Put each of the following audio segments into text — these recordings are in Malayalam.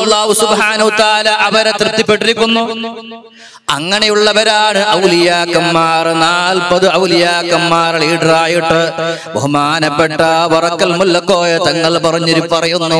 അള്ളാഹു സുബ്ഹാനഹു തആല അവരെ തൃപ്തിപ്പെട്ടിരിക്കുന്നു അങ്ങനെയുള്ളവരാണ് ഔലിയാക്കന്മാർ നാൽപ്പത് ഔലിയാക്കന്മാർ ലീഡറായിട്ട് ബഹുമാനപ്പെട്ട വറക്കൽ മുല്ലക്കോയ തങ്ങൾ പറഞ്ഞിരി പറയുന്നു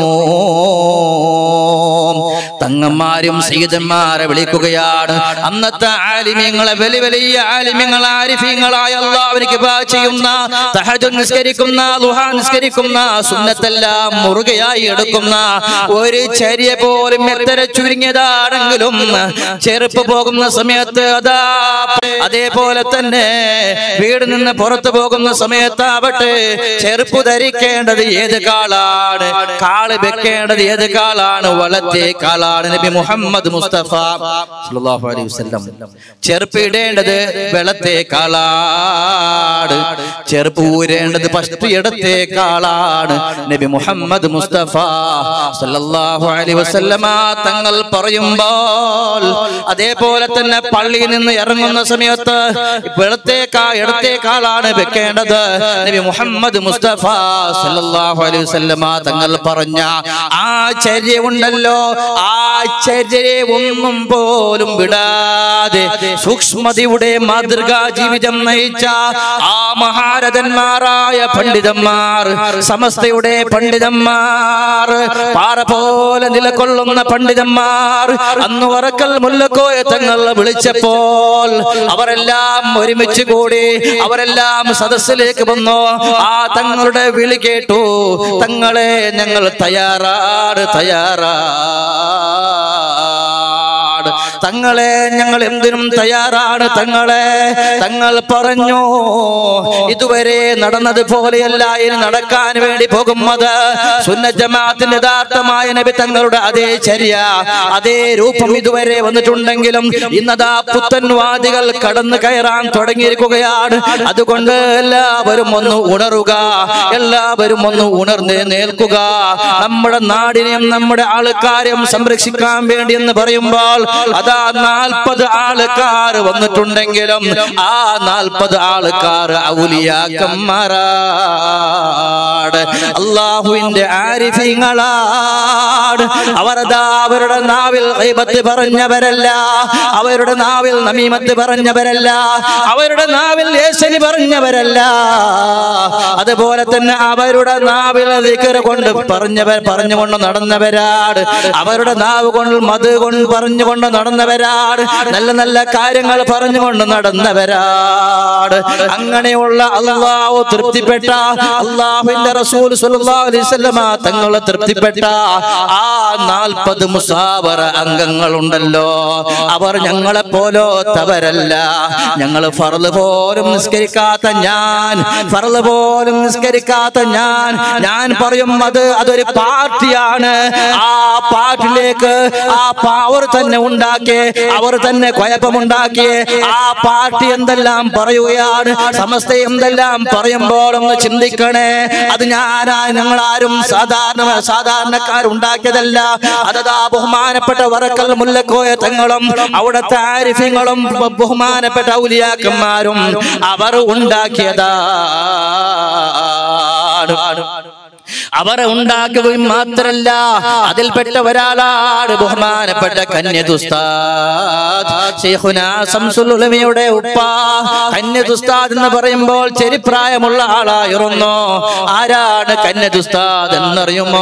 തങ്ങന്മാരും സീതന്മാരെ വിളിക്കുകയാണ് അന്നത്തെ ആലിമ്യങ്ങളെ വലിയ വലിയ ആലിമ്യങ്ങൾ ആരിഫ്യങ്ങളായ അള്ളാഹുവിലേക്ക് ബാ ചെയ്യുന്ന തഹജ്ജുദ് നിസ്കരിക്കുന്ന ദുഹാ നിസ്കരിക്കുന്ന സുന്നത്തെല്ലാം മുറുകയായി എടുക്കുന്ന ഒരു ചര്യ പോലും എത്ര ചുരുങ്ങിയതാണെങ്കിലും ചെറുപ്പ് പോകുന്ന സമയത്ത് അതാ അതേപോലെ തന്നെ വീട് നിന്ന് പുറത്തു പോകുന്ന സമയത്താവട്ടെ ചെറുപ്പ് ധരിക്കേണ്ടത് ഏത് കാളാണ് കാള് വെക്കേണ്ടത് ഏത് കാളാണ് വളത്തെ കാളാണ് നബി മുഹമ്മദ് മുസ്തഫ സല്ലല്ലാഹു അലൈഹി വസല്ലം ചെറുപ്പ് ഇടേണ്ടത് വെള്ളത്തെ കാളാണ് ചെറുപ്പ് ഊരേണ്ടത് ഫസ്റ്റ് ഇടത്തെ കാളാണ് നബി മുഹമ്മദ് മുസ്തഫ സല്ലല്ലാഹു അലൈഹി വസല്ലമ തങ്ങൾ പറയുമ്പോൾ അതേപോലെ തന്നെ പള്ളിയിൽ നിന്ന് ഇറങ്ങുന്ന സമയത്ത് വെള്ളത്തേക്കാ ഇടത്തേക്കാളാണ് വെക്കേണ്ടത് നബി മുഹമ്മദ് മുസ്തഫ സല്ലല്ലാഹു അലൈഹി വസല്ലമ തങ്ങൾ പറഞ്ഞ ആ ചര്യ ഉണ്ടല്ലോ ആ ചര്യയെ ഒന്നും പോലും വിടാതെ സൂക്ഷ്മതയുടെ മാതൃകാ ജീവിതം നയിച്ച ആ മഹാരഥന്മാരായ പണ്ഡിതന്മാർ സമസ്തയുടെ പണ്ഡിതന്മാർ പാറ പോലെ നിലകൊള്ളുന്ന പണ്ഡിതന്മാർ അന്ന് വറക്കൽ മുല്ലക്കോയ തങ്ങൾ വിളിച്ചപ്പോൾ അവരെല്ലാം ഒരുമിച്ച് കൂടി അവരെല്ലാം സദസ്സിലേക്ക് വന്നു ആ തങ്ങളുടെ വിളി കേട്ടു തങ്ങളെ ഞങ്ങൾ തയ്യാറാണ് തയ്യാറാണ് തങ്ങളെ ഞങ്ങൾ എന്തിനും തയ്യാറാണ് തങ്ങളെ തങ്ങൾ പറഞ്ഞു ഇതുവരെ നടന്നത് പോലെയല്ല ഇനി നടക്കാൻ വേണ്ടി പോകുന്നത് സുന്ന ജമാഅത്തിന്റെ യഥാർത്ഥമായ നബി തങ്ങളുടെ അതേ ചര്യ അതേ രൂപം ഇതുവരെ വന്നിട്ടുണ്ടെങ്കിലും ഇന്നതാ പുത്തൻവാദികൾ കടന്നു കയറാൻ തുടങ്ങിയിരിക്കുകയാണ് അതുകൊണ്ട് എല്ലാവരും ഒന്ന് ഉണറുക എല്ലാവരും ഒന്ന് ഉണർന്ന് നിൽക്കുക നമ്മുടെ നാടിനെയും നമ്മുടെ ആൾക്കാരെയും സംരക്ഷിക്കാൻ വേണ്ടി എന്ന് പറയുമ്പോൾ അതാ നാൽപ്പത് ആൾക്കാർ വന്നിട്ടുണ്ടെങ്കിലും ആ നാൽപ്പത് ആൾക്കാർ ഔലിയാക്കന്മാരാണ് അള്ളാഹുവിന്റെ ആരിഫിങ്ങളാണ് അവരതാ അവരുടെ നാവിൽ ഗൈബത്ത് പറഞ്ഞവരല്ല അവരുടെ നാവിൽ നമീമത്ത് പറഞ്ഞവരല്ല അവരുടെ നാവിൽ ലേശനി പറഞ്ഞവരല്ല അതുപോലെ തന്നെ അവരുടെ നാവിൽ ദിക്ർ കൊണ്ട് പറഞ്ഞവർ പറഞ്ഞുകൊണ്ട് നടന്നവരാണ് അവരുടെ നാവ് കൊണ്ട് മത് കൊണ്ട് പറഞ്ഞുകൊണ്ട് നടന്നവരാണ് നല്ല നല്ല കാര്യങ്ങൾ പറഞ്ഞുകൊണ്ട് നടന്നവരാണ് അങ്ങനെയുള്ള അള്ളാഹു തൃപ്തിപ്പെട്ട അള്ളാഹുവിന്റെ റസൂൽ സല്ലല്ലാഹു അലൈഹി വസല്ലമ തങ്ങളെ തൃപ്തിപ്പെട്ട ആ നാൽപ്പത് മുസാവറ അംഗങ്ങളുണ്ടല്ലോ അവർ ഞങ്ങളെ പോലോത്തവരല്ല ഞങ്ങൾ ഫറല് പോലും നിസ്കരിക്കാത്ത ഞാൻ ഫറല് പോലും നിസ്കരിക്കാത്ത ഞാൻ ഞാൻ പറയും അത് അതൊരു പാർട്ടിയാണ് ആ പാർട്ടിയിലേക്ക് ആ പാ- അവർ തന്നെ ഉണ്ടാക്കിയ അവർ തന്നെ കുഴപ്പമുണ്ടാക്കിയ ആ പാർട്ടി എന്തെല്ലാം പറയുകയാണ് സമസ്ത എന്തെല്ലാം പറയുമ്പോൾ ഒന്ന് ചിന്തിക്കണേ അത് ഞാനാ ഞങ്ങൾ ആരും സാധാരണ സാധാരണക്കാരുണ്ടാക്കിയതല്ല അതതാ ബഹുമാനപ്പെട്ട വറക്കൽ മുല്ലക്കോയ തങ്ങളും അവിടുത്തെ ആരിഫ്യങ്ങളും ബ- ബഹുമാനപ്പെട്ട ഔലിയാക്കന്മാരും അവർ ഉണ്ടാക്കിയതാണ് അവർ ഉണ്ടാക്കുകയും മാത്രല്ല അതിൽപ്പെട്ട ഒരാളാണ് ബഹുമാനപ്പെട്ട കന്യദുസ്താദ് ശൈഖുനാ ശംസുൽ ഉലമയുടെ ഉപ്പ കന്യദുസ്താദ് എന്ന് പറയുമ്പോൾ ചെരിപ്രായമുള്ള ആളായിരുന്നു ആരാണ് കന്യദുസ്താദ് എന്നറിയുമോ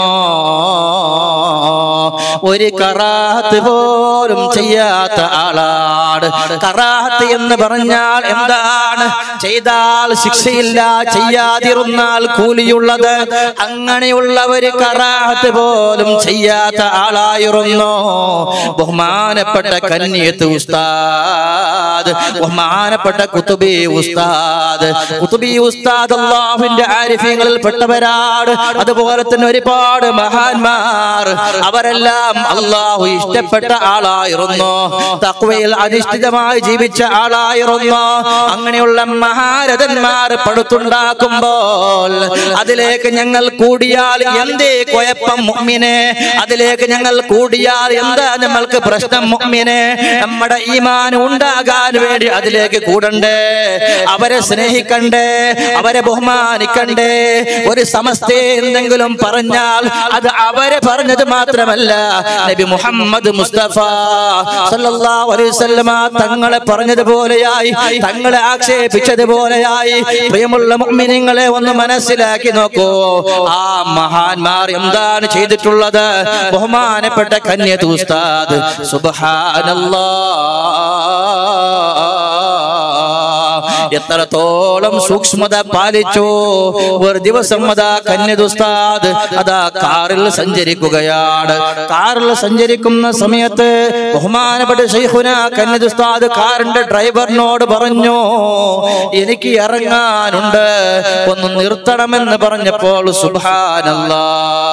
ഒരു കറാഹത്ത് പോലും ചെയ്യാത്ത ആളാണ് കറാഹത്ത് എന്ന് പറഞ്ഞാൽ എന്താണ് ചെയ്താൽ ശിക്ഷയില്ല ചെയ്യാതിരുന്നാൽ കൂലിയുള്ളത് അങ്ങനെയുള്ള ഒരു കറാഹത്ത് പോലും ചെയ്യാത്ത ആളായിരുന്നു ബഹുമാനപ്പെട്ട കന്യത്ത് ഉസ്താദ് ബഹുമാനപ്പെട്ട കുത്തുബി ഉസ്താദ് കുത്തുബി ഉസ്താദ് അള്ളാഹുവിന്റെ ആരിഫ്യങ്ങളിൽ പെട്ടവരാണ് അതുപോലെ തന്നെ ഒരുപാട് മഹാന്മാർ അവരെല്ലാം അള്ളാഹു ഇഷ്ടപ്പെട്ട ആളായിരുന്നു തക്വയിൽ അധിഷ്ഠിതമായി ജീവിച്ച ആളായിരുന്നു അങ്ങനെയുള്ള മഹാരഥന്മാർ പടുത്തുണ്ടാക്കുമ്പോൾ അതിലേക്ക് ഞങ്ങൾ കൂടി കൂടിയാൽ എന്തേ കുഴപ്പം മുഅ്മിനെ അതിലേക്ക് ഞങ്ങൾ കൂടിയാൽ എന്താ നമ്മൾക്ക് പ്രശ്നം മുഅ്മിനെ നമ്മുടെ ഈമാൻ ഉണ്ടാകാൻ വേണ്ടി അതിലേക്ക് കൂടണ്ടേ അവരെ സ്നേഹിക്കണ്ടേ അവരെ ബഹുമാനിക്കണ്ടേ ഒരു സമസ്തയെ എന്തെങ്കിലും പറഞ്ഞാൽ അത് അവരെ പറഞ്ഞത് മാത്രമല്ല നബി മുഹമ്മദ് മുസ്തഫ സല്ലല്ലാഹു അലൈഹി വസല്ലമ തങ്ങളെ പറഞ്ഞതുപോലെയായി തങ്ങളെ ആക്ഷേപിച്ചതുപോലെയായി പ്രിയമുള്ള മുഅ്മിനീങ്ങളെ ഒന്ന് മനസ്സിലാക്കി നോക്കൂ ആ മഹാന്മാർ എന്താണ് ചെയ്തിട്ടുള്ളത് ബഹുമാനപ്പെട്ട കന്യത്ത് ഉസ്താദ് സുബ്ഹാനല്ലാഹ് എത്രത്തോളം സൂക്ഷ്മത പാലിച്ചു ഒരു ദിവസം അതാ കന്യദുസ്താദ് അതാ കാറിൽ സഞ്ചരിക്കുകയാണ് കാറിൽ സഞ്ചരിക്കുന്ന സമയത്ത് ബഹുമാനപ്പെട്ട ശൈഖുന കന്യദുസ്താദ് കാറിന്റെ ഡ്രൈവറിനോട് പറഞ്ഞു എനിക്ക് ഇറങ്ങാനുണ്ട് ഒന്ന് നിർത്തണമെന്ന് പറഞ്ഞപ്പോൾ സുബാനല്ലാ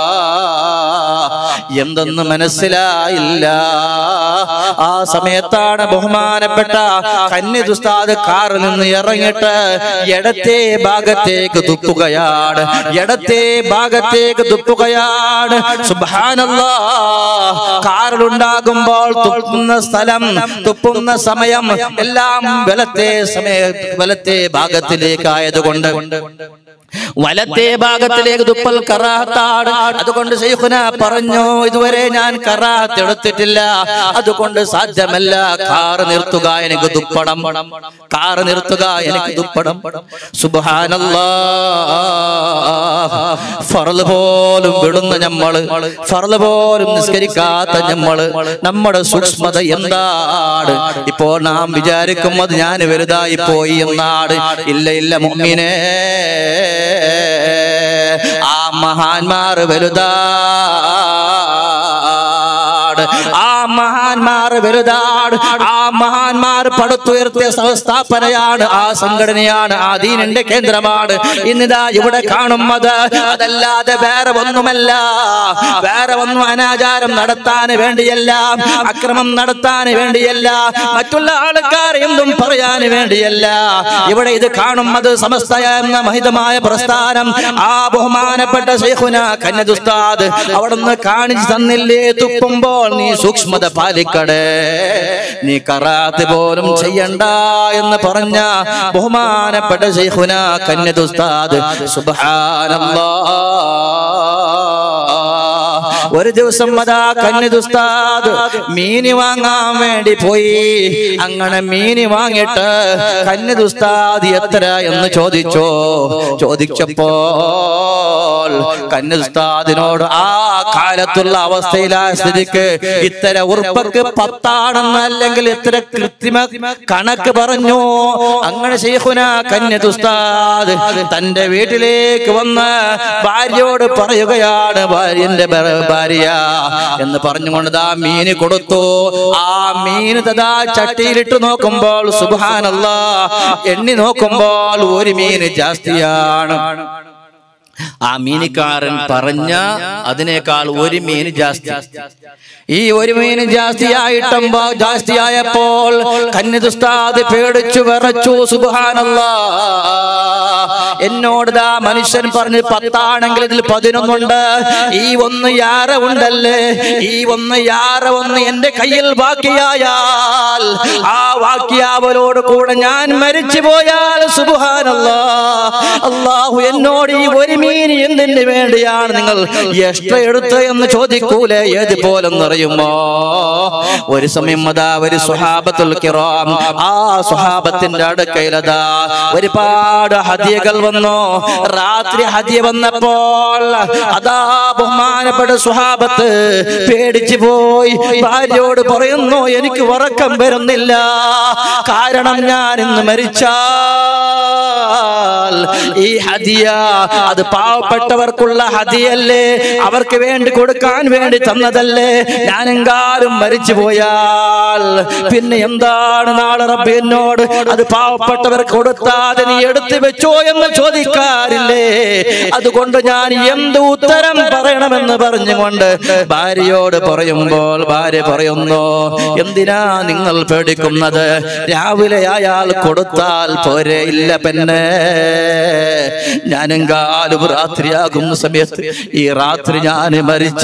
എന്തെന്ന് മനസ്സിലായില്ല ആ സമയത്താണ് ബഹുമാനപ്പെട്ട കന്യദുസ്താദ് കാറിൽ നിന്ന് ഇറങ്ങിയിട്ട് ഇടത്തെ ഭാഗത്തേക്ക് തുപ്പുകയാണ് ഇടത്തെ ഭാഗത്തേക്ക് തുപ്പുകയാണ് സുബാനല്ലാ കാറിലുണ്ടാകുമ്പോൾ തുപ്പുന്ന സ്ഥലം തുപ്പുന്ന സമയം എല്ലാം വലത്തെ സമയ വലത്തെ ഭാഗത്തിലേക്ക് ആയതുകൊണ്ട് വലത്തെ ഭാഗത്തിലേക്ക് തുപ്പൽ കറാത്താണ് അതുകൊണ്ട് ശൈഖുന പറഞ്ഞു ഇതുവരെ ഞാൻ കറാത്ത് എടുത്തിട്ടില്ല അതുകൊണ്ട് സാധ്യമല്ല കാറ് നിർത്തുക എനിക്ക് തുപ്പണം കാറ് നിർത്തുക എനിക്ക് തുപ്പണം സുബാനല്ലാ ഫറല് പോലും വിടുന്ന ഞമ്മള് ഫറല് പോലും നിസ്കരിക്കാത്ത ഞമ്മള് നമ്മുടെ സൂക്ഷ്മത എന്താണ് ഇപ്പോൾ നാം വിചാരിക്കും അത് ഞാൻ വലുതായി പോയി എന്നാണ് ഇല്ല ഇല്ല മുമ്മിനെ ആ മഹാന്മാർ വലുതാണ് ആ മഹാന്മാർ വലുതാണ് ആ മഹാന്മാർ പടുത്തുയർത്തിയ സംസ്ഥാപനയാണ് ആ സംഘടനയാണ് ആ ദീനിന്റെ കേന്ദ്രമാണ് ഇന്നിതാ ഇവിടെ കാണുന്നത് അതല്ലാതെ വേറെ ഒന്നുമല്ല വേറെ ഒന്നും അനാചാരം നടത്താൻ വേണ്ടിയല്ല അക്രമം നടത്താൻ വേണ്ടിയല്ല മറ്റുള്ള ആൾക്കാർ എന്തും പറയാൻ വേണ്ടിയല്ല ഇവിടെ ഇത് കാണുന്നത് സമസ്ത എന്ന മഹിതമായ പ്രസ്ഥാനം ആ ബഹുമാനപ്പെട്ട ശൈഖുന കന്യദുസ്താദ് അവിടുന്ന് കാണിച്ചു തന്നില്ലേ തുപ്പുമ്പോൾ നീ സൂക്ഷ്മത പാലിക്കടേ നീ കറാത്ത് പോലും ചെയ്യണ്ട എന്ന് പറഞ്ഞ ബഹുമാനപ്പെട്ട ശൈഖുന കന്യദുസ്താദ് സുബ്ഹാനല്ലാ ഒരു ദിവസം അതാ കന്യദുസ്താദ് മീന് വാങ്ങാൻ വേണ്ടി പോയി അങ്ങനെ മീന് വാങ്ങിയിട്ട് കന്യദുസ്താദ് എത്ര എന്ന് ചോദിച്ചോ ചോദിച്ചപ്പോൾ കന്യദുസ്താദിനോട് ആ കാലത്തുള്ള അവസ്ഥയിലാ സ്ഥിതിക്ക് ഇത്തര ഉറുപ്പക്ക് പത്താണെന്ന് അല്ലെങ്കിൽ ഇത്ര കൃത്രിമ കണക്ക് പറഞ്ഞു അങ്ങനെ ശൈഖുന കന്യദുസ്താദ് തന്റെ വീട്ടിലേക്ക് വന്ന് ഭാര്യയോട് പറയുകയാണ് ഭാര്യന്റെ ഭാര്യ എന്ന് പറഞ്ഞുകൊണ്ട് ദാ മീന് കൊടുത്തു ആ മീന് തഥാ ചട്ടിയിലിട്ട് നോക്കുമ്പോൾ സുബാനല്ല എണ്ണി നോക്കുമ്പോൾ ഒരു മീന് ജാസ്തിയാണ് ആ മീനിക്കാരൻ പറഞ്ഞ അതിനേക്കാൾ ഒരു മീന് ജാസ്തി ഈ ഒരു മീന് ജാസ്തിയായിട്ടുമ്പോ ജാസ്തിയായപ്പോൾ കന്യദുസ്താദ് പേടിച്ചു വിറച്ചു സുബാനല്ല എന്നോട് ദാ മനുഷ്യൻ പറഞ്ഞ് പത്താണെങ്കിൽ ഇതിൽ പതിനൊന്നുണ്ട് ഈ ഒന്ന് യാറ ഉണ്ടല്ലേ ഈ ഒന്ന് യാറ ഒന്ന് എന്റെ കയ്യിൽ ബാക്കിയായാൽ ആ ബാക്കിയാവലോട് കൂടെ ഞാൻ മരിച്ചു പോയാൽ സുബാനല്ല അള്ളാഹു എന്നോട് ഈ ഒരു മീൻ എന്തിന് വേണ്ടിയാണ് നിങ്ങൾ എക്സ്ട്രാ എടുത്ത് എന്ന് ചോദിക്കൂലേ ഏത് പോലെന്നറിയുമോ ഒരു സമയം അതാ ഒരു സുഹാബത്തുൽ കിറാം ആ സുഹാബത്തിന്റെ അടുക്കയിലതാ ഒരുപാട് ഹദിയകൾ വന്നു രാത്രി ഹദിയ വന്നപ്പോൾ അതാ ബഹുമാനപ്പെട്ട സുഹാബത്ത് പേടിച്ചു പോയി ഭാര്യയോട് പറയുന്നു എനിക്ക് ഉറക്കം വരുന്നില്ല കാരണം ഞാൻ ഇന്ന് മരിച്ചാൽ ഈ ഹദിയ അത് പാവപ്പെട്ടവർക്കുള്ള ഹദിയല്ലേ അവർക്ക് വേണ്ടി കൊടുക്കാൻ വേണ്ടി തന്നതല്ലേ ഞാനെങ്കാലും മരിച്ചു പോയാൽ പിന്നെ എന്താണ് നാളെ റബ്ബ് എന്നോട് അത് പാവപ്പെട്ടവർക്ക് കൊടുത്താതെ നീ എടുത്തു വെച്ചോ എന്ന് ചോദിക്കാറില്ലേ അതുകൊണ്ട് ഞാൻ എന്ത് ഉത്തരം പറയണമെന്ന് പറഞ്ഞുകൊണ്ട് ഭാര്യയോട് പറയുമ്പോൾ ഭാര്യ പറയുന്നു എന്തിനാ നിങ്ങൾ പേടിക്കുന്നത് രാവിലെ അയാൾ കൊടുത്താൽ പോരെ ഇല്ല പെണ്ണേ ഞാനെങ്കാലും അവസാനം രാത്രിയാകുന്ന സമയത്ത് ഈ രാത്രി ഞാൻ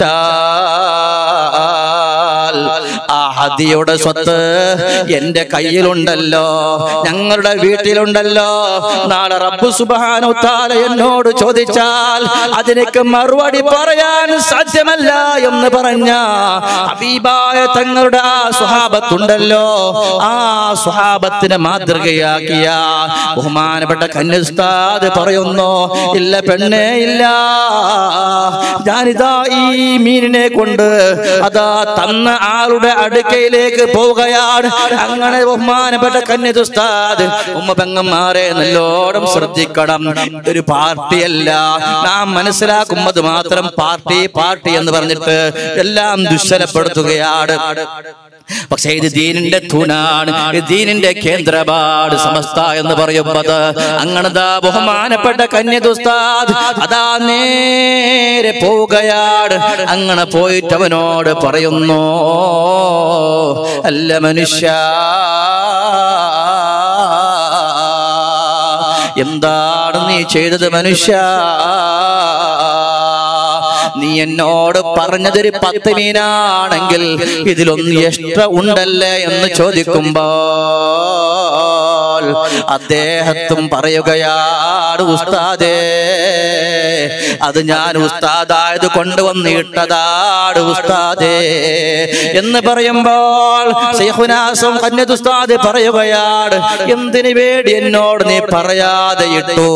മരിച്ചാൽ ആ ഹദിയുടെ സ്വത്ത് എന്റെ കയ്യിലുണ്ടല്ലോ ഞങ്ങളുടെ വീട്ടിലുണ്ടല്ലോ നാളെ റബ്ബു സുബാനു താല എന്നോട് ചോദിച്ചാൽ അതിനൊക്കെ മറുപടി പറയാൻ സാധ്യമല്ല എന്ന് പറഞ്ഞ ഹബീബായ തങ്ങളുടെ ആ സ്വഹാബത്തുണ്ടല്ലോ ആ സ്വഹാബത്തിനെ മാതൃകയാക്കിയ ബഹുമാനപ്പെട്ട കന്യസ്താദ് പറയുന്നു ഇല്ല പെണ്ണേ ഇല്ല ഞാനിതാ ഈ മീനിനെ കൊണ്ട് അതാ തന്ന ആളുടെ അടുക്കയിലേക്ക് പോവുകയാണ് അങ്ങനെ ബഹുമാനപ്പെട്ട കന്യതുസ്താദ് ഉമ്മ പെങ്ങന്മാരെ നല്ലോണം ശ്രദ്ധിക്കണം ഒരു പാർട്ടിയല്ല നാം മനസ്സിലാക്കുന്നത് മാത്രം പാർട്ടി പാർട്ടി എന്ന് പറഞ്ഞിട്ട് എല്ലാം ദുശ്ശലപ്പെടുത്തുകയാണ് പക്ഷേ ഇത് ദീനിന്റെ തൂണാണ് ഇത് ദീനിന്റെ കേന്ദ്രപാട് സമസ്ത എന്ന് പറയുന്നത് അങ്ങനതാ ബഹുമാനപ്പെട്ട കന്യദുസ്താദ് അതാ നേരെ പോവുകയാണ് അങ്ങനെ പോയിട്ട് അവനോട് പറയുന്നു അല്ല മനുഷ്യ എന്താണ് നീ ചെയ്തത് മനുഷ്യ നീ എന്നോട് പറഞ്ഞതൊരു പത്ത് മീനാണെങ്കിൽ ഇതിലൊന്ന് എക്സ്ട്രാ ഉണ്ടല്ലേ എന്ന് ചോദിക്കുമ്പോൾ അദ്ദേഹത്തും പറയുകയാണ് ഉസ്താദേ അത് ഞാൻ ഉസ്താദായത് കൊണ്ടുവന്ന് ഇട്ടതാണ് ഉസ്താദേ എന്ന് പറയുമ്പോൾ ശൈഖുനാസം കന്യതുസ്താദ് പറയുകയാണ് എന്തിനു വേണ്ടി എന്നോട് നീ പറയാതെ ഇട്ടു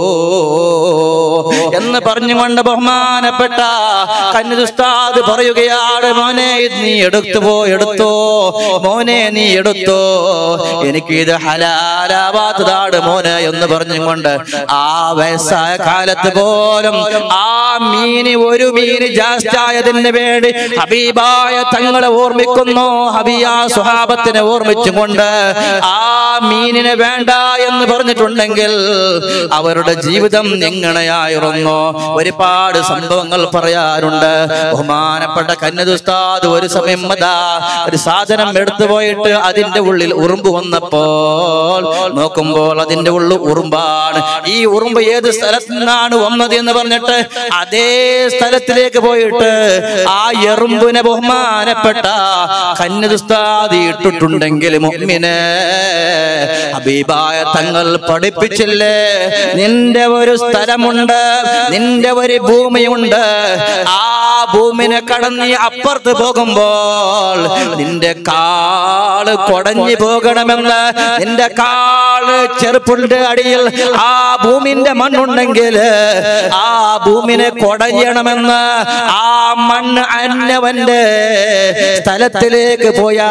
എന്ന് പറഞ്ഞുകൊണ്ട് ബഹുമാനപ്പെട്ട കന്യതുസ്താദ് പറയുകയാണ് മോനെ ഇത് നീ എടുത്തു പോ എടുത്തോ മോനെ നീ എടുത്തോ എനിക്ക് ഇത് ഹലാലാവാത്തതാണ് മോനെ എന്ന് പറഞ്ഞുകൊണ്ട് ആ വയസ്സായ കാലത്ത് പോലും ആ മീന് ഒരു മീന് ജാസ്റ്റായതിന് വേണ്ടി ഹബീബായ തങ്ങളെ ഓർമ്മിക്കുന്നു ഹബിയ സുഹാബത്തിനെ ഓർമ്മിച്ചുകൊണ്ട് ആ മീനിനെ വേണ്ട എന്ന് പറഞ്ഞിട്ടുണ്ടെങ്കിൽ അവരുടെ ജീവിതം എങ്ങനെയായിരുന്നു ഒരുപാട് സംഭവങ്ങൾ പറയാറുണ്ട് ബഹുമാനപ്പെട്ട കന്നതുസ്താദ് ഒരു സമയം അതാ ഒരു സാധനം എടുത്തു പോയിട്ട് അതിന്റെ ഉള്ളിൽ ഉറുമ്പ് വന്നപ്പോൾ നോക്കുമ്പോൾ അതിന്റെ ഉള്ളിൽ ഉറുമ്പാണ് ഈ ഉറുമ്പ് ഏത് സ്ഥലത്ത് നിന്നാണ് വന്നത് എന്ന് പറഞ്ഞിട്ട് അതേ സ്ഥലത്തിലേക്ക് പോയിട്ട് ആ എറുമ്പിനെ ബഹുമാനപ്പെട്ട കന്നതുസ്താദ് ഇട്ടിട്ടുണ്ടെങ്കിൽ മുമ്മിനെ ഹബീബായ തങ്ങൾ പഠിപ്പിച്ചില്ലേ നിന്റെ ഒരു സ്ഥലമുണ്ട് നിന്റെ ഒരു ഭൂമിയുണ്ട് ആ ഭൂമിനെ കടന്ന് നീ അപ്പുറത്ത് പോകുമ്പോൾ നിന്റെ കാള് കൊടഞ്ഞു പോകണമെന്ന് നിന്റെ കാള് ചെറുപ്പുണ്ട് അടിയിൽ ആ ഭൂമിന്റെ മണ്ണുണ്ടെങ്കിൽ ആ ഭൂമിനെ കൊടയണമെന്ന് ആ മണ്ണ് അന്നവന്റെ സ്ഥലത്തിലേക്ക്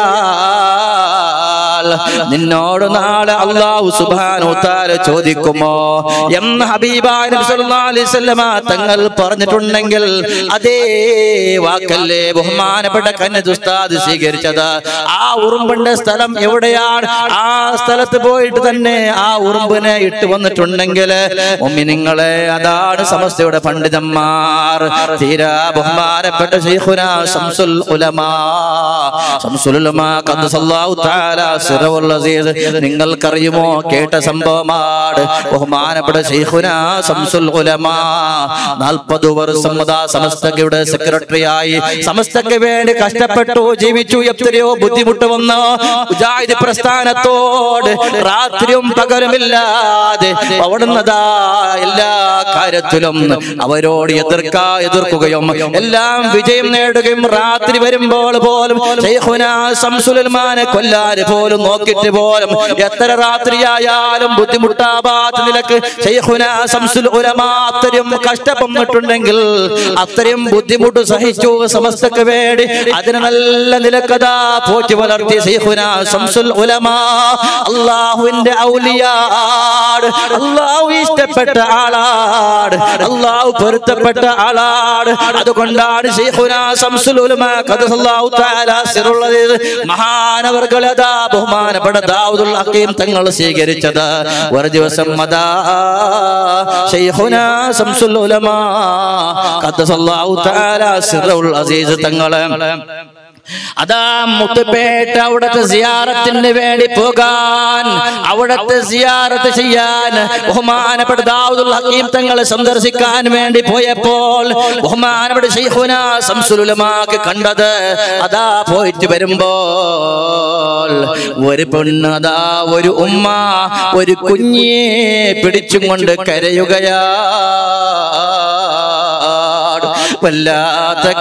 പോയാൽ നിന്നോട് നാളെ അള്ളാഹു സുബാനു താര ചോദിക്കുമോ എന്ന് ഹബീബായ നബി സല്ലല്ലാഹു അലൈഹി വസല്ലമ തങ്ങൾ പറഞ്ഞിട്ടുണ്ടെങ്കിൽ അതേ വാക്കല്ലേ ബഹുമാനപ്പെട്ട കന്നതുസ്താദ് സ്വീകരിച്ചത് ആ ഉറുമ്പിന്റെ സ്ഥലം എവിടെയാണ് ആ സ്ഥലത്ത് പോയിട്ട് തന്നെ ആ ഉറുമ്പിനെ ഇട്ട് വന്നിട്ടുണ്ടെങ്കിൽ നിങ്ങളെ അതാണ് സമസ്തയുടെ പണ്ഡിതന്മാർ തീരാ ബഹുമാനപ്പെട്ട ശൈഖുന ശംസുൽ ഉലമാ ശംസുൽ ഉലമാ ഖദ്ദസല്ലാഹു തആല സിറവുൽ അസീസ് നിങ്ങൾക്കറിയുമോ കേട്ട സംഭവമാണ് ബഹുമാനപ്പെട്ട ശൈഖുന ശംസുൽ ഉലമാ 40 വർഷം മുതാ സമസ്തയുടെ സെക്രട്ടറിയായി സമസ്തക്ക് വേണ്ടി കഷ്ടപ്പെട്ടു ജീവിച്ചു എത്രയോ ബുദ്ധിമുട്ട് വന്നു മുജാഹിദ് പ്രസ്ഥാനത്തോട് രാത്രിയും പകലുമില്ലാതെ അവിടുന്നതാ എല്ലാ കാര്യത്തിലും അവരോട് എതിർക്കാ എതിർക്കുകയും എല്ലാം വിജയം നേടുകയും രാത്രി വരുമ്പോൾ പോലും ശൈഖുന ശംസുലുൽമാനെ കൊല്ലാന് പോലും നോക്കിയിട്ട് പോലും എത്ര രാത്രിയായാലും ബുദ്ധിമുട്ടാവാത്ത നിലക്ക് ശൈഖുന ശംസുൽ ഉലമാ അത്രയും കഷ്ടപ്പെട്ടിട്ടുണ്ടെങ്കിൽ അത്രയും ബുദ്ധിമുട്ട് സഹിച്ചു സമസ്തക്ക് വേണ്ടി അതിന് നല്ല നിലക്കഥാ പോറ്റി വളർത്തി ശൈഖുന ശംസുൽ ഉലമാ അള്ളാഹുവിന്റെ ഔലിയാട് അള്ളാഹു ഇഷ്ടപ്പെട്ട ആളാട് അള്ളാഹു പൊരുത്തപ്പെട്ട ആളാട് അതുകൊണ്ടാണ് ശൈഖുന ശംസുൽ ഉലമ ഖദസല്ലാഹു തആല സിറുള്ളത് മഹാനവർകളതാ ബഹുമാനപ്പെട്ട ദാവൂദുൽ ഹക്കീം തങ്ങൾ സ്വീകരിച്ചത് ഒരു ദിവസം അതാ ശൈഖുന ശംസുൽ ഉലമ ഖദസല്ലാഹു തആല സിറുൽ അസീസ് തങ്ങളെ അതാ മുത്തുപേട്ട അവിടത്തെ സിയാറത്തിന് വേണ്ടി പോകാൻ അവിടത്തെ സിയാറത്ത് ചെയ്യാൻ ബഹുമാനപ്പെട്ട ദാവൂദുൽ ഹക്കീം തങ്ങളെ സന്ദർശിക്കാൻ വേണ്ടി പോയപ്പോൾ ബഹുമാനപ്പെട്ട ശൈഖുന സംസുലുലമാക്ക് കണ്ടത് അതാ പോയിട്ട് വരുമ്പോൾ ഒരു പെണ്ണ് അതാ ഒരു ഉമ്മ ഒരു കുഞ്ഞിയെ പിടിച്ചും കൊണ്ട് കരയുകയാ വല്ലാത്ത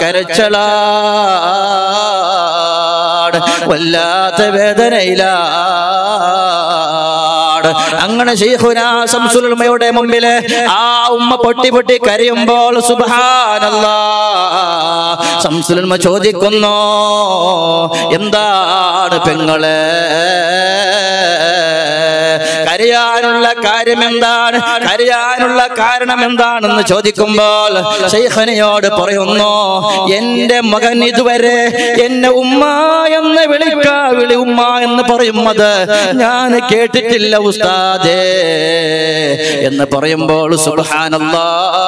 കരച്ചലാട് വല്ലാത്ത വേദനയിലാട് അങ്ങനെ ശൈഖുന സംസുലമയുടെ മുമ്പില് ആ ഉമ്മ പൊട്ടി പൊട്ടി കരയുമ്പോൾ സുബാനല്ലാ സംസുലമ ചോദിക്കുന്നു എന്താണ് പെങ്ങളെ കരയാനുള്ള കാര്യം എന്താണ് കരയാനുള്ള കാരണം എന്താണെന്ന് ചോദിക്കുമ്പോൾ ശൈഖനയോട് പറയുന്നു എന്റെ മകൻ ഇതുവരെ എന്നെ ഉമ്മ എന്ന് വിളിക്കാ വിളി ഉമ്മ എന്ന് പറയുന്നത് ഞാൻ കേട്ടിട്ടില്ല ഉസ്താദേ എന്ന് പറയുമ്പോൾ സുബ്ഹാനല്ലാ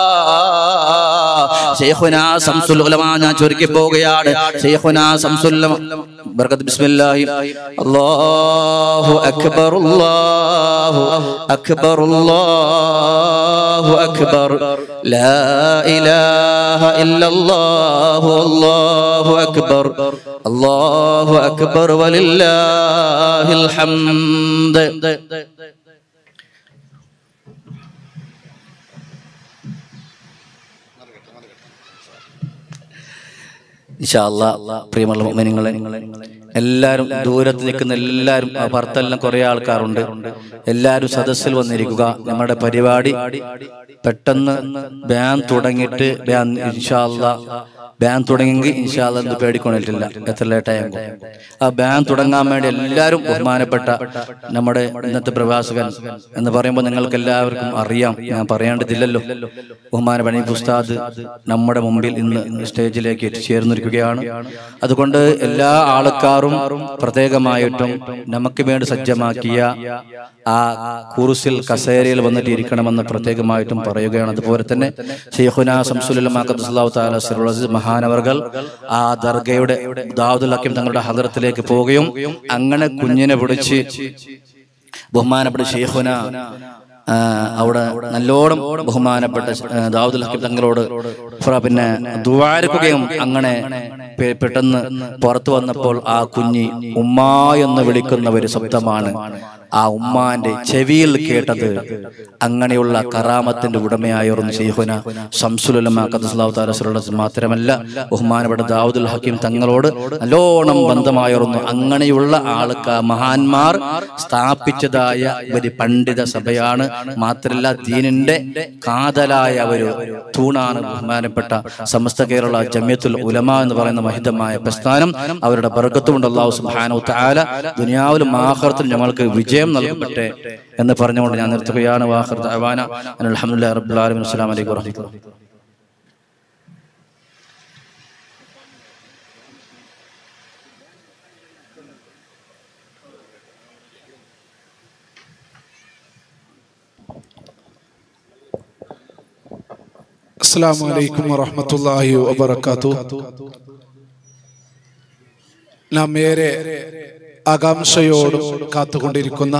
ശൈഖുന സംസുൽ ഉലമ ഞാൻ ചുരുക്കി പോവുകയാണ് ശൈഖുന സംസുൽ ഉലമ ബർക്കത്ത് ബിസ്മില്ലാഹി അല്ലാഹു അക്ബർ അല്ലാഹു അക്ബർ അല്ലാഹു അക്ബർ ലാ ഇലാഹ ഇല്ലല്ലാഹു അല്ലാഹു അക്ബർ അല്ലാഹു അക്ബർ വലില്ലാഹിൽ ഹംദ് ഇൻഷാ അല്ലാ, പ്രിയമുള്ള മോമിനിങ്ങളെ എല്ലാവരും ദൂരത്ത് നിൽക്കുന്ന എല്ലാവരും ആ പുറത്തെല്ലാം കുറെ ആൾക്കാരുണ്ട് എല്ലാവരും സദസ്സിൽ വന്നിരിക്കുക നമ്മുടെ പരിപാടി പെട്ടെന്ന് ബാൻ തുടങ്ങിയിട്ട് ബാൻ ഇൻഷാ അല്ലാ, ബാൻ തുടങ്ങിയെങ്കിൽ ഇൻഷാല്ല എന്ത് പേടിക്കൊണ്ടിട്ടില്ല എത്ര ലേട്ടായെങ്കിൽ ആ ബാൻ തുടങ്ങാൻ വേണ്ടി എല്ലാവരും ബഹുമാനപ്പെട്ട നമ്മുടെ ഇന്നത്തെ പ്രഭാഷകൻ എന്ന് പറയുമ്പോൾ നിങ്ങൾക്ക് എല്ലാവർക്കും അറിയാം ഞാൻ പറയേണ്ടതില്ലല്ലോ ബഹുമാനപ്പെട്ട ഈ ഉസ്താദ് നമ്മുടെ മുമ്പിൽ ഇന്ന് സ്റ്റേജിലേക്ക് എത്തിച്ചേർന്നിരിക്കുകയാണ് അതുകൊണ്ട് എല്ലാ ആൾക്കാരും പ്രത്യേകമായിട്ടും നമുക്ക് വേണ്ടി സജ്ജമാക്കിയ ആ കുറുസിൽ കസേരയിൽ വന്നിട്ട് ഇരിക്കണമെന്ന് പ്രത്യേകമായിട്ടും പറയുകയാണ് അതുപോലെ തന്നെ ഷെയ്ഖുന സംസുലാഹു താല സിറുൽ മഹാനവർകൾ ആ ദർഗയുടെ ദാവുദുൽ ഹക്കീം തങ്ങളുടെ ഹദറത്തിലേക്ക് പോവുകയും അങ്ങനെ കുഞ്ഞിനെ പിടിച്ച് ബഹുമാനപ്പെട്ട ഷെയ്ഖുന ആ, അവിടെ നല്ലോണം ബഹുമാനപ്പെട്ട ആ, ദാവൂദുൽ ഹക്കീം തങ്ങളോട് ഫ്ര- പിന്നെ ദ്വാരക്കുകയും അങ്ങനെ പെ- പെട്ടെന്ന് പുറത്തു വന്നപ്പോൾ ആ കുഞ്ഞി ഉമ്മ എന്ന് വിളിക്കുന്ന ഒരു ശബ്ദമാണ് ആ ഉമ്മാന്റെ ചെവിയിൽ കേട്ടത് അങ്ങനെയുള്ള കറാമത്തിന്റെ ഉടമയായിരുന്നു ഷെയ്ഖുന ശംസുലുലമ ഖദ്ദസ്ലാഹു തആല സിറുൽ മാത്രമല്ല ബഹുമാനപ്പെട്ട ദാവൂദുൽ ഹക്കീം തങ്ങളോട് നല്ലോണം ബന്ധമായിരുന്നു അങ്ങനെയുള്ള ആൾക്ക് മഹാന്മാർ സ്ഥാപിച്ചതായ ഒരു പണ്ഡിത സഭയാണ് മാത്രല്ല ദീനിന്റെ കാതലായ ഒരു തൂണാണ് ബഹുമാനപ്പെട്ട സമസ്ത കേരള ജമ്യത്തുൽ ഉലമ എന്ന് പറയുന്ന മഹിതമായ പ്രസ്ഥാനം അവരുടെ ബർക്കത്തുകൊണ്ട് അള്ളാഹു സുബ്ഹാനഹു തആല ദുനിയാവിലും ആഖിറത്തിലും ഞങ്ങൾക്ക് വിജയം നൽകപ്പെട്ടെ എന്ന് പറഞ്ഞുകൊണ്ട് ഞാൻ നിർത്തുകയാണ് വാഖിർ ദഅവാന അൽഹംദുലില്ലാഹി റബ്ബിൽ ആലമീൻ അസ്സലാമു അലൈക്കും വറഹ്മത്തുള്ളാഹി അസ്സാം വലൈക്കും വറഹമത്തല്ലാഹി വബർക്കാത്തു നാം ഏറെ ആകാംക്ഷയോടും കാത്തുകൊണ്ടിരിക്കുന്ന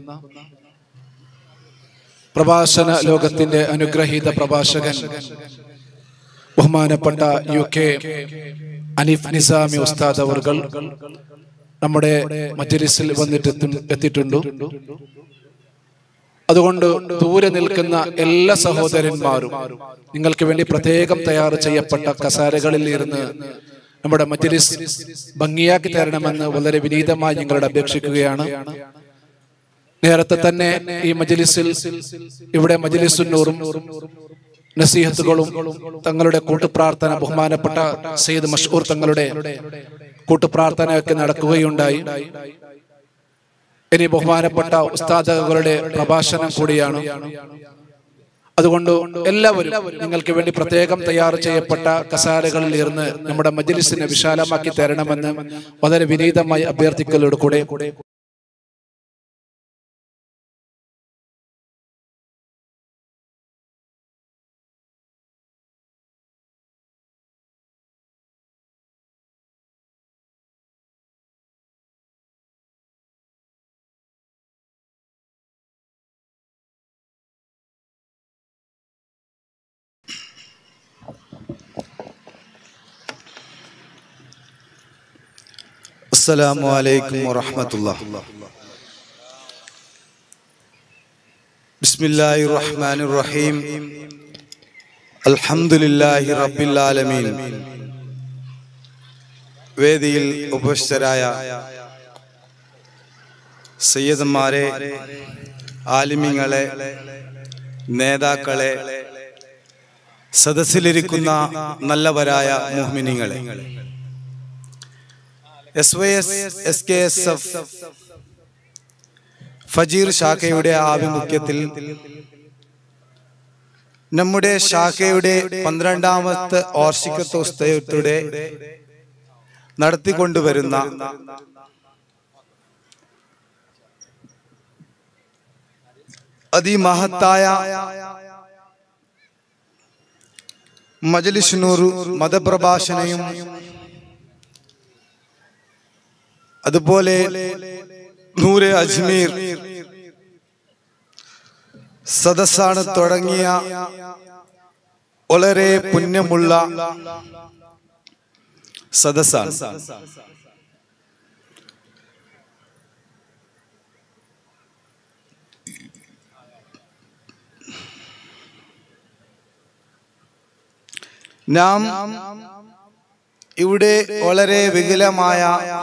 പ്രഭാഷണ ലോകത്തിന്റെ അനുഗ്രഹീത പ്രഭാഷകൻ ബഹുമാനപ്പെട്ട യു കെ അനീഫ് നിസാമി ഉസ്താദ് അവർകൾ നമ്മുടെ മജലിസിൽ വന്നിട്ട് എത്തിയിട്ടുണ്ട് അതുകൊണ്ട് ദൂരെ നിൽക്കുന്ന എല്ലാ സഹോദരന്മാരും നിങ്ങൾക്ക് വേണ്ടി പ്രത്യേകം തയ്യാർ ചെയ്യപ്പെട്ട കസാരകളിൽ ഇരുന്ന് നമ്മുടെ മജ്ലിസ് ഭംഗിയാക്കി തരണമെന്ന് വളരെ വിനീതമായി ഞങ്ങളോട് അപേക്ഷിക്കുകയാണ് നേരത്തെ തന്നെ ഈ മജ്ലിസിൽ ഇവിടെ മജ്ലിസുന്നൂറും നസീഹത്തുകളും തങ്ങളുടെ കൂട്ടുപ്രാർത്ഥന ബഹുമാനപ്പെട്ട സയ്യിദ് മഷൂർ തങ്ങളുടെ കൂട്ടുപ്രാർത്ഥനയൊക്കെ നടക്കുകയുണ്ടായി ഇനി ബഹുമാനപ്പെട്ട ഉസ്താദകളുടെ പ്രഭാഷണം കൂടിയാണ് അതുകൊണ്ട് എല്ലാവരും നിങ്ങൾക്ക് വേണ്ടി പ്രത്യേകം തയ്യാർ ചെയ്യപ്പെട്ട കസാരകളിൽ ഇരുന്ന് നമ്മുടെ മജ്ലിസിനെ വിശാലമാക്കി തരണമെന്ന് വളരെ വിനീതമായി അഭ്യർത്ഥിക്കലോട് കൂടെ السلام عليكم ورحمة الله بسم الله الرحمن الرحيم الحمد لله رب العالمين വേദിയിൽ ഉപസ്ഥരായ സയ്യദന്മാരെ ആലിമ്യങ്ങളെ നേതാക്കളെ സദസ്സിലിരിക്കുന്ന നല്ലവരായ മുഹ്മിനിങ്ങളെ S Y S S K S F Fajeer ശാഖയുടെ ആഭിമുഖ്യത്തിൽ നമ്മുടെ ശാഖയുടെ പന്ത്രണ്ടാമത്തെ വാർഷികത്തോസ്തയത്തോടെ നടത്തിക്കൊണ്ടുവരുന്ന അതിമഹത്തായ മജലിസുനൂർ മതപ്രഭാഷണയും അതുപോലെ നൂറെ അജ്മീർ സദസ്സാണ് തുടങ്ങിയ വളരെ പുണ്യമുള്ള സദസ്സാണ് നാം ഇവിടെ വളരെ വികലമായ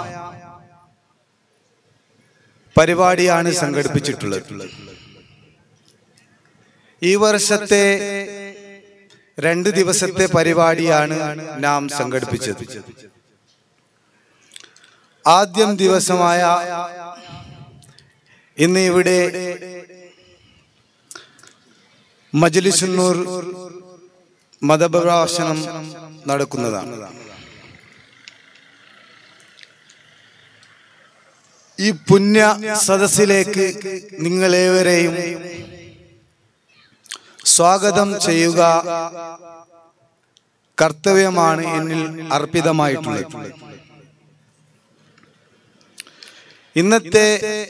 പരിപാടിയാണ് സംഘടിപ്പിച്ചിട്ടുള്ളത് ഈ വർഷത്തെ രണ്ട് ദിവസത്തെ പരിപാടിയാണ് നാം സംഘടിപ്പിച്ചത് ആദ്യം ദിവസമായ ഇന്ന് ഇവിടെ മജലിസുന്നൂർ മതപ്രഭാഷണം നടക്കുന്നതാണ് ഈ പുണ്യ സദസ്സിലേക്ക് നിങ്ങളേവരെയും സ്വാഗതം ചെയ്യുക കർത്തവ്യമാണ് എന്നിൽ അർപ്പിതമായിട്ടുള്ളത് ഇന്നത്തെ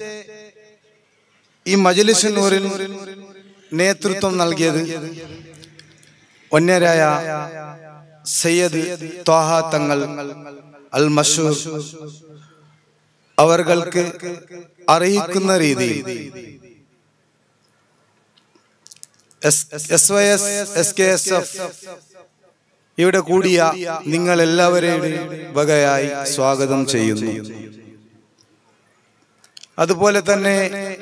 ഈ മജലിസുന്നൂരിൽ നേതൃത്വം നൽകിയത് വന്യരായ സയ്യദ് ത്വാഹ തങ്ങൾ അൽ മഷൂർ അവർക്ക് അറിയിക്കുന്ന രീതിയിൽ S Y S S K S F ഇവിടെ കൂടിയ നിങ്ങൾ എല്ലാവരെയും വകയായി സ്വാഗതം ചെയ്യുന്നു അതുപോലെ തന്നെ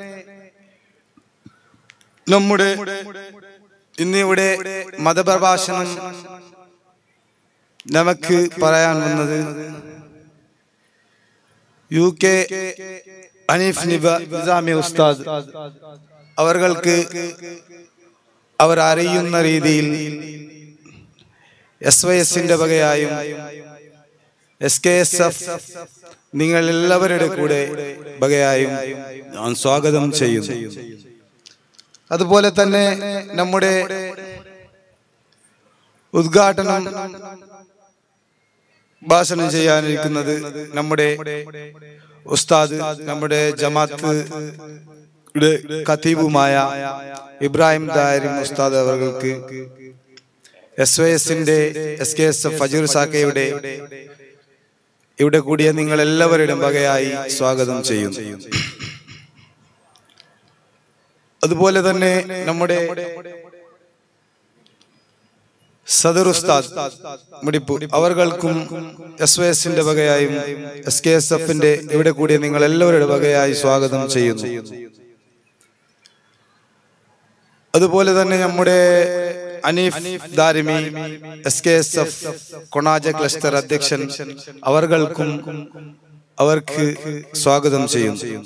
നമ്മുടെ ഇന്നിവിടെ മതപ്രഭാഷണം നമുക്ക് പറയാൻ വന്നത് യു കെ അനീഫ് നിബ നിസാമി ഉസ്താദ് അവർക്ക് അവർ അറിയുന്ന രീതിയിൽ എസ് വൈ എസിന്റെ വകയായും എസ് കെ എസ് എഫ് നിങ്ങൾ എല്ലാവരുടെ കൂടെ വകയായും ഞാൻ സ്വാഗതം ചെയ്യുന്നു അതുപോലെ തന്നെ നമ്മുടെ ഉദ്ഘാടനം ഭാഷണം ചെയ്യാനിരിക്കുന്നത് നമ്മുടെ ഉസ്താദ് നമ്മുടെ ജമാത്ത് ഖത്തീബുമായ ഇബ്രാഹിം ദാരിം ഉസ്താദ് അവർക്ക് എസ് വൈ എസിന്റെ എസ് കെ എസ് ഫജീർ സാക്കയുടെ ഇവിടെ കൂടിയ നിങ്ങൾ എല്ലാവരുടെയും വകയായി സ്വാഗതം ചെയ്യുന്നു അതുപോലെ തന്നെ നമ്മുടെ സദർ ഉസ്താദ് മുടിപ്പു അവർക്കും എസ് വൈ എസിന്റെ വകയായും എസ് കെ എസ് എഫിന്റെ ഇവിടെ കൂടിയ നിങ്ങൾ എല്ലാവരുടെ വകയായി സ്വാഗതം ചെയ്യുന്നു അതുപോലെ തന്നെ നമ്മുടെ Aneef Darimi S K S F Konaja cluster അധ്യക്ഷൻ അവർക്കും അവർക്ക് സ്വാഗതം ചെയ്യുന്നു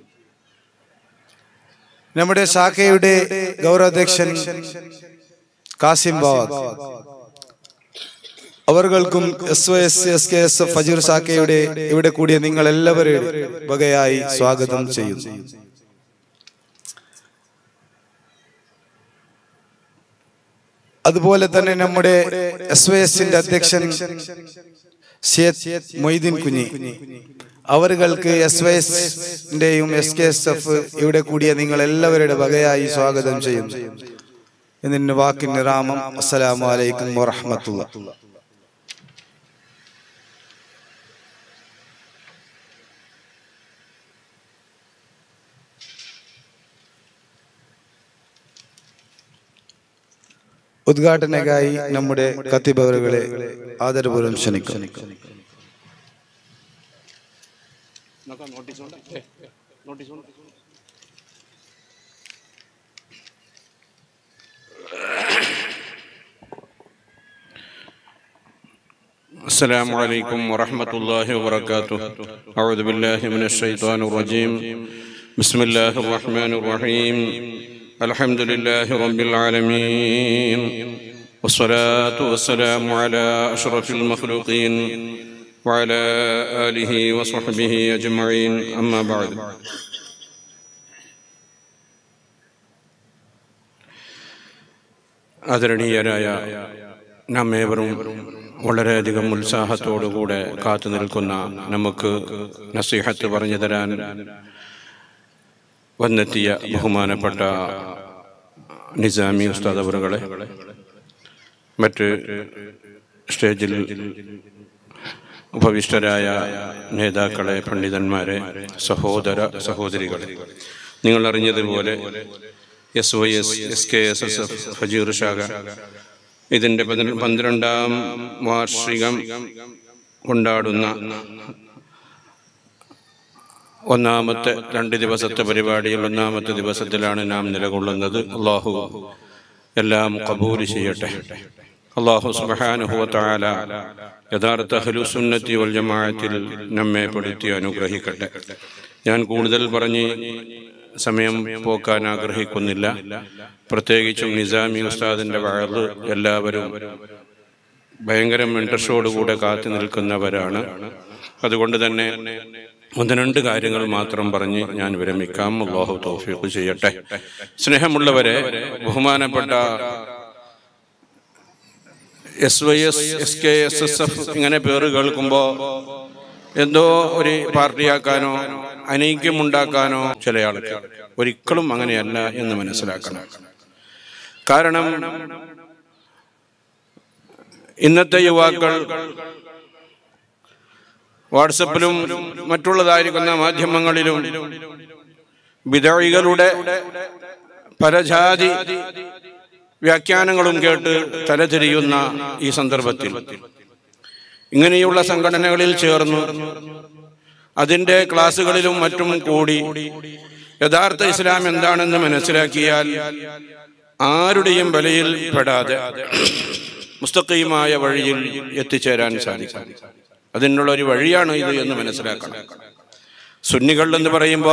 നമ്മുടെ ശാഖയുടെ ഗൗരവാധ്യക്ഷൻ കാസിം ബാവാദ് അവർക്കും S Y S S K S F Fajeer ശാഖയുടെ ഇവിടെ കൂടിയ നിങ്ങൾ എല്ലാവരും വകയായി സ്വാഗതം ചെയ്യുന്നു അതുപോലെ തന്നെ നമ്മുടെ എസ് വൈ എസിന്റെ അധ്യക്ഷൻ സിയത് മൊയ്തീൻ കുഞ്ഞി അവർക്ക് എസ് വൈ എസിന്റെയും എസ് കെ എസ് എഫ് ഇവിടെ കൂടിയ നിങ്ങൾ എല്ലാവരുടെ വകയായി സ്വാഗതം ചെയ്യുന്നു എന്നിന്റെ വാക്കിന് രാമം അസ്സലാമു അലൈക്കും വറഹമത്തുള്ള ഉദ്ഘാടനക്കായി നമ്മുടെ കത്തിബവറുകളെ ആദരപൂർവ്വം ക്ഷണിക്കും السلام عليكم ورحمة الله وبركاته أعوذ بالله من الشيطان الرجيم بسم الله الرحمن الرحيم الحمد لله رب العالمين والصلاة والسلام على أشرف المخلوقين وعلى آله وصحبه أجمعين أما بعد ആദരണീയരായ നാം ഏവരും വളരെയധികം ഉത്സാഹത്തോടുകൂടെ കാത്തു നിൽക്കുന്ന നമുക്ക് നസീഹത്ത് പറഞ്ഞു തരാൻ വന്നെത്തിയ ബഹുമാനപ്പെട്ട നിസാമി ഉസ്താദ് അവറുകളെ മറ്റ് സ്റ്റേജിൽ ഉപവിഷ്ടരായ നേതാക്കളെ പണ്ഡിതന്മാരെ സഹോദര സഹോദരികളെ നിങ്ങൾ അറിഞ്ഞതുപോലെ S Y S S K S S F Fajeer ഷാഖ ഇതിൻ്റെ പതിന- പന്ത്രണ്ടാം വാർഷികം കൊണ്ടാടുന്ന ഒന്നാമത്തെ രണ്ട് ദിവസത്തെ പരിപാടിയിൽ ഒന്നാമത്തെ ദിവസത്തിലാണ് നാം നിലകൊള്ളുന്നത് അള്ളാഹു എല്ലാം കബൂൽ ചെയ്യട്ടെ അള്ളാഹു സുബാനുഹുവത്താല യഥാർത്ഥ ഹലുസുന്നത്തി വൽ ജമാഅത്തിൽ നമ്മെ പെടുത്തി അനുഗ്രഹിക്കട്ടെ ഞാൻ കൂടുതൽ പറഞ്ഞ് സമയം പോക്കാൻ ആഗ്രഹിക്കുന്നില്ല പ്രത്യേകിച്ചും നിസാമി ഉസ്താദിന്റെ വഴല് എല്ലാവരും ഭയങ്കര ഇൻട്രസ്റ്റോടുകൂടെ കാത്തു നിൽക്കുന്നവരാണ് അതുകൊണ്ട് തന്നെ ഒന്ന് രണ്ട് കാര്യങ്ങൾ മാത്രം പറഞ്ഞ് ഞാൻ വിരമിക്കാം അള്ളാഹു തൗഫീഖ് ചെയ്യട്ടെ സ്നേഹമുള്ളവരെ ബഹുമാനപ്പെട്ട S Y S S K S S F ഇങ്ങനെ പേര് കേൾക്കുമ്പോൾ എന്തോ ഒരു പാർട്ടിയാക്കാനോ അനൈക്യമുണ്ടാക്കാനോ ചില ആൾക്ക് ഒരിക്കലും അങ്ങനെയല്ല എന്ന് മനസ്സിലാക്കണം കാരണം ഇന്നത്തെ യുവാക്കൾ വാട്സപ്പിലും മറ്റുള്ളതായിരിക്കുന്ന മാധ്യമങ്ങളിലും വിതഴികളുടെ പരജാതി വ്യാഖ്യാനങ്ങളും കേട്ട് തലതിരിയുന്ന ഈ സന്ദർഭത്തിൽ ഇങ്ങനെയുള്ള സംഘടനകളിൽ ചേർന്നു അതിന്റെ ക്ലാസ്സുകളിലും മറ്റും കൂടി യഥാർത്ഥ ഇസ്ലാം എന്താണെന്ന് മനസ്സിലാക്കിയാൽ ആരുടെയും വലയിൽ പെടാതെ മുസ്തഖീമായ വഴിയിൽ എത്തിച്ചേരാൻ സാധിക്കും അതിനുള്ള ഒരു വഴിയാണ് ഇത് എന്ന് മനസ്സിലാക്കണം സുന്നികൾ എന്ന് പറയുമ്പോ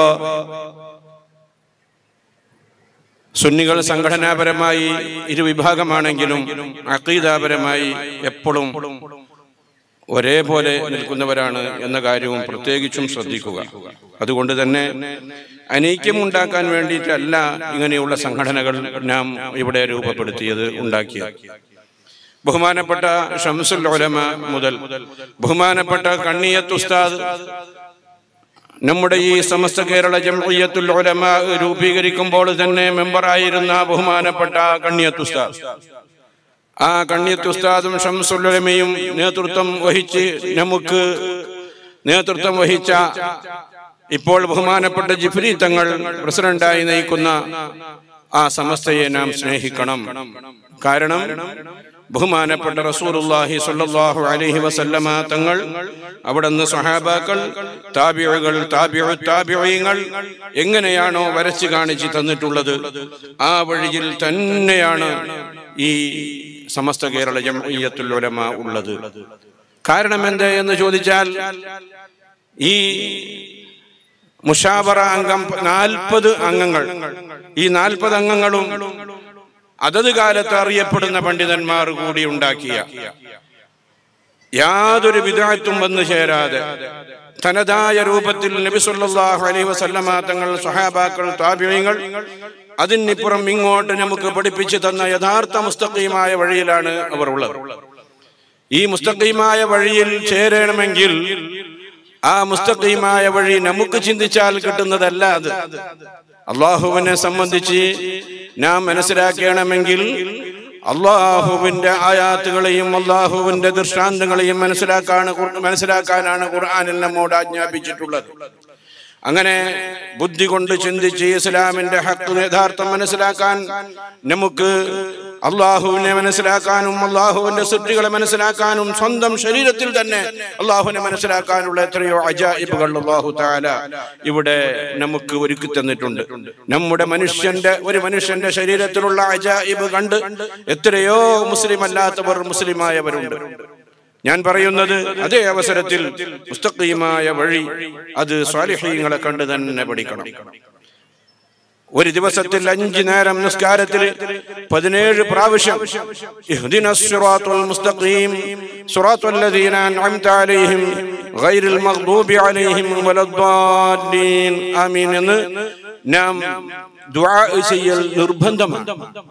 സുന്നികൾ സംഘടനാപരമായി ഇരുവിഭാഗമാണെങ്കിലും അക്കീതാപരമായി എപ്പോഴും ഒരേപോലെ നിൽക്കുന്നവരാണ് എന്ന കാര്യവും പ്രത്യേകിച്ചും ശ്രദ്ധിക്കുക അതുകൊണ്ട് തന്നെ അനൈക്യമുണ്ടാക്കാൻ വേണ്ടിയിട്ടല്ല ഇങ്ങനെയുള്ള സംഘടനകൾ നാം ഇവിടെ രൂപപ്പെടുത്തിയത് ഉണ്ടാക്കിയത് ബഹുമാനപ്പെട്ട ഷംസുൽ ഉലമ മുതൽ ബഹുമാനപ്പെട്ട കണ്ണിയത്ത് ഉസ്താദ് നമ്മുടെ ഈ സമസ്ത കേരള ജംഇയ്യത്തുൽ ഉലമ രൂപീകരിക്കുമ്പോൾ തന്നെ മെമ്പറായിരുന്ന ബഹുമാനപ്പെട്ട കണ്ണിയത്ത് ഉസ്താദ് ആ കണ്ണിയത്ത് ഉസ്താദും ഷംസുൽ ഉലമയും നേതൃത്വം വഹിച്ച് നമുക്ക് നേതൃത്വം വഹിച്ച ഇപ്പോൾ ബഹുമാനപ്പെട്ട ജിഫ്രി തങ്ങൾ പ്രസിഡന്റായി നയിക്കുന്ന ആ സമസ്തയെ നാം സ്നേഹിക്കണം കാരണം ബഹുമാനപ്പെട്ട റസൂലുള്ളാഹി സ്വല്ലല്ലാഹു അലൈഹി വസല്ലമ തങ്ങൾ അവിടുന്ന് സ്വഹാബാക്കൾ താബിഉകൾ താബിഉ താബിഈങ്ങൾ എങ്ങനെയാണോ വരച്ചു കാണിച്ചു തന്നിട്ടുള്ളത് ആ വഴിയിൽ തന്നെയാണ് ഈ സമസ്ത കേരള ജംഇയ്യത്തുൽ ഉലമ ഉള്ളത് കാരണം എന്ത് എന്ന് ചോദിച്ചാൽ ഈ മുഷാവറ അംഗം നാൽപ്പത് അംഗങ്ങൾ ഈ നാൽപ്പത് അംഗങ്ങളും അതത് കാലത്ത് അറിയപ്പെടുന്ന പണ്ഡിതന്മാർ കൂടി ഉണ്ടാക്കിയ യാതൊരു വിദഗ്ധത്തും വന്നു ചേരാതെ തനതായ രൂപത്തിൽ നബി സല്ലല്ലാഹു അലൈഹി വസല്ലമ തങ്ങൾ സ്വഹാബാക്കൾ താബിഈങ്ങൾ അതിനിപ്പുറം ഇങ്ങോട്ട് നമുക്ക് പഠിപ്പിച്ചു തന്ന യഥാർത്ഥ മുസ്തഖീമായ വഴിയിലാണ് അവർ ഉള്ളത് ഈ മുസ്തഖീമായ വഴിയിൽ ചേരണമെങ്കിൽ ആ മുസ്തഖീമായ വഴി നമുക്ക് ചിന്തിച്ചാൽ കിട്ടുന്നതല്ല അത് അള്ളാഹുവിനെ സംബന്ധിച്ച് നാം മനസ്സിലാക്കണമെങ്കിൽ അള്ളാഹുവിന്റെ ആയാത്തുകളെയും അള്ളാഹുവിന്റെ ദൃഷ്ടാന്തങ്ങളെയും മനസ്സിലാക്കാണ് ഖുർ- മനസ്സിലാക്കാനാണ് ഖുർആനിൽ നമ്മോട് ആജ്ഞാപിച്ചിട്ടുള്ളത് അങ്ങനെ ബുദ്ധി കൊണ്ട് ചിന്തിച്ച് ഇസ്ലാമിന്റെ ഹക്ക് യഥാർത്ഥം മനസ്സിലാക്കാൻ നമുക്ക് അള്ളാഹുവിനെ മനസ്സിലാക്കാനും അള്ളാഹുവിന്റെ സൃഷ്ടികളെ മനസ്സിലാക്കാനും സ്വന്തം ശരീരത്തിൽ തന്നെ അള്ളാഹുവിനെ മനസ്സിലാക്കാനുള്ള എത്രയോ അജായിബുകൾ അള്ളാഹു താല ഇവിടെ നമുക്ക് ഒരുക്കി തന്നിട്ടുണ്ട് നമ്മുടെ മനുഷ്യന്റെ ഒരു മനുഷ്യന്റെ ശരീരത്തിലുള്ള അജായിബ് കണ്ട് എത്രയോ മുസ്ലിം അല്ലാത്തവർ മുസ്ലിമായവരുണ്ട് ഞാൻ പറയുന്നത് അതേ അവസരത്തിൽ മുസ്തഖീമായ വഴി അത് സ്വാലിഹീങ്ങളെ കണ്ട് തന്നെ പഠിക്കണം ഒരു ദിവസത്തിൽ അഞ്ചു നേരം നിസ്കാരത്തിൽ പതിനേഴ് പ്രാവശ്യം ഇഹ്ദിനസ് സിറാത്തുൽ മുസ്തഖീം സിറാത്തുൽ ലദീന അൻഅംത അലൈഹിം ഗൈറിൽ മഗ്ദൂബി അലൈഹിം വലദ്ദാല്ലീൻ ആമീൻ എന്ന് നാം ദുആ ചെയ്യൽ നിർബന്ധമാണ്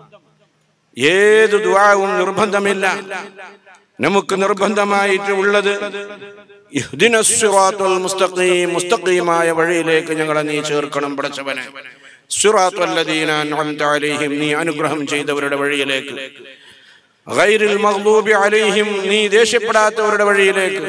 ഏത് ദുആവും നിർബന്ധമില്ല നമുക്ക് നിർബന്ധമായിട്ട് ഉള്ളത് ഇഹ്ദിനസ് സിറാത്തുൽ മുസ്തഖീം മുസ്തഖീമായ വഴിയിലേക്ക് ഞങ്ങളെ നീ ചേർക്കണം പടച്ചവനെ സിറാത്തുൽ ലദീന അൻഅംത അലൈഹിം നീ അനുഗ്രഹം ചെയ്തവരുടെ വഴിയിലേക്ക് ഗൈറിൽ മഗ്ദൂബി അലൈഹിം നീ ദേഷ്യപ്പെടാത്തവരുടെ വഴിയിലേക്ക്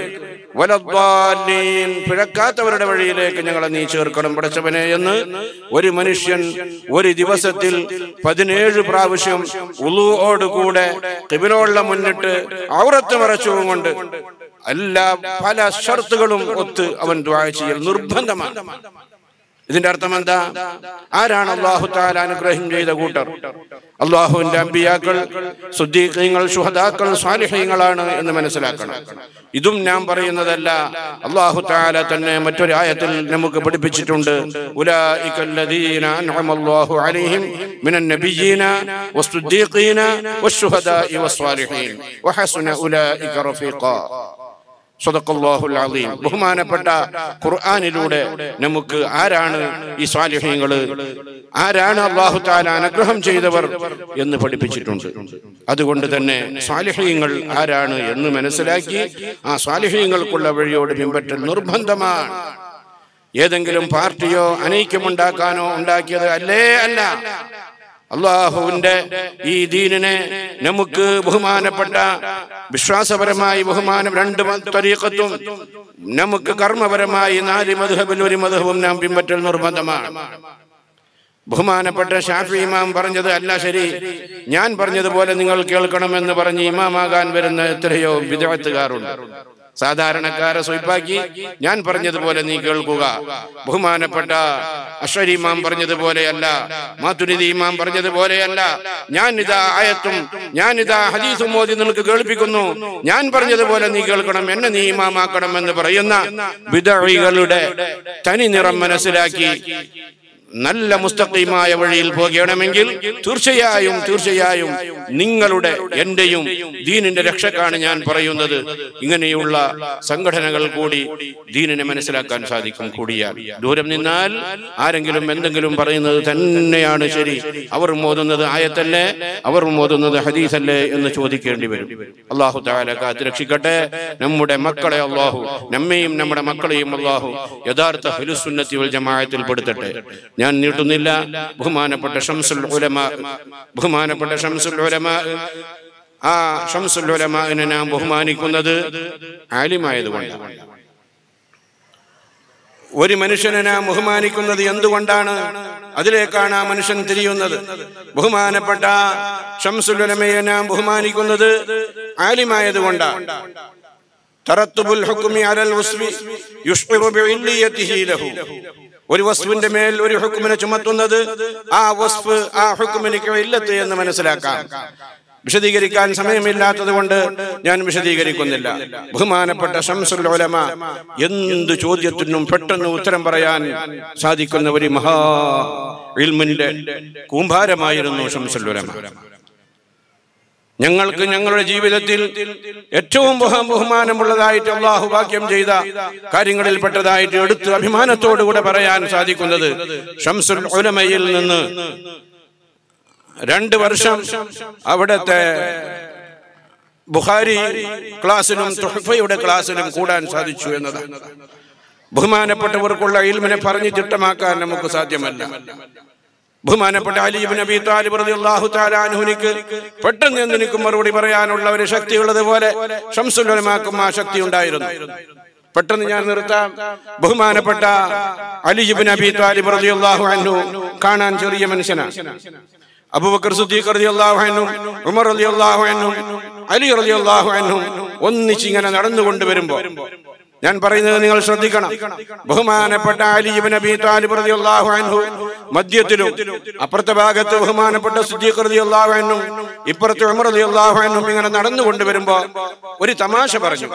വലദ്ദാലീൻ പിഴക്കാത്തവരുടെ വഴിയിലേക്ക് ഞങ്ങളെ നീ ചേർക്കണം പടച്ചവനെ എന്ന് ഒരു മനുഷ്യൻ ഒരു ദിവസത്തിൽ പതിനേഴ് പ്രാവശ്യം ഉളുവോടുകൂടെ കിബിലോള്ള മുന്നിട്ട് ഔറത്ത് മറച്ചും കൊണ്ട് എല്ലാ പല ഷർത്തുകളും ഒത്ത് അവൻ ദ്വാ ചെയ്യൽ നിർബന്ധമാണ് ഇതിന്റെ അർത്ഥം എന്താ ആരാണ് അള്ളാഹു താല അനുഗ്രഹം ചെയ്ത കൂട്ടർ അള്ളാഹുവിന്റെ അമ്പിയാക്കൾ സുദ്ദീഖീങ്ങൾ ശുഹദാക്കൾ സ്വാലിഹീങ്ങളാണ് എന്ന് മനസ്സിലാക്കണം ഇതും ഞാൻ പറയുന്നതല്ല അള്ളാഹു താല തന്നെ മറ്റൊരു ആയത്തിൽ നമുക്ക് പഠിപ്പിച്ചിട്ടുണ്ട് ഉലായികല്ലദീന അൻഅമല്ലാഹു അലൈഹിം മിനൻ നബിയ്യീന വസ്സുദ്ദീഖീന വശുഹദാഇ വസ്വാലിഹീൻ വഹസുന ഉലായിക റഫീഖാ സ്വതക്കല്ലാഹുൽ അലീം ബഹുമാനപ്പെട്ട ഖുർആനിലൂടെ നമുക്ക് ആരാണ് ഈ സ്വാലിഹ്യങ്ങള് ആരാണ് അള്ളാഹു താല അനുഗ്രഹം ചെയ്തവർ എന്ന് പഠിപ്പിച്ചിട്ടുണ്ട് അതുകൊണ്ട് തന്നെ സ്വാലിഹ്യങ്ങൾ ആരാണ് എന്ന് മനസ്സിലാക്കി ആ സ്വാലിഹ്യങ്ങൾക്കുള്ള വഴിയോട് പിൻപറ്റൽ നിർബന്ധമാണ് ഏതെങ്കിലും പാർട്ടിയോ അനൈക്യമുണ്ടാക്കാനോ ഉണ്ടാക്കിയത് അല്ലേ അല്ല അള്ളാഹുവിന്റെ ഈ ദീനിനെ നമുക്ക് ബഹുമാനപ്പെട്ട വിശ്വാസപരമായി ബഹുമാനം രണ്ട് തരീക്കത്തും നമുക്ക് കർമ്മപരമായി നാല് മധുഹബിൽ ഒരു മധുഹവും നാം പിൻപറ്റൽ നിർബന്ധമാണ് ബഹുമാനപ്പെട്ട ഷാഫി ഇമാം പറഞ്ഞത് അല്ല ശരി ഞാൻ പറഞ്ഞതുപോലെ നിങ്ങൾ കേൾക്കണമെന്ന് പറഞ്ഞ് ഇമാമാകാൻ വരുന്ന എത്രയോ വിദഗ്ധക്കാരുണ്ട് സാധാരണക്കാരെ സ്വയ്പാക്കി ഞാൻ പറഞ്ഞതുപോലെ നീ കേൾക്കുക ബഹുമാനപ്പെട്ട അഷരി ഇമാം പറഞ്ഞതുപോലെയല്ല മാതുരിദി ഇമാം പറഞ്ഞതുപോലെയല്ല ഞാൻ ഇതാ ആയത്തും ഞാൻ ഇതാ ഹദീസും മോദി നിനക്ക് കേൾപ്പിക്കുന്നു ഞാൻ പറഞ്ഞതുപോലെ നീ കേൾക്കണം എന്നെ നീ ഇമാമാക്കണം എന്ന് പറയുന്ന വിദഴികളുടെ തനി നിറം മനസ്സിലാക്കി നല്ല മുസ്തഖീമായ വഴിയിൽ പോകണമെങ്കിൽ തീർച്ചയായും തീർച്ചയായും നിങ്ങളുടെ എന്റെയും ദീനിന്റെ രക്ഷക്കാണ് ഞാൻ പറയുന്നത് ഇങ്ങനെയുള്ള സംഘടനകൾ കൂടി ദീനിനെ മനസ്സിലാക്കാൻ സാധിക്കും കൂടിയാൽ ദൂരം നിന്നാൽ ആരെങ്കിലും എന്തെങ്കിലും പറയുന്നത് തന്നെയാണ് ശരി അവർ മോതുന്നത് ആയത്തല്ലേ അവർ മോതുന്നത് ഹദീസല്ലേ എന്ന് ചോദിക്കേണ്ടി വരും അള്ളാഹു താല കാത്ത് രക്ഷിക്കട്ടെ നമ്മുടെ മക്കളെ അള്ളാഹു നമ്മയും നമ്മുടെ മക്കളെയും അള്ളാഹു യഥാർത്ഥ ഹുലുസുന്നത്തി വൽ ജമാഅത്തിൽ പെടുത്തട്ടെ ഞാൻ നീട്ടുന്നില്ല ബഹുമാനപ്പെട്ട ഷംസുൽ ഉലമ ബഹുമാനപ്പെട്ട ഷംസുൽ ഉലമ ആ ഷംസുൽ ഉലമാനെ നാം ബഹുമാനിക്കുന്നത് ആലിമായതുകൊണ്ടാണ് ഒരു മനുഷ്യനെ നാം ബഹുമാനിക്കുന്നത് എന്തുകൊണ്ടാണ് അതിലേക്കാണ് ആ മനുഷ്യൻ തിരിയുന്നത് ബഹുമാനപ്പെട്ട ഷംസുലമയെ നാം ബഹുമാനിക്കുന്നത് ആലിമായതുകൊണ്ടാണ് തറത്തുബുൽ ഹുക്കുമി അലൽ വസ്വി യുഷ്ഇറു ബിഇല്ലിയതിഹി ലഹു ഒരു വസ്തുവിന്റെ മേൽ ഒരു ഹുക്കുമിനെ ചുമത്തുന്നത് ആ വസ്ഫ് ആ ഹുക്കുമിനിക്ക് ഇല്ലത്ത് എന്ന് മനസ്സിലാക്കാം വിശദീകരിക്കാൻ സമയമില്ലാത്തത് കൊണ്ട് ഞാൻ വിശദീകരിക്കുന്നില്ല ബഹുമാനപ്പെട്ട ഷംസുൽ ഉലമ എന്ത് ചോദ്യത്തിനും പെട്ടെന്ന് ഉത്തരം പറയാൻ സാധിക്കുന്ന ഒരു മഹാ ഇൽമിന്റെ കൂമ്പാരമായിരുന്നു ഷംസുൽ ഉലമ ഞങ്ങൾക്ക് ഞങ്ങളുടെ ജീവിതത്തിൽ ഏറ്റവും ബഹു ബഹുമാനമുള്ളതായിട്ട് അള്ളാഹു വാക്യം ചെയ്ത കാര്യങ്ങളിൽപ്പെട്ടതായിട്ട് എടുത്ത് അഭിമാനത്തോടുകൂടെ പറയാൻ സാധിക്കുന്നത് ഷംസുൽ ഉലമയിൽ നിന്ന് രണ്ട് വർഷം അവിടുത്തെ ബുഖാരി ക്ലാസ്സിലും തുഹഫയുടെ ക്ലാസ്സിലും കൂടാൻ സാധിച്ചു എന്നതാണ് ബഹുമാനപ്പെട്ടവർക്കുള്ള ഇൽമിനെ പറഞ്ഞ് ചിട്ടമാക്കാൻ നമുക്ക് സാധ്യമല്ല ബഹുമാനപ്പെട്ട അലീബ് നബി താലിബ് റളിയല്ലാഹു തആല അൻഹുനിക്ക് പെട്ടെന്ന് എന്തിനും മറുപടി പറയാനുള്ള ഒരു ശക്തി ഉള്ളതുപോലെ ഷംസുൽ ഉലമാക്കും ആ ശക്തി ഉണ്ടായിരുന്നു പെട്ടെന്ന് ഞാൻ നിർത്താം ബഹുമാനപ്പെട്ട അലിജിബിൻ അബി താലിബ് റളിയല്ലാഹു അൻഹു കാണാൻ ചെറിയ മനുഷ്യനാണ് അബൂബക്കർ സിദ്ദീഖ് റളിയല്ലാഹു അൻഹു ഉമർ റളിയല്ലാഹു അൻഹു അലി റളിയല്ലാഹു അൻഹു ഒന്നിച്ചിങ്ങനെ നടന്നുകൊണ്ട് വരുമ്പോ ഞാൻ പറയുന്നത് നിങ്ങൾ ശ്രദ്ധിക്കണം ബഹുമാനപ്പെട്ട അലിബിൻ അബി താലിബ് റളിയല്ലാഹു അൻഹു മധ്യത്തിലും അപ്പുറത്തെ ഭാഗത്ത് ബഹുമാനപ്പെട്ട സിദ്ദീഖ് റളിയല്ലാഹു അൻഹു ഇപ്പുറത്തെ ഉമർ റളിയല്ലാഹു അൻഹു ഇങ്ങനെ നടന്നുകൊണ്ട് വരുമ്പോ ഒരു തമാശ പറഞ്ഞു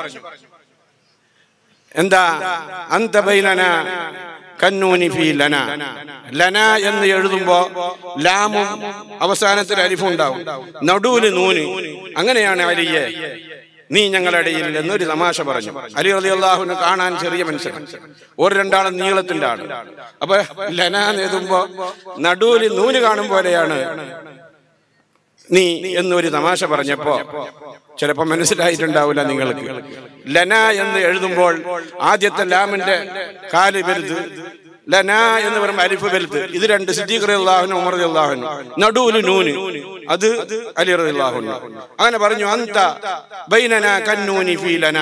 എന്താ അന്ത ബൈനന കന്നൂനി ഫീ ലന ലന എന്ന് എഴുതുമ്പോ ലാമും അവസാനത്തിൽ അലിഫും ഉണ്ടാവും നടുവില് നൂന് അങ്ങനെയാണ് അലിയെ നീ ഞങ്ങളുടെ ഇടയിൽ എന്നൊരു തമാശ പറഞ്ഞു അലി റലി അള്ളാഹുവിനെ കാണാൻ ചെറിയ മനുഷ്യൻ ഒരു രണ്ടാളും നീളത്തിന്റെ ആണ് അപ്പൊ ലന എന്ന് എഴുതുമ്പോ നടുവില് നൂല് കാണും പോലെയാണ് നീ എന്നൊരു തമാശ പറഞ്ഞപ്പോ ചിലപ്പോ മനസ്സിലായിട്ടുണ്ടാവില്ല നിങ്ങൾക്ക് ലന എന്ന് എഴുതുമ്പോൾ ആദ്യത്തെ ലാമിന്റെ കാല് വലുത് ലന എന്ന് പറയുമ്പോൾ അലിഫ് വലുത് ഇത് രണ്ട് സിദ്ദീഖ് അള്ളാഹുനും ഉമർ അള്ളാഹുനും നടുവില് നൂന് അത് അലി അള്ളാഹുനും അങ്ങനെ പറഞ്ഞു അന്ത ബൈനന കന്നൂനി ഫീ ലന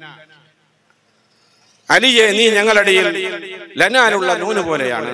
അലിയെ നീ ഞങ്ങളിടയിൽ ലനാലുള്ള നൂന് പോലെയാണ്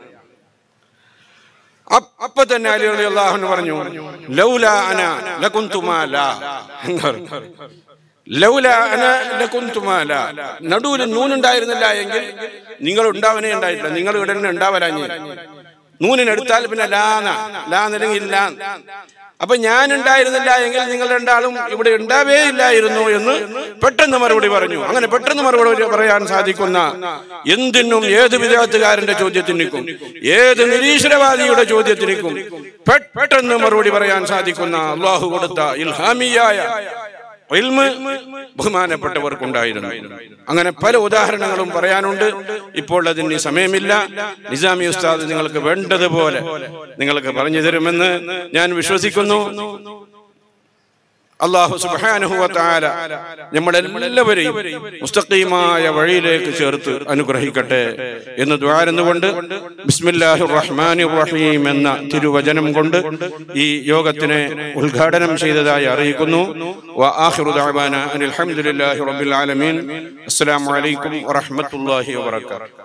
അപ്പ് അപ്പൊ തന്നെ അലി അലി അള്ളാഹുന് പറഞ്ഞു ലൗല അന ലകുന്തുമാല എന്ന് പറഞ്ഞു. ലൗല അന ലകുന്തുമാല നടുവിൽ നൂനുണ്ടായിരുന്നില്ല എങ്കിൽ നിങ്ങൾ ഉണ്ടാവനേ ഉണ്ടായിട്ടില്ല നിങ്ങൾ ഇവിടെ തന്നെ ഉണ്ടാവലാഞ്ഞ് നൂനിനെടുത്താൽ പിന്നെ ലാന ലാന്നല്ലെങ്കിൽ ലാ അപ്പൊ ഞാൻ ഉണ്ടായിരുന്നില്ല എങ്കിൽ നിങ്ങൾ രണ്ടാളും ഇവിടെ ഉണ്ടാവേ ഇല്ലായിരുന്നു എന്ന് പെട്ടെന്ന് മറുപടി പറഞ്ഞു അങ്ങനെ പെട്ടെന്ന് മറുപടി പറയാൻ സാധിക്കുന്ന എന്തിനും ഏത് വിദ്യാർത്ഥികാരന്റെ ചോദ്യത്തിനും ഏത് നിരീശ്വരവാദിയുടെ ചോദ്യത്തിനും പെട്ടെന്ന് മറുപടി പറയാൻ സാധിക്കുന്ന അള്ളാഹു കൊടുത്ത ഇൽഹാമിയായ ഇൽമ് ബഹുമാനപ്പെട്ടവർക്കുണ്ടായിരുന്നു അങ്ങനെ പല ഉദാഹരണങ്ങളും പറയാനുണ്ട് ഇപ്പോൾ അതിന് സമയമില്ല നിസാമി ഉസ്താദ് നിങ്ങൾക്ക് വേണ്ടതുപോലെ നിങ്ങൾക്ക് പറഞ്ഞു തരുമെന്ന് ഞാൻ വിശ്വസിക്കുന്നു അള്ളാഹു സുബാനുഹുവത്താല നമ്മളെല്ലാവരെയും മുസ്തഖീമായ വഴിയിലേക്ക് ചേർത്ത് അനുഗ്രഹിക്കട്ടെ എന്ന് ദ്വാരുന്നുകൊണ്ട് ബിസ്മില്ലാഹി റഹ്മാനി റഹീം എന്ന തിരുവചനം കൊണ്ട് ഈ യോഗത്തിനെ ഉദ്ഘാടനം ചെയ്തതായി അറിയിക്കുന്നു വആഖിറു ദഅവാന അനിൽ ഹംദുലില്ലാഹി റബ്ബിൽ ആലമീൻ അസ്സലാമു അലൈക്കും വറഹ്മത്തുള്ളാഹി വബറകാതുഹു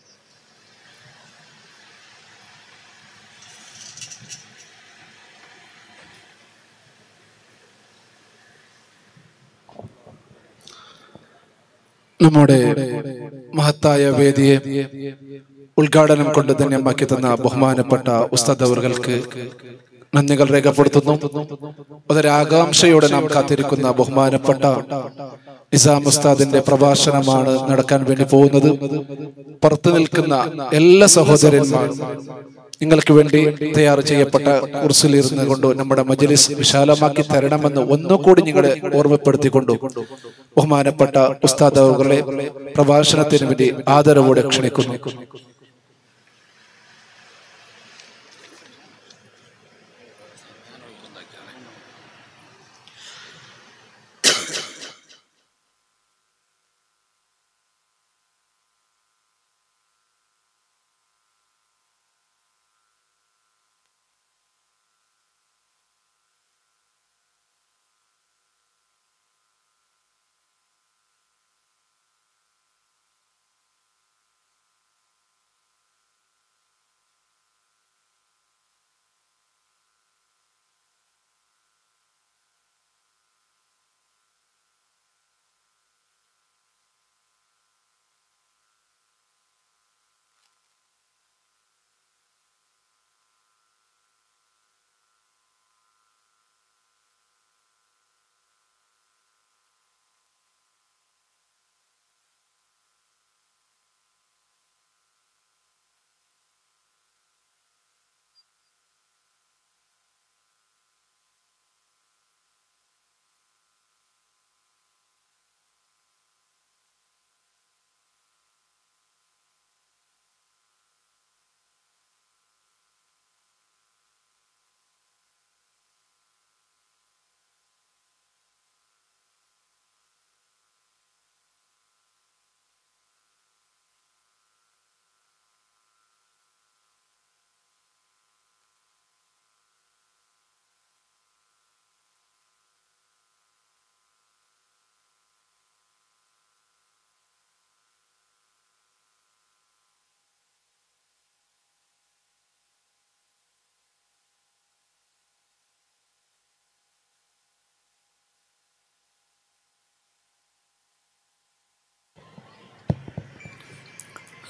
നമ്മുടെ മഹത്തായ വേദിയെ ഉദ്ഘാടനം കൊണ്ട് ധന്യമാക്കി തന്ന ബഹുമാനപ്പെട്ട ഉസ്താദ് അവർക്ക് നന്ദികൾ രേഖപ്പെടുത്തുന്നു വളരെ ആകാംക്ഷയോടെ നാം കാത്തിരിക്കുന്ന ബഹുമാനപ്പെട്ട നിസാം ഉസ്താദിന്റെ പ്രഭാഷണമാണ് നടക്കാൻ വേണ്ടി പോകുന്നത് പുറത്തു നിൽക്കുന്ന എല്ലാ സഹോദരന്മാരും നിങ്ങൾക്ക് വേണ്ടി തയ്യാർ ചെയ്യപ്പെട്ട കുർസിലിരുന്ന് കൊണ്ട് നമ്മുടെ മജലിസ് വിശാലമാക്കി തരണമെന്ന് ഒന്നുകൂടി നിങ്ങളെ ഓർമ്മപ്പെടുത്തിക്കൊണ്ടു ബഹുമാനപ്പെട്ട ഉസ്താദ് അവരുടെ പ്രഭാഷണത്തിന് വേണ്ടി ആദരവോടെ ക്ഷണിക്കുന്നു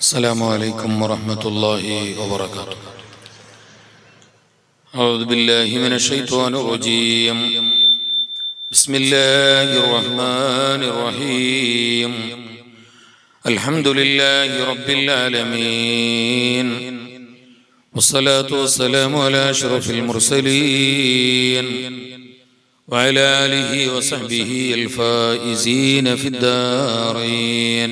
السلام عليكم ورحمة الله وبركاته أعوذ بالله من الشيطان الرجيم بسم الله الرحمن الرحيم الحمد لله رب العالمين والصلاة والسلام على أشرف المرسلين وعلى آله وصحبه الفائزين في الدارين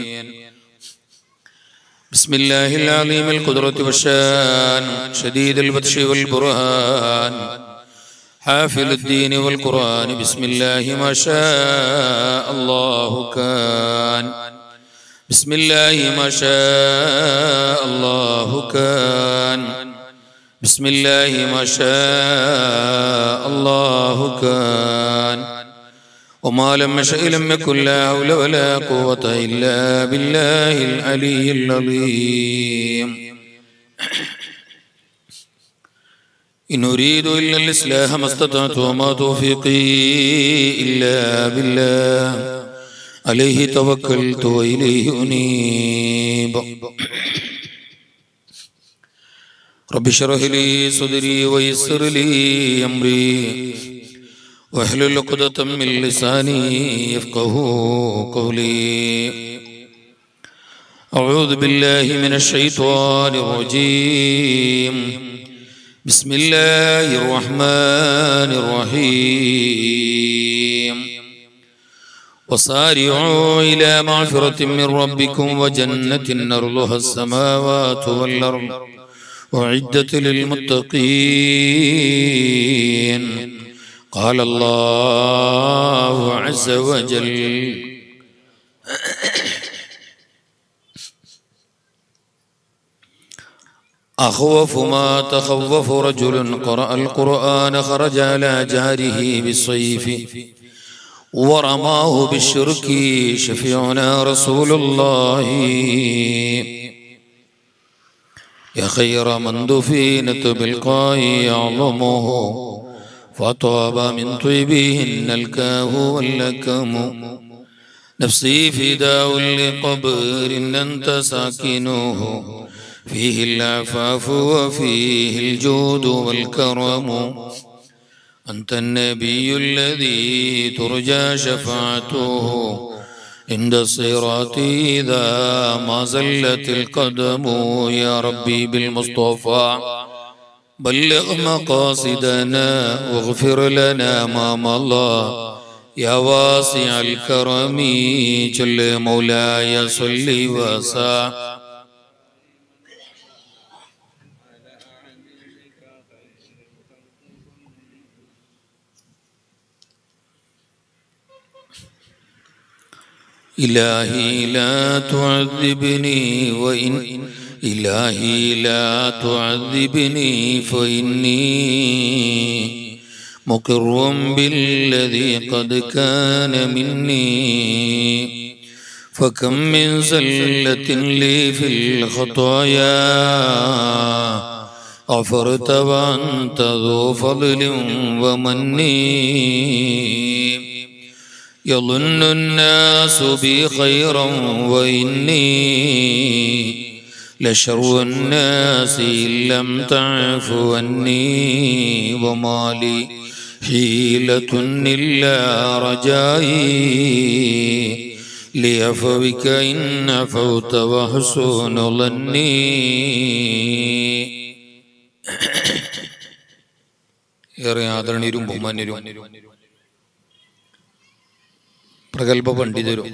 بسم الله العظيم القدرة والشان شديد البطش والبرهان حافل الدين والقرآن بسم الله ما شاء الله كان بسم الله ما شاء الله كان بسم الله ما شاء الله كان وما لم يشأ لم يكن لا حول ولا قوة إلا بالله العلي العظيم إن أريد إلا الإصلاح ما استطعت وما توفيقي إلا بالله عليه توكلت وإليه أنيب رب اشرح لي صدري ويسر لي أمري واحلل عقدة من لساني يفقه قولي أعوذ بالله من الشيطان الرجيم بسم الله الرحمن الرحيم وصارعوا إلى مغفرة من ربكم وجنة أرضها السماوات والأرض أعدت للمتقين قال الله عز وجل أخوف ما تخوف رجل قرأ القرآن خرج على جاره بالصيف ورماه بالشرك شفيعنا رسول الله يا خير من دفينت بالقاء يعظمه فطاب من طيبهن الكاه واللكم نفسي فداء لقبر أنت ساكنه فيه العفاف وفيه الجود والكرم أنت النبي الذي ترجى شفاعته عند الصراط إذا ما زلت القدم يا ربي بالمصطفى بلغ مقاصدنا واغفر لنا ما مضى يا واسع الكرم جل مولاي صل وسلم إلهي لا تعذبني وإن إلهي لا تعذبني فإني مقر بالذي قد كان مني فكم من زلة لي في الخطايا غفرت وأنت ذو فضل ومني يظن الناس بي خيرا وإني لشر الناس إن لم تعف عني وما لي حيلة إلا رجائي لعفوك إن عفوت وحسن ظني ഏറെ ആദരണീയരും ബഹുമാന്യരും പ്രഗത്ഭ പണ്ഡിതരും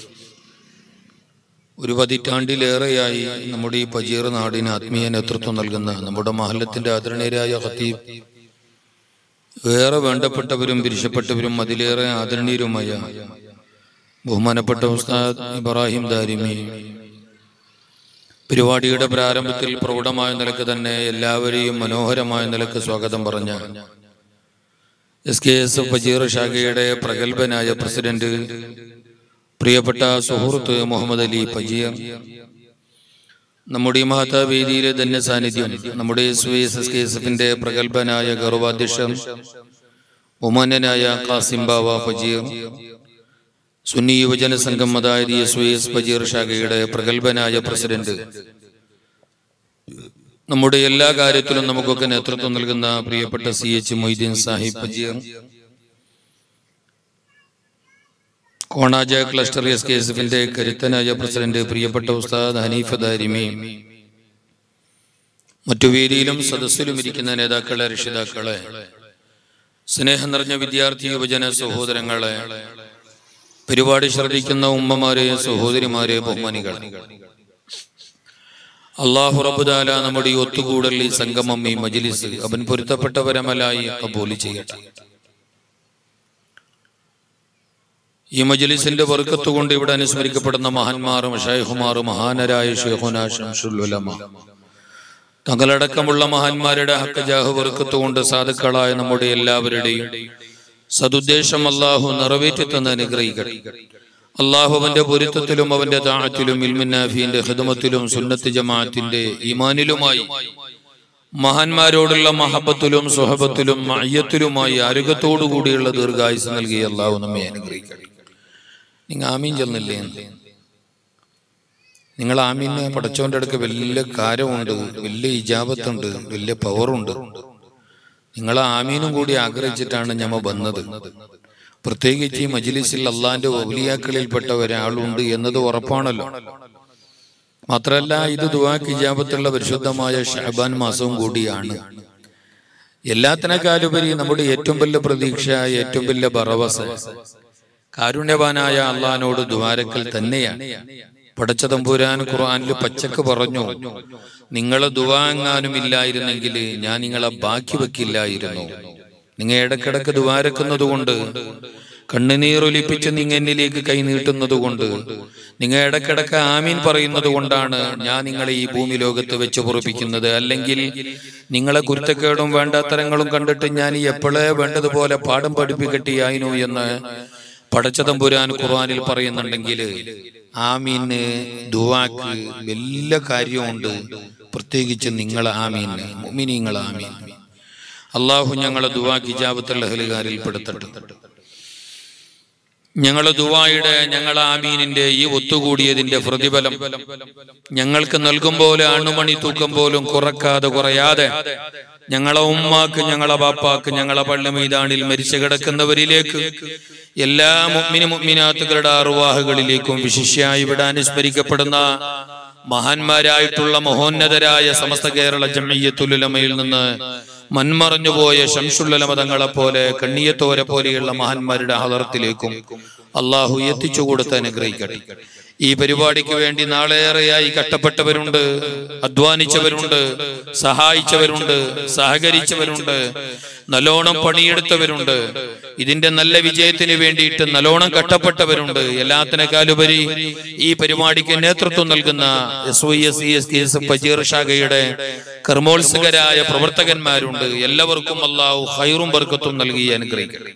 ഒരു പതിറ്റാണ്ടിലേറെയായി നമ്മുടെ ഈ പജീർ നാടിന് ആത്മീയ നേതൃത്വം നൽകുന്ന നമ്മുടെ മഹല്ലത്തിന്റെ ആദരണീയരായ ഹത്തീബ് ഏറെ വേണ്ടപ്പെട്ടവരും പിരിശപ്പെട്ടവരും അതിലേറെ ആദരണീയരുമായ ബഹുമാനപ്പെട്ട ഉസ്താദ് ഇബ്രാഹിം ദാരിമി പരിപാടിയുടെ പ്രാരംഭത്തിൽ പ്രൗഢമായ നിലക്ക് തന്നെ എല്ലാവരെയും മനോഹരമായ നിലക്ക് സ്വാഗതം പറഞ്ഞ എസ് കെ എസ് ഫജീർ ഷാഖയുടെ പ്രഗത്ഭനായ പ്രസിഡന്റ് പ്രിയപ്പെട്ട സുഹൃത്ത് മുഹമ്മദ് അലി ഫജീർ നമ്മുടെ ഈ മഹതാവേദിയിലെ ധന്യ സാന്നിധ്യം നമ്മുടെ എസ് എസ് കെ എസ് എഫിന്റെ പ്രഗത്ഭനായ ഗൗരവാധ്യക്ഷൻ ഉമാന്യനായ കാസിം ബാവ ഫജീർ സുന്നി യുവജന സംഘം അതായത് എസ് വൈ എസ് ബജീർ ശാഖയുടെ പ്രഗത്ഭനായ പ്രസിഡന്റ് നമ്മുടെ എല്ലാ കാര്യത്തിലും നമുക്കൊക്കെ നേതൃത്വം നൽകുന്ന പ്രിയപ്പെട്ട സി എച്ച് മൊയ്തീൻ സാഹിബ് Bajeer Konaja cluster S K S എഫിന്റെ കരുത്തനായ പ്രസിഡന്റ് പ്രിയപ്പെട്ട ഉസ്താദ് ഹനീഫ് ദാരിമി മറ്റു വേദിയിലും സദസ്സിലും ഇരിക്കുന്ന നേതാക്കളെ രക്ഷിതാക്കളെ സ്നേഹം നിറഞ്ഞ വിദ്യാർത്ഥി യുവജന സഹോദരങ്ങളെ പരിപാടി ശ്രദ്ധിക്കുന്ന ഉമ്മമാരെ സഹോദരിമാരെ ബഹുമാനികൾ അള്ളാഹു റബുദാല നമ്മുടെ ഈ ഒത്തുകൂടൽ ഈ സംഗമം ഈ മജിലിസ് അവൻ പൊരുത്തപ്പെട്ടവരമലായി കബൂലി ചെയ്യട്ടെ ഈ മജലിസിന്റെ വർക്കത്ത് കൊണ്ട് ഇവിടെ അനുസ്മരിക്കപ്പെടുന്ന മഹാന്മാർ ഷൈഹുമാർ മഹാനരായ ഷെയ്ഖുന ഷംസുലുലമ തങ്ങളടക്കമുള്ള മഹാന്മാരുടെ ഹക്കജാഹ് വർക്കത്ത് കൊണ്ട് സാധുക്കളായ നമ്മുടെ എല്ലാവരുടെയും സതുദ്ദേശം അള്ളാഹു നിറവേറ്റി തന്ന് അനുഗ്രഹിക്കട്ടെ അള്ളാഹു അവന്റെ പൊരുത്തത്തിലും അവന്റെ താഴത്തിലും ഇൽമിന്നാഫിന്റെ ഹിദമത്തിലും സുന്നത്ത് ജമാഅത്തിന്റെ ഈമാനിലുമായി മഹാന്മാരോടുള്ള മഹബത്തിലും സുഹബത്തിലും മയ്യത്തിലുമായി ആരോഗ്യത്തോടു കൂടിയുള്ള ദീർഘായുസ് നൽകി അള്ളാഹു നമ്മെ അനുഗ്രഹിക്കട്ടെ നിങ്ങൾ ആമീൻ ചെന്നില്ലേ നിങ്ങൾ ആമീന് പടച്ചോന്റെ അടുക്ക് വലിയ കാര്യമുണ്ട് വലിയ ഇജാബത്തുണ്ട് വലിയ പവറുണ്ട് നിങ്ങൾ ആമീനും കൂടി ആഗ്രഹിച്ചിട്ടാണ് ഞമ്മ വന്നത് പ്രത്യേകിച്ച് ഈ മജിലിസിൽ അള്ളാന്റെ ഒലിയാക്കളിൽപ്പെട്ട ഒരാളുണ്ട് എന്നത് ഉറപ്പാണല്ലോ മാത്രല്ല ഇത് ദുവാക്ക് ഇജാബത്തുള്ള പരിശുദ്ധമായ ഷഹബാൻ മാസവും കൂടിയാണ് എല്ലാത്തിനേക്കാളുപരി നമ്മുടെ ഏറ്റവും വലിയ പ്രതീക്ഷ ഏറ്റവും വലിയ ബറവസ് കാരുണ്യവാനായ അള്ളഹാനോട് ദ്വാരക്കൽ തന്നെയാണ് പടച്ച തമ്പുരാൻ ഖുർആനിൽ പച്ചക്ക് പറഞ്ഞു നിങ്ങളെ ദുവാങ്ങാനും ഇല്ലായിരുന്നെങ്കിൽ ഞാൻ നിങ്ങളെ ബാക്കി വെക്കില്ലായിരുന്നു നിങ്ങൾ ഇടക്കിടക്ക് ദ്വാരക്കുന്നത് കൊണ്ട് കണ്ണുനീർ ഒലിപ്പിച്ച് നിങ്ങൾ എന്നിലേക്ക് കൈ നീട്ടുന്നത് കൊണ്ട് നിങ്ങൾ ഇടക്കിടക്ക് ആമീൻ പറയുന്നത് കൊണ്ടാണ് ഞാൻ നിങ്ങളെ ഈ ഭൂമി ലോകത്ത് വെച്ച് പൊറപ്പിക്കുന്നത് അല്ലെങ്കിൽ നിങ്ങളെ കുരുത്തക്കേടും വേണ്ടാത്തരങ്ങളും കണ്ടിട്ട് ഞാൻ എപ്പോഴേ വേണ്ടതുപോലെ പാഠം പഠിപ്പിക്കട്ടിയായിരുന്നു എന്ന് പടച്ചതമ്പുരാൻ ഖുർആനിൽ പറയുന്നുണ്ടെങ്കിൽ ആമീന് ദുവാക്ക് വലിയ കാര്യമുണ്ട് പ്രത്യേകിച്ച് നിങ്ങൾ ആമീന് മുമിനിങ്ങൾ ആമീൻ അള്ളാഹു ഞങ്ങളെ ദുവാക്ക് ഇജാബത്തുള്ള ഹലുകാരിൽ പെടുത്തട്ടെ ഞങ്ങളെ ദുവായുടെ ഞങ്ങൾ ആമീനിന്റെ ഈ ഒത്തുകൂടിയതിന്റെ പ്രതിഫലം ഞങ്ങൾക്ക് നൽകും പോലെ അണുമണി തൂക്കം പോലും കുറക്കാതെ കുറയാതെ ഞങ്ങളെ ഉമ്മാക്ക് ഞങ്ങളെ ബാപ്പാക്ക് ഞങ്ങളെ പള്ളി മൈതാനിൽ മരിച്ചു കിടക്കുന്നവരിലേക്ക് എല്ലാ മുഗ്മിനി മുഗ്മിനാത്തുകളുടെ അറുവാഹുകളിലേക്കും വിശിഷ്യായി ഇവിടെ അനുസ്മരിക്കപ്പെടുന്ന മഹാന്മാരായിട്ടുള്ള മഹോന്നതരായ സമസ്ത കേരള ജമയ്യത്തുലമയിൽ നിന്ന് മൺമറഞ്ഞുപോയ ശംസുള്ളലമ തങ്ങളെ പോലെ കണ്ണിയത്തോരെ പോലെയുള്ള മഹാന്മാരുടെ ഹലറത്തിലേക്കും അള്ളാഹു എത്തിച്ചു കൊടുത്ത് അനുഗ്രഹിക്കട്ടെ ഈ പരിപാടിക്ക് വേണ്ടി നാളേറെയായി കഷ്ടപ്പെട്ടവരുണ്ട് അധ്വാനിച്ചവരുണ്ട് സഹായിച്ചവരുണ്ട് സഹകരിച്ചവരുണ്ട് നല്ലോണം പണിയെടുത്തവരുണ്ട് ഇതിന്റെ നല്ല വിജയത്തിന് വേണ്ടിയിട്ട് നല്ലോണം കഷ്ടപ്പെട്ടവരുണ്ട് എല്ലാത്തിനേക്കാളുപരി ഈ പരിപാടിക്ക് നേതൃത്വം നൽകുന്ന S Y S S K S Fajeer ശാഖയുടെ കർമ്മോത്സുകരായ പ്രവർത്തകന്മാരുണ്ട് എല്ലാവർക്കും അള്ളാഹു ഹൈറും ബർക്കത്തും നൽകി അനുഗ്രഹിക്കട്ടെ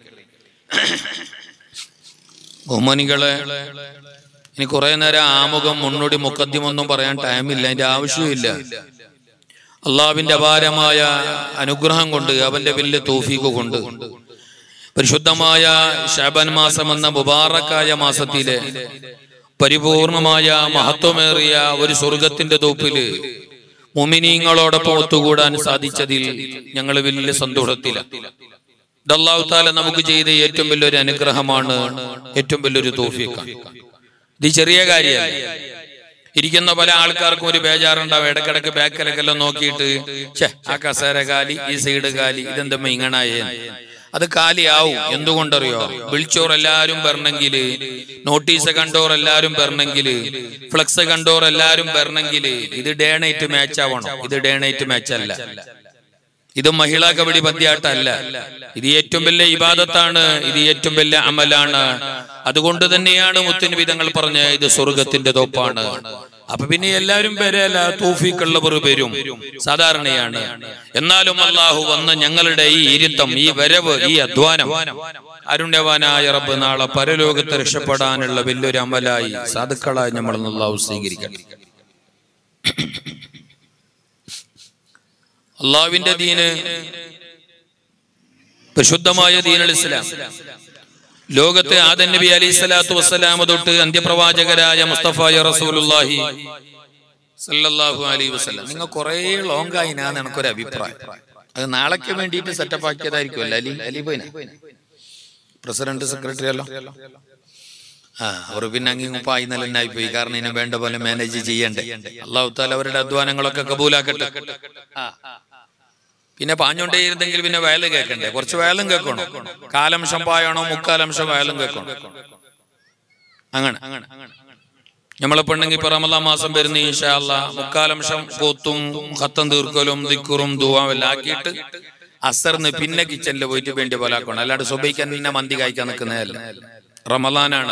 ബഹുമാനികളെ ഇനി കുറെ നേരം ആമുഖം മുന്നോടി മുക്കദ്യമൊന്നും പറയാൻ ടൈമില്ല അതിന്റെ ആവശ്യമില്ല അള്ളാവിന്റെ അപാരമായ അനുഗ്രഹം കൊണ്ട് അവന്റെ വലിയ തോഫീക്ക് കൊണ്ട് പരിശുദ്ധമായ ഷാബൻ മാസം എന്ന മുബാറക്കായ മാസത്തിലെ പരിപൂർണമായ മഹത്വമേറിയ ഒരു സ്വർഗത്തിന്റെ തോപ്പില് മുമിനീങ്ങളോടൊപ്പം ഒത്തുകൂടാൻ സാധിച്ചതിൽ ഞങ്ങൾ വലിയ സന്തോഷത്തിലാണ് അള്ളാഹു താല നമുക്ക് ചെയ്ത ഏറ്റവും വലിയൊരു അനുഗ്രഹമാണ് ഏറ്റവും വലിയൊരു തോഫീക്കാണ് ഇത് ചെറിയ കാര്യമല്ല ഇരിക്കുന്ന പല ആൾക്കാർക്കും ഒരു ബേജാറുണ്ടാവും ഇടക്കിടക്ക് ബാക്കിലൊക്കെല്ലാം നോക്കിയിട്ട് ഛേ ആ കസേര കാലി ഈ സൈഡ് കാലി ഇതെന്താ ഇങ്ങനായേ അത് കാലിയാവും എന്തുകൊണ്ടറിയോ വിളിച്ചോർ എല്ലാരും വരണമെങ്കില് നോട്ടീസ് കണ്ടോർ എല്ലാരും വരണമെങ്കില് ഫ്ലക്സ് കണ്ടോർ എല്ലാരും വരണമെങ്കില് ഇത് ഡേ നൈറ്റ് മാച്ച് ആവണം ഇത് ഡേ നൈറ്റ് മാച്ച് അല്ല ഇത് മഹിളാ കബഡി പന്തിയാട്ടല്ല ഇത് ഏറ്റവും വലിയ ഇബാദത്താണ് ഇത് ഏറ്റവും വലിയ അമലാണ് അതുകൊണ്ട് തന്നെയാണ് മുത്തുനബി തങ്ങൾ പറഞ്ഞ ഇത് സ്വർഗത്തിന്റെ തോപ്പാണ് അപ്പൊ പിന്നെ എല്ലാവരും വരല്ല തൂഫിക്കുള്ളവർ വരും സാധാരണയാണ് എന്നാലും അള്ളാഹു വന്ന ഞങ്ങളുടെ ഈ ഇരുത്തം ഈ വരവ് ഈ അധ്വാനം അരുണ്യവാനായ റബ്ബ് നാളെ പരലോകത്ത് രക്ഷപ്പെടാനുള്ള വലിയൊരു അമലായി സാധുക്കളായി നമ്മൾ അള്ളാഹു സ്വീകരിക്കണം അള്ളാവിന്റെ ദീന് പരിശുദ്ധമായ ദീനൽ ഇസ്ലാം ലോകത്തെ ആദൻ നബി അലൈഹി സ്വലാത്തു വസ്സലാമ തൊട്ട് അന്ത്യപ്രവാചകരായ മുസ്തഫായ റസൂലുള്ളാഹി സല്ലല്ലാഹു അലൈഹി വസല്ലം നിങ്ങൾ കുറേ ലോങ് ആയിനാന്ന് എനിക്കൊരു അഭിപ്രായം അത് നാളേക്ക് വേണ്ടിയിട്ട് സെറ്റപ്പ് ആക്കിയതായിരിക്കുമല്ലോ അലി അലി പോയിന പ്രസിഡന്റ് സെക്രട്ടറി അല്ലോ ആ അവർ പിന്നെ അങ്ങ് പായി നല്ലനായി പോയി കാരണം ഇതിനെ വേണ്ട പോലെ മാനേജ് ചെയ്യണ്ടേ അള്ളാഹു താല അവരുടെ അധ്വാനങ്ങളൊക്കെ കബൂലാക്കട്ടെ ആ. പിന്നെ പാഞ്ഞോണ്ടേയിരുന്നെങ്കിൽ പിന്നെ വയല് കേൾക്കണ്ടേ കുറച്ച് വയലും കേൾക്കണം കാലംശം പായണോ മുക്കാലംശം വയലും കേൾക്കണം അങ്ങനെ നമ്മളെ പെണ്ണെങ്കിൽ ഇപ്പൊ റമദാൻ മാസം വരുന്ന ഈശാല്ല മുക്കാലംശം പോത്തും ഹത്തം തീർക്കലും ദിക്കുറും ദുവാം എല്ലാം ആക്കിയിട്ട് അസറിന് പിന്നെ കിച്ചണിൽ പോയിട്ട് വേണ്ടി പോലെ ആക്കണം അല്ലാണ്ട് സുബൈക്ക് തന്നെ മന്തി കഴിക്കാൻ നിൽക്കുന്നതല്ല റമദാനാണ്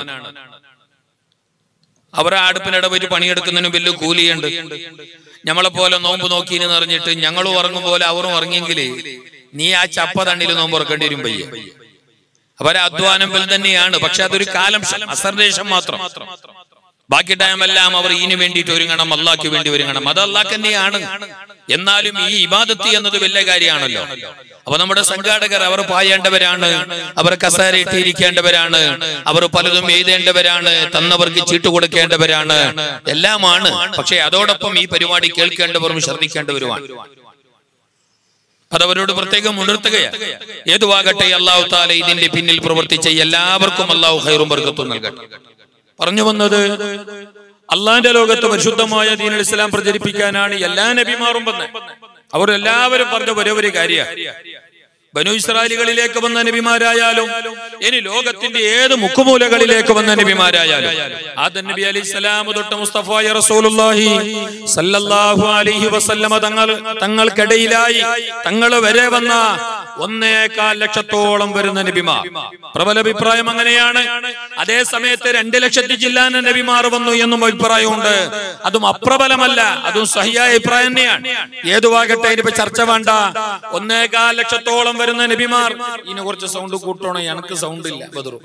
അവരെ അടുപ്പിനിട പോയിട്ട് പണിയെടുക്കുന്നതിന് വലിയ കൂലിയുണ്ട് നമ്മളെ പോലെ നോമ്പ് നോക്കിന്ന് പറഞ്ഞിട്ട് ഞങ്ങളും ഉറങ്ങും പോലെ അവരും ഉറങ്ങിയെങ്കിൽ നീ ആ ചപ്പ തണ്ണിൽ നോമ്പ് ഉറക്കേണ്ടി വരും പയ്യെ അവരെ അധ്വാനം പോലെ തന്നെയാണ് പക്ഷെ അതൊരു കാലം അസർദേശം മാത്രം ബാക്കി ടൈമെല്ലാം അവർ ഇതിനു വേണ്ടിയിട്ട് ഒരുങ്ങണം അള്ളാഹ്ക്ക് വേണ്ടി ഒരുങ്ങണം അത് അള്ളാഹ് തന്നെയാണ് എന്നാലും ഈ ഇബാദത്ത് എന്നത് വലിയ കാര്യമാണല്ലോ അപ്പൊ നമ്മുടെ സംഘാടകർ അവർ പായേണ്ടവരാണ് അവർ കസേര ഇട്ടിരിക്കേണ്ടവരാണ് അവർ പലതും എഴുതേണ്ടവരാണ് തന്നവർക്ക് ചീട്ട് കൊടുക്കേണ്ടവരാണ് എല്ലാമാണ് പക്ഷെ അതോടൊപ്പം ഈ പരിപാടി കേൾക്കേണ്ടവരും ശ്രദ്ധിക്കേണ്ടവരുമാണ് അതവരോട് പ്രത്യേകം ഉണർത്തുകയാണ് ഏതുവാകട്ടെ അള്ളാഹു താല ഇതിന്റെ പിന്നിൽ പ്രവർത്തിച്ച എല്ലാവർക്കും അള്ളാഹു ഹൈറും ബർക്കത്തും നൽകട്ടെ പറഞ്ഞു വന്നത് അള്ളാന്റെ ലോകത്ത് പരിശുദ്ധമായ ദീനുൽ ഇസ്ലാം പ്രചരിപ്പിക്കാനാണ് എല്ലാ നബിമാറും വന്നത് അവർ എല്ലാവരും പറഞ്ഞ ഒരേ ഒരു കാര്യമാണ് ബനു ഇസ്രായേലികളിലേക്ക് വന്ന നബിമാരായാലും ഇനി ലോകത്തിന്റെ ഏത് മുക്കുമൂലകളിലേക്ക് വന്ന നബിമാരായാലും ആദൻ നബി അലൈഹി സ്വലാം തൊട്ട് മുസ്തഫായ റസൂലുള്ളാഹി സല്ലല്ലാഹു അലൈഹി വസല്ലമ തങ്ങൾ തങ്ങൾക്കിടയിലായി തങ്ങൾ വരെ വന്ന ഒന്നേകാൽ ലക്ഷത്തോളം വരുന്ന നബിമാർ പ്രബല അഭിപ്രായം അങ്ങനെയാണ് അതേ സമയത്ത് രണ്ട് ലക്ഷത്തി ജില്ലാന നബിമാർ വന്നു എന്നും അഭിപ്രായമുണ്ട് അതും അപ്രബലമല്ല അതും സഹിയായ അഭിപ്രായം തന്നെയാണ് ഏതുവാകട്ടെ ഇനിയിപ്പോ ചർച്ച വേണ്ട ഒന്നേകാൽ ലക്ഷത്തോളം വരുന്ന നബിമാർ ഇനി കുറച്ച് സൗണ്ട് കൂട്ടണോ എനിക്ക് സൗണ്ട് ഇല്ല ബദറു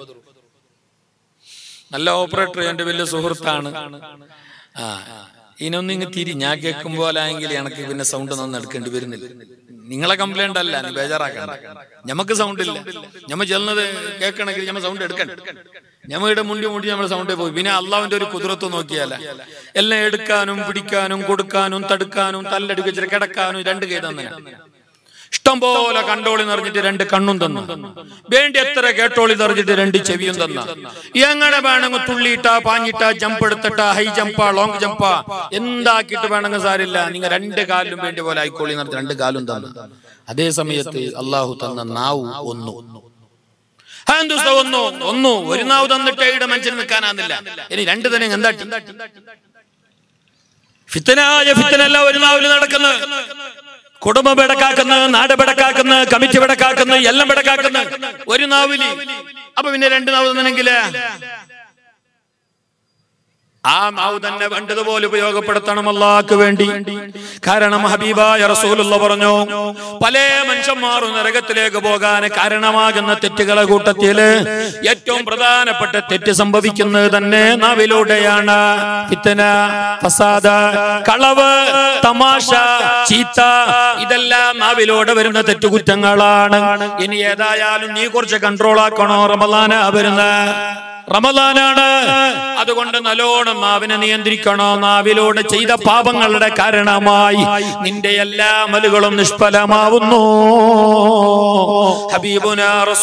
നല്ല ഓപ്പറേറ്റർ എന്റെ വലിയ സുഹൃത്താണ് ആ ഇനൊന്നും ഇങ്ങ് തിരി ഞാൻ കേൾക്കുമ്പോലായെങ്കിൽ എനിക്ക് പിന്നെ സൗണ്ട് നന്ന് എടുക്കേണ്ടി വരുന്നില്ല നിങ്ങളെ കംപ്ലൈന്റ് അല്ല നീ ബേജാറാക്കണ്ട ഞമ്മക്ക് സൗണ്ട് ഇല്ല ഞമ്മ ചെല്ലുന്നത് കേൾക്കണമെങ്കിൽ ഞമ്മ സൗണ്ട് എടുക്കണ്ട ഞമ്മയുടെ മുണ്ടി മുണ്ടി നമ്മൾ സൗണ്ടേ പോയി പിന്നെ അള്ളാവിന്റെ ഒരു കുതിരത്ത് നോക്കിയാല എല്ലാം എടുക്കാനും പിടിക്കാനും കൊടുക്കാനും തടുക്കാനും തല്ലടിപ്പിച്ചിട്ട് കിടക്കാനും രണ്ട് കൈ തന്നെ ഇഷ്ടം പോലെ കണ്ടോളി നിറഞ്ഞിട്ട് രണ്ട് കണ്ണും തന്നു വേണ്ടി എത്ര കേട്ടോളി നിറഞ്ഞിട്ട് രണ്ട് ചെവിയും തന്ന എങ്ങനെ വേണമെങ്കിൽ തുള്ളിയിട്ടാ പാഞ്ഞിട്ടാ ജമ്പ് എടുത്തിട്ടാ ഹൈ ജമ്പാ ലോങ് ജമ്പാ എന്താക്കിയിട്ട് വേണമെങ്കിൽ സാരില്ല നിങ്ങൾ രണ്ട് കാലിലും വേണ്ടി പോലെ ആയിക്കോളി നിറഞ്ഞ രണ്ട് കാലും തന്നു അതേ സമയത്ത് അള്ളാഹു തന്ന നാവ് ഒന്നു ഹാന്ദുസ ഒന്നു ഒന്നു ഒരു നാവ് തന്നിട്ട് ഇവിടെ മനുഷ്യന് നിൽക്കാനാന്നില്ല ഇനി രണ്ട് തന്നെ എന്താ ഫിത്തനായ ഫിത്തനല്ല ഒരു നാവില് നടക്കുന്നത് കുടുംബം പിടക്കാക്കുന്ന നാട് പിടക്കാക്കുന്ന കമ്മിറ്റി പിടക്കാക്കുന്ന എല്ലാം പിടക്കാക്കുന്ന ഒരു നാവില് അപ്പൊ പിന്നെ രണ്ട് നാവ് തന്നെങ്കില് ആ നാവ് തന്നെ വേണ്ടതുപോലെ ഉപയോഗപ്പെടുത്തണം അള്ളാഹ്ക്ക് വേണ്ടി കാരണം ഹബീബായ റസൂലുള്ള പറഞ്ഞു പല മനുഷ്യന്മാരും നരകത്തിലേക്ക് പോകാൻ കാരണമാകുന്ന തെറ്റുകളെ കൂട്ടത്തില് ഏറ്റവും പ്രധാനപ്പെട്ട തെറ്റ് സംഭവിക്കുന്നത് തന്നെ നാവിലൂടെയാണ് ഫിത്തന ഫസാദ് കളവ് തമാശ ചീത്ത ഇതെല്ലാം നാവിലൂടെ വരുന്ന തെറ്റുകുറ്റങ്ങളാണ് ഇനി ഏതായാലും നീ കുറച്ച് കൺട്രോൾ ആക്കണോ റമലാന വരുന്ന റമദാനാണ് അതുകൊണ്ട് നല്ലോണം നാവിനെ നിയന്ത്രിക്കണോ നാവിലൂടെ ചെയ്ത പാപങ്ങളുടെ കാരണമായി നിന്റെ എല്ലാ അമലുകളും നിഷ്ഫലമാവുന്നു ഹബീബുന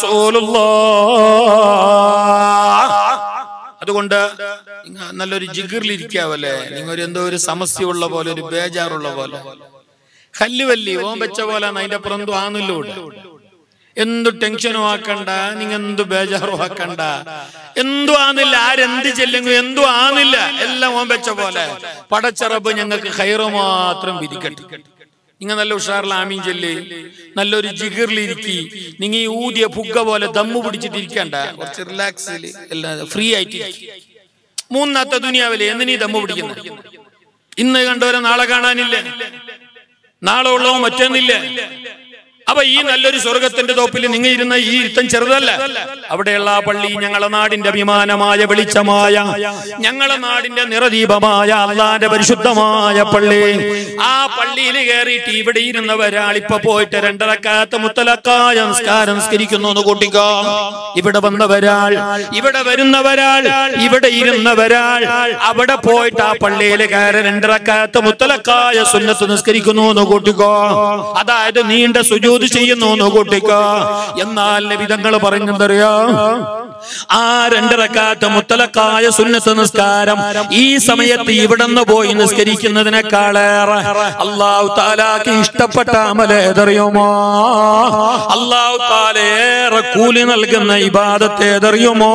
അതുകൊണ്ട് നിങ്ങ നല്ലൊരു ജിഗറിലിരിക്കാവല്ലേ നിങ്ങൾ ഒരു എന്തോ ഒരു സമസ്യയുള്ള പോലെ ഒരു ബേജാറുള്ള പോലെ കല്ലുവല്ലി ഓൻ വെച്ച പോലെ അതിന്റെ അപ്പുറം എന്തോ ആന്നില്ലൂടെ എന്തു ടെൻഷനും ആക്കണ്ട നിങ്ങ എന്തു ബേജാറും ആക്കണ്ട എന്തു ആന്നില്ല ആരെന്ത് ചെല്ലുന്നു എന്തു ആന്നില്ല എല്ലാം ഓൻ വെച്ച പോലെ പടച്ചറബ് ഞങ്ങൾക്ക് ഹൈറ് മാത്രം വിധിക്കട്ടെ നിങ്ങ നല്ല ഉഷാറിൽ ആമീൻ ചെല്ല് നല്ലൊരു ജിഗറിലിരിക്കി നിങ്ങ ഈ ഊതിയ പുക പോലെ ദമ്മു പിടിച്ചിട്ടിരിക്കണ്ട കുറച്ച് റിലാക്സിൽ എല്ലാം ഫ്രീ ആയിട്ട് ഇരിക്ക്. മൂന്നാത്ത ദുനിയാവിലെ എന്ന് നീ ദമ്മു പിടിക്കുന്നത് ഇന്ന് കണ്ടവരെ നാളെ കാണാനില്ല നാളെ ഉള്ളവൻ മറ്റൊന്നില്ല അവ അപ്പൊ ഈ നല്ലൊരു സ്വർഗത്തിന്റെ തോപ്പിൽ നിങ്ങൾ ഇരുന്ന ഈ ഇരുത്തം ചെറുതല്ല അവിടെയുള്ള ആ പള്ളി ഞങ്ങളെ നാടിന്റെ അഭിമാനമായ വെളിച്ചമായ ഞങ്ങളെ നാടിന്റെ നിറദീപമായ അള്ളാന്റെ പരിശുദ്ധമായ പള്ളി ആ പള്ളിയിൽ കയറിയിട്ട് ഇവിടെ ഇരുന്ന ഒരാൾ ഇപ്പൊ പോയിട്ട് രണ്ടരക്കാത്ത മുത്തലക്കായ നമസ്കാരം നിസ്കരിക്കുന്നു എന്ന് കൂട്ടിക്കോ ഇവിടെ വന്നവരാൾ ഇവിടെ വരുന്നവരാൾ ഇവിടെ ഇരുന്നവരാൾ അവിടെ പോയിട്ട് ആ പള്ളിയിൽ കയറി രണ്ടരക്കാത്ത മുത്തലക്കായ സുന്നത്ത് നിസ്കരിക്കുന്നു എന്ന് കൂട്ടിക്കോ അതായത് നീണ്ട സുജൂത് ചെയ്യുന്നു എന്ന് കൂട്ടിക്കോ എന്നാൽ വിധങ്ങൾ പറഞ്ഞെന്തറിയോ ആ രണ്ടരക്കാത്ത മുത്തലക്കായ സുന്നത്ത് നിസ്കാരം ഈ സമയത്ത് ഇവിടുന്ന് പോയി നിസ്കരിക്കുന്നതിനേക്കാളേറെ അള്ളാഹു താലാക്ക് ഇഷ്ടപ്പെട്ട അമലേതറിയുമോ അള്ളാഹു താലേറെ കൂലി നൽകുന്ന ഇബാദത്തേതറിയുമോ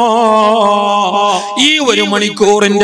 ഈ ഒരു മണിക്കൂറിന്റെ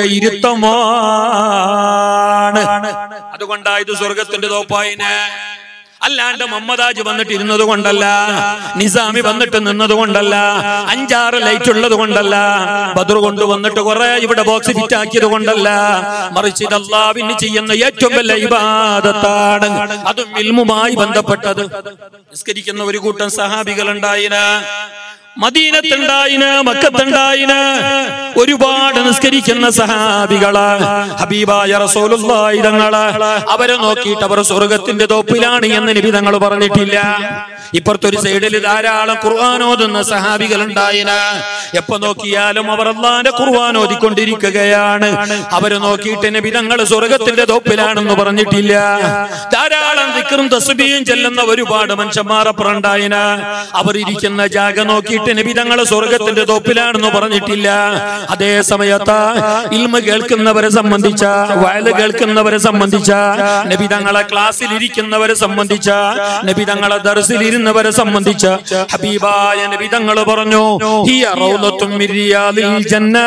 ഇരുത്തമാണ് അതുകൊണ്ടായത് സ്വർഗത്തിന്റെ തോപ്പായിന് അല്ലാണ്ട് മമ്മദാജ് വന്നിട്ട് ഇരുന്നത് കൊണ്ടല്ല നിസാമി വന്നിട്ട് നിന്നത് കൊണ്ടല്ല അഞ്ചാറ് ലൈറ്റ് ഉള്ളത് കൊണ്ടല്ല ബദർ കൊണ്ട് വന്നിട്ട് കുറെ ഇവിടെ ബോക്സ് ഫിറ്റ് ആക്കിയത് കൊണ്ടല്ല മറിച്ച് ഇത് അള്ളാവിന് ചെയ്യുന്ന ഏറ്റവും വലിയ ഇബാദത്താണ് അതും ഇൽമുമായി ബന്ധപ്പെട്ടത് നിസ്കരിക്കുന്ന ഒരു കൂട്ടം സഹാബികൾ ഉണ്ടായിന് മദീനത്തുണ്ടായിന് മക്കത്തുണ്ടായിന് ഒരുപാട് നിസ്കരിക്കുന്ന സഹാബികള് ഹബീബായ റസൂലുള്ളാഹി തങ്ങള് അവരെ നോക്കിയിട്ട് അവർ സ്വർഗത്തിന്റെ തോപ്പിലാണ് എന്ന് നബി തങ്ങൾ പറഞ്ഞിട്ടില്ല ഇപ്പുറത്തൊരു സൈഡിൽ ധാരാളം ഖുർആൻ ഓതുന്ന സഹാബികൾ ഉണ്ടായിന് എപ്പോ നോക്കിയാലും അവർ അള്ളാന്റെ ഖുർആൻ ഓതിക്കൊണ്ടിരിക്കുകയാണ് അവരെ നോക്കിയിട്ട് നബി തങ്ങൾ സ്വർഗത്തിന്റെ തോപ്പിലാണെന്ന് പറഞ്ഞിട്ടില്ല ധാരാളം ദിക്റും തസ്ബീയും ചെല്ലുന്ന ഒരുപാട് മനുഷ്യന്മാർ അപ്പുറണ്ടായിന് അവർ ഇരിക്കുന്ന ജാഗ നോക്കിയിട്ട് നബി തങ്ങൾ സ്വർഗത്തിന്റെ തോപ്പിലാണെന്ന് പറഞ്ഞിട്ടില്ല അതേ സമയത്ത് ഇൽമ കേൾക്കുന്നവരെ സംബന്ധിച്ച വയല് കേൾക്കുന്നവരെ സംബന്ധിച്ച നബി തങ്ങളെ ക്ലാസ്സിൽ ഇരിക്കുന്നവരെ സംബന്ധിച്ച നബി തങ്ങളെ ദർസിൽ ഇരുന്നവരെ സംബന്ധിച്ച ഹബീബായ നബി തങ്ങൾ പറഞ്ഞു ഹിയ റൗളത്തും മിൻ റിയാദിൽ ജന്ന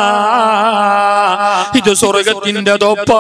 ഇത് സ്വർഗത്തിന്റെ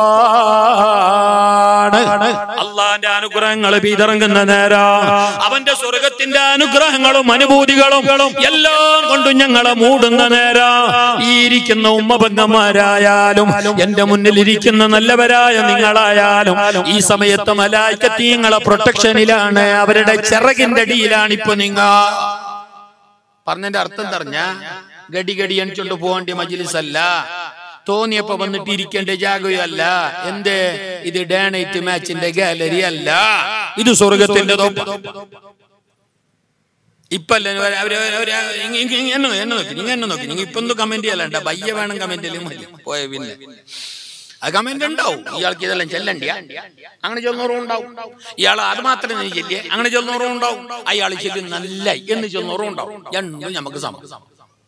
തോപ്പാണ് അള്ളാന്റെ അനുഗ്രഹങ്ങൾ പിതറങ്ങുന്ന നേര അവന്റെ സ്വർഗത്തിന്റെ അനുഗ്രഹങ്ങളും അനുഭൂതികളും എല്ലാം കൊണ്ടും ഞങ്ങളെ മൂടുന്ന നേര ഈ ഇരിക്കുന്ന ഉമ്മബന്ധന്മാരായാലും എന്റെ മുന്നിൽ ഇരിക്കുന്ന നല്ലവരായ നിങ്ങളായാലും ഈ സമയത്ത് മലായിക്കത്തി നിങ്ങളെ പ്രൊട്ടക്ഷനിലാണ് അവരുടെ ചിറകിന്റെ അടിയിലാണ് ഇപ്പൊ നിങ്ങ പറഞ്ഞതിന്റെ അർത്ഥം പറഞ്ഞ ഗടി ഗടി അണിച്ചോണ്ട് പോകേണ്ട മജിലിസ് അല്ല തോന്നിയപ്പോ വന്നിട്ട് ഇരിക്കേണ്ട ജാഗയല്ല എന്ത് ഇത് ഡേ നൈറ്റ് മാച്ചിന്റെ ഗാലറി അല്ല ഇത് സ്വർഗത്തിന്റെ തോപ്പ ഇപ്പല്ല എന്നെ എന്നെ നോക്കി നിങ്ങൾ എന്നെ നോക്കി നിങ്ങൾ ഇപ്പൊ ഒന്നും കമന്റ് ചെയ്യലണ്ട ബയ്യ വേണം കമന്റ് ചെയ്യലും പോയ പിന്നെ അത് കമന്റ് ഉണ്ടാവും ഇയാൾക്ക് ഇതെല്ലാം ചെല്ലണ്ടിയ അങ്ങനെ ചെന്നോറും ഉണ്ടാവും ഇയാൾ അത് മാത്രമേ നീ ചെല്ലിയേ അങ്ങനെ ചെന്നോറും ഉണ്ടാവും അയാൾ ചെല്ലി നല്ല എന്ന് ചെന്നോറും ഉണ്ടാവും രണ്ടും നമുക്ക് സമം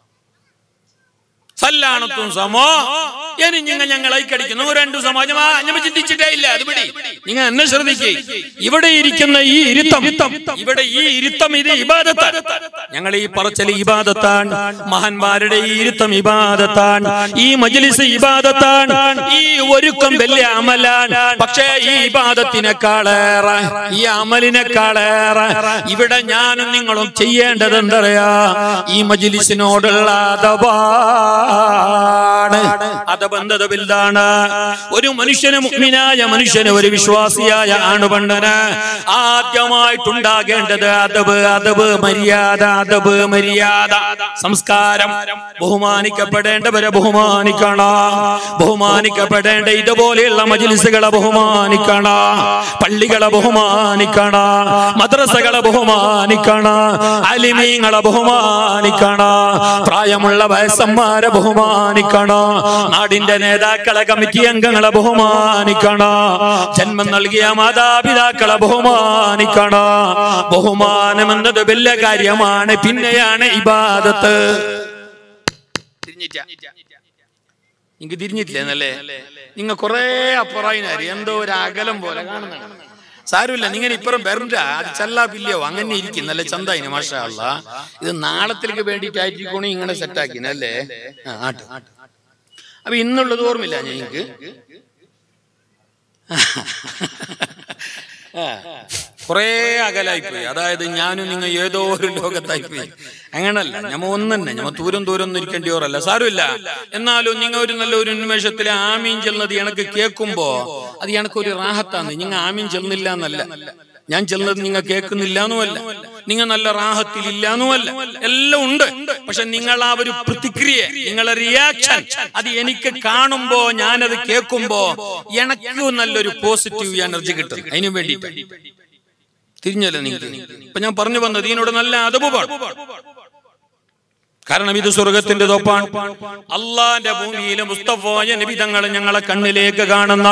സല്ലാണത്തും സമോ ഇനി നിങ്ങൾ ഞങ്ങളെ കടിക്കുന്നു രണ്ടു സമാജമാ ഞമ്മ ചിന്തിച്ചിട്ടേ ഇല്ല അത് പിടി നിങ്ങൾ എന്നെ ശ്രദ്ധിക്കേ ഇവിടെ ഇരിക്കുന്ന ഈ ഇരുത്തം ഇവിടെ ഈ ഇരുത്തം ഇത് ഇബാദത്താണ് ഞങ്ങൾ ഈ പറച്ചൽ ഇബാദത്താൻ മഹാന്മാരുടെ ഈ ഇരുത്തം ഇബാദത്താൻ ഈ മജ്ലിസ് ഇബാദത്താൻ ഈ ഒരുക്കം വലിയ അമലാൻ പക്ഷേ ഈ ഇബാദത്തിനേക്കാളേറെ ഈ അമലിനേക്കാളേറെ ഇവിടെ ഞാനും നിങ്ങളും ചെയ്യേണ്ടത് എന്തറിയാ ഈ മജ്ലിസിനോടുള്ള അഥവാണ് അതബന്ധത വലുതാണ് ഒരു മനുഷ്യന് മുഗ്മിനായ മനുഷ്യന് ഒരു വിശ്വാസിയായ ആണുപണ്ടന് ആദ്യമായിട്ടുണ്ടാകേണ്ടത് അതബ് അതബ് മര്യാദ അതബ് മര്യാദ സംസ്കാരം ബഹുമാനിക്കപ്പെടേണ്ടവരെ ബഹുമാനിക്കണം ബഹുമാനിക്കപ്പെടേണ്ട ഇതുപോലെയുള്ള മജിലിസുകളെ ബഹുമാനിക്കണം പള്ളികളെ ബഹുമാനിക്കണം മദ്രസകളെ ബഹുമാനിക്കണം അലിമീങ്ങളെ ബഹുമാനിക്കണം പ്രായമുള്ള വയസ്സന്മാരെ ബഹുമാനിക്കണം നാടിന്റെ നേതാക്കളെ കമ്മിറ്റി അംഗങ്ങളെ ബഹുമാനിക്കണം ജന്മം നൽകിയ മാതാപിതാക്കളെ ബഹുമാനിക്കണം ബഹുമാനം എന്നത് വലിയ കാര്യമാണ് പിന്നെയാണ് ഇബാദത്ത് നിങ്ങക്ക് തിരിഞ്ഞിട്ടില്ല എന്നല്ലേ നിങ്ങൾ കുറെ അപ്പുറായിനാരി എന്തോ ഒരു അകലം പോലെ കാണുന്നതാണ് സാരമില്ല നിങ്ങൾ ഇപ്പുറം വരണ്ട അത് ചെല്ലാപ്പില്ലയോ അങ്ങനെ ഇരിക്കും നല്ല ചന്തായിന് മാഷാ അല്ല ഇത് നാളത്തേക്ക് വേണ്ടിയിട്ടായിരിക്കണോ ഇങ്ങനെ സെറ്റാക്കിനല്ലേ ആ ആട്ട് അപ്പൊ ഇന്നുള്ളത് ഓർമ്മയില്ല ഞങ്ങൾക്ക് കുറേ അകലായിപ്പോയി അതായത് ഞാനും നിങ്ങൾ ഏതോ ഒരു ലോകത്തായിപ്പോയി അങ്ങനല്ല ഞമ്മ ഒന്നെ ഞമ്മ ദൂരം ദൂരം ഒന്നും ഇരിക്കേണ്ടിയോറല്ല സാരമില്ല എന്നാലും നിങ്ങൾ ഒരു നല്ല ഒരു ഉന്മേഷത്തിൽ ആമീൻ ചെല്ലുന്നത് എനക്ക് കേൾക്കുമ്പോ അത് എനക്കൊരു റാഹത്താണ് നിങ്ങൾ ആമീൻ ചെല്ലുന്നില്ല എന്നല്ല ഞാൻ ചെന്നത് നിങ്ങൾ കേൾക്കുന്നില്ല എന്നുമല്ല നിങ്ങൾ നല്ല റാഹത്തിൽ ഇല്ല എന്നുമല്ല എല്ലാം ഉണ്ട് പക്ഷെ നിങ്ങൾ ആ ഒരു പ്രതിക്രിയ നിങ്ങളെ റിയാക്ഷൻ അത് എനിക്ക് കാണുമ്പോ ഞാനത് കേൾക്കുമ്പോ എനക്ക് നല്ലൊരു പോസിറ്റീവ് എനർജി കിട്ടും അതിനു വേണ്ടിയിട്ട് തിരിഞ്ഞല്ലേ നിങ്ങൾക്ക് ഇപ്പൊ ഞാൻ പറഞ്ഞു വന്നത് ഇതിനോട് നല്ല അതപുപാണ് കാരണം ഇത് സ്വർഗത്തിന്റെ തോപ്പാണ് അള്ളാന്റെ ഭൂമിയിലെ മുസ്തഫായ നബിതങ്ങൾ ഞങ്ങളെ കണ്ണിലേക്ക് കാണുന്ന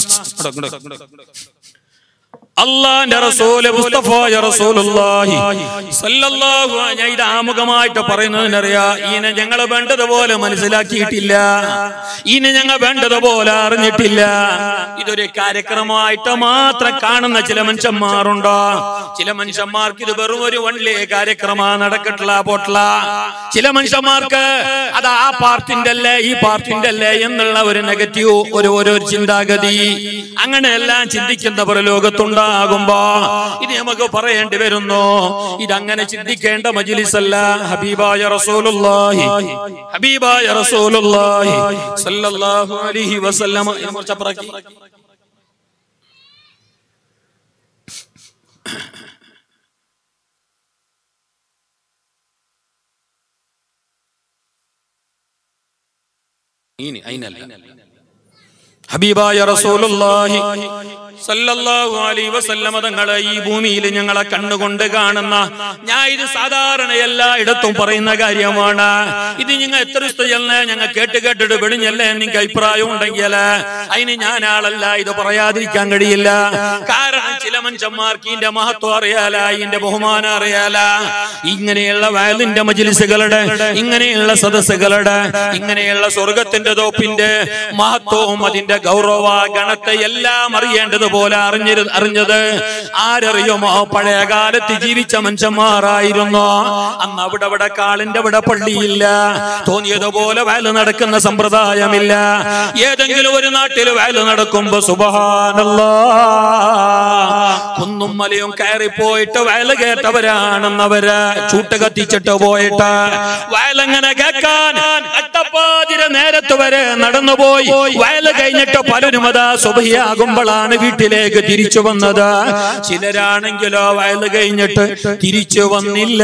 അള്ളാന്റെ റസൂല് മുസ്തഫായ റസൂലുള്ളാഹി സല്ലല്ലാഹു അലൈഹി ഞാൻ ഇത് ആമുഖമായിട്ട് പറയുന്നതിനറിയാ ഈനെ ഞങ്ങൾ വേണ്ടതുപോലെ മനസ്സിലാക്കിയിട്ടില്ല ഈനെ ഞങ്ങൾ വേണ്ടതുപോലെ അറിഞ്ഞിട്ടില്ല ഇതൊരു കാര്യക്രമമായിട്ട് മാത്രം കാണുന്ന ചില മനുഷ്യന്മാരുണ്ടോ ചില മനുഷ്യന്മാർക്ക് ഇത് വെറും ഒരു വൺലേ കാര്യക്രമ നടക്കട്ടില്ല പോട്ടില്ല ചില മനുഷ്യന്മാർക്ക് അത് ആ പാർട്ടിന്റെ അല്ലേ ഈ പാർട്ടിന്റെ അല്ലേ എന്നുള്ള ഒരു നെഗറ്റീവ് ഒരു ഒരു ചിന്താഗതി അങ്ങനെയെല്ലാം ചിന്തിക്കുന്നവർ ലോകത്തുണ്ടാകുമ്പോ ഇത് നമുക്ക് പറയേണ്ടി വരുന്നു ഇതങ്ങനെ ചിന്തിക്കേണ്ട മജിലിസല്ല ഹബീബായ റസൂലുള്ളാഹി ഹബീബായ റസൂലുള്ളാഹി സല്ലല്ലാഹു അലൈഹി വസല്ലമ ഇതിനെ കുറച്ച് അപ്പുറക്കി. ഇനി അതിനല്ല ഹബീബായ റസൂലുള്ളാഹി സല്ലല്ലാഹു അലൈഹി വസല്ലമ തങ്ങളെ ഈ ഭൂമിയിൽ ഞങ്ങളെ കണ്ണുകൊണ്ട് കാണുന്ന ഞാൻ ഇത് സാധാരണ എല്ലായിടത്തും പറയുന്ന കാര്യമാണ് ഇത് നിങ്ങൾ എത്ര സ്ഥലല്ലേ ഞങ്ങൾ കേട്ട് കേട്ടിട്ട് വെടിഞ്ഞല്ലേ നിങ്ങൾക്ക് അഭിപ്രായം ഉണ്ടെങ്കിൽ അതിന് ഞാൻ ആളല്ല ഇത് പറയാതിരിക്കാൻ കഴിയില്ല കാരണം ചില മനുഷ്യന്മാർക്ക് ഇതിന്റെ മഹത്വം അറിയാല ഇതിന്റെ ബഹുമാനം അറിയാല ഇങ്ങനെയുള്ള വയലിന്റെ മജിലിസുകളുടെ ഇങ്ങനെയുള്ള സദസ്സുകളുടെ ഇങ്ങനെയുള്ള സ്വർഗത്തിന്റെ തോപ്പിന്റെ മഹത്വവും അതിന്റെ ഗൗരവ ഗണത്തെ എല്ലാം അറിയേണ്ടതുപോലെ അറിഞ്ഞത് അറിഞ്ഞത് ആരറിയുമോ പഴയ കാലത്ത് ജീവിച്ച മനുഷ്യന്മാരായിരുന്നു അന്ന് അവിടെ അവിടെ കാളിന്റെ അവിടെ പള്ളിയില്ല തോന്നിയതുപോലെ വയല് നടക്കുന്ന സമ്പ്രദായമില്ല ഏതെങ്കിലും ഒരു നാട്ടിൽ വയല് നടക്കുമ്പോ സുബഹാനല്ലാ കുന്നും മലയും കയറിപ്പോയിട്ട് വയല് കേട്ടവരാണെന്നവര് ചൂട്ട് കത്തിച്ചിട്ട് പോയിട്ട് വയലങ്ങനെ കേൾക്കാൻ അട്ടപ്പാതിര നേരത്ത് വരെ നടന്നുപോയി വയല് കഴിഞ്ഞിട്ട് പലരും അതാ സുബഹിയാകുമ്പോഴാണ് വീട്ടിലേക്ക് തിരിച്ചു വന്നത് ചിലരാണെങ്കിലോ വയല് കഴിഞ്ഞിട്ട് തിരിച്ചു വന്നില്ല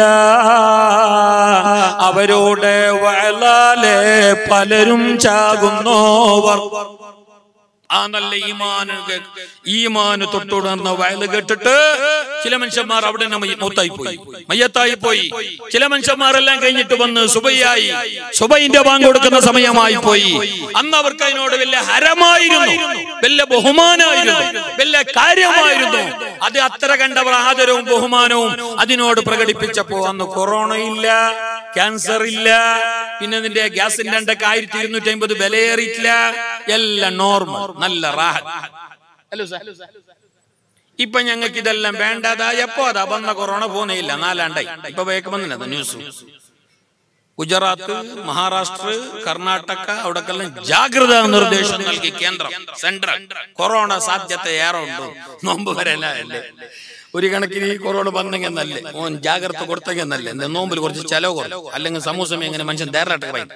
അവരോട് വയലാലെ പലരും ചാകുന്നോവർ ആ നല്ല ഈമാന് ഈമാന് തൊട്ടുണർന്ന വയല് കേട്ടിട്ട് ചില മനുഷ്യന്മാർ അവിടെ തന്നെ മയ്യ- മൗത്തായി പോയി മയ്യത്തായി പോയി ചില മനുഷ്യന്മാരെല്ലാം കഴിഞ്ഞിട്ട് വന്ന് സുബൈയായി സുബൈന്റെ ബാങ്ക് കൊടുക്കുന്ന സമയമായി പോയി അന്ന് അവർക്ക് അതിനോട് വലിയ ഹരമായിരുന്നു വലിയ ബഹുമാനമായിരുന്നു വലിയ കാര്യമായിരുന്നു അത് അത്ര കണ്ടവർ ആദരവും ബഹുമാനവും അതിനോട് പ്രകടിപ്പിച്ചപ്പോ അന്ന് കൊറോണ ഇല്ല ക്യാൻസർ ഇല്ല പിന്നെ നിന്റെ ഗ്യാസിന്റെ ഉണ്ടൊക്കെ ആയിരത്തി ഇരുന്നൂറ്റി അമ്പത് വിലയേറിയിട്ടില്ല എല്ലാം നോർമൽ നല്ല റാഹത്ത് ഹലോ സാർ ഇപ്പൊ ഞങ്ങൾക്ക് ഇതെല്ലാം വേണ്ടതായപ്പോ അതാ വന്ന കൊറോണ പോകുന്നില്ല നാലാണ്ടായി ഇപ്പൊ വേഗം വന്നില്ല ന്യൂസ് ഗുജറാത്ത് മഹാരാഷ്ട്ര കർണാടക അവിടക്കെല്ലാം ജാഗ്രതാ നിർദ്ദേശം നൽകി കേന്ദ്രം സെൻട്രൽ കൊറോണ സാധ്യത ഏറെ ഉണ്ട് നോമ്പ് വരല്ലേ ഒരു കണക്കിന് ഈ കൊറോണ വന്നെങ്കിൽ നല്ലേ ഓൻ ജാഗ്രത കൊടുത്തെങ്കിൽ നല്ലേ എന്താ നോമ്പിൽ കുറച്ച് ചെലവ് കുറയും അല്ലെങ്കിൽ സമൂസം എങ്ങനെ മനുഷ്യൻ ധൈര്യമായിട്ട് പറയും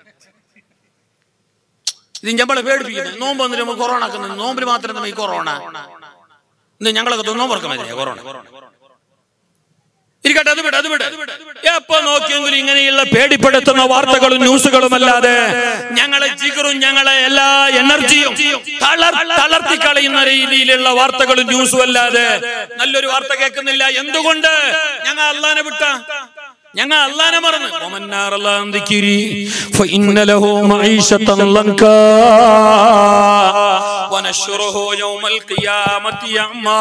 ഇത് നമ്മളെ പേടിപ്പിക്കുന്നത് നോമ്പ് വന്നിട്ട് നമ്മൾ കൊറോണ ആക്കുന്നത് നോമ്പിൽ മാത്രം നമ്മൾ ഈ കൊറോണ ഇത് ഞങ്ങളൊക്കെ നോമ്പ് ഉറക്കം വരില്ല കൊറോണ ഇരിക്കട്ടെ അത് വിട് അത് വിട് എപ്പോ നോക്കിയെങ്കിലും ഇങ്ങനെയുള്ള പേടിപ്പെടുത്തുന്ന വാർത്തകളും ന്യൂസുകളും അല്ലാതെ ഞങ്ങളെ ജിഗറും ഞങ്ങളെ എല്ലാ എനർജിയും തളർ തളർത്തി കളയുന്ന രീതിയിലുള്ള വാർത്തകളും ന്യൂസും അല്ലാതെ നല്ലൊരു വാർത്ത കേൾക്കുന്നില്ല എന്തുകൊണ്ട് ഞങ്ങൾ അള്ളാനെ വിട്ട ഞങ്ങൾ അള്ളാനെ മറന്ന് ഒമന്നാർ അല്ലാഹ് ദിക്രി ഫഇന്ന ലഹു മഈശത്തൻ ലങ്കാ വനശ്റുഹു യൗമൽ ഖിയാമത്തി അമ്മാ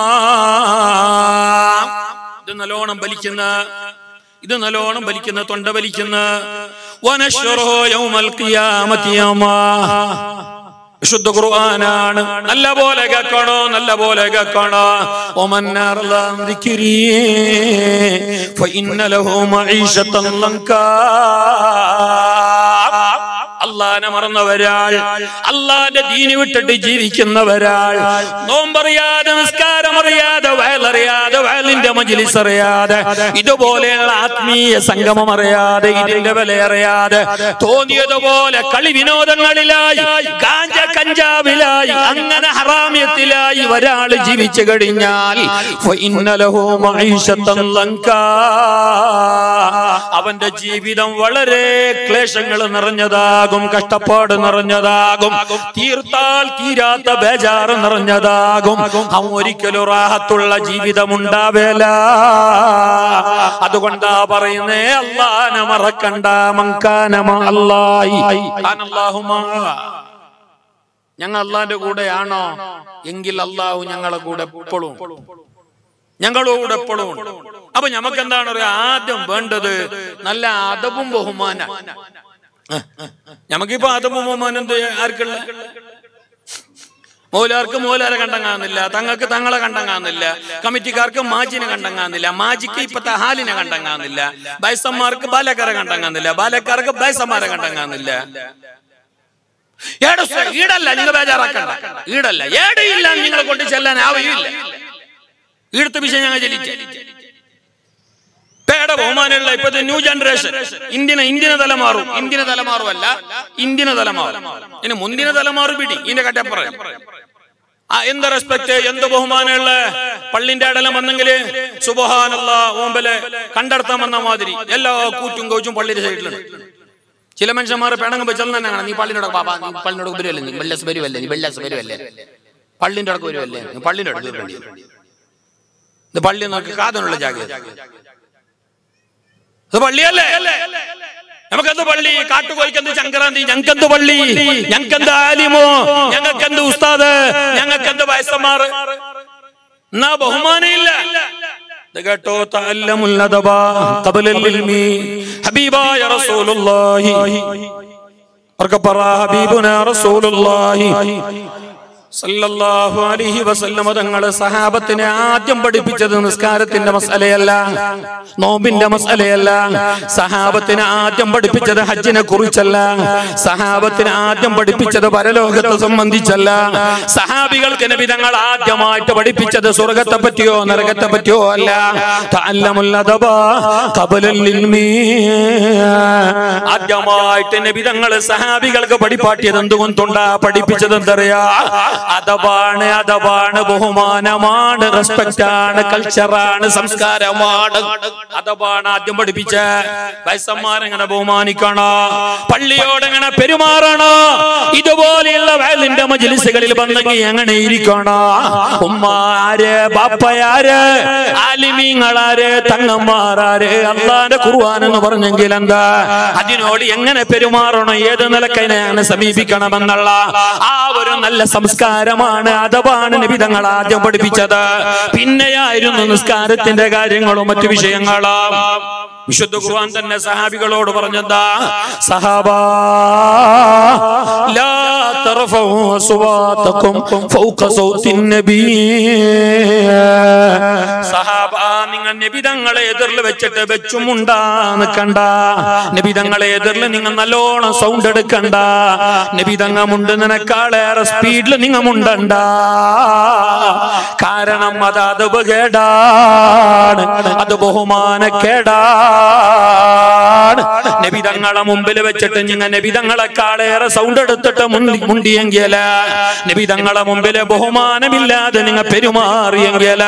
ഇത് നല്ലോണം വലിക്കുന്ന ഇത് നല്ലോണം വലിക്കുന്ന തൊണ്ട വലിക്കുന്ന വനശ്റുഹു യൗമൽ ഖിയാമത്തി അമ്മാ വിശുദ്ധ ഖുർആനാണ് നല്ല പോലെ കേൾക്കണോ നല്ല പോലെ കേൾക്കണോ ഒമന്നാർ ദിക്രി ഫഇന്ന ലഹു മഈശത്തൻ ലങ്കാ അള്ളാനെ മറന്നവരാൾ അള്ളാന്റെ ദീനി വിട്ടിട്ട് ജീവിക്കുന്നവരാൾ നോമ്പറിയാതെ നിസ്കാരം അറിയാതെ വയലറിയാതെ വയൽ വയലിന്റെ മജിലിസ് അറിയാതെ ഇതുപോലെയുള്ള ആത്മീയ സംഗമം അറിയാതെ ഇതിന്റെ വില അറിയാതെ തോന്നിയതുപോലെ കളി വിനോദങ്ങളിലായി ഗാഞ്ച കഞ്ചാവിലായി അങ്ങനെ ഹറാമ്യത്തിലായി ഒരാൾ ജീവിച്ചു കഴിഞ്ഞാൽ ഫഇന്ന ലഹു മഈശത്തൻ ലങ്കാ. അവന്റെ ജീവിതം വളരെ ക്ലേശങ്ങൾ നിറഞ്ഞതാകും കഷ്ടപ്പാട് നിറഞ്ഞതാകും തീർത്താൽ തീരാത്ത ബേജാറ് നിറഞ്ഞതാകും അവൻ ഒരിക്കലും റാഹത്തുള്ള ജീവിതം ഉണ്ടാവേല അതുകൊണ്ടാ പറയുന്നേ അള്ളാന മറക്കണ്ട മങ്കാനമ അല്ലാഹി അല്ലാഹുമാ ഞങ്ങൾ അള്ളാന്റെ കൂടെയാണോ എങ്കിൽ അള്ളാഹു ഞങ്ങളെ കൂടെ എപ്പോഴും ഞങ്ങളോട് എപ്പോഴും ഉണ്ട്. അപ്പൊ നമുക്ക് എന്താണ് പറയാ ആദ്യം വേണ്ടത് നല്ല അതവും ബഹുമാന നമുക്കിപ്പോ അതവും ബഹുമാനം എന്ത് ആർക്കുള്ള മോലാർക്ക് മോലാരെ കണ്ടങ്ങാന്നില്ല തങ്ങൾക്ക് തങ്ങളെ കണ്ടങ്ങാന്നില്ല കമ്മിറ്റിക്കാർക്ക് മാജിനെ കണ്ടങ്ങാന്നില്ല മാജിക്ക് ഇപ്പത്തെ ഹാലിനെ കണ്ടങ്ങാന്നില്ല ബൈസന്മാർക്ക് ബാലക്കാരെ കണ്ടങ്ങാന്നില്ല ബാലക്കാർക്ക് ബൈസന്മാരെ കണ്ടങ്ങാന്നില്ല ഏടെ സ- ഈടല്ല നിങ്ങൾ ബേജാറാക്കണ്ട ഈടല്ല ഏടയില്ല നിങ്ങളെ കൊണ്ട് ചെല്ലാൻ ആവയില്ല ഈടുത്ത വിഷയം ഞങ്ങൾ ചെല്ലിച്ചു പേട ബഹുമാനമുള്ള ഇപ്പോഴത്തെ ന്യൂ ജനറേഷൻ ഇന്ത്യനെ ഇന്ത്യനെ തലമാറും ഇന്ത്യനെ തലമാറുമല്ല ഇന്ത്യനെ തലമാറും ഇനി മുന്തിന തലമാറു പിടി ഇതിന്റെ കട്ടപ്പുറം ആ എന്ത് റെസ്പെക്ട് എന്ത് ബഹുമാനമുള്ള പള്ളിന്റെ അടലം വന്നെങ്കില് സുബഹാനല്ല ഓമ്പല് കണ്ടെടുത്താൻ വന്ന മാതിരി എല്ലാ കൂറ്റും കോച്ചും പള്ളിയുടെ സൈഡിലുണ്ട് ചില മനുഷ്യന്മാർ പിണങ്ങുമ്പോ ചെന്ന് തന്നെ കാണാം നീ പള്ളിയുടെ ബാബാ നീ പള്ളിയുടെ വരുമല്ലേ നീ വെള്ളസ് വരുമല്ലേ നീ വെള്ളസ് വരുമല്ലേ പള്ളിന്റെ അടുക്ക് വരുമല്ലേ നീ പള്ളിന്റെ അടുത്ത് വരേണ്ടി ഇത് പള്ളി നോക്കി കാതനുള്ള ജാഗ്രത ഇത് പള്ളിയല്ലേ നമുക്കെന്ത് പള്ളി കാട്ടുകോയ്ക്കെന്ത് സംക്രാന്തി ഞങ്ങക്കെന്ത് പള്ളി ഞങ്ങക്കെന്ത് ആലിമോ ഞങ്ങൾക്കെന്ത് ഉസ്താദ് ഞങ്ങൾക്കെന്ത് വയസ്സന്മാർ എന്നാ ബഹുമാനമില്ല ഇത് കേട്ടോ തഅല്ലമുല്ലദബ ഖബലൽ ഇൽമി ഹബീബായ റസൂലുള്ളാഹി അവർക്ക് പറ ഹബീബുന റസൂലുള്ളാഹി സല്ലല്ലാഹു അലൈഹി വസല്ലം തങ്ങൾ സഹാബത്തിനെ ആദ്യം പഠിപ്പിച്ചത് നിസ്കാരത്തിന്റെ മസലയല്ല നോമ്പിന്റെ മസലയല്ല സഹാബത്തിനെ ആദ്യം പഠിപ്പിച്ചത് ഹജ്ജിനെ കുറിച്ചല്ല സഹാബത്തിനെ ആദ്യം പഠിപ്പിച്ചത് പരലോകത്തെ സംബന്ധിച്ചല്ല സഹാബികൾക്ക് നബി തങ്ങൾ ആദ്യമായിട്ട് പഠിപ്പിച്ചത് സ്വർഗത്തെ പറ്റിയോ നരകത്തെ പറ്റിയോ അല്ല തഅല്ലമുൽ അദബ ഖബലൽ ഇൽമി ആദ്യമായിട്ട് നബി തങ്ങൾ സഹാബികൾക്ക് പഠിപ്പാട്ടിയത് എന്തുകൊണ്ടുണ്ടാ പഠിപ്പിച്ചത് എന്തറിയാ അതവാണ് അതവാണ് ബഹുമാനമാണ് റെസ്പെക്റ്റ് ആണ് കൾച്ചറാണ് സംസ്കാരമാണ് അതവാണ് ആദ്യം പഠിപ്പിച്ച വയസ്സന്മാരെങ്ങനെ ബഹുമാനിക്കണോ പള്ളിയോടെങ്ങനെ പെരുമാറണോ ഇതുപോലെയുള്ള വയലിന്റെ മജിലിസുകളിൽ വന്നെങ്കിൽ എങ്ങനെ ഇരിക്കണോ ഉമ്മ ആര് ബാപ്പയാര് ആലിമീങ്ങളാര് തങ്ങന്മാരാര് അള്ളാന്റെ ഖുർആൻ എന്ന് പറഞ്ഞെങ്കിൽ എന്താ അതിനോട് എങ്ങനെ പെരുമാറണം ഏത് നിലക്കതിനെയാണ് സമീപിക്കണമെന്നുള്ള ആ ഒരു നല്ല സംസ്കാരമാണ് അഥവാണ് നിബിതങ്ങൾ ആദ്യം പഠിപ്പിച്ചത് പിന്നെയായിരുന്നു നിസ്കാരത്തിന്റെ കാര്യങ്ങളും മറ്റു വിഷയങ്ങളും വിശുദ്ധ ഖുർആൻ തന്നെ സഹാബികളോട് പറഞ്ഞെന്താ സഹാബാ ലാ തർഫഉ അസ്വാതകും ഫൗക സൗത്തിൻ നബി സഹാബ നിങ്ങൾ നബിതങ്ങളെ എതിരിൽ വെച്ചിട്ട് വെച്ചുമുണ്ടാ നിക്കണ്ട നബിതങ്ങളെ എതിരിൽ നിങ്ങൾ നല്ലോണം സൗണ്ട് എടുക്കണ്ട നബിതങ്ങ മുണ്ട് നിനക്കാളേറെ സ്പീഡിൽ നിങ്ങൾ മുണ്ടണ്ട കാരണം അത് അതവ് കേടാണ് അത് ബഹുമാനക്കേടാണ് നബിതങ്ങളെ മുമ്പിൽ വെച്ചിട്ട് നിങ്ങൾ നബിതങ്ങളെക്കാളേറെ സൗണ്ട് എടുത്തിട്ട് മുണ്ടി- മുണ്ടിയെങ്കില നബിതങ്ങളെ മുമ്പില് ബഹുമാനമില്ലാതെ നിങ്ങൾ പെരുമാറിയെങ്കില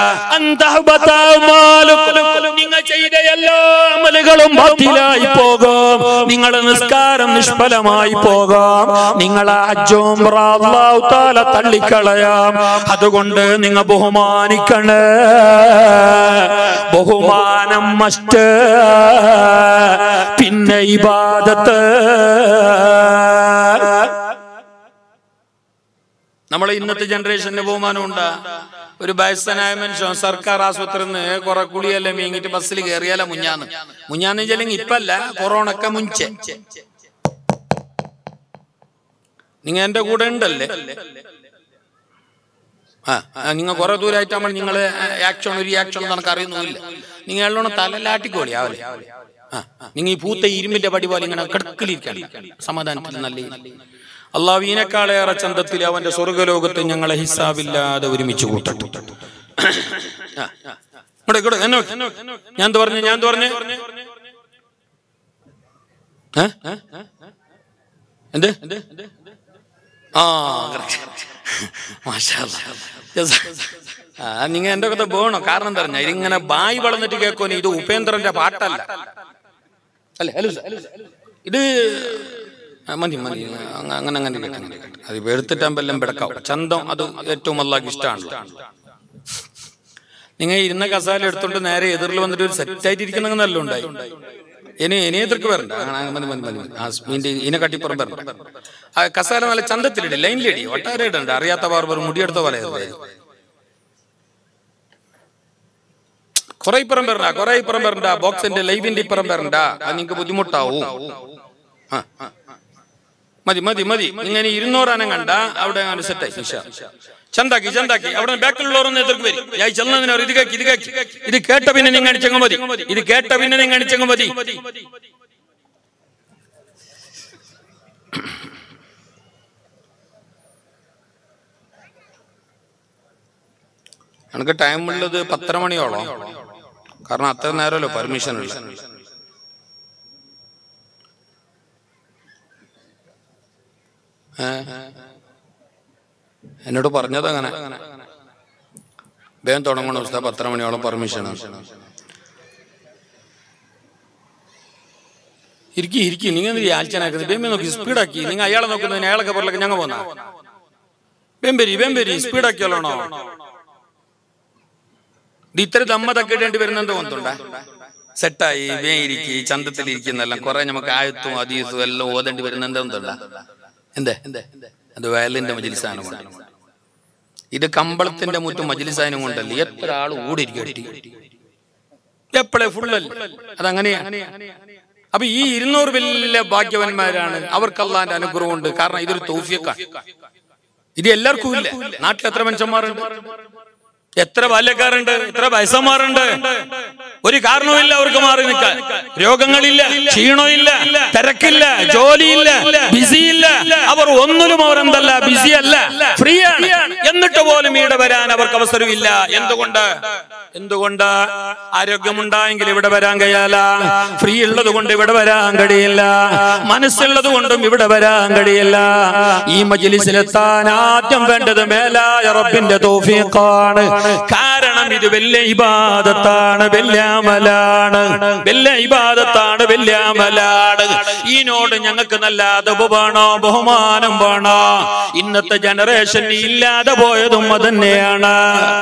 നിങ്ങൾ ചെയ്ത എല്ലാ അമലുകളും ബാത്തിലായി പോകും നിങ്ങളെ നിസ്കാരം നിഷ്ഫലമായി പോകും നിങ്ങളെ ഹജ്ജും അല്ലാഹു തആല തള്ളിക്കളയാം അതുകൊണ്ട് നിങ്ങൾ ബഹുമാനിക്കണേ ബഹുമാനം മസ്റ്റ് പിന്നെ ഇബാദത്ത് നമ്മളെ ഇന്നത്തെ ജനറേഷന്റെ ബഹുമാനം ഉണ്ടാ ഒരു വയസ്സനായ മനുഷ്യൻ സർക്കാർ ആശുപത്രിയിൽ നിന്ന് കുറെ കുളിയെല്ലാം മീങ്ങിട്ട് ബസ്സിൽ കയറിയാല മുഞ്ഞാന്ന് മുഞ്ഞാന്ന് വെച്ചാലെങ്കിൽ ഇപ്പല്ല കൊറോണക്കെ മുഞ്ചെ നിങ്ങ എന്റെ കൂടെ ഉണ്ടല്ലേ ആ നിങ്ങൾ കുറെ ദൂരമായിട്ടാകുമ്പോൾ നിങ്ങൾ ആക്ഷൻ ഒരു ആക്ഷൻ നമുക്ക് അറിയുന്നില്ല നിങ്ങൾ എല്ലോണം തലലാട്ടിക്കോളി ആവലെ ആ നിങ്ങൾ ഈ പൂത്ത ഇരുമ്പിന്റെ പടി പോലെ ഇങ്ങനെ കിടക്കിലിരിക്കണം സമാധാനത്തിൽ നല്ല അള്ളാഹീനേക്കാളേറെ ചന്തത്തിൽ അവന്റെ സ്വർഗലോകത്ത് ഞങ്ങളെ ഹിസാബില്ലാതെ ഒരുമിച്ച് കൂട്ടട്ടു ആ, ആ. ഇവിടെ ഇവിടെ എന്നെ നോക്ക്. ഞാൻ എന്ത് പറഞ്ഞു ഞാൻ എന്ത് പറഞ്ഞു ഏ? എന്ത് ആ correct. മാഷാ അല്ലാ. ജസാ. ആ നിങ്ങ എന്റെ കഥ പോകണോ കാരണം എന്താ പറഞ്ഞാ ഇതിങ്ങനെ ബായി വളർന്നിട്ട് കേൾക്കോനെ ഇത് ഉപേന്ദ്രന്റെ പാട്ടല്ല അല്ലേ ഹലോ സാർ. ഇത് ആ, മതി മതി അങ്ങ- അങ്ങനെ അങ്ങനെ കേട്ടോ, അങ്ങനെ കേട്ടോ. അത് വെളുത്തിട്ടാകുമ്പെല്ലാം പിടക്കാവും ചന്തം അത് ഏറ്റവും അല്ലാക്ക് ഇഷ്ടമാണല്ലോ നിങ്ങൾ ഇരുന്ന കസാല എടുത്തോണ്ട് നേരെ എതിരിൽ വന്നിട്ട് ഒരു സെറ്റായിട്ട് ഇരിക്കുന്ന നല്ല ഉണ്ടായി ഇനി ഇനി എതിർക്ക് വരണ്ട ആ, ആ, മതി മതി മതി മതി. ആ മീൻ്റെ ഇനെ കട്ടിപ്പുറം വരണ്ട ആ കസാല നല്ല ചന്തത്തിലിടി ലൈനിലിടി ഒട്ടാരെ ഇടണ്ട അറിയാത്ത ബാർബർ മുടിയെടുത്ത പോലെ കുറെ ഇപ്പുറം വരണ്ട കുറെ ഇപ്പുറം വരണ്ട ബോക്സിന്റെ ലൈവിന്റെ ഇപ്പുറം വരണ്ട അത് നിങ്ങൾക്ക് ബുദ്ധിമുട്ടാവും ആ, ആ. മതി മതി മതി ഇങ്ങനെ ഇരുന്നൂറാനം കണ്ട അവിടെ അങ്ങനെ സെറ്റായി ഇൻഷാ. ചന്താക്കി ചന്താക്കി അവിടെ ബാക്കിലുള്ളവരൊന്ന് എതിർക്ക് വരും ഞാൻ ഈ ചെന്നതിനോ ഇത് കേക്ക് ഇത് കേക്ക് ഇത് കേട്ട പിന്നെ നിങ്ങൾ അടിച്ചങ്ങ് മതി ഇത് കേട്ട പിന്നെ നിങ്ങൾ അടിച്ചങ്ങ് മതി എനിക്ക് ടൈം ഉള്ളത് പത്തര മണിയോളം കാരണം അത്ര നേരമല്ലോ പെർമിഷൻ ഉള്ള ഏ? എന്നോട് പറഞ്ഞത് അങ്ങനെ വേഗം തുടങ്ങണം ഉസ്താദ് പത്തര മണിയോളം പെർമിഷൻ ഇരിക്കി ഇരിക്കി നിങ്ങൾ ആഴ്ചനാക്കുന്നത് ബേമ്പി നോക്കി സ്പീഡാക്കി നിങ്ങൾ അയാളെ നോക്കുന്നതിന് അയാളൊക്കെ പുറത്തൊക്കെ ഞങ്ങൾ പോന്ന ബേമ്പരി ബേമ്പരി സ്പീഡാക്കിയോളാണോ ഇത് ഇത്ര ദമ്മതൊക്കെ ഇടേണ്ടി വരുന്നെന്ന് തോന്നുന്നുണ്ടാ സെറ്റായി വേ ഇരിക്കി ചന്തത്തിൽ ഇരിക്കുന്നെല്ലാം കുറെ നമുക്ക് ആയത്തും അതീസും എല്ലാം ഓതേണ്ടി വരുന്നെന്താ തോന്നുന്നുണ്ടാ എന്തേ അത് വയലിന്റെ മജിലിസാനം കൊണ്ട് ഇത് കമ്പളത്തിന്റെ മുറ്റും മജിലിസാനം കൊണ്ടല്ലേ എത്ര ആൾ ഓടിയിരിക്കും എപ്പോഴേ ഫുള്ളല്ലേ അതങ്ങനെയാണ് അപ്പൊ ഈ ഇരുന്നൂറ് വലിയ ഭാഗ്യവന്മാരാണ് അവർക്ക് അള്ളാന്റെ അനുഗ്രഹം ഉണ്ട് കാരണം ഇതൊരു തൗഫിയക്കാണ് ഇത് എല്ലാവർക്കും ഇല്ല നാട്ടിൽ എത്ര മനുഷ്യന്മാരുണ്ട് എത്ര ബാല്യക്കാരുണ്ട് എത്ര വയസ്സന്മാരുണ്ട് ഒരു കാരണവുമില്ല അവർക്ക് മാറി നിൽക്കാൻ രോഗങ്ങളില്ല ക്ഷീണമില്ല തിരക്കില്ല ജോലിയില്ല ബിസിയില്ല അവർ ഒന്നിലും അവരെന്തല്ല ബിസി അല്ല ഫ്രീ ആണ് എന്നിട്ട് പോലും ഇവിടെ വരാൻ അവർക്ക് അവസരമില്ല എന്തുകൊണ്ട് എന്തുകൊണ്ട് ആരോഗ്യമുണ്ടായെങ്കിൽ ഇവിടെ വരാൻ കഴിയാല ഫ്രീ ഉള്ളത് കൊണ്ട് ഇവിടെ വരാൻ കഴിയില്ല മനസ്സുള്ളത് കൊണ്ടും ഇവിടെ വരാൻ കഴിയില്ല ഈ മജിലിസിലെത്താൻ ആദ്യം വേണ്ടത് മേലായ റബ്ബിന്റെ തോഫിയക്കാണ് കാരണം ഇത് വലിയ ഇബാദത്താണ് വലിയ അമലാണ് വലിയ ഇബാദത്താണ് വലിയ അമലാണ് ഈനോട് ഞങ്ങൾക്ക് നല്ല അതവ് വേണോ ബഹുമാനം വേണോ ഇന്നത്തെ ജനറേഷൻ ഇല്ലാതെ പോയതും അത് തന്നെയാണ്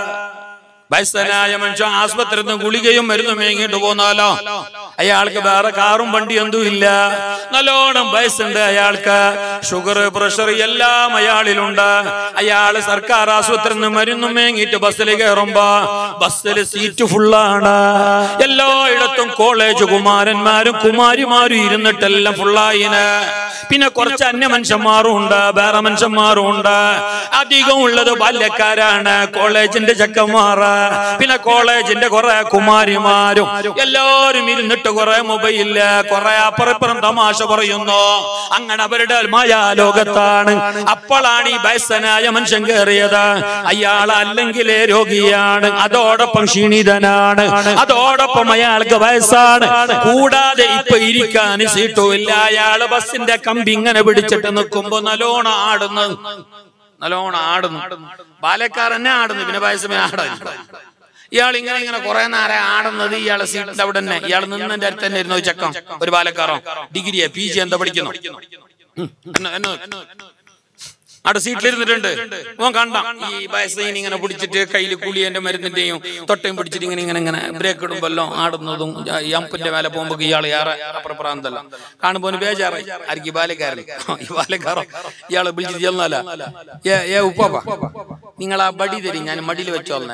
വയസ്സനായ മനുഷ്യൻ ആസ്പത്രിയിൽ നിന്ന് ഗുളികയും മരുന്നും മേങ്ങിട്ട് പോന്നാലോ അയാൾക്ക് വേറെ കാറും വണ്ടി എന്തും ഇല്ല നല്ലോണം വയസ്സുണ്ട് അയാൾക്ക് ഷുഗർ പ്രഷർ എല്ലാം അയാളിലുണ്ട് അയാള് സർക്കാർ ആശുപത്രിയിൽ നിന്ന് മരുന്നും മേങ്ങിട്ട് ബസ്സിൽ കയറുമ്പോ ബസ്സിൽ സീറ്റ് ഫുള്ളാണ് എല്ലായിടത്തും കോളേജ് കുമാരന്മാരും കുമാരിമാരും ഇരുന്നിട്ടെല്ലാം ഫുള്ളായിന് പിന്നെ കുറച്ച് അന്യ മനുഷ്യന്മാരും ഉണ്ട് വേറെ മനുഷ്യന്മാരും ഉണ്ട് അധികം ഉള്ളത് ബാല്യക്കാരാണ് കോളേജിന്റെ ചെക്കന്മാറ് പിന്നെ കോളേജിന്റെ കുറെ കുമാരിമാരും എല്ലാവരും ഇരുന്നിട്ട് കുറെ മൊബൈലില് കുറെ അപ്പുറപ്പുറം തമാശ പറയുന്നു അങ്ങനെ അവരുടെ മായാലോകത്താണ് അപ്പോഴാണ് ഈ വയസ്സനായ മനുഷ്യൻ കയറിയത് അയാൾ അല്ലെങ്കിലേ രോഗിയാണ് അതോടൊപ്പം ക്ഷീണിതനാണ് അതോടൊപ്പം അയാൾക്ക് വയസ്സാണ് കൂടാതെ ഇപ്പൊ ഇരിക്കാൻ സീറ്റും ഇല്ല അയാള് ബസ്സിന്റെ കമ്പി ഇങ്ങനെ പിടിച്ചിട്ട് നിൽക്കുമ്പോ നല്ലോണം ആടുന്നു നല്ലോണം ആടുന്നു ബാലക്കാരനെ ആടുന്നു പിന്നെ വയസ്സമേ ആടുന്നു ഇയാൾ ഇങ്ങനെ ഇങ്ങനെ കുറെ നേരം ആടുന്നത് ഇയാളെ സീറ്റിന്റെ അവിടെ തന്നെ ഇയാൾ നിന്നതിന്റെ അടുത്ത് തന്നെ ഇരുന്നു ചക്കം ഒരു ബാലക്കാരോ ഡിഗ്രിയെ പി ജി എന്താ പഠിക്കുന്നു ഉം. എന്നെ- എന്നെ- അവിടെ സീറ്റിലിരുന്നിട്ടുണ്ട് ഓൻ കണ്ട ഈ വയസ്സൈൻ ഇങ്ങനെ പിടിച്ചിട്ട് കയ്യിൽ കുളിയന്റെ മരുന്നിന്റെയും തൊട്ടയും പിടിച്ചിട്ട് ഇങ്ങനെ ഇങ്ങനെ ഇങ്ങനെ ബ്രേക്ക് ഇടുമ്പല്ലോ ആടുന്നതും ഈ അമ്പിന്റെ മേലെ പോകുമ്പോ ഇയാൾ ഏറെ അപ്പുറപ്രാന്തല്ല കാണുമ്പോ അവന് ബേജാറായി ആർക്ക് ഈ ബാലക്കാരൻ ഈ ബാലക്കാരോ ഇയാളെ വിളിച്ചിട്ട് ചെന്നല്ല ഏ ഏ ഉപ്പാപ്പ നിങ്ങൾ ആ ബടി തരും ഞാൻ മടിയിൽ വെച്ചോളെ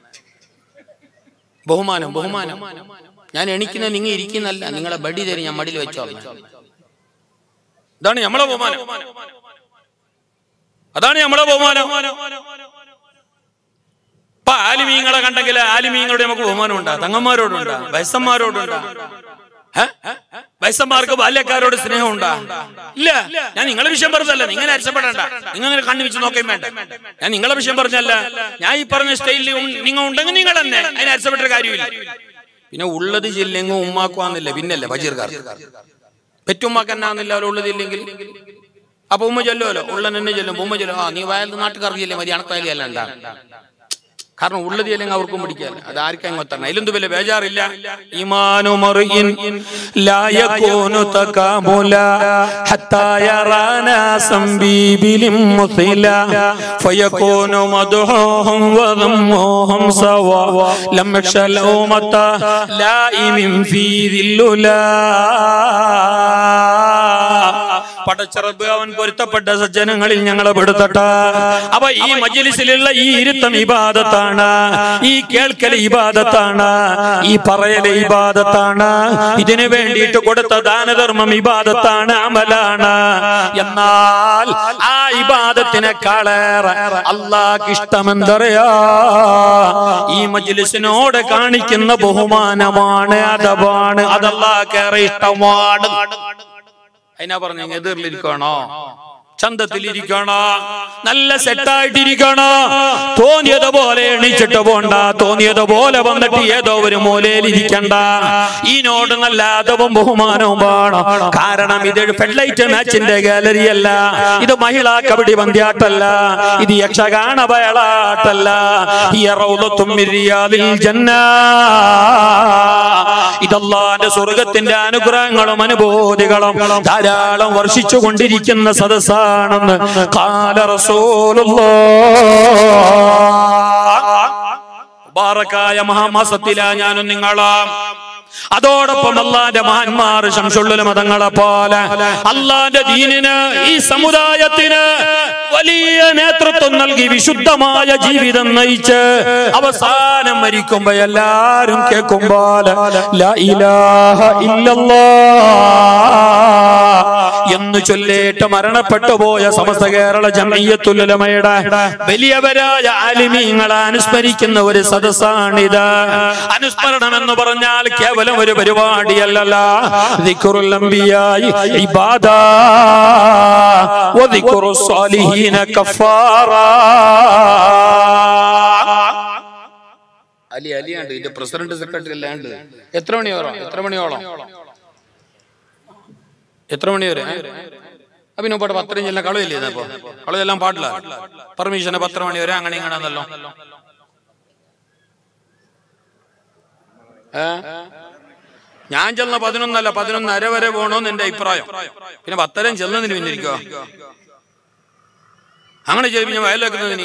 ബഹുമാനം ബഹുമാനം ഞാൻ എണിക്കുന്ന നിങ്ങൾ ഇരിക്കുന്നല്ല നിങ്ങളെ ബടി തരും ഞാൻ മടിയിൽ വെച്ചോളെ ഇതാണ് നമ്മളെ ബഹുമാനം അതാണ് നമ്മളെ ബഹുമാനം ഇപ്പൊ ആലിമീങ്ങളെ കണ്ടെങ്കിൽ ആലിമീങ്ങളുടെ നമുക്ക് ബഹുമാനം ഉണ്ടാ തങ്ങന്മാരോടുണ്ടാ വയസ്സന്മാരോടുണ്ടാ വയസ്സന്മാർക്ക് ബാല്യക്കാരോട് സ്നേഹമുണ്ടാ ഇല്ല ഞാൻ നിങ്ങളെ വിഷയം പറഞ്ഞല്ല നിങ്ങൾ അരച്ചപ്പെടണ്ട നിങ്ങൾ അങ്ങനെ കണ്ണു വെച്ച് നോക്കുകയും വേണ്ട ഞാൻ നിങ്ങളെ വിഷയം പറഞ്ഞല്ല ഞാൻ ഈ പറഞ്ഞ സ്റ്റൈലിൽ നിങ്ങൾ ഉണ്ടെങ്കിൽ നിങ്ങൾ തന്നെ അതിന് അരച്ചപ്പെട്ട കാര്യമില്ല പിന്നെ ഉള്ളത് ജില്ലെങ്ങും ഉമ്മാക്കുവാന്നില്ല പിന്നല്ലേ ബജീർക്കാർക്ക് പെറ്റുമ്മാക്ക് എന്നാന്നില്ല അവരെ ഉള്ളത് ഇല്ലെങ്കിൽ അപ്പൊ ഉമ്മ ചൊല്ലുമല്ലോ ഉള്ള എന്നെ ചൊല്ലും ഉമ്മ ചൊല്ലും ആ നീ വയൽ നാട്ടുകാർക്കില്ലേ മതി അണക്കാലി അല്ല ഉണ്ടാ കാരണം ഉള്ളത് അല്ലെങ്കിൽ അവർക്കും പിടിക്കാല്ല അത് ആർക്കും ഒത്തണം അതിലെന്ത് വലിയ ബേജാറില്ല ഈമാനു മറിയിൻ ലാ യകൂനു തകാമുല ഹത്താ യറാന സംബീബിലിം മുസില ഫയകൂനു മദ്ഹൂഹും വദമ്മുഹും സവാ ലം യഖ്ശലൂ മത ലായിമിൻ ഫീ ദില്ലുലാ പടച്ചറബ് അവൻ പൊരുത്തപ്പെട്ട സജ്ജനങ്ങളിൽ ഞങ്ങളെ പെടുത്തട്ട അപ്പൊ ഈ മജ്ലിസിലുള്ള ഈ ഇരുത്തം ഇബാദത്താണ് ഈ കേൾക്കൽ ഇബാദത്താണ് ഈ പറയല് ഇബാദത്താണ് ഇതിനു വേണ്ടിയിട്ട് കൊടുത്ത ദാനധർമ്മം ഇബാദത്താണ് അമലാണ് എന്നാൽ ആ ഇബാദത്തിനെക്കാളേറെ അള്ളാഹ് ഇഷ്ടമെന്തറിയാ ഈ മജ്ലിസിനോട് കാണിക്കുന്ന ബഹുമാനമാണ് അതവാണ് അതല്ലാക്കേറെ ഇഷ്ടമാണ് അതിനാ പറഞ്ഞു എതിരിലിരിക്കണോ ചന്തത്തിലിരിക്കണോ നല്ല സെറ്റായിട്ടിരിക്കണോ തോന്നിയത് പോലെ എണീച്ചിട്ട് പോണ്ട തോന്നിയത് പോലെ വന്നിട്ട് ഏതോ ഒരു മൂലയിൽ ഇരിക്കണ്ട ഈനോട് നല്ല അതവും ബഹുമാനവും വേണം കാരണം ഇത് ഫെഡ്ലൈറ്റ് മാച്ചിന്റെ ഗാലറി അല്ല ഇത് മഹിളാ കബഡി പന്ത്യാട്ടല്ല ഇത് യക്ഷഗാന ബയളാട്ടല്ല ഈ റൗളത്തും മിരിയാദിൽ ജന്ന ഇതല്ലാന്റെ സ്വർഗത്തിന്റെ അനുഗ്രഹങ്ങളും അനുഭൂതികളും ധാരാളം വർഷിച്ചു കൊണ്ടിരിക്കുന്ന സദസ്സാണെന്ന് കാല ബാറക്കായ മഹാമാസത്തിലാ ഞാനും നിങ്ങളാം അതോടൊപ്പം അള്ളാന്റെ മഹാന്മാർ ശംസുള്ള മതങ്ങളെ പോലെ അള്ളാന്റെ ദീനിന് ഈ സമുദായത്തിന് വലിയ നേതൃത്വം നൽകി വിശുദ്ധമായ ജീവിതം നയിച്ച് അവസാനം മരിക്കുമ്പോ എല്ലാരും കേൾക്കുമ്പോൾ ലാ ഇലാഹ ഇല്ലല്ലാ എന്ന് ചൊല്ലിട്ട് മരണപ്പെട്ടു പോയ സമസ്ത കേരള ജമയ്യത്തുലമയുടെ വലിയവരായ ആലിമീങ്ങളെ അനുസ്മരിക്കുന്ന ഒരു സദസ്സാണിത് അനുസ്മരണം എന്ന് പറഞ്ഞാൽ കേവലം ഒരു പരിപാടിയല്ലല്ല ദിക്റുൽ അംബിയായി ഇബാദ വദിക്റു സ്വാലിഹീന കഫാറ അലി അലിയാണ്ട് ഇതിന്റെ പ്രസിഡന്റ് സെക്രട്ടറി അല്ലാണ്ട് എത്ര മണിയോളം എത്ര മണിയോളം എത്ര മണി വരെ അപ്പൊ പിന്നെ പാട്ട് പത്രം ചെല്ലാം കളവില്ലേ അപ്പൊ കളവെല്ലാം പാടില്ല പെർമിഷന് പത്ര മണി വരെ അങ്ങനെ ഇങ്ങനെയാണല്ലോ ഏ ഞാൻ ചെന്ന പതിനൊന്നല്ല പതിനൊന്നര വരെ പോണോന്ന് എന്റെ അഭിപ്രായം പിന്നെ പത്തരം ചെന്നതിന് പിന്നെ ഇരിക്കുക അങ്ങനെ ചെയ്ത് ഞാൻ വയലെക്കുന്നതിന്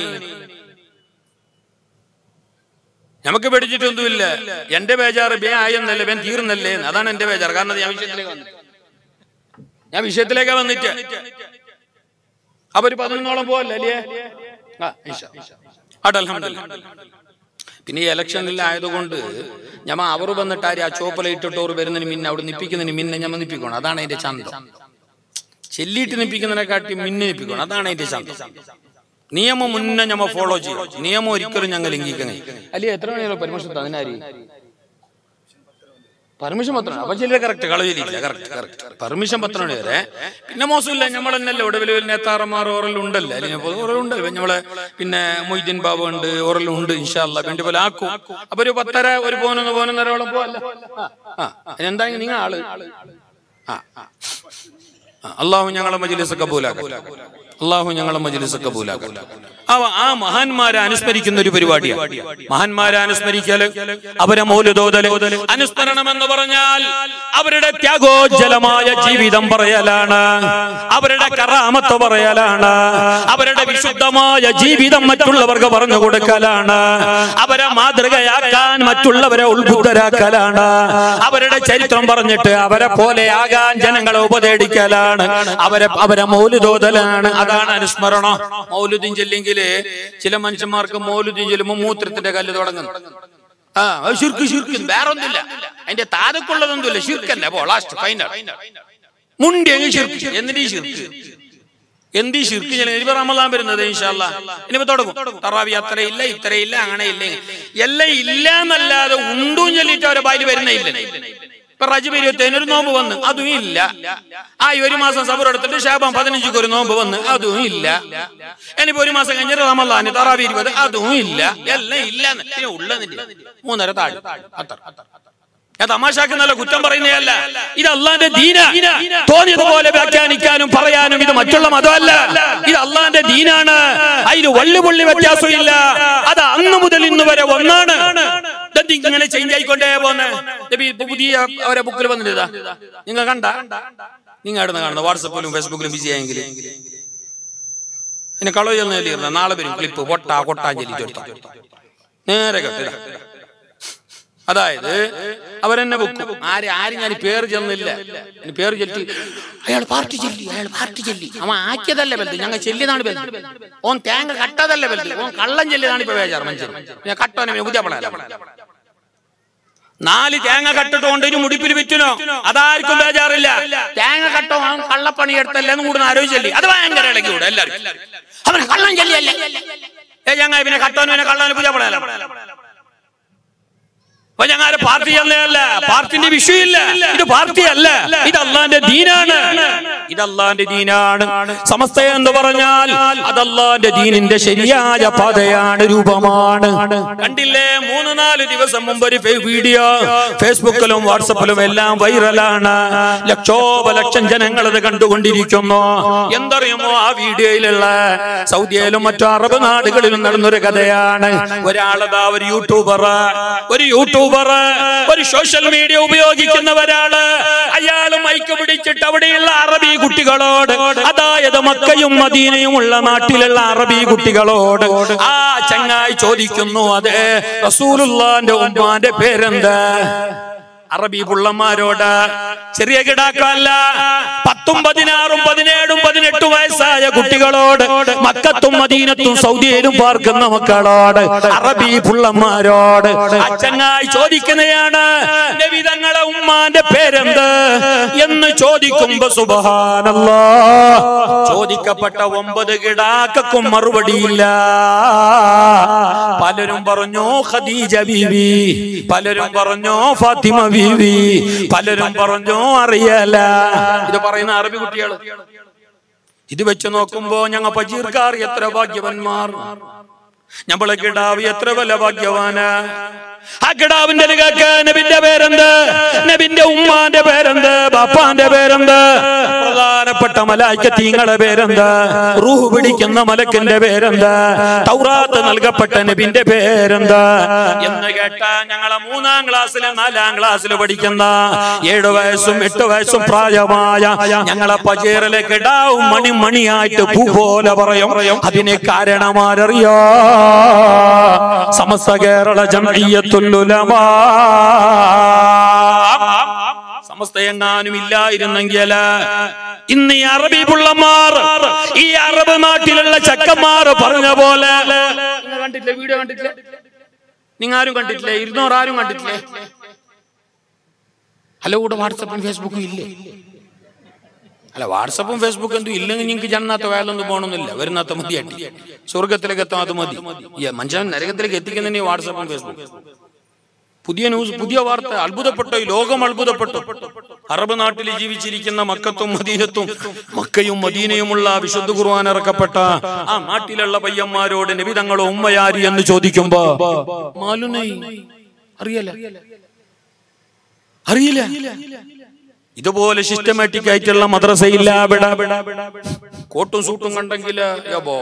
നമുക്ക് പേടിച്ചിട്ടൊന്നുമില്ല എന്റെ ബേജാറ് ബേ ആയെന്നല്ലേ ബേൻ തീർന്നല്ലേ എന്ന്. അതാണ് എന്റെ ബേജാറ് കാരണം അത് ഞാൻ വിഷയത്തിലേക്ക് വന്നു ഞാൻ വിഷയത്തിലേക്ക് വന്നിട്ട് അപ്പൊ ഒരു പതിനൊന്നോളം പോവല്ലേ അല്ലേ ആ, ഇൻഷാ. ആട്ടെ, അൽഹംദുലില്ലാ. പിന്നെ ഈ ഇലക്ഷനിൽ ആയതുകൊണ്ട് ഞമ്മ അവർ വന്നിട്ട് ആര് ആ ചോപ്പല ഇട്ടിട്ടോർ വരുന്നതിന് മിന്നെ അവിടെ നിപ്പിക്കുന്നതിന് മിന്നെ ഞമ്മ നിപ്പിക്കണം അതാണ് അതിന്റെ ചന്തം ചെല്ലിയിട്ട് നിപ്പിക്കുന്നതിനെക്കാട്ടി മിന്നെ നിപ്പിക്കണം അതാണ് അതിന്റെ ചന്തം നിയമം മുന്നേ ഞമ്മ ഫോളോ ചെയ്യും നിയമം ഒരിക്കലും ഞങ്ങൾ ലംഘിക്കുന്നേ അല്ലേ എത്ര മണിയാണോ പെർമിഷൻ അതിനാരി പെർമിഷൻ പത്രം അപ്പൊ ചില കറക്റ്റ് കളവിലില്ല കറക്റ്റ് കറക്റ്റ് പെർമിഷൻ പത്രം മണി വരെ പിന്നെ മോശമില്ല നമ്മൾ തന്നെയല്ലേ ഇവിടെ വലിയ വലിയ നേതാറന്മാർ ഓറലുണ്ടല്ലോ അല്ലെങ്കിൽ ഓറലുണ്ട് നമ്മളെ പിന്നെ മൊയ്തീൻ ബാബു ഉണ്ട് ഓറലുണ്ട് ഇൻഷാല്ല വേണ്ടി പോലെ ആക്കും അപ്പൊ ഒരു പത്തര ഒരു പോനൊന്ന് പോനൊന്നരോളം പോവല്ല ആ എന്താ നിങ്ങൾ ആള് ആ ആ. ആ, അള്ളാഹു ഞങ്ങളെ മജിലിസ് കബൂലാക്കട്ടെ അള്ളാഹു ഞങ്ങളെ മജിലിസ് കബൂലാക്കട്ടെ അവ ആ മഹാന്മാരെ അനുസ്മരിക്കുന്ന ഒരു പരിപാടിയാണ് മഹാന്മാരെ അനുസ്മരിക്കല് അവരെ മൗലുദോതല് അനുസ്മരണം എന്ന് പറഞ്ഞാൽ അവരുടെ ത്യാഗോജ്ജലമായ ജീവിതം പറയലാണ് അവരുടെ കറാമത്ത് പറയലാണ് അവരുടെ വിശുദ്ധമായ ജീവിതം മറ്റുള്ളവർക്ക് പറഞ്ഞു കൊടുക്കലാണ് അവരെ മാതൃകയാക്കാൻ മറ്റുള്ളവരെ ഉത്ബുദ്ധരാക്കലാണ് അവരുടെ ചരിത്രം പറഞ്ഞിട്ട് അവരെ പോലെ ആകാൻ ജനങ്ങളെ ഉപദേശിക്കലാണ് അവരെ അവരെ മൗലുദോതലാണ് അതാണ് അനുസ്മരണം മൗലുദ്ദീൻ ചെല്ലിങ്കില് ചില മനുഷ്യന്മാർക്ക് മൗലുദ്ദീൻ ചെല്ലുമ്പോൾ മൂത്രത്തിന്റെ കല്ല് തുടങ്ങുന്നു ആ അത് ശിർക്ക് ശിർക്ക് വേറെ ഒന്നുമില്ല അതിന്റെ താരക്കുള്ളതൊന്നുമില്ല ശിർക്കല്ല അപ്പോ ലാസ്റ്റ് ഫൈനൽ മുണ്ടി അങ്ങ് ശിർക്ക് എന്നിട്ട് ഈ ശിർക്ക് എന്ത് ഈ ശിർക്ക് ചില ഇനിയിപ്പോ റമദാൻ വരുന്നത് ഇൻഷാല്ല ഇനിയിപ്പോ തുടങ്ങും തറാവി അത്രയില്ല ഇത്രയില്ല അങ്ങനെ ഇല്ല എല്ലാം ഇല്ല എന്നല്ലാതെ ഉണ്ടും ചൊല്ലിട്ട് അവരെ ബാല് വരുന്നേ ഇല്ല ഇപ്പൊ ഇപ്പൊ റജബ് ഇരുപത്തേന് ഒരു നോമ്പ് വന്ന് അതും ഇല്ല ആ ഈ ഒരു മാസം സബർ എടുത്തിട്ട് ഷാബാൻ പതിനഞ്ചുക്ക് ഒരു നോമ്പ് വന്ന് അതും ഇല്ല ഇനിയിപ്പോ ഒരു മാസം കഴിഞ്ഞിട്ട് റമലാന് തറാവി ഇരുപത് അതും ഇല്ല എല്ലാം ഇല്ല പിന്നെ ഉള്ളതില്ല മൂന്നര താഴെ അത്ര ഞാൻ തമാശാക്കുന്നല്ല കുറ്റം പറയുന്നതല്ല ഇത് അള്ളാന്റെ ദീന തോന്നിയതുപോലെ വ്യാഖ്യാനിക്കാനും പറയാനും ഇത് മറ്റുള്ള മതമല്ല ഇത് അള്ളാന്റെ ദീനാണ് അതിന് വള്ളി പുള്ളി വ്യത്യാസമില്ല അത് അന്ന് മുതൽ ഇന്ന് വരെ ഒന്നാണ് ഇതെന്ത് ഇങ്ങനെ ചേഞ്ച് ആയിക്കൊണ്ടേ പോന്നെ നബി ഇപ്പൊ പുതിയ അവരെ ബുക്കിൽ വന്നിട്ടാ നിങ്ങൾ കണ്ട നിങ്ങൾ എവിടെ കാണുന്നത് വാട്സപ്പിലും ഫേസ്ബുക്കിലും ബിസി ആയെങ്കിൽ പിന്നെ കളയൊന്നും നാളെ വരും ക്ലിപ്പ് പൊട്ട കൊട്ടാഞ്ചലി ചൊരുത്ത നേരെ കെട്ടിട അതായത് അവരെന്നെ വെക്കും ആര് ആരും ഞാൻ പേര് ചെന്നില്ല ഇനി പേര് ചെല്ലി അയാൾ പാർട്ടി ചെല്ലി അയാൾ പാർട്ടി ചെല്ലി അവൻ ആക്കിയതല്ല വലുത് ഞങ്ങൾ ചെല്ലിയതാണ് വലുത് ഓൻ തേങ്ങ കട്ടതല്ല വലുത് ഓൻ കള്ളം ചെല്ലിയതാണ് ഇപ്പൊ വേജാറ് മനുഷ്യൻ ഞാൻ കട്ടോനെ പിന്നെ പുതിയ പളയല്ല നാല് തേങ്ങ കട്ടിട്ടുകൊണ്ട് ഒരു മുടിപ്പിൽ വിറ്റുനോ അതാർക്കും ബേജാറില്ല തേങ്ങ കട്ടോ അവൻ കള്ളപ്പണി എടുത്തല്ലെന്ന് കൂടുന്ന ആലോചിച്ചല്ലേ അത് ഭയങ്കര ഇളകി കൂടെ എല്ലാവരും അവനെ കള്ളം ചെല്ലിയല്ലേ ഏ ഞങ്ങൾ പിന്നെ കട്ടോനെ കള്ളനെ പുതിയ പളയല്ല അപ്പൊ ഞങ്ങൾ പാർട്ടി അല്ല പാർട്ടിന്റെ വിഷയമില്ല ഇത് പാർട്ടി അല്ല ഇത് അള്ളാന്റെ ദീനാണ് ഇത് അള്ളാന്റെ ദീനാണ് സമസ്ത എന്ന് പറഞ്ഞാൽ അത് അള്ളാന്റെ ദീനിന്റെ ശരിയായ പാതയാണ് രൂപമാണ് കണ്ടില്ലേ മൂന്ന് നാല് ദിവസം മുമ്പ് ഒരു ഫേ- വീഡിയോ ഫേസ്ബുക്കിലും വാട്സപ്പിലും എല്ലാം വൈറലാണ് ലക്ഷോപലക്ഷം ജനങ്ങൾ അത് കണ്ടുകൊണ്ടിരിക്കുന്നു എന്തറിയുമോ ആ വീഡിയോയിലുള്ള സൗദിയിലും മറ്റു അറബ് നാടുകളിലും നടന്നൊരു കഥയാണ് ഒരാളതാ ഒരു യൂട്യൂബർ ഒരു യൂട്യൂബർ ഒരു സോഷ്യൽ മീഡിയ ഉപയോഗിക്കുന്ന ഒരാള് അയാൾ മൈക്ക് പിടിച്ചിട്ട് അവിടെയുള്ള അറബി കുട്ടികളോട് അതായത് മക്കയും മദീനയും ഉള്ള നാട്ടിലുള്ള അറബി കുട്ടികളോട് ആ ചങ്ങായി ചോദിക്കുന്നു അതെ റസൂലുള്ളാന്റെ ഉമ്മാന്റെ പേരെന്താ അറബി പുള്ളന്മാരോട് ചെറിയ കിടാക്കല്ല പത്തും പതിനാറും പതിനേഴും പതിനെട്ടും വയസ്സായ കുട്ടികളോട് മക്കത്തും മദീനത്തും സൗദിയിലും പാർക്കുന്ന മക്കളോട് അറബി പുള്ളന്മാരോട് അച്ചങ്ങായി ചോദിക്കുന്നതാണ് നബി തങ്ങളെ ഉമ്മാന്റെ പേരെന്ത് എന്ന് ചോദിക്കുമ്പോ സുബഹാനല്ലാ ചോദിക്കപ്പെട്ട ഒമ്പത് കിടാക്കും മറുപടിയില്ല പലരും പറഞ്ഞു ഖദീജ ബീവി പലരും പറഞ്ഞു ഫാത്തിമ ബീവി പലരും പറഞ്ഞു അറിയല ഇത് പറയുന്ന അറബി കുട്ടികൾ ഇത് വെച്ച് നോക്കുമ്പോ ഞങ്ങ പജീർക്കാർ എത്ര ഭാഗ്യവന്മാർ ഞമ്മളെ കിടാവ് എത്ര വല്ല ഭാഗ്യവാന് ആ കിടാവിന്റെ നികക്ക് നബിന്റെ പേരെന്ത് നബിന്റെ ഉമ്മാന്റെ പേരെന്ത് ബാപ്പാന്റെ പേരെന്ത് പ്രധാനപ്പെട്ട മലായിക്കത്തീങ്ങളെ പേരെന്ത് റൂഹ് പിടിക്കുന്ന മലക്കിന്റെ പേരെന്ത് തൗറാത്ത് നൽകപ്പെട്ട നബിന്റെ പേരെന്ത് എന്ന് കേട്ട ഞങ്ങളെ മൂന്നാം ക്ലാസ്സിലെ നാലാം ക്ലാസ്സിൽ പഠിക്കുന്ന ഏഴു വയസ്സും എട്ട് വയസ്സും പ്രായമായ ഞങ്ങളെ പജേറിലെ കിടാവും മണി മണിയായിട്ട് പൂ പോലെ പറയും അതിന് കാരണമാരറിയോ സമസ്ത കേരള ജമയ്യത്തുല്ലുലമാ സമസ്ത എങ്ങാനും ഇല്ലായിരുന്നെങ്കിൽ ഇന്ന് ഈ അറബി പുള്ളമാർ ഈ അറബ് നാട്ടിലുള്ള ചക്കന്മാർ പറഞ്ഞ പോലെ നിങ്ങൾ കണ്ടിട്ടില്ലേ വീഡിയോ കണ്ടിട്ടില്ലേ നിങ്ങൾ ആരും കണ്ടിട്ടില്ലേ ഇരുന്നൂറ് ആരും കണ്ടിട്ടില്ലേ ഹലോ കൂടെ വാട്സപ്പും ഫേസ്ബുക്കും ഇല്ലേ അല്ല വാട്സപ്പും ഫേസ്ബുക്കും എന്തും ഇല്ലെങ്കിൽ നിങ്ങൾക്ക് ജന്നാത്ത വേലൊന്നും പോകണമെന്നില്ല വരുന്നാത്ത മതിയാട്ടി സ്വർഗത്തിലേക്ക് എത്താൻ അത് മതി ഈ മനുഷ്യൻ നരകത്തിലേക്ക് എത്തിക്കുന്നതിന് ഈ വാട്സപ്പും ഫേസ്ബുക്കും പുതിയ ന്യൂസ് പുതിയ വാർത്ത അത്ഭുതപ്പെട്ടു ഈ ലോകം അത്ഭുതപ്പെട്ടു അറബ് നാട്ടിൽ ജീവിച്ചിരിക്കുന്ന മക്കത്തും മദീനത്തും മക്കയും മദീനയുമുള്ള വിശുദ്ധ ഖുർആൻ ഇറക്കപ്പെട്ട ആ നാട്ടിലുള്ള പയ്യന്മാരോട് നിബിതങ്ങളോ ഉമ്മയാരി എന്ന് ചോദിക്കുമ്പോ മാലുനൈ അറിയല അറിയില്ല ഇതുപോലെ സിസ്റ്റമാറ്റിക് ആയിട്ടുള്ള മദ്രസയില്ല ഇവിടെ കോട്ടും സൂട്ടും കണ്ടെങ്കിൽ യബോ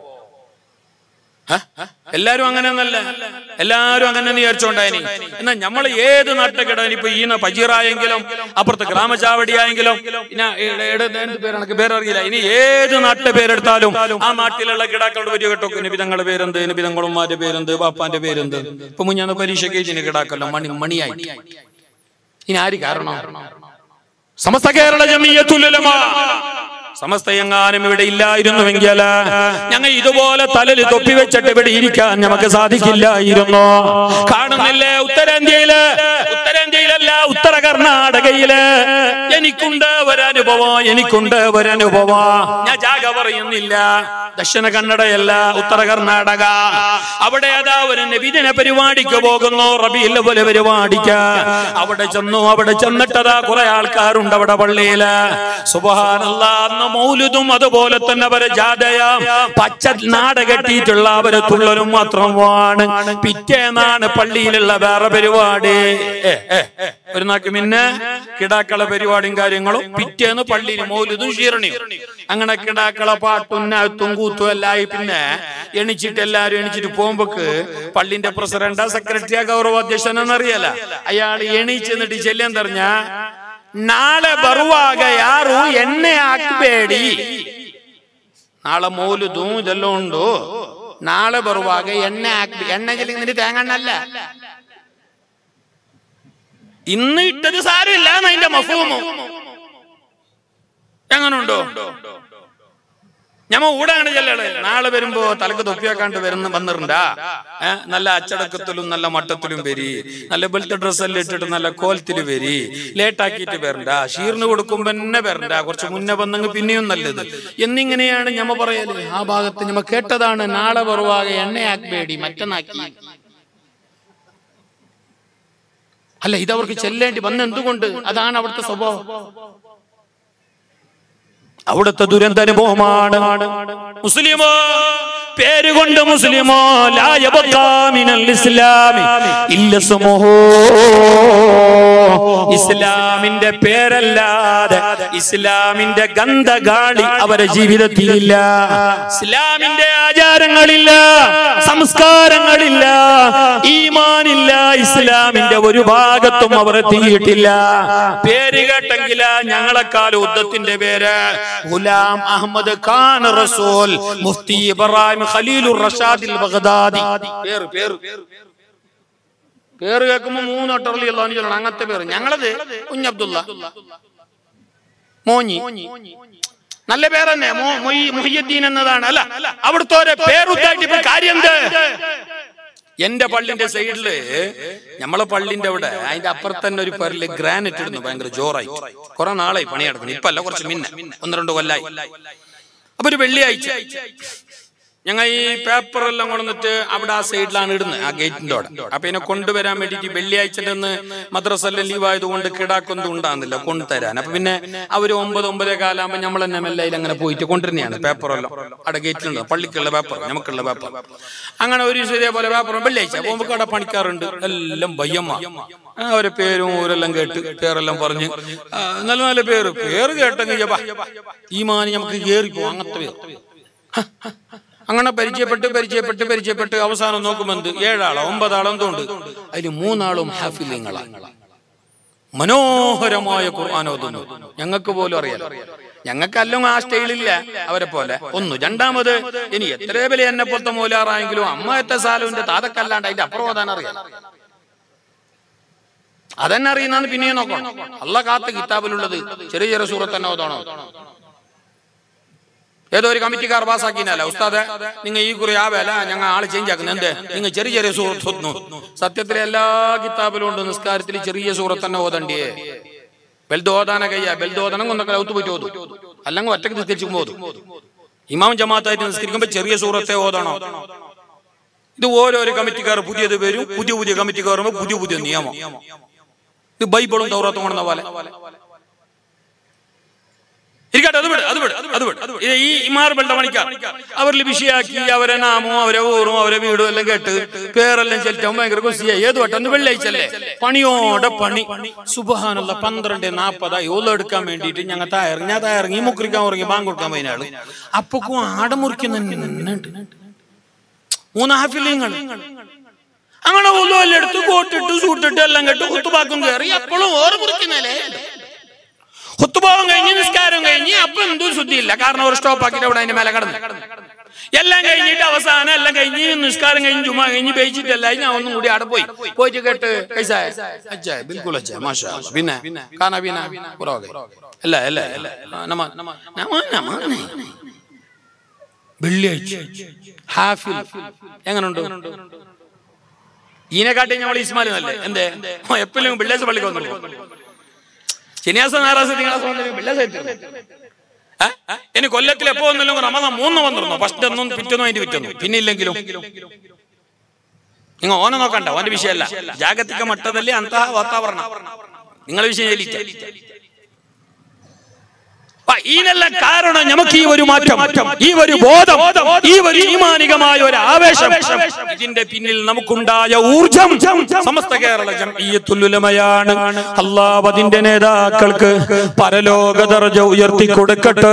ഹ? എല്ലാരും അങ്ങനെ ഒന്നല്ല എല്ലാരും അങ്ങനെ വിചാരിച്ചോണ്ടായിനി എന്നാ നമ്മൾ ഏത് നാട്ടിൽ ഇപ്പൊ ഈ പജീറായെങ്കിലും അപ്പുറത്ത് ഗ്രാമചാവടിയായെങ്കിലും പിന്നെ ഏടെ- ഏടെ എന്ത് പേരാണ് എനിക്ക് പേരറിയില്ല ഇനി ഏത് നാട്ടിലെ പേരെടുത്താലും ആ നാട്ടിലുള്ള കിടാക്കളുടെ വലിയ കേട്ടോ നിബിതങ്ങളുടെ പേരെന്ത് നിബിതങ്ങളുമാരുടെ പേരെന്ത് ബാപ്പാന്റെ പേരെന്ത് ഇപ്പൊ മുഞ്ഞാന്ന് പരീക്ഷയ്ക്ക് ഇതിന് കിടാക്കല്ലോ മണി മണിയായി ഇനി ആര് കാരണം സമസ്ത കേരള ജമീയത്തുലമ സമസ്ത എങ്ങാനും ഇവിടെ ഇല്ലായിരുന്നുവെങ്കിൽ ഞങ്ങൾ ഇതുപോലെ തലല് തൊപ്പി വെച്ചിട്ട് ഇവിടെ ഇരിക്കാൻ നമുക്ക് സാധിക്കില്ലായിരുന്നു കാണുന്നില്ലേ ഉത്തരേന്ത്യയില് ഉത്തരേന്ത്യയിലെല്ലാം ഉത്തര കർണാടകയില് എനിക്കുണ്ട് ഒരനുഭവം എനിക്കുണ്ട് ഒരനുഭവം ഞാൻ ജാഗ പറയുന്നില്ല ദക്ഷിണ കന്നഡയല്ല ഉത്തര കർണാടക അവിടെ അതാ ഒരു നബിദിന പരിപാടിക്ക് പോകുന്നു റബിയിലെ പോലെ പരിപാടിക്ക് അവിടെ ചെന്നു അവിടെ ചെന്നിട്ടതാ കുറെ ആൾക്കാരുണ്ട് അവിടെ പള്ളിയില് സുബഹാനല്ല അന്ന് മൗലുദും അതുപോലെ തന്നെ അവരെ ജാഥയ പച്ച നാട കെട്ടിയിട്ടുള്ള അവരെ തുള്ളലും മാത്രമാണ് പിറ്റേന്നാണ് പള്ളിയിലുള്ള വേറെ പരിപാടി ഏ, ഏ, ഏ, ഒരു നാക്ക് പിന്നെ കിടാക്കള പരിപാടിയും കാര്യങ്ങളും പിറ്റേന്ന് പള്ളിയിൽ മൗലുദും ഷീറണിയും അങ്ങനെ കിടാക്കള പാട്ടും നാത്തും കൂത്തും എല്ലായി പിന്നെ എണിച്ചിട്ട് എല്ലാരും എണിച്ചിട്ട് പോകുമ്പോക്ക് പള്ളിന്റെ പ്രസിഡന്റ് സെക്രട്ടറിയാ ഗൗരവ അധ്യക്ഷനെന്നറിയല അയാൾ എണീച്ച് എന്നിട്ട് ചെല്ലാൻ തെറിഞ്ഞ നാളെ ಬರುವಾಗ ಯಾರು ಎಣ್ಣೆ ಹಾಕಬೇಡಿ നാളെ മൗലുദും ഇതെല്ലാം ഉണ്ടോ നാളെ ബറുവാക എണ്ണ ആക്കി എണ്ണ ചെല്ലുന്നതിന് തേങ്ങണ്ണല്ല ഇന്ന് ഇട്ടത് സാരമില്ല അതിന്റെ മഫൂമോ എങ്ങനുണ്ടോ ഞമ്മ ഊടാണ് ചെല്ലള് നാളെ വരുമ്പോ തലക്ക് തൊപ്പിയാക്കാണ്ട് വരുന്ന വന്നിട്ടുണ്ടാ ഏ, നല്ല അച്ചടക്കത്തിലും നല്ല മട്ടത്തിലും വരി നല്ല ബെൽറ്റ് ഡ്രസ്സെല്ലാം ഇട്ടിട്ട് നല്ല കോലത്തില് വരി ലേറ്റ് ആക്കിയിട്ട് വരണ്ട ഷീറിന് കൊടുക്കുമ്പോ തന്നെ വരണ്ട കുറച്ച് മുന്നേ വന്നെങ്കിൽ പിന്നെയും നല്ലത് എന്നിങ്ങനെയാണ് ഞമ്മ പറയല് ആ ഭാഗത്ത് ഞമ്മ കേട്ടതാണ് നാളെ വെറുവാകെ എണ്ണയാക്കി മറ്റന്നാക്കി അല്ല ഇതവർക്ക് ചെല്ലേണ്ടി വന്ന എന്തുകൊണ്ട് അതാണ് അവിടുത്തെ സ്വഭാവം അവിടുത്തെ ദുരന്താനുഭവമാണ് മുസ്ലിമോ പേരുകൊണ്ട് മുസ്ലിമോ ലായബക്കാമിനൽ ഇസ്ലാമി ഇല്ല സുമുഹോ ഇസ്ലാമിന്റെ പേരല്ലാതെ ഇസ്ലാമിന്റെ ഗന്ധഗാളി അവരെ ജീവിതത്തിലില്ല ഇസ്ലാമിന്റെ ആചാരങ്ങളില്ല സംസ്കാരങ്ങളില്ല ഈമാനില്ല ഇസ്ലാമിന്റെ ഒരു ഭാഗത്തും അവർ എത്തിയിട്ടില്ല പേര് കേട്ടെങ്കില ഞങ്ങളെക്കാൾ യുദ്ധത്തിന്റെ പേര് ഗുലാം അഹമ്മദ് ഖാൻ റസൂൽ മുഫ്തി ഇബ്രാഹിം ഖലീലുർ റഷാദിൽ ബഗ്ദാദി പേര് പേര് പേര് കേൾക്കുമ്പോ മൂന്നോട്ടറലി അള്ളാഹു ചൊല്ലണം അങ്ങനത്തെ പേര് ഞങ്ങളത് കുഞ്ഞബ്ദുള്ള മോഞ്ഞി നല്ല പേര് തന്നെ മോ- മൊയ്- മുഹിയുദ്ദീൻ എന്നതാണ് അല്ല അവിടുത്തെ ഒരു പേരുത്തായിട്ട് ഇപ്പൊ കാര്യം എന്ത് എന്റെ പള്ളിന്റെ സൈഡില് നമ്മളെ പള്ളിന്റെ അവിടെ അതിന്റെ അപ്പുറത്ത് തന്നെ ഒരു പേരില് ഗ്രാനൈറ്റ് ഇടുന്നു ഭയങ്കര ജോറായി കുറെ നാളായി പണിയെടുക്കുന്നു ഇപ്പൊ അല്ല കുറച്ച് മിന്ന ഒന്ന് രണ്ട് കൊല്ലായി അപ്പൊ ഒരു വെള്ളിയാഴ്ച ഞങ്ങൾ ഈ പേപ്പർ എല്ലാം കൊണ്ടുവന്നിട്ട് അവിടെ ആ സൈഡിലാണ് ഇടുന്നത് ആ ഗേറ്റിന്റെ അവിടെ അപ്പൊ ഇതിനെ കൊണ്ടുവരാൻ വേണ്ടിട്ട് വെള്ളിയാഴ്ച നിന്ന് മദ്രസെല്ലാം ലീവ് ആയതുകൊണ്ട് കിടാക്കൊന്നും ഉണ്ടാകുന്നില്ല കൊണ്ടുതരാൻ അപ്പൊ പിന്നെ അവര് ഒമ്പത് ഒമ്പതേ കാലാകുമ്പോ നമ്മൾ തന്നെ മെല്ലയിൽ അങ്ങനെ പോയിട്ട് കൊണ്ടുവരുന്നതാണ് പേപ്പറെല്ലാം അവിടെ ഗേറ്റിലുണ്ട് പള്ളിക്കുള്ള പേപ്പർ നമുക്കുള്ള പേപ്പർ അങ്ങനെ ഒരു ദിവസം ഇതേപോലെ പേപ്പർ വെള്ളിയാഴ്ച പോകുമ്പോ അവിടെ പണിക്കാറുണ്ട് എല്ലാം ബയ്യമ്മ ആ, അവരെ പേരും ഊരെല്ലാം കേട്ട് പേരെല്ലാം പറഞ്ഞ് ആ, നല്ല നല്ല പേര് പേര് കേട്ടെങ്കിൽ ഈ മാനി നമുക്ക് കേറിപ്പോ അങ്ങനത്തെ പേര് അങ്ങനെ പരിചയപ്പെട്ട് പരിചയപ്പെട്ട് പരിചയപ്പെട്ട് അവസാനം നോക്കുമ്പോ എന്ത് ഏഴാളോ ഒമ്പതാളോ എന്തുണ്ട് അതിൽ മൂന്നാളും ഹാഫിലിങ്ങളാണ് മനോഹരമായ ഖുർആൻ ഓതുന്നു ഞങ്ങൾക്ക് പോലും അറിയാം ഞങ്ങൾക്ക് അല്ലും ആ സ്റ്റൈലില്ല അവരെ പോലെ ഒന്ന് രണ്ടാമത് ഇനി എത്ര വലിയ എന്നെ പോലത്തെ മൂലാറായെങ്കിലും അമ്മയത്തെ സാലുവിന്റെ താതക്കല്ലാണ്ട് അതിന്റെ അപ്പുറം ഓതാൻ അറിയാം അതെന്നെ അറിയുന്നാന്ന് പിന്നെയും നോക്കണം അല്ല കാത്ത കിതാബിലുള്ളത് ചെറിയ ചെറിയ സൂറത്ത് തന്നെ ഓതണോ ഏതോ ഒരു കമ്മിറ്റിക്കാർ പാസ്സാക്കിനല്ല ഉസ്താദ് നിങ്ങൾ ഈ കുറി ആ വേല ഞങ്ങൾ ആള് ചേഞ്ച് ആക്കുന്നത് എന്ത് നിങ്ങൾ ചെറിയ ചെറിയ സൂറത്ത് ഓതുന്നു സത്യത്തിൽ എല്ലാ കിതാബിലും ഉണ്ട് നിസ്കാരത്തിൽ ചെറിയ സൂറത്ത് തന്നെ ഓതണ്ടിയേ ബെൽദ് ഓതാന കയ്യ ബെൽദ് ഓതണം കൊന്നൊക്കെ ഔത്ത് പോയിട്ട് ഓതും അല്ലെങ്കിൽ ഒറ്റക്ക് നിസ്കരിച്ചും ഓതും ഇമാം ജമാഅത്തായിട്ട് നിസ്കരിക്കുമ്പോൾ ചെറിയ സൂറത്തെ ഓതണോ ഇത് ഓരോരോ കമ്മിറ്റിക്കാർ പുതിയത് വരും പുതിയ പുതിയ കമ്മിറ്റിക്കാർ വരുമ്പോൾ പുതിയ പുതിയ നിയമം ഇത് ബൈബിളും തൗറാത്തും കൊണ്ടുവന്ന പോലെ ഇരിക്കട്ടെ അത് വിട് അത് വിട് അത് വിട് അത് വിട്. ഇത് ഈ ഇമാറുകളുടെ പണിക്കാർ അവരിൽ വിഷയാക്കി അവരെ നാമവും അവരെ ഊറും അവരെ വീടും എല്ലാം കേട്ട് പേരെല്ലാം ചെലുറ്റാവും ഭയങ്കര കുസിയായി ഏത് വട്ടം ഒന്ന് വെള്ളിയാഴ്ചല്ലേ പണിയോടെ പണി സുബഹാനുള്ള പന്ത്രണ്ട് നാപ്പതായി ഓല എടുക്കാൻ വേണ്ടിയിട്ട് ഞങ്ങൾ തയ്യാറങ്ങി ഞാൻ തയ്യാറങ്ങി മുക്കുറിക്കാൻ ഉറങ്ങി ബാങ്ക് കൊടുക്കാൻ പതിനാള് അപ്പൊക്കും ആട മുറിക്കുന്നുണ്ട് മൂന്ന് ഹാഫിലിങ്ങൾ അങ്ങനെ ഒന്നും എടുത്ത് കോട്ടിട്ട് സൂട്ടിട്ട് എല്ലാം കേട്ട് കുത്തുപാക്കും കയറി എപ്പോഴും ഓറ് മുറിക്കുന്നല്ലേ കുത്തുപോകം കഴിഞ്ഞ് നിസ്കാരം കഴിഞ്ഞ് അപ്പൊ എന്തും ശുദ്ധിയില്ല കാരണം ഒരു സ്റ്റോപ്പ് ആക്കിയിട്ട് അവിടെ അതിന്റെ മേലെ കടന്നു എല്ലാം കഴിഞ്ഞിട്ട് അവസാനം എല്ലാം കഴിഞ്ഞ് നിസ്കാരം കഴിഞ്ഞ് ചുമ്മാ കഴിഞ്ഞ് ബേച്ചിട്ടല്ല ഞാൻ ഒന്നും കൂടി അവിടെ പോയി പോയിട്ട് കേട്ട് കൈസാ അച്ഛാ ബിൽക്കുൾ അച്ഛാ മാഷാ അല്ലാ. പിന്നെ കാനാ പിന്നെ പുറകെ അല്ല അല്ല അല്ല നമ നമ നമ നമ വെള്ളിയാഴ്ച ഹാഫിൽ എങ്ങനുണ്ട് ഈനെക്കാട്ടി നമ്മൾ ഇസ്മാലി നല്ലേ എന്തേ എപ്പോഴും വെള്ളിയാഴ്ച പള്ളിക്ക് വന്നു ശനിയാസം ഞായറാഴ്ച തിങ്കളാഴ്ച വന്നില്ലെങ്കിൽ വെള്ളിയാഴ്ച ഏ? ഇനി കൊല്ലത്തിൽ എപ്പോ വന്നില്ലെങ്കിൽ റമദാൻ മൂന്ന് വന്നിരുന്നു ഫസ്റ്റ് ഒന്നും പിറ്റൊന്നും അതിന്റെ പിറ്റൊന്നും പിന്നെ ഇല്ലെങ്കിലും നിങ്ങൾ ഓനെ നോക്കണ്ട ഓന്റെ വിഷയമല്ല ಜಾಗತಿಕ ಮಟ್ಟದಲ್ಲಿ ಅಂತಹ ವಾತಾವರಣ നിങ്ങളെ വിഷയം ചെല്ലിച്ച ഈനെല്ലാം കാരണം നമുക്ക് ഈ ഒരു മാറ്റം ഈ ഒരു ബോധം ഈ ഒരു ഈമാനികമായ ഒരു ആവേശം ഇതിന്റെ പിന്നിൽ നമുക്കുണ്ടായ ഊർജം സമസ്ത കേരള ജംഇയ്യത്തുൽ-ഉലമയാണ് അല്ലാഹ് അതിന്റെ നേതാക്കൾക്ക് പരലോക ദർജ ഉയർത്തി കൊടുക്കട്ടെ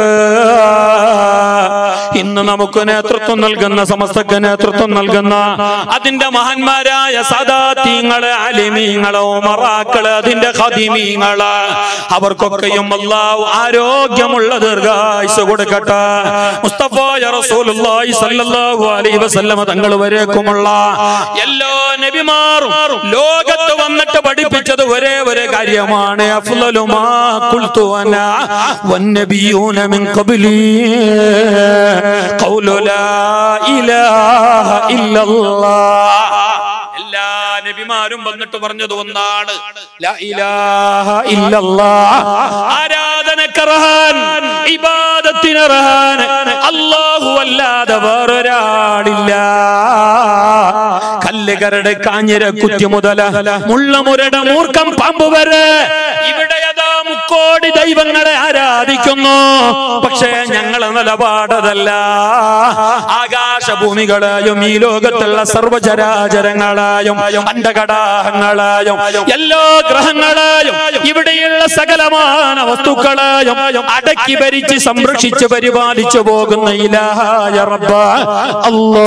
ഇന്ന് നമുക്ക് നേതൃത്വം നൽകുന്ന സമസ്തക്ക് നേതൃത്വം നൽകുന്ന അതിന്റെ മഹാന്മാരായ സദാത്യങ്ങള് അലിമീങ്ങള് ഉമറാക്കള് അതിന്റെ ഖദീമീങ്ങള് അവർക്കൊക്കെയും അല്ലാഹു ആരോഗ്യമുള്ള ദീർഘായുസ് കൊടുക്കട്ടെ മുസ്തഫായ റസൂലുള്ളാഹി സ്വല്ലല്ലാഹു അലൈഹി വസല്ലമ തങ്ങൾ വരേക്കുമുള്ള എല്ലാ നബിമാറും ലോകത്ത് വന്നിട്ട് പഠിപ്പിച്ചത് ഒരേ ഒരു കാര്യമാണ് അഫ്ളലു മാ ഖുൽതു അന വന്നബിയൂന മിൻ ഖബ്ലി ഖൗലു ലാ ഇലാഹ ഇല്ലല്ലാഹ് എല്ലാ നബിമാരും വന്നിട്ട് പറഞ്ഞത് ഒന്നാണ് ലാ ഇലാഹ ഇല്ലല്ലാഹ് ആരാധനക്കർഹാൻ ഇബാദത്തിനർഹാൻ അല്ലാഹു അല്ലാതെ വേറൊരാളില്ല കല്ലുകരുടെ കാഞ്ഞിര കുറ്റി മുതല മുള്ളമുരട മൂർഖം പാമ്പ് വരെ ഇവിടെ യഥാ മുക്കോടി ദൈവങ്ങളെ ആരാധിക്കുന്നു പക്ഷേ ഞങ്ങളെ നിലപാടതല്ല ആകാശഭൂമികളായും ഈ ലോകത്തുള്ള സർവചരാചരങ്ങളായും അണ്ടകടാഹങ്ങളായും എല്ലാ ഗ്രഹങ്ങളായും ഇവിടെയുള്ള സകലമാന വസ്തുക്കളായും അടക്കി ഭരിച്ച് സംരക്ഷിച്ച് പരിപാലിച്ചു പോകുന്ന ഇലാഹായ റബ്ബ അല്ലാ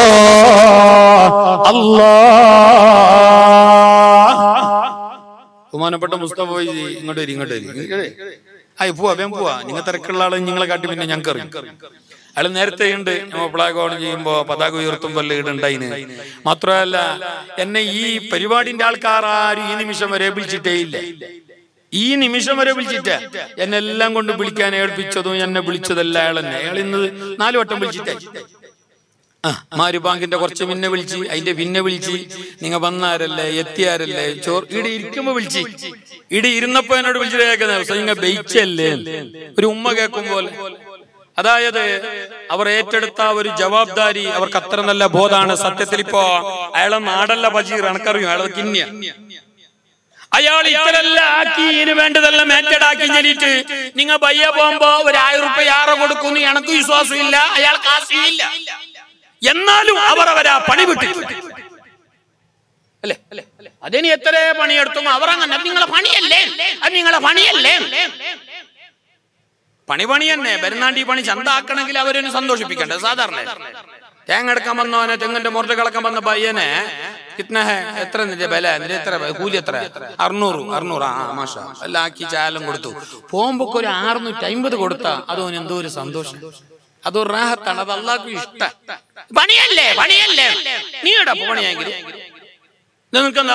അല്ലാ ബഹുമാനപ്പെട്ട മുസ്തഫ വൈസി ഇങ്ങോട്ട് വരി ഇങ്ങോട്ട് വരി ആയി പോവാ വേഗം പോവാ നിങ്ങൾ തിരക്കുള്ള ആള് നിങ്ങളെ കാട്ടി പിന്നെ ഞങ്ങൾക്ക് അറിയും അയാൾ നേരത്തെ ഉണ്ട് ഫ്ലാഗ് ഓൺ ചെയ്യുമ്പോ പതാക ഉയർത്തുമ്പോൾ ഇടുണ്ടായിന് മാത്രമല്ല എന്നെ ഈ പരിപാടിന്റെ ആൾക്കാർ ആരും ഈ നിമിഷം വരെ വിളിച്ചിട്ടേ ഇല്ല ഈ നിമിഷം വരെ വിളിച്ചിട്ട് എന്നെ എല്ലാം കൊണ്ട് വിളിക്കാൻ ഏൽപ്പിച്ചതും എന്നെ വിളിച്ചതല്ല അയാൾ തന്നെ അയാൾ ഇന്ന് നാല് വട്ടം വിളിച്ചിട്ടേ ആ മാരു ബാങ്കിന്റെ കുറച്ച് പിന്നെ വിളിച്ച് അതിന്റെ പിന്നെ വിളിച്ച് നിങ്ങ വന്നാരല്ലേ എത്തിയാരല്ലേ ചോർ ഇവിടെ ഇരിക്കുമ്പോ വിളിച്ച് ഇവിടെ ഇരുന്നപ്പോ എന്നോട് വിളിച്ചിട്ട് കേൾക്കുന്ന നിങ്ങ ബെയിച്ചല്ലേ ഒരു ഉമ്മ കേൾക്കും പോലെ അതായത് അവർ ഏറ്റെടുത്ത ഒരു ജവാബ്ദാരി അവർക്ക് അത്ര നല്ല ബോധാണ് സത്യത്തിൽ ഇപ്പോ അയാളെ നാടല്ല ബജീർ എനക്കറിയും അയാളെ കിന്യ അയാൾ ഇത്തരെല്ലാം ആക്കി ഇതിന് വേണ്ടതെല്ലാം ഏറ്റെടാക്കി ചെല്ലിട്ട് നിങ്ങ ബയ്യ പോകുമ്പോ ഒരു ആയിരം റുപ്യ ആറ കൊടുക്കുന്നു എനക്ക് വിശ്വാസമില്ല അയാൾക്ക് ആശയില്ല എന്നാലും അവർ അവരാ പണി വിട്ടു അല്ലേ അതിന് എത്ര പണിയെടുത്തും അവർ അങ്ങനെ അത് നിങ്ങളെ പണിയല്ലേ അത് നിങ്ങളെ പണിയല്ലേ പണി പണി തന്നെ പെരുന്നാണ്ടി പണി ചന്താക്കണമെങ്കിൽ അവരൊന്ന് സന്തോഷിപ്പിക്കണ്ടേ സാധാരണ തേങ്ങ എടുക്കാൻ വന്നവനെ തെങ്ങിന്റെ മുറത്ത് കളക്കാൻ വന്ന പയ്യനെ കിത്ന ഹേ എത്ര നിന്റെ ബല നിന്റെ എത്ര കൂലി എത്ര അറുന്നൂറ് അറുന്നൂറ് ആ മാഷ എല്ലാം ആക്കി ചായാലും കൊടുത്തു പോകുമ്പോ ഒരു അറുന്നൂറ്റി അമ്പത് കൊടുത്താ അതോന് എന്തോ ഒരു സന്തോഷം അതൊരു റാഹത്താണ് അത് അള്ളാഹ്ക്കും ഇഷ്ടം പണിയല്ലേ പണിയല്ലേ നീ എടാ പണിയെങ്കിൽ നിനക്കെന്താ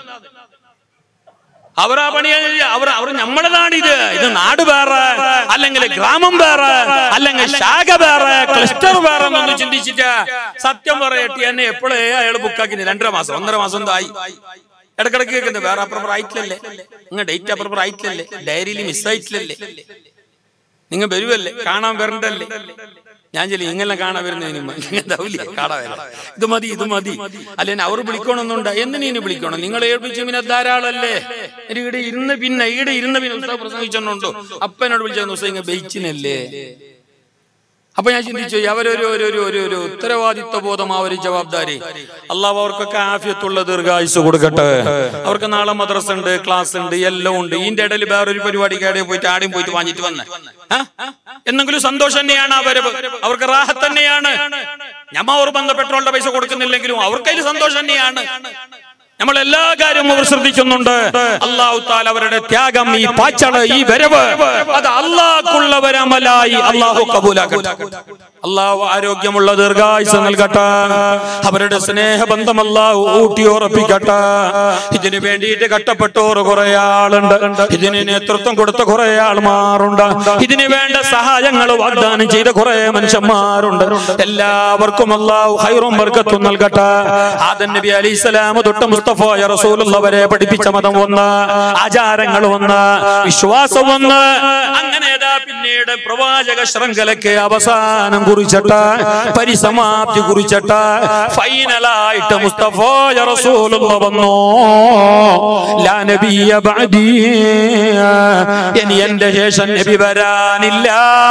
അവർ ആ പണി അവർ അവർ നമ്മുടെ നാട് ഇത് ഇത് നാട് വേറെ അല്ലെങ്കിൽ ഗ്രാമം വേറെ അല്ലെങ്കിൽ ശാഖ വേറെ ക്ലസ്റ്റർ വേറെ എന്നൊന്ന് ചിന്തിച്ചിട്ട് സത്യം പറയട്ടെ എന്നെ എപ്പോഴേ അയാൾ ബുക്കാക്കി രണ്ടര മാസം ഒന്നര മാസം എന്തോ ആയി ഇടക്കിടക്ക് കേൾക്കുന്നത് വേറെ അപ്പുറം ആയിട്ടില്ലല്ലേ നിങ്ങൾ ഡേറ്റ് അപ്പുറം ആയിട്ടില്ലല്ലേ ഡയറിയിൽ മിസ്സായിട്ടില്ലല്ലേ നിങ്ങൾ വരുമല്ലേ കാണാൻ വരണ്ടല്ലേ ഞാൻ ചെല്ലി ഇങ്ങനെ കാണാൻ വരുന്നതിന് കാണാൻ വരാം ഇത് മതി ഇത് മതി അല്ലെങ്കിൽ അവർ വിളിക്കണമെന്നുണ്ട് എന്തിനു ഇനി വിളിക്കണം നിങ്ങൾ ഏൽപ്പിച്ചു പിന്നെ ധാരാളല്ലേ ഇവിടെ ഇരുന്ന് പിന്നെ ഇവിടെ ഇരുന്ന് പിന്നെ ഉസ്താദ് പ്രസംഗിച്ചോണ്ടോ അപ്പനോട് വിളിച്ചു ഉസ്താദ് ബെയിച്ചിനല്ലേ അപ്പൊ ഞാൻ ചിന്തിച്ചു അവരൊരു ഒരു ഒരു ഒരു ഒരു ഉത്തരവാദിത്വ ബോധം ആ ഒരു ജവാബ്ദാരി അള്ളാഹ് അവർക്കൊക്കെ ആഫിയത്തുള്ള ദീർഘായുസ് കൊടുക്കട്ടെ അവർക്ക് നാളെ മദ്രസ ഉണ്ട് ക്ലാസ് ഉണ്ട് എല്ലാം ഉണ്ട് ഇതിന്റെ ഇടയിൽ വേറൊരു പരിപാടിക്ക് എവിടെയും പോയിട്ട് ആടെയും പോയിട്ട് വാങ്ങിട്ട് വന്ന് എന്നെങ്കിലും സന്തോഷം തന്നെയാണ് അവര് അവർക്ക് റാഹത്ത് തന്നെയാണ് ഞമ്മ അവർ ബന്ധ പെട്രോളിന്റെ പൈസ കൊടുക്കുന്നില്ലെങ്കിലും അവർക്കതിൽ സന്തോഷം തന്നെയാണ് നമ്മൾ എല്ലാ കാര്യവും അവർ ശ്രദ്ധിക്കുന്നുണ്ട് അള്ളാഹു താല അവരുടെ ത്യാഗം ഈ പാച്ചള് ഈ വരവ് അത് അള്ളാഹ്ക്കുള്ളവരമലായി അള്ളാഹു കബൂലാക്കട്ടെ അള്ളാഹു ആരോഗ്യമുള്ള ദീർഘായുസ് നൽകട്ടെ അവരുടെ സ്നേഹബന്ധം അള്ളാഹു ഊട്ടിയുറപ്പിക്കട്ടെ ഇതിനു വേണ്ടിയിട്ട് കഷ്ടപ്പെട്ടോർ കുറെ ആളുണ്ട് ഇതിന് നേതൃത്വം കൊടുത്ത കുറെ ആൾമാരുണ്ട് ഇതിന് വേണ്ട സഹായങ്ങൾ വാഗ്ദാനം ചെയ്ത കുറെ മനുഷ്യന്മാരുണ്ട് എല്ലാവർക്കും അള്ളാഹു ഹൈറും വർഗത്തും നൽകട്ടെ ആദൻ നബി അലി ഇസ്ലാം തൊട്ട് മുസ്തഫ റസൂലുള്ളവരെ പഠിപ്പിച്ച മതം ഒന്ന് ആചാരങ്ങൾ ഒന്ന് വിശ്വാസം ഒന്ന് അങ്ങനെ ഏതാ പിന്നീട് പ്രവാചക ശൃംഖലയ്ക്ക് അവസാനം കുറിച്ചിട്ട് പരിസമാപ്തി കുറിച്ചിട്ട് ഫൈനലായിട്ട് മുസ്തഫ റസൂലുള്ള വന്നു ലാ നബിയ ബഅദി ഇനി എന്റെ ശേഷം നബി വരാനില്ല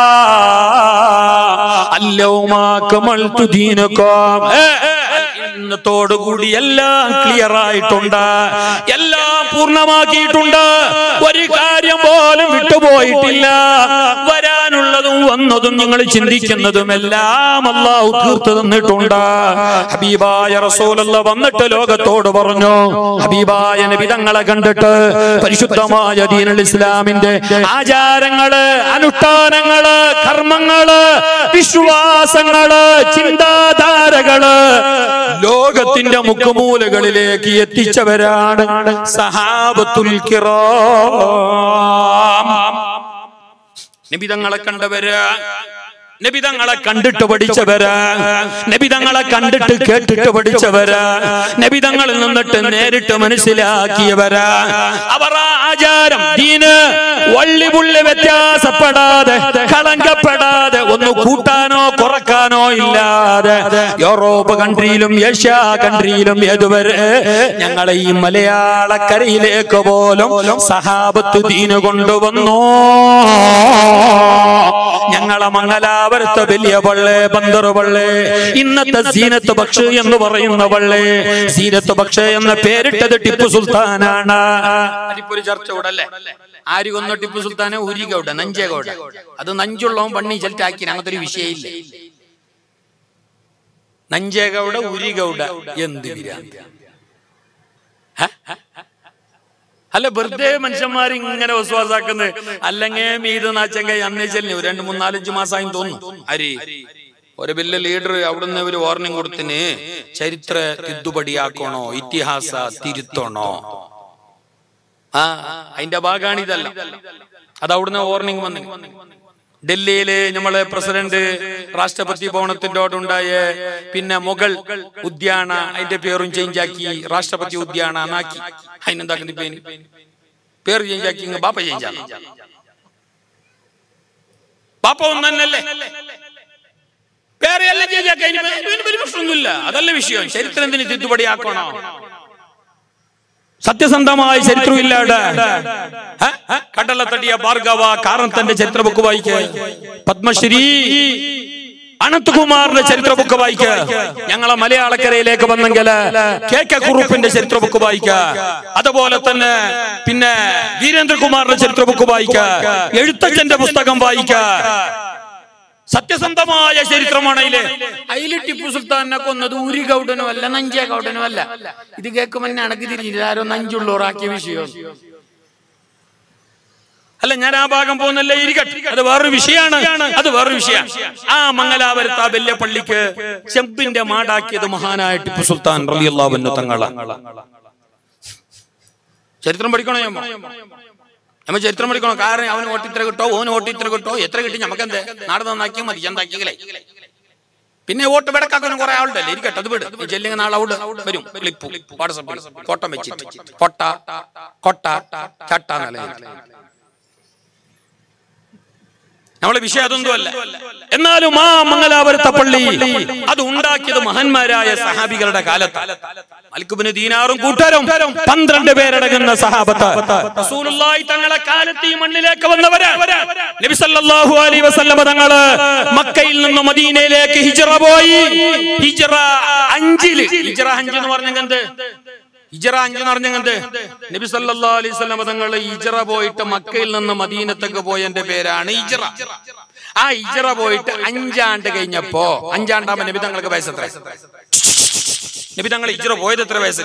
അല്ലൗമാക്കമൽതു ദീനകം ഇന്നത്തോടുകൂടി എല്ലാം ക്ലിയർ ആയിട്ടുണ്ട് എല്ലാം പൂർണ്ണമാക്കിയിട്ടുണ്ട് ഒരു കാര്യം പോലും വിട്ടുപോയിട്ടില്ല വരാനുള്ളതും വന്നതും നിങ്ങൾ ചിന്തിക്കുന്നതും എല്ലാം അള്ളാഹു തീർത്തു തന്നിട്ടുണ്ട് ഹബീബായ റസൂലുള്ള വന്നിട്ട് ലോകത്തോട് പറഞ്ഞു ഹബീബായ നബി തങ്ങളെ കണ്ടിട്ട് പരിശുദ്ധമായ ദീനുൽ ഇസ്ലാമിന്റെ ആചാരങ്ങള് അനുഷ്ഠാനങ്ങള് കർമ്മങ്ങള് വിശ്വാസങ്ങള് ചിന്താധാരകള് ലോകത്തിന്റെ മുഖമൂലകളിലേക്ക് എത്തിച്ചവരാണ് സഹാബത്തുൽ കിറാം നിബിതങ്ങളെ കണ്ടവര് നബിതങ്ങളെ കണ്ടിട്ട് പഠിച്ചവര് നബിതങ്ങളെ കണ്ടിട്ട് കേട്ടിട്ട് പഠിച്ചവര് നബിതങ്ങളിൽ നിന്നിട്ട് നേരിട്ട് മനസ്സിലാക്കിയവര് അവർ ആ ആചാരം ദീന് വള്ളി പുള്ളി വ്യത്യാസപ്പെടാതെ കളങ്കപ്പെടാതെ ഒന്ന് കൂട്ടാനോ കുറക്കാനോ ഇല്ലാതെ യൂറോപ്പ് കൺട്രിയിലും ഏഷ്യ കൺട്രിയിലും ഏതുവരെ ഞങ്ങളെ ഈ മലയാളക്കരയിലേക്ക് പോലും സഹാബത്ത് ദീന് കൊണ്ടുവന്നു ഞങ്ങളെ മംഗലാപുരത്തെ വലിയ പള്ളേ ബന്ദർ പള്ളേ ഇന്നത്തെ സീനത്ത് പക്ഷ് എന്ന് പറയുന്ന പള്ളേ സീനത്ത് പക്ഷ് എന്ന പേരിട്ടത് ടിപ്പു സുൽത്താനാണ് ഒരു ചർച്ച ഇവിടെ അല്ലേ ആര് കൊന്ന ടിപ്പു സുൽത്താനെ ഉരികൗട നഞ്ചേകൗട അത് നഞ്ചുള്ളവൻ പണ്ണി ചെൽറ്റാക്കി അങ്ങനത്തെ ഒരു വിഷയമില്ല നഞ്ചേകൗട ഉരികൗട എന്ത് വിരാന്തി ഹ? അല്ല വെറുതെ മനുഷ്യന്മാർ ഇങ്ങനെ വിശ്വാസാക്കുന്നത് അല്ലെങ്കിൽ മീത് നാച്ചങ്ക അന്നേ ചെല്ലു രണ്ട് മൂന്നാലഞ്ച് മാസമായി തോന്നുന്നു അരി ഒരു വലിയ ലീഡർ അവിടുന്ന് ഒരു വാർണിംഗ് കൊടുത്തിന് ചരിത്ര തിദ്ദുപടിയാക്കണോ ഇതിഹാസ തിരുത്തണോ ആ അതിന്റെ ഭാഗമാണ് ഇതല്ല അത് അവിടുന്ന് വാർണിംഗ് വന്നു ഡൽഹിയില് നമ്മളെ പ്രസിഡന്റ് രാഷ്ട്രപതി ഭവനത്തിൻ്റെണ്ടായ പിന്നെ മുഗൾ ഉദ്യാന അതിന്റെ പേരും ചേഞ്ച് ആക്കി രാഷ്ട്രപതി ഉദ്യാന എന്നാക്കി അതിനെന്താക്കുന്ന പേര് പേര് ചേഞ്ച് ആക്കി ഇങ്ങ് ബാപ്പ ചേഞ്ച് ആക്കി ബാപ്പ ഒന്ന് തന്നെയല്ലേ പേര് എല്ലാം ചേഞ്ച് ആക്കി അതിന് ഇതിന് ഒരു പ്രശ്നമൊന്നുമില്ല അതല്ല വിഷയം ചരിത്രം എന്തിന് തിദ്ದುപടിയാക്കണോ സത്യസന്ധമായ ചരിത്രമില്ലാതെ കടലത്തടിയ ഭാർഗവ കാരണത്തന്റെ ചരിത്ര ബുക്ക് വായിക്ക പത്മശ്രീ അനന്ത്കുമാറിന്റെ ചരിത്ര ബുക്ക് വായിക്ക ഞങ്ങളെ മലയാളക്കരയിലേക്ക് വന്നെങ്കിൽ കെ കെ കുറുപ്പിന്റെ ചരിത്ര ബുക്ക് വായിക്ക അതുപോലെ തന്നെ പിന്നെ വീരേന്ദ്രകുമാറിന്റെ ചരിത്ര ബുക്ക് വായിക്ക എഴുത്തച്ഛന്റെ പുസ്തകം വായിക്ക സത്യസന്ധമായ ചരിത്രമാണ് അതില് അതില് ടിപ്പു സുൽത്താനെ കൊന്നത് ഊരി ഗൗഡനും അല്ല നഞ്ചേ ഗൗഡനും അല്ല ഇത് കേൾക്കുമ്പോൾ അണക്ക് തിരിഞ്ഞില്ല ആരോ നഞ്ചുള്ളൂറാക്കിയ വിഷയം അല്ല ഞാൻ ആ ഭാഗം പോകുന്നല്ലേ ഇരിക്കട്ടെ അത് വേറൊരു വിഷയമാണ് അത് വേറൊരു വിഷയം ആ മംഗലാപുരത്ത് ആ വലിയ പള്ളിക്ക് ചെമ്പിന്റെ മാടാക്കിയത് മഹാനായ ടിപ്പു സുൽത്താൻ റളിയല്ലാഹു തങ്ങള ചരിത്രം പഠിക്കണോ ഞാൻ നമ്മ ചരിത്രം പഠിക്കണം കാരണം അവന് വോട്ട് ഇത്ര കിട്ടോ ഓന് വോട്ട് ഇത്ര കിട്ടോ എത്ര കിട്ടി നമുക്ക് എന്ത് നാട് നന്നാക്കിയാൽ മതി എന്താക്കിയാലേ പിന്നെ വോട്ട് വെടക്കാക്കുന്ന കുറെ ആളുണ്ടല്ലേ ഇരിക്കട്ടെ അത് വിട് ഈ ചെല്ലിങ് നാളെ ഔട്ട് വരും ക്ലിപ്പു വാട്സപ്പിൽ ഫോട്ടോ വെച്ചിട്ട് കൊട്ട കൊട്ട ചട്ട എന്നല്ല നമ്മളെ വിഷയം അതൊന്നും അല്ല എന്നാലും ആ മംഗലാപുരത്തെ പള്ളി അത് ഉണ്ടാക്കിയത് മഹാന്മാരായ സഹാബികളുടെ കാലത്ത് മൽക്കുബിന് ദീനാറും കൂട്ടരും പന്ത്രണ്ട് പേരടങ്ങുന്ന സഹാബത്ത് റസൂലുള്ളാഹി തങ്ങളെ കാലത്ത് ഈ മണ്ണിലേക്ക് വന്നവര് നബി സല്ലല്ലാഹു അലൈഹി വസല്ലമ തങ്ങള് മക്കയിൽ നിന്ന് മദീനയിലേക്ക് ഹിജ്റ പോയി ഹിജ്റ അഞ്ചില് ഹിജ്റ അഞ്ച് എന്ന് പറഞ്ഞെങ്കിൽ എന്ത് ഹിജ്റ അഞ്ച് എന്ന് പറഞ്ഞെങ്കിൽ എന്ത് നബി സല്ലല്ലാഹു അലൈഹി വസല്ലമ തങ്ങള് ഹിജ്റ പോയിട്ട് മക്കയിൽ നിന്ന് മദീനത്തേക്ക് പോയതിന്റെ പേരാണ് ഹിജ്റ ആ ഹിജ്റ പോയിട്ട് അഞ്ചാണ്ട് കഴിഞ്ഞപ്പോ അഞ്ചാണ്ടാമ നബി തങ്ങൾക്ക് വയസ്സ് എത്ര നബി തങ്ങൾ ഹിജ്റ പോയത് എത്ര വയസ്സിൽ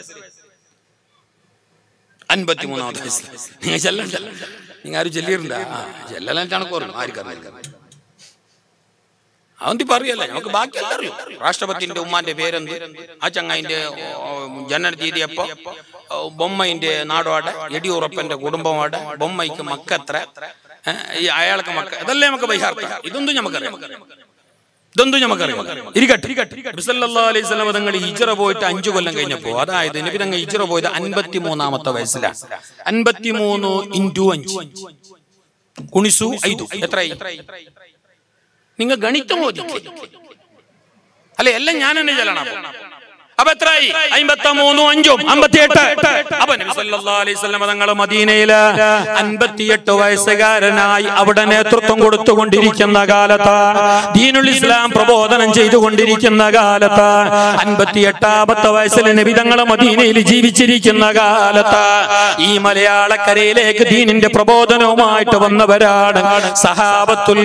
അൻപത്തിമൂന്നാമത്തെ വയസ്സിൽ നിങ്ങൾ ചെല്ലണ്ട നിങ്ങൾ ആരും ചെല്ലിയിട്ടില്ല ആ ചെല്ലലാണ് കോറും ആർക്കറിയില്ല അവന്തി പറയല്ല നമുക്ക് ബാക്കി എല്ലാം അറിയും രാഷ്ട്രപതിന്റെ ഉമ്മാന്റെ പേരെന്ത് ആ ചങ്ങായിന്റെ ഓ, ജനന തീയതി എപ്പോ ഓ, ബൊമ്മയിന്റെ നാടോടെ യെഡിയൂറപ്പന്റെ കുടുംബമാടെ ബൊമ്മയ്ക്ക് മക്കത്ര ഏ, ഈ അയാൾക്ക് മക്ക ഇതല്ലേ നമുക്ക് ബൈഹാർത്ത ഇതൊന്നും നമുക്കറിയാം ഇതൊന്നും നമുക്കറിയാം ഇരിക്കട്ടെ നബി സല്ലല്ലാഹു അലൈഹി വസല്ലം തങ്ങൾ ഹിജ്റ പോയിട്ട് അഞ്ചു കൊല്ലം കഴിഞ്ഞപ്പോ അതായത് നബി തങ്ങൾ ഹിജ്റ പോയത് അൻപത്തി മൂന്നാമത്തെ വയസ്സിലാണ് അൻപത്തി മൂന്ന് ഇൻറ്റു അഞ്ച് കുണിസു ഐതു എത്രയായി നിങ്ങൾ ഗണിതം ഓദിക്കേ അല്ലെ എല്ലാം ഞാൻ തന്നെ ചെല്ലണം അപ്പൊ. അപ്പൊ എത്രയായി അമ്പത്തി മൂന്നും അഞ്ചും അമ്പത്തിയെട്ട് അപ്പൊ നബി സല്ലല്ലാഹു അലൈഹി വസല്ലം തങ്ങൾ മദീനയില് അൻപത്തിയെട്ട് വയസ്സുകാരനായി അവിടെ നേതൃത്വം കൊടുത്തുകൊണ്ടിരിക്കുന്ന കാലത്ത് ദീനുൽ ഇസ്ലാം പ്രബോധനം ചെയ്തുകൊണ്ടിരിക്കുന്ന കാലത്ത് അൻപത്തിയെട്ടാമത്തെ വയസ്സിൽ നബി തങ്ങൾ മദീനയിൽ ജീവിച്ചിരിക്കുന്ന കാലത്ത് ഈ മലയാളക്കരയിലേക്ക് ദീനിന്റെ പ്രബോധനവുമായിട്ട് വന്നവരാണ് സഹാബത്തുൽ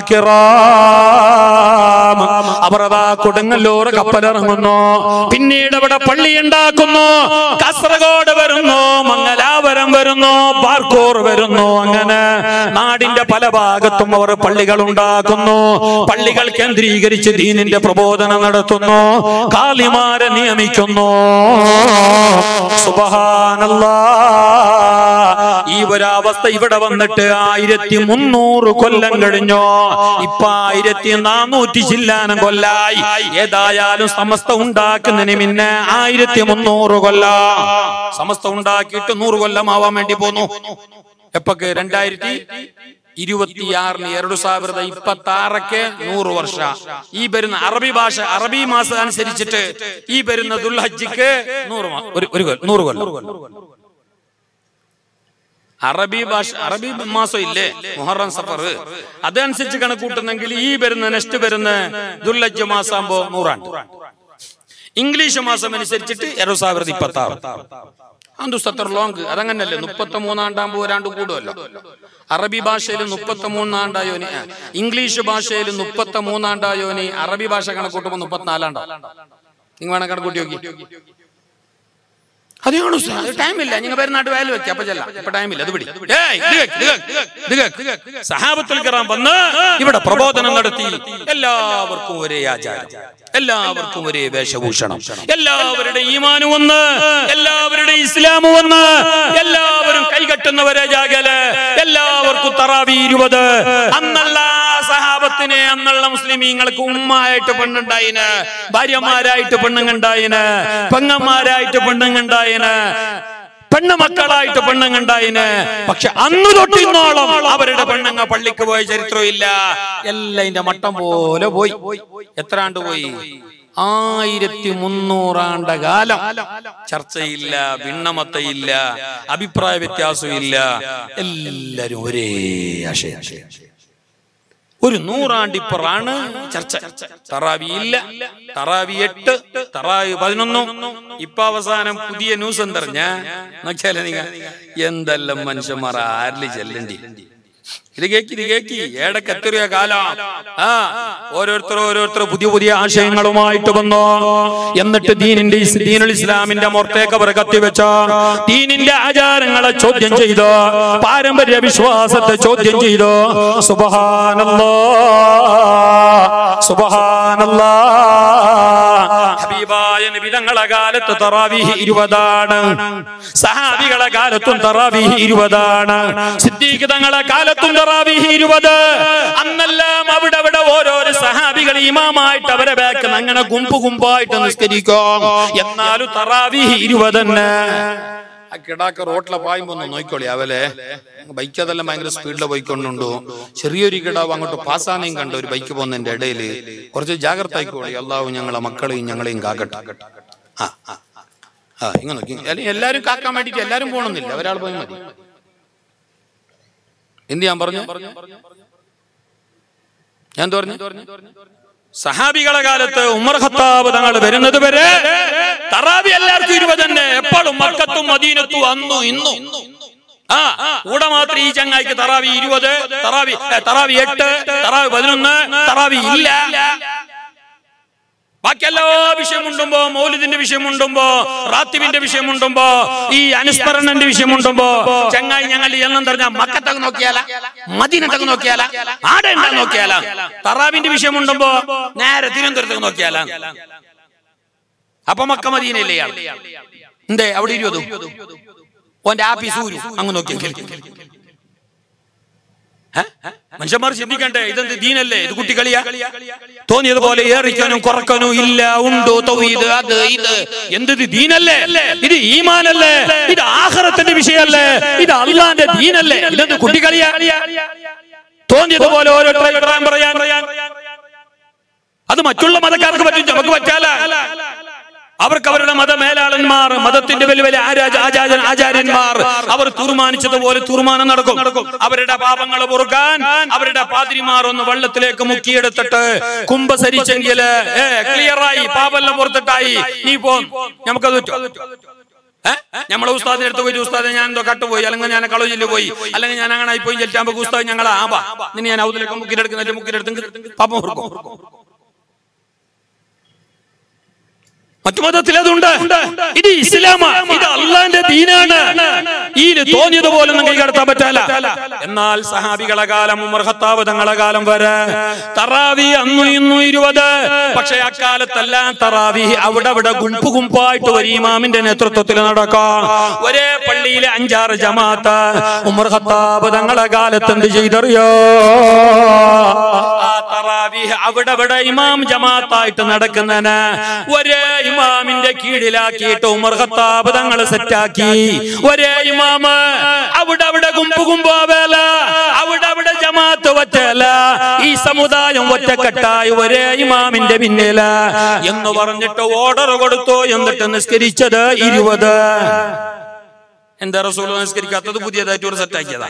കിറാം അവർ അതാ കൊടുങ്ങല്ലൂർ കപ്പലിറങ്ങുന്നു പിന്നീട് അവിടെ പള്ളി ഉണ്ടാക്കുന്നു കാസർഗോഡ് വരുന്നു മംഗലാപുരം വരുന്നു ബാർക്കൂർ വരുന്നു അങ്ങനെ നാടിന്റെ പല ഭാഗത്തും അവർ പള്ളികൾ ഉണ്ടാക്കുന്നു പള്ളികൾ കേന്ദ്രീകരിച്ച് ദീനിന്റെ പ്രബോധനം നടത്തുന്നു കാളിമാരെ നിയമിക്കുന്നു സുബഹാനല്ലാ ഈ ഒരവസ്ഥ ഇവിടെ വന്നിട്ട് ആയിരത്തി മുന്നൂറ് കൊല്ലം കഴിഞ്ഞു ഇപ്പൊ ആയിരത്തി നാനൂറ്റി ചില്ലാനം കൊല്ലായി ഏതായാലും സമസ്ത ഉണ്ടാക്കുന്നതിന് മുന്നേ ആയിരത്തി മുന്നൂറ് കൊല്ല സമസ്ത ഉണ്ടാക്കിയിട്ട് നൂറ് കൊല്ലം ആവാൻ വേണ്ടി പോന്നു എപ്പൊക്കെ രണ്ടായിരത്തി ഇരുപത്തിയാറിന് ಎರಡು ಸಾವಿರದ ഇപ്പത്താറಕ್ಕೆ നൂറ് വർഷ ഈ വരുന്ന അറബി ഭാഷ അറബി മാസം അനുസരിച്ചിട്ട് ഈ വരുന്ന ദുൽഹജ്ജിക്ക് നൂറ് മാ- ഒരു ഒരു കൊല്ലം നൂറ് കൊല്ലം അറബി ഭാഷ അറബി മാസം ഇല്ലേ മുഹറം സഫർ അതനുസരിച്ച് കണക്കൂട്ടുന്നെങ്കിൽ ഈ വരുന്ന നെക്സ്റ്റ് വരുന്ന ദുല്ലജ്ജ മാസാകുമ്പോ നൂറാണ്ട് ഇംഗ്ലീഷ് മാസം അനുസരിച്ചിട്ട് ಎರಡು ಸಾವಿರದ ഇപ്പത്താറ് അത് സത്തർ ലോങ് അതങ്ങനല്ലേ മുപ്പത്തി മൂന്നാണ്ടാകുമ്പോ ഒരാണ്ട് കൂടുമല്ലോ അറബി ഭാഷയിൽ മുപ്പത്തി മൂന്നാണ്ടായോനി ആ, ഇംഗ്ലീഷ് ഭാഷയിൽ മുപ്പത്തി മൂന്നാണ്ടായോനി അറബി ഭാഷ കണക്കൂട്ടുമ്പോ മുപ്പത്തിനാലാണ്ടോ നിങ്ങൾ വേണം കണക്കൂട്ടി നോക്കി അതെയാണോ ടൈമില്ല നിങ്ങൾ പെരുന്നാട്ട് വയൽ വെക്കാം അപ്പൊ ചെല്ലാം ഇപ്പൊ ടൈമില്ല അത് പിടി ഏയ്, ഇത് കേക്ക്, ഇത് കേക്ക്, ഇത് കേക്ക്. സഹാബത്തുൽ കിറാം വന്ന് ഇവിടെ പ്രബോധനം നടത്തി എല്ലാവർക്കും ഒരേ ആചാരം എല്ലാവർക്കും ഒരേ വേഷഭൂഷണം എല്ലാവരുടെ ഈമാനും ഒന്ന് എല്ലാവരുടെ ഇസ്ലാമും ഒന്ന് എല്ലാവരും കൈകെട്ടുന്നവരെ ജാഗല് എല്ലാവർക്കും തറാവി ഇരുപത് അന്നല്ല സഹാബത്തിനെ അന്നുള്ള മുസ്ലിമീങ്ങൾക്ക് ഉമ്മായിട്ട് പെണ്ണുണ്ടായിന് ഭാര്യമാരായിട്ട് പെണ്ണുങ്ങളുണ്ടായിന് പെങ്ങന്മാരായിട്ട് പെണ്ണുങ്ങളുണ്ടായിന് പെണ്ണു മക്കളായിട്ട് പെണ്ണുങ്ങളുണ്ടായിന് പക്ഷെ അന്ന് തൊട്ടിന്നോളം അവരുടെ പെണ്ണുങ്ങ പള്ളിക്ക് പോയ ചരിത്രമില്ല എല്ലാം ഇതിന്റെ മട്ടം പോലെ പോയി എത്ര ആണ്ട് പോയി ആയിരത്തി മുന്നൂറാണ്ട കാലം ചർച്ചയില്ല ഭിന്നമത്തയില്ല അഭിപ്രായ വ്യത്യാസമില്ല എല്ലാരും ഒരേ ആശയം ഒരു നൂറാണ്ടിപ്പറാണ് ചർച്ച തറാവി ഇല്ല തറാവി എട്ട് തറാവി പതിനൊന്നും ഇപ്പൊ അവസാനം പുതിയ ന്യൂസ് എന്തറിഞ്ഞ നോക്കിയാലേ നിങ്ങൾ എന്തെല്ലാം മനുഷ്യന്മാർ ആരില് ചെല്ലണ്ടി ഇത് കേക്കി ഇത് കേക്കി ഏടക്ക് എത്രയോ കാലം ആ ഓരോരുത്തർ ഓരോരുത്തർ പുതിയ പുതിയ ആശയങ്ങളുമായിട്ട് വന്നു എന്നിട്ട് ദീനിന്റെ ഇസ് ദീനുൽ ഇസ്ലാമിന്റെ മുറത്തേക്ക് അവർ കത്തിവെച്ച ദീനിന്റെ ആചാരങ്ങളെ ചോദ്യം ചെയ്തു പാരമ്പര്യ വിശ്വാസത്തെ ചോദ്യം ചെയ്തു സുബഹാനല്ലാ സുബഹാനല്ലാ ഹബീബായ നബിതങ്ങളെ കാലത്ത് തറാവീഹ് ഇരുപതാണ് സഹാബികളെ കാലത്തും തറാവീഹ് ഇരുപതാണ് സിദ്ദീഖ് തങ്ങളെ കാലത്തും തറാവീഹ് ഇരുപത് അന്നെല്ലാം അവിടെ അവിടെ ഓരോരോ സഹാബികൾ ഇമാമായിട്ട് അവരെ ബാക്ക് അങ്ങനെ ഗുമ്പ് ഗുമ്പായിട്ട് നിസ്കരിക്കും എന്നാലും തറാവീഹ് ഇരുപത് തന്നെ ആ കിടാക്ക റോട്ടിലെ പായുമ്പോ ഒന്ന് നോക്കിക്കോളി അവലെ ബൈക്ക് അതെല്ലാം ഭയങ്കര സ്പീഡിൽ പോയിക്കൊണ്ടുണ്ടോ ചെറിയൊരു കിടാവ് അങ്ങോട്ട് പാസ്സാനെയും കണ്ട ഒരു ബൈക്ക് പോകുന്നതിന്റെ ഇടയിൽ കുറച്ച് ജാഗ്രത ആയിക്കോളി അള്ളാഹു ഞങ്ങളെ മക്കളെയും ഞങ്ങളെയും കാക്കട്ടെ ആ ആ ആ ഇങ്ങനെ നോക്കി അല്ലെങ്കിൽ എല്ലാരും കാക്കാൻ വേണ്ടിട്ട് എല്ലാരും പോകണമെന്നില്ല ഒരാൾ പോയി മതി എന്ത് ഞാൻ പറഞ്ഞു ഞാൻ എന്ത് പറഞ്ഞു സഹാബികളെ കാലത്ത് ഉമർ ഖത്താബ് തങ്ങൾ വരുന്നത് വരെ തറാവി എല്ലാവർക്കും ഇരുപത് തന്നെ എപ്പോഴും മക്കത്തും മദീനത്തും അന്നു ഇന്നു ആ കൂടെ മാത്രം ഈ ചങ്ങായിക്ക് തറാവി ഇരുപത് തറാവി ഏ, തറാവി എട്ട് തറാവി പതിനൊന്ന് തറാവി ഇല്ല ബാക്കി എല്ലാ വിഷയം ഉണ്ടുമ്പോ മൗലിദിന്റെ വിഷയം ഉണ്ടുമ്പോ റാത്തിബിന്റെ വിഷയം ഉണ്ടുമ്പോ ഈ അനുസ്മരണന്റെ വിഷയം ഉണ്ടുമ്പോ ചങ്ങായി ഞങ്ങൾ എന്നും പറഞ്ഞ മക്കത്തക്ക് നോക്കിയാല മദീനത്തക്ക് നോക്കിയാല ആടെ ഉണ്ടാ നോക്കിയാല തറാവിന്റെ വിഷയം ഉണ്ടുമ്പോ നേരെ തിരുവനന്തപുരത്തേക്ക് നോക്കിയാല അപ്പൊ മക്ക മദീനയില്ലേ ഇയാൾ എന്തേ അവിടെ ഇരുപതും ഓന്റെ ആപ്പീസ് ഊരു അങ്ങ് നോക്കിയെങ്കിൽ ഏ? മനുഷ്യന്മാർ ചിന്തിക്കണ്ടേ ഇതെന്ത് ദീനല്ലേ ഇത് കുട്ടികളിയാ തോന്നിയതുപോലെ ഏറിക്കാനും കുറക്കാനും ഇല്ല ഉണ്ടോ തൗഹീദ് അത് ഇത് എന്ത് ഇത് ദീനല്ലേ ഇത് ഈമാനല്ലേ ഇത് ആഖിറത്തിന്റെ വിഷയമല്ലേ ഇത് അള്ളാന്റെ ദീനല്ലേ ഇതെന്ത് കുട്ടികളിയാ തോന്നിയതുപോലെ ഓരോരുത്തരെ ഇടാൻ പറയാൻ അത് മറ്റുള്ള മതക്കാർക്ക് പറ്റും നമുക്ക് പറ്റാല അവർക്ക് അവരുടെ മതമേലാളന്മാർ മതത്തിന്റെ വലിയ വലിയ ആരാജ ആചാര ആചാര്യന്മാർ അവർ തീരുമാനിച്ചതുപോലെ തീരുമാനം നടക്കും അവരുടെ പാപങ്ങൾ പൊറുക്കാൻ അവരുടെ പാതിരിമാർ ഒന്ന് വെള്ളത്തിലേക്ക് മുക്കിയെടുത്തിട്ട് കുംഭസരിച്ചെങ്കിൽ ഏ ക്ലിയറായി പാപെല്ലാം പുറത്തിട്ടായി നീ പോ നമുക്കത് പറ്റുമോ? ഏ? നമ്മളെ ഉസ്താദിന്റെ അടുത്ത് പോയി ഉസ്താദെ ഞാൻ എന്തോ കട്ടുപോയി അല്ലെങ്കിൽ ഞാൻ കളവില് പോയി അല്ലെങ്കിൽ ഞാൻ അങ്ങനെ ആയി പോയി ചെല്ലുമ്പോ ഉസ്താദ് ഞങ്ങൾ ആവാ നിന്നെ ഞാൻ ഔദിലേക്ക് മുക്കിലെടുക്കുന്ന മുക്കിലെടുത്ത് പാപം ഓർക്കും മറ്റു മതത്തിൽ അതുണ്ട് ഇത് ഇസ്ലാമാ ഇത് അള്ളാന്റെ ദീനാണ് ഈ തോന്നിയതുപോലെ ഒന്നും കൈകടത്താൻ പറ്റാല എന്നാൽ സഹാബികളെ കാലം ഉമർ ഖത്താബ് തങ്ങളെ കാലം വരെ തറാവി അന്നു ഇന്നു ഇരുപത് പക്ഷെ അക്കാലത്തെല്ലാം തറാവി അവിടെ അവിടെ ഗുംപ് ഗുംപായിട്ട് ഒരു ഇമാമിന്റെ നേതൃത്വത്തിൽ നടക്കാം ഒരേ പള്ളിയിലെ അഞ്ചാറ് ജമാഅത്ത് ഉമർ ഖത്താബ് തങ്ങളെ കാലത്ത് എന്ത് ചെയ്തറിയോ ആ തറാവീഹ് അവിടെ അവിടെ ഇമാം ജമാഅത്തായിട്ട് നടക്കുന്നതിന് ഒരേ ഇമാമിന്റെ കീഴിലാക്കിയിട്ട് ഉമർ ഖത്താബ് തങ്ങൾ സെറ്റാക്കി ഒരേ ഇമാമ് അവിടെ അവിടെ കുമ്പ് കുമ്പാവേല അവിടെ അവിടെ ജമാഅത്ത് ഒറ്റല ഈ സമുദായം ഒറ്റക്കെട്ടായി ഒരേ ഇമാമിന്റെ പിന്നില എന്ന് പറഞ്ഞിട്ട് ഓർഡർ കൊടുത്തു എന്നിട്ട് നിസ്കരിച്ചത് ഇരുപത് എന്താ റസൂൽ നിസ്കരിക്കാത്തത് പുതിയതായിട്ട് ഒരു സെറ്റാക്കിയതാ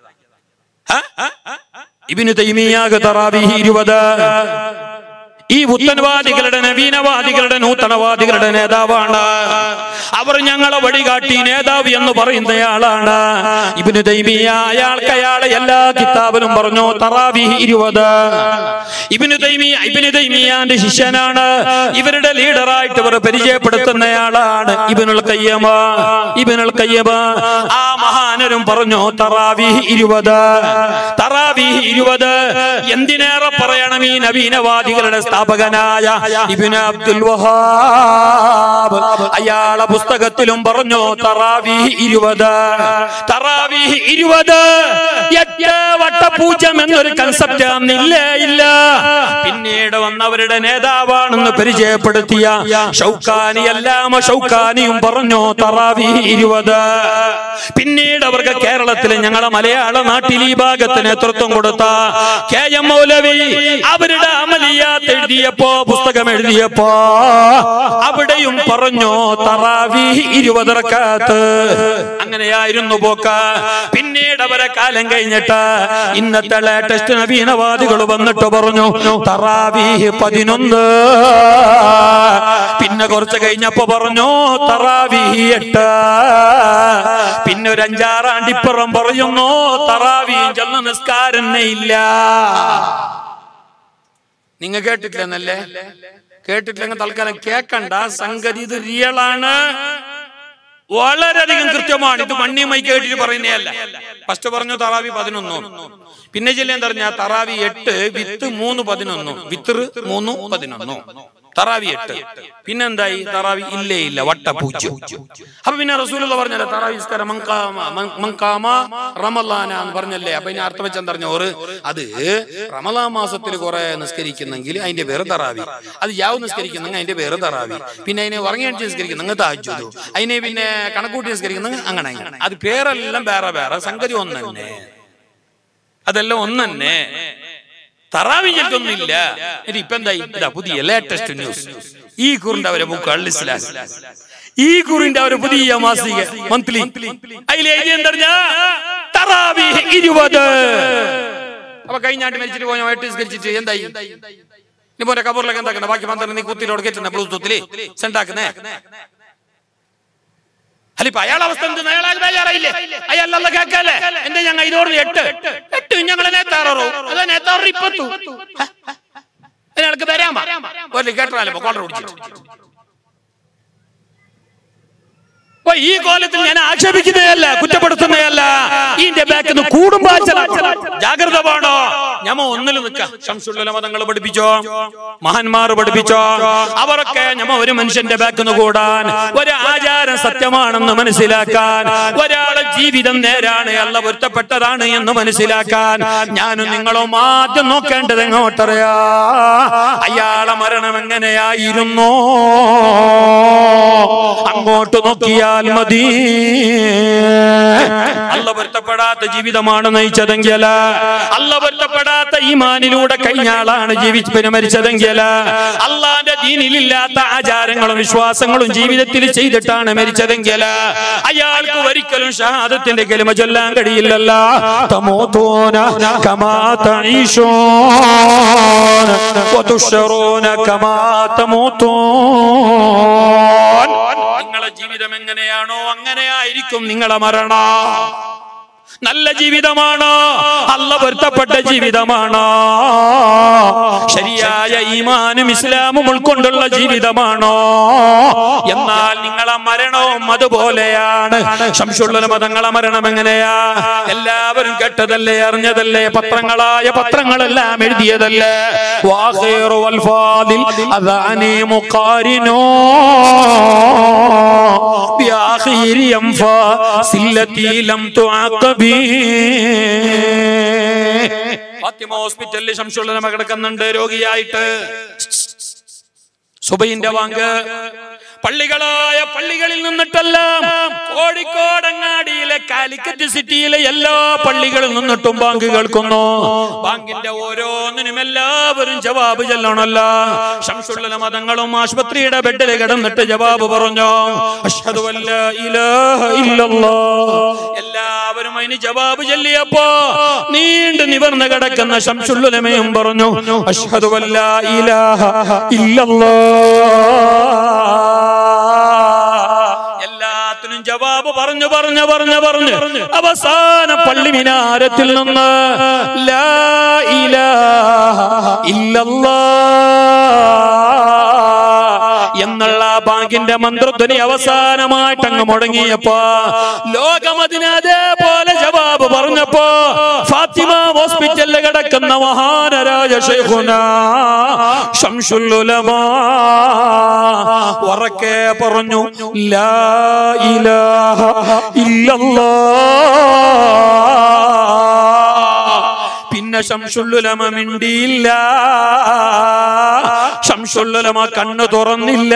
ഇബിന് തൈമിയാക് തറാബിഹി ഇരുപത് ഈ പുത്തൻവാദികളുടെ നവീനവാദികളുടെ നൂതനവാദികളുടെ നേതാവാണ് അവർ ഞങ്ങളെ വഴികാട്ടി നേതാവ് എന്ന് പറയുന്നയാളാണ് ഇബിന് തൈമിയ അയാൾക്ക് അയാളെ എല്ലാ കിതാബിലും പറഞ്ഞു തറാബിഹി ഇരുപത് ഇബിന് തൈമിയ ഇബിന് തൈമിയാന്റെ ശിഷ്യനാണ് ഇവരുടെ ലീഡറായിട്ട് ഇവർ പരിചയപ്പെടുത്തുന്നയാളാണ് ഇബിനുൽ കയ്യമ ഇബിനുൽ കയ്യമ ആ മഹാനരും പറഞ്ഞു തറാവീഹ് ഇരുപത് തറാവീഹ് ഇരുപത് എന്തിനേറെ പറയണം ഈ നവീനവാദികളുടെ സ്ഥാപകനായ ഇബിന് അബ്ദുൽ വഹാബ് അയാളെ പുസ്തകത്തിലും പറഞ്ഞു തറാവീഹ് ഇരുപത് തറാവീഹ് ഇരുപത് എട്ട് വട്ടപൂജം എന്നൊരു കൺസെപ്റ്റ് അന്നില്ലേ ഇല്ല പിന്നീട് വന്നവരുടെ നേതാവാണെന്ന് പരിചയപ്പെടുത്തിയ ഷൗക്കാനി അല്ലാമ ഷൗക്കാനിയും പറഞ്ഞു തറാവി ഇരുപത് പിന്നീട് അവർക്ക് കേരളത്തിൽ ഞങ്ങളെ മലയാള നാട്ടിൽ ഈ ഭാഗത്ത് നേതൃത്വം കൊടുത്ത കെ എം മൗലവി അവരുടെ അമലിയാത്ത് എഴുതിയപ്പോ പുസ്തകം എഴുതിയപ്പോ അവിടെയും പറഞ്ഞു തറാവി ഇരുപത് റക്കാത്ത് അങ്ങനെയായിരുന്നു പോക്ക പിന്നീട് അവരെ കാലം കഴിഞ്ഞിട്ട് ഇന്നത്തെ ലേറ്റസ്റ്റ് നവീനവാദികൾ വന്നിട്ട് പറഞ്ഞു തറാവീഹ് പതിനൊന്ന് പിന്നെ കുറച്ച് കഴിഞ്ഞപ്പോ പറഞ്ഞു തറാവീഹ് എട്ട് പിന്നെ ഒരു അഞ്ചാറാണ്ടിപ്പുറം പറയുന്നു തറാവീ ചെന്ന നിസ്കാരം ഇല്ല നിങ്ങൾ കേട്ടിട്ടില്ലെന്നല്ലേ കേട്ടിട്ടില്ലെങ്കിൽ തൽക്കാലം കേക്കണ്ട സംഗതി ഇത് റിയലാണ് വളരെയധികം കൃത്യമാണ് ഇത് മണ്ണി മൈക്ക് കേട്ടിട്ട് പറയുന്നതല്ല ഫസ്റ്റ് പറഞ്ഞു തറാവി പതിനൊന്നു പിന്നെ ജില്ല പറഞ്ഞ തറാവി എട്ട് വിത്ത് മൂന്ന് പതിനൊന്നു വിത്ത് മൂന്ന് പതിനൊന്നു തറാവി എട്ട് പിന്നെന്തായി തറാവി ഇല്ലേ ഇല്ല വട്ടപ്പൂച്ച അപ്പൊ പിന്നെ റസൂലുള്ള പറഞ്ഞല്ലേ തറാവി നിസ്കാരം മങ്കാമ മങ്- മങ്കാമ റമലാന എന്ന് പറഞ്ഞല്ലേ അപ്പൊ ഇനി അർത്ഥം വെച്ചാൽ പറഞ്ഞ ഓറ് അത് റമലാ മാസത്തിൽ കുറെ നിസ്കരിക്കുന്നെങ്കിൽ അതിന്റെ പേര് തറാവി അത് യാവ് നിസ്കരിക്കുന്നെങ്കിൽ അതിന്റെ പേര് തറാവി പിന്നെ അതിനെ ഉറങ്ങിയടിച്ച് നിസ്കരിക്കുന്നെങ്കിൽ താജുദു അതിനെ പിന്നെ കണക്കൂട്ടി നിസ്കരിക്കുന്നെങ്കിൽ അങ്ങനെ അങ്ങനെ അത് പേരെല്ലാം വേറെ വേറെ സംഗതി ഒന്ന് തന്നെ അതെല്ലാം ഒന്ന് തന്നെ തറാവി ചെല്ലൊന്നുമില്ല ഇത് ഇപ്പൊ എന്തായി ഇതാ പുതിയ ലേറ്റസ്റ്റ് ന്യൂസ് ഈ കുറിന്റെ അവരെ ബുക്ക് അള്ളിസ്ലാം ഈ കുറിന്റെ അവരെ പുതിയ മാസിക മന്ത്ലി അതിൽ എഴുതി എന്താ തറാവി ഇരുപത് അപ്പൊ കഴിഞ്ഞാണ്ട് മരിച്ചിട്ട് പോയ വയറ്റ് നിസ്കരിച്ചിട്ട് എന്തായി നീ പോലെ കബറിലൊക്കെ എന്താക്കണ്ട ബാക്കി പന്ത്രണ്ട് നീ കുത്തിരോട് കയറ്റുന്ന ബ്ലൂടൂത്തില് സെൻഡാക്കുന്നേ അല്ല ഇപ്പൊ അയാളെ അവസ്ഥ എന്ത് അയാൾ ബേജാറായില്ലേ അയാളല്ല കേക്കല്ലേ എന്റെ ഞങ്ങൾ ഇതോട് എട്ട് എട്ട് ഞങ്ങളെ നേത്താറോ അതാ നേത്താറ് ഇപ്പത്തു അതിനയാൾക്ക് തരാമ ഒരു കേട്ടാലോ കോളർ പിടിച്ചിട്ട് അപ്പൊ ഈ കോലത്തിൽ ഞാൻ ആക്ഷേപിക്കുന്നതല്ല കുറ്റപ്പെടുത്തുന്നതല്ല ഇതിന്റെ ബാക്കിൽ നിന്ന് കൂടുമ്പോ ജാഗ്രത വേണോ ഞമ്മ ഒന്നിൽ നിൽക്കാം ശംസുള്ള മതങ്ങൾ പഠിപ്പിച്ചോ മഹാന്മാർ പഠിപ്പിച്ചോ അവരൊക്കെ ഞമ്മ ഒരു മനുഷ്യന്റെ ബാക്കിൽ നിന്ന് കൂടാൻ ഒരു ആചാരം സത്യമാണെന്ന് മനസ്സിലാക്കാൻ ഒരാളെ ജീവിതം നേരാണ് അല്ല പൊരുത്തപ്പെട്ടതാണ് എന്ന് മനസ്സിലാക്കാൻ ഞാനും നിങ്ങളും ആദ്യം നോക്കേണ്ടത് എങ്ങോട്ടറിയാ അയാളെ മരണം എങ്ങനെയായിരുന്നു അങ്ങോട്ട് നോക്കിയാൽ മതി അല്ല പൊരുത്തപ്പെടാത്ത ജീവിതമാണ് നയിച്ചതെങ്കിൽ അല്ല പൊരുത്തപ്പെടാത്ത ഈമാനിലൂടെ കഴിഞ്ഞ ആളാണ് ജീവിച്ച് മരിച്ചതെങ്കിൽ അള്ളാന്റെ ദീനിലില്ലാത്ത ആചാരങ്ങളും വിശ്വാസങ്ങളും ജീവിതത്തിൽ ചെയ്തിട്ടാണ് മരിച്ചതെങ്കിൽ അയാൾക്ക് ഒരിക്കലും ഷഹാദത്തിന്റെ കെലിമ ചൊല്ലാൻ കഴിയില്ലല്ല തമോതോന കമാ തഈശൂന വതുശറൂന കമാ തമൂതൂൻ നിങ്ങളെ ജീവിതം എങ്ങനെയാണോ അങ്ങനെയായിരിക്കും നിങ്ങളെ മരണ നല്ല ജീവിതമാണോ അല്ല പൊരുത്തപ്പെട്ട ജീവിതമാണോ ശരിയായ ഈമാനും ഇസ്ലാമും ഉൾക്കൊണ്ടുള്ള ജീവിതമാണോ എന്നാൽ നിങ്ങളെ മരണവും അതുപോലെയാണ് ശംസുള്ള മതങ്ങളെ മരണം എങ്ങനെയാ എല്ലാവരും കേട്ടതല്ലേ അറിഞ്ഞതല്ലേ പത്രങ്ങളായ പത്രങ്ങളെല്ലാം എഴുതിയതല്ലേ വാഖീറു വൽ ഫാദിൽ അദാനി മുഖാരിനോ بآخر أنفاس التي لم تعقب ഫാത്തിമ ഹോസ്പിറ്റലിൽ ശംസുള്ള കിടക്കുന്നുണ്ട് രോഗിയായിട്ട് സുബൈന്റെ വാങ്ക് പള്ളികളായ പള്ളികളിൽ നിന്നിട്ടെല്ലാം കോഴിക്കോടങ്ങാടിയിലെ കാലിക്കറ്റ് സിറ്റിയിലെ എല്ലാ പള്ളികളിൽ നിന്നിട്ടും ബാങ്ക് കേൾക്കുന്നു ബാങ്കിന്റെ ഓരോന്നിനും എല്ലാവരും ജവാബ് ചെല്ലണമല്ല ശംസുള്ള മതങ്ങളും ആശുപത്രിയുടെ ബെഡിൽ കിടന്നിട്ട് ജവാബ് പറഞ്ഞു അഷ്ഹദു അല്ല ഇലാഹ ഇല്ലല്ലാഹ് എല്ലാവരും അതിന് ജവാബ് ചൊല്ലിയപ്പോ നീണ്ടു നിവർന്ന് കിടക്കുന്ന ശംസുല്ലുലമയും പറഞ്ഞു അഷ്ഹദു അല്ല ഇലാഹ ഇല്ലല്ലാഹ് എല്ലാത്തിനും ജവാബ് പറഞ്ഞു പറഞ്ഞു പറഞ്ഞു പറഞ്ഞു അവസാന പള്ളി മിനാരത്തിൽ നിന്ന് ലാ ഇലാഹ ഇല്ലല്ലാഹ് എന്നുള്ള ബാങ്കിന്റെ മന്ത്രധ്വനി അവസാനമായിട്ട് അങ്ങ് മുടങ്ങിയപ്പോ ലോകം അതിന് അതേപോലെ ജവാബ് പറഞ്ഞപ്പോ ഫാത്തിമ ഹോസ്പിറ്റലിൽ കിടക്കുന്ന മഹാനരാജ ഷെയ്ഖുന ശംസുല്ലുലമാ ഉറക്കെ പറഞ്ഞു ലാ ഇലാഹ ഇല്ലല്ലാഹ് പിന്നെ ശംസുല്ലുലമ മിണ്ടിയില്ല ശംസുല്ലുലമ കണ്ണു തുറന്നില്ല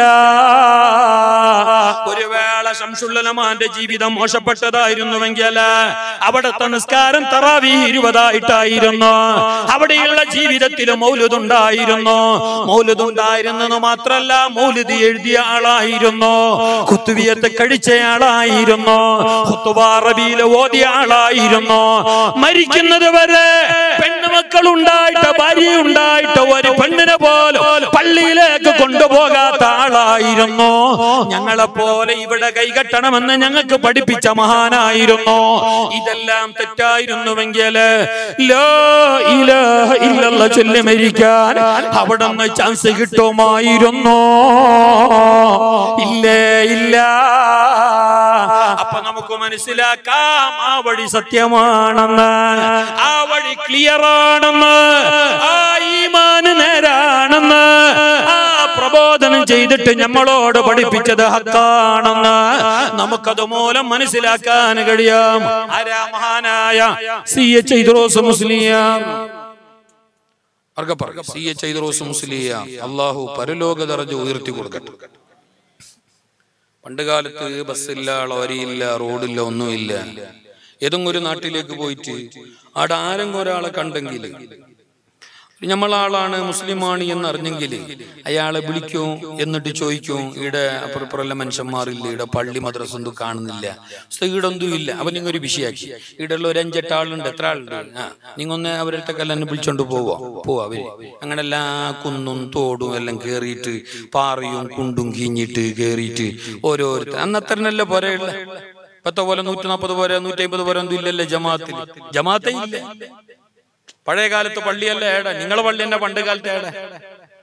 ഒരു വേള ശംസുല്ലുലമാന്റെ ജീവിതം മോശപ്പെട്ടതായിരുന്നുവെങ്കിൽ അവിടുത്തെ നിസ്കാരം തറാവി ഇരുപതായിട്ടായിരുന്നു അവിടെയുള്ള ജീവിതത്തിൽ മൗലുതുണ്ടായിരുന്നു മൗലുതുണ്ടായിരുന്നെന്ന് മാത്രല്ല മൗലുദി എഴുതിയ ആളായിരുന്നു കുത്തുവിയത്ത് കഴിച്ചയാളായിരുന്നു ഹുത്തുവാറബിയിൽ ഓതിയ ആളായിരുന്നു മരിക്കുന്നത് വരെ പെണ്ണുമക്കൾ ഉണ്ടായിട്ട് ഭാര്യ ഉണ്ടായിട്ട് ഒരു പെണ്ണിനെ പോലും പള്ളിയിലേക്ക് കൊണ്ടുപോകാത്ത ആളായിരുന്നു ഞങ്ങളെ പോലെ ഇവിടെ കൈകെട്ടണമെന്ന് ഞങ്ങൾക്ക് പഠിപ്പിച്ച മഹാനായിരുന്നു ഇതെല്ലാം തെറ്റായിരുന്നുവെങ്കിൽ ലോ ഇലാഹ ഇല്ലല്ലാഹ് ചൊല്ലി മരിക്കാൻ അവിടെ നിന്ന് ചാൻസ് കിട്ടുമായിരുന്നു ഇല്ലേ ഇല്ല അപ്പൊ നമുക്ക് മനസ്സിലാക്കാം ആ വഴി സത്യമാണെന്ന് ആ വഴി ക്ലിയർ ആണെന്ന് ആ ഈമാന് നേരാണെന്ന് ആ പ്രബോധനം ചെയ്തിട്ട് നമ്മളോട് പഠിപ്പിച്ചത് ഹക്കാണെന്ന് നമുക്കത് മൂലം മനസ്സിലാക്കാൻ കഴിയാം ആരാ മഹാനായ C H Idrose Musliyar C H Aidrose മുസ്ലിയ അള്ളാഹു പരലോക ദറജ ഉയർത്തി കൊടുക്കട്ടെ പണ്ട് കാലത്ത് ബസ്സില്ല ലോറിയില്ല റോഡില്ല ഒന്നുമില്ല ഏതെങ്കിലും ഒരു നാട്ടിലേക്ക് പോയിട്ട് അവിടെ ആരെങ്കിലും ഒരാളെ കണ്ടെങ്കിൽ നമ്മളാളാണ് മുസ്ലിമാണ് എന്ന് അറിഞ്ഞെങ്കിൽ അയാളെ വിളിക്കും എന്നിട്ട് ചോദിക്കും ഇവിടെ അപ്പുറപ്പുറമുള്ള മനുഷ്യന്മാരില്ല ഇവിടെ പള്ളി മദ്രസ ഒന്നും കാണുന്നില്ല ഇവിടെ ഒന്നും ഇല്ല അപ്പൊ നിങ്ങൾ ഒരു വിഷയാക്കി ഇവിടെ ഉള്ള ഒരു അഞ്ചെട്ട് ആളുണ്ട് എത്ര ആളുണ്ട് ആ നിങ്ങൾ ഒന്ന് അവരുടെ കല്യാണം വിളിച്ചോണ്ട് പോവാ പോവാ അവര് അങ്ങനെ എല്ലാ കുന്നും തോടും എല്ലാം കേറിയിട്ട് പാറയും കുണ്ടും കീഞ്ഞിട്ട് കേറിയിട്ട് ഓരോരുത്തർ അന്നത്രനല്ല പോരെയുള്ള ഇപ്പത്തെ പോലെ നൂറ്റി നാൽപ്പത് പോരെ നൂറ്റി അമ്പത് പോരെ ഒന്നും ഇല്ലല്ലേ ജമാഅത്തിൽ ജമാഅത്തേ ഇല്ല പഴയ കാലത്ത് പള്ളിയല്ല ഏടാ നിങ്ങളെ പള്ളി തന്നെ പണ്ട് കാലത്ത് ഏടാ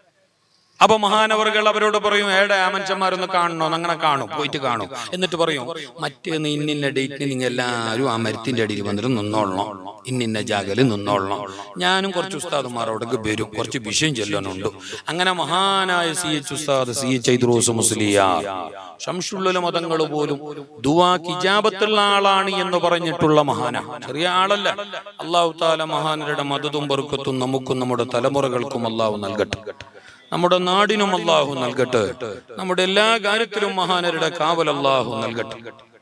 അപ്പൊ മഹാനവറുകൾ അവരോട് പറയും ഏടെ ആ മനുഷ്യന്മാരൊന്ന് കാണണോ അങ്ങനെ കാണും പോയിട്ട് കാണും എന്നിട്ട് പറയും മറ്റേ ഇന്നിന്ന ഡേറ്റിന് നിങ്ങൾ എല്ലാവരും ആ മരത്തിന്റെ അടിയിൽ വന്നിട്ട് നിന്നോളണം ഇന്നിന്ന ജാഗല് നിന്നോളണം ഞാനും കുറച്ച് ഉസ്താദുമാർ അവിടെ വരും കുറച്ച് വിഷയം ചെല്ലാനുണ്ട് അങ്ങനെ മഹാനായ സി എച്ച് ഉസ്താദ് സി എച്ച് ഐദ്രോസ് മുസ്ലിയാർ ശംഷുള്ള മതങ്ങൾ പോലും ദുവാ കിജാബത്തുള്ള ആളാണ് എന്ന് പറഞ്ഞിട്ടുള്ള മഹാന ചെറിയ ആളല്ല അള്ളാഹു താല മഹാനരുടെ മതതും ബർക്കത്തും നമുക്കും നമ്മുടെ തലമുറകൾക്കും അള്ളാഹു നൽകട്ടെ നമ്മുടെ നാടിനും അള്ളാഹു നൽകട്ടെ നമ്മുടെ എല്ലാ കാര്യത്തിലും മഹാനരുടെ കാവൽ അള്ളാഹു നൽകട്ടെ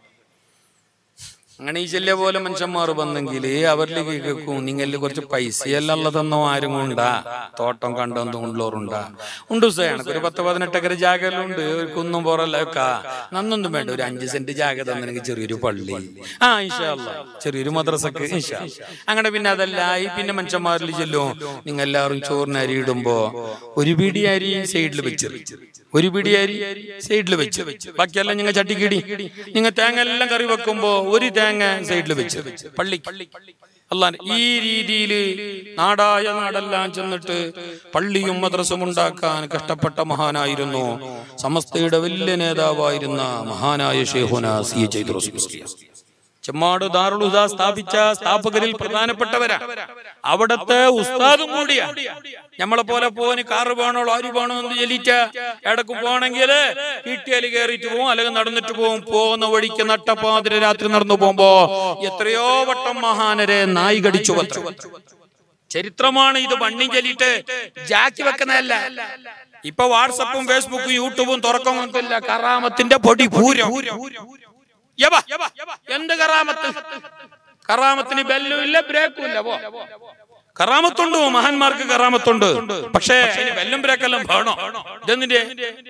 അങ്ങനെ ഈ ചെല്ലിയ പോലെ മനുഷ്യന്മാർ വന്നെങ്കിൽ അവരിലേക്ക് കേൾക്കും നിങ്ങളിൽ കുറച്ച് പൈസയല്ല തന്നോ ആരും ഉണ്ടാ തോട്ടം കണ്ടൊന്നും ഉള്ളോറുണ്ടാ ഉണ്ട് സാർ ഒരു പത്ത് പതിനെട്ടക്കര ജാഗലുണ്ട് ഒരു കുന്നും പോറല്ല ഒക്കെ നന്നൊന്നും വേണ്ട ഒരു അഞ്ച് സെന്റ് ജാഗ തന്നെങ്കിൽ ചെറിയൊരു പള്ളി ആ ഇൻഷാല്ല ചെറിയൊരു മദ്രസക്ക് ഇൻഷാ അങ്ങനെ പിന്നെ അതല്ല ഈ പിന്നെ മനുഷ്യന്മാരിൽ ചെല്ലും നിങ്ങൾ എല്ലാവരും ചോറിന് അരി ഇടുമ്പോ ഒരു പിടി അരി സൈഡിൽ വെച്ച് ഒരു പിടി അരി സൈഡിൽ വെച്ച് ബാക്കിയെല്ലാം നിങ്ങൾ ചട്ടിക്കിടി നിങ്ങൾ തേങ്ങ എല്ലാം കറി വെക്കുമ്പോ ഒരു തേങ്ങ സൈഡിൽ വെച്ച് പള്ളി അല്ലാ ഈ രീതിയിൽ നാടായ നാടെല്ലാം ചെന്നിട്ട് പള്ളിയും മദ്രസും ഉണ്ടാക്കാൻ കഷ്ടപ്പെട്ട മഹാനായിരുന്നു സമസ്തയുടെ വലിയ നേതാവായിരുന്ന മഹാനായ ഷേഹുന സി ചൈദ്രോസ് ചെമ്മാട് ദാറുൽ ഹുദ സ്ഥാപിച്ച സ്ഥാപകരിൽ പ്രധാനപ്പെട്ടവരാ അവിടത്തെ ഉസ്താദും കൂടിയാ നമ്മളെ പോലെ പോന് കാറ് വേണോ ആര് വേണോ എന്ന് ചെല്ലിച്ച ഇടക്ക് പോണെങ്കിൽ കിട്ടിയാല് കയറിയിട്ട് പോകും അല്ലെങ്കിൽ നടന്നിട്ട് പോകും പോകുന്ന വഴിക്ക് നട്ടപ്പാതിര രാത്രി നടന്നു പോകുമ്പോ എത്രയോ വട്ടം മഹാനരെ നായി കടിച്ചു പത്ര ചരിത്രമാണ് ഇത് വണ്ണി ചെല്ലിട്ട് ജാക്കി വെക്കുന്നതല്ല ഇപ്പൊ വാട്സപ്പും ഫേസ്ബുക്കും യൂട്യൂബും തുറക്കൊന്നുമില്ല കറാമത്തിന്റെ പൊടി പൂരം യവ, എന്ത് കറാമത്ത് കറാമത്തിന് ബെല്ലും ഇല്ല ബ്രേക്കും ഇല്ല പോ കറാമത്തുണ്ട് മഹാന്മാർക്ക് കറാമത്തുണ്ട് പക്ഷേ അതിന് ബെല്ലും ബ്രേക്കെല്ലാം വേണോ ഇതെന്തിന്റെ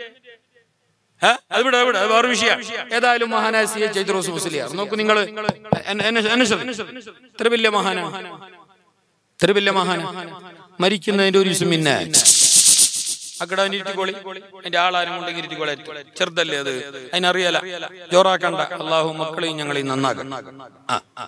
ഏ? അത് വിട വിട അത് വേറെ വിഷയം ഏതായാലും മഹാനായ സി എ ചൈത്രോസ് മുസ്ലിയാർ നോക്കൂ നിങ്ങൾ ഇത്ര വലിയ മഹാന ഇത്ര വലിയ മഹാന മരിക്കുന്നതിന്റെ ഒരു ദിവസം പിന്നെ അക്കട ഇരുട്ടിക്കോളി അതിന്റെ ആളാരും കൊണ്ടെങ്കിൽ ഇരുട്ടിക്കോളി ചെറുതല്ലേ അത് അതിനറിയാല ജോറാക്കണ്ട അള്ളാഹു മക്കളെയും ഞങ്ങളെയും നന്നാക്കണം ആ, ആ.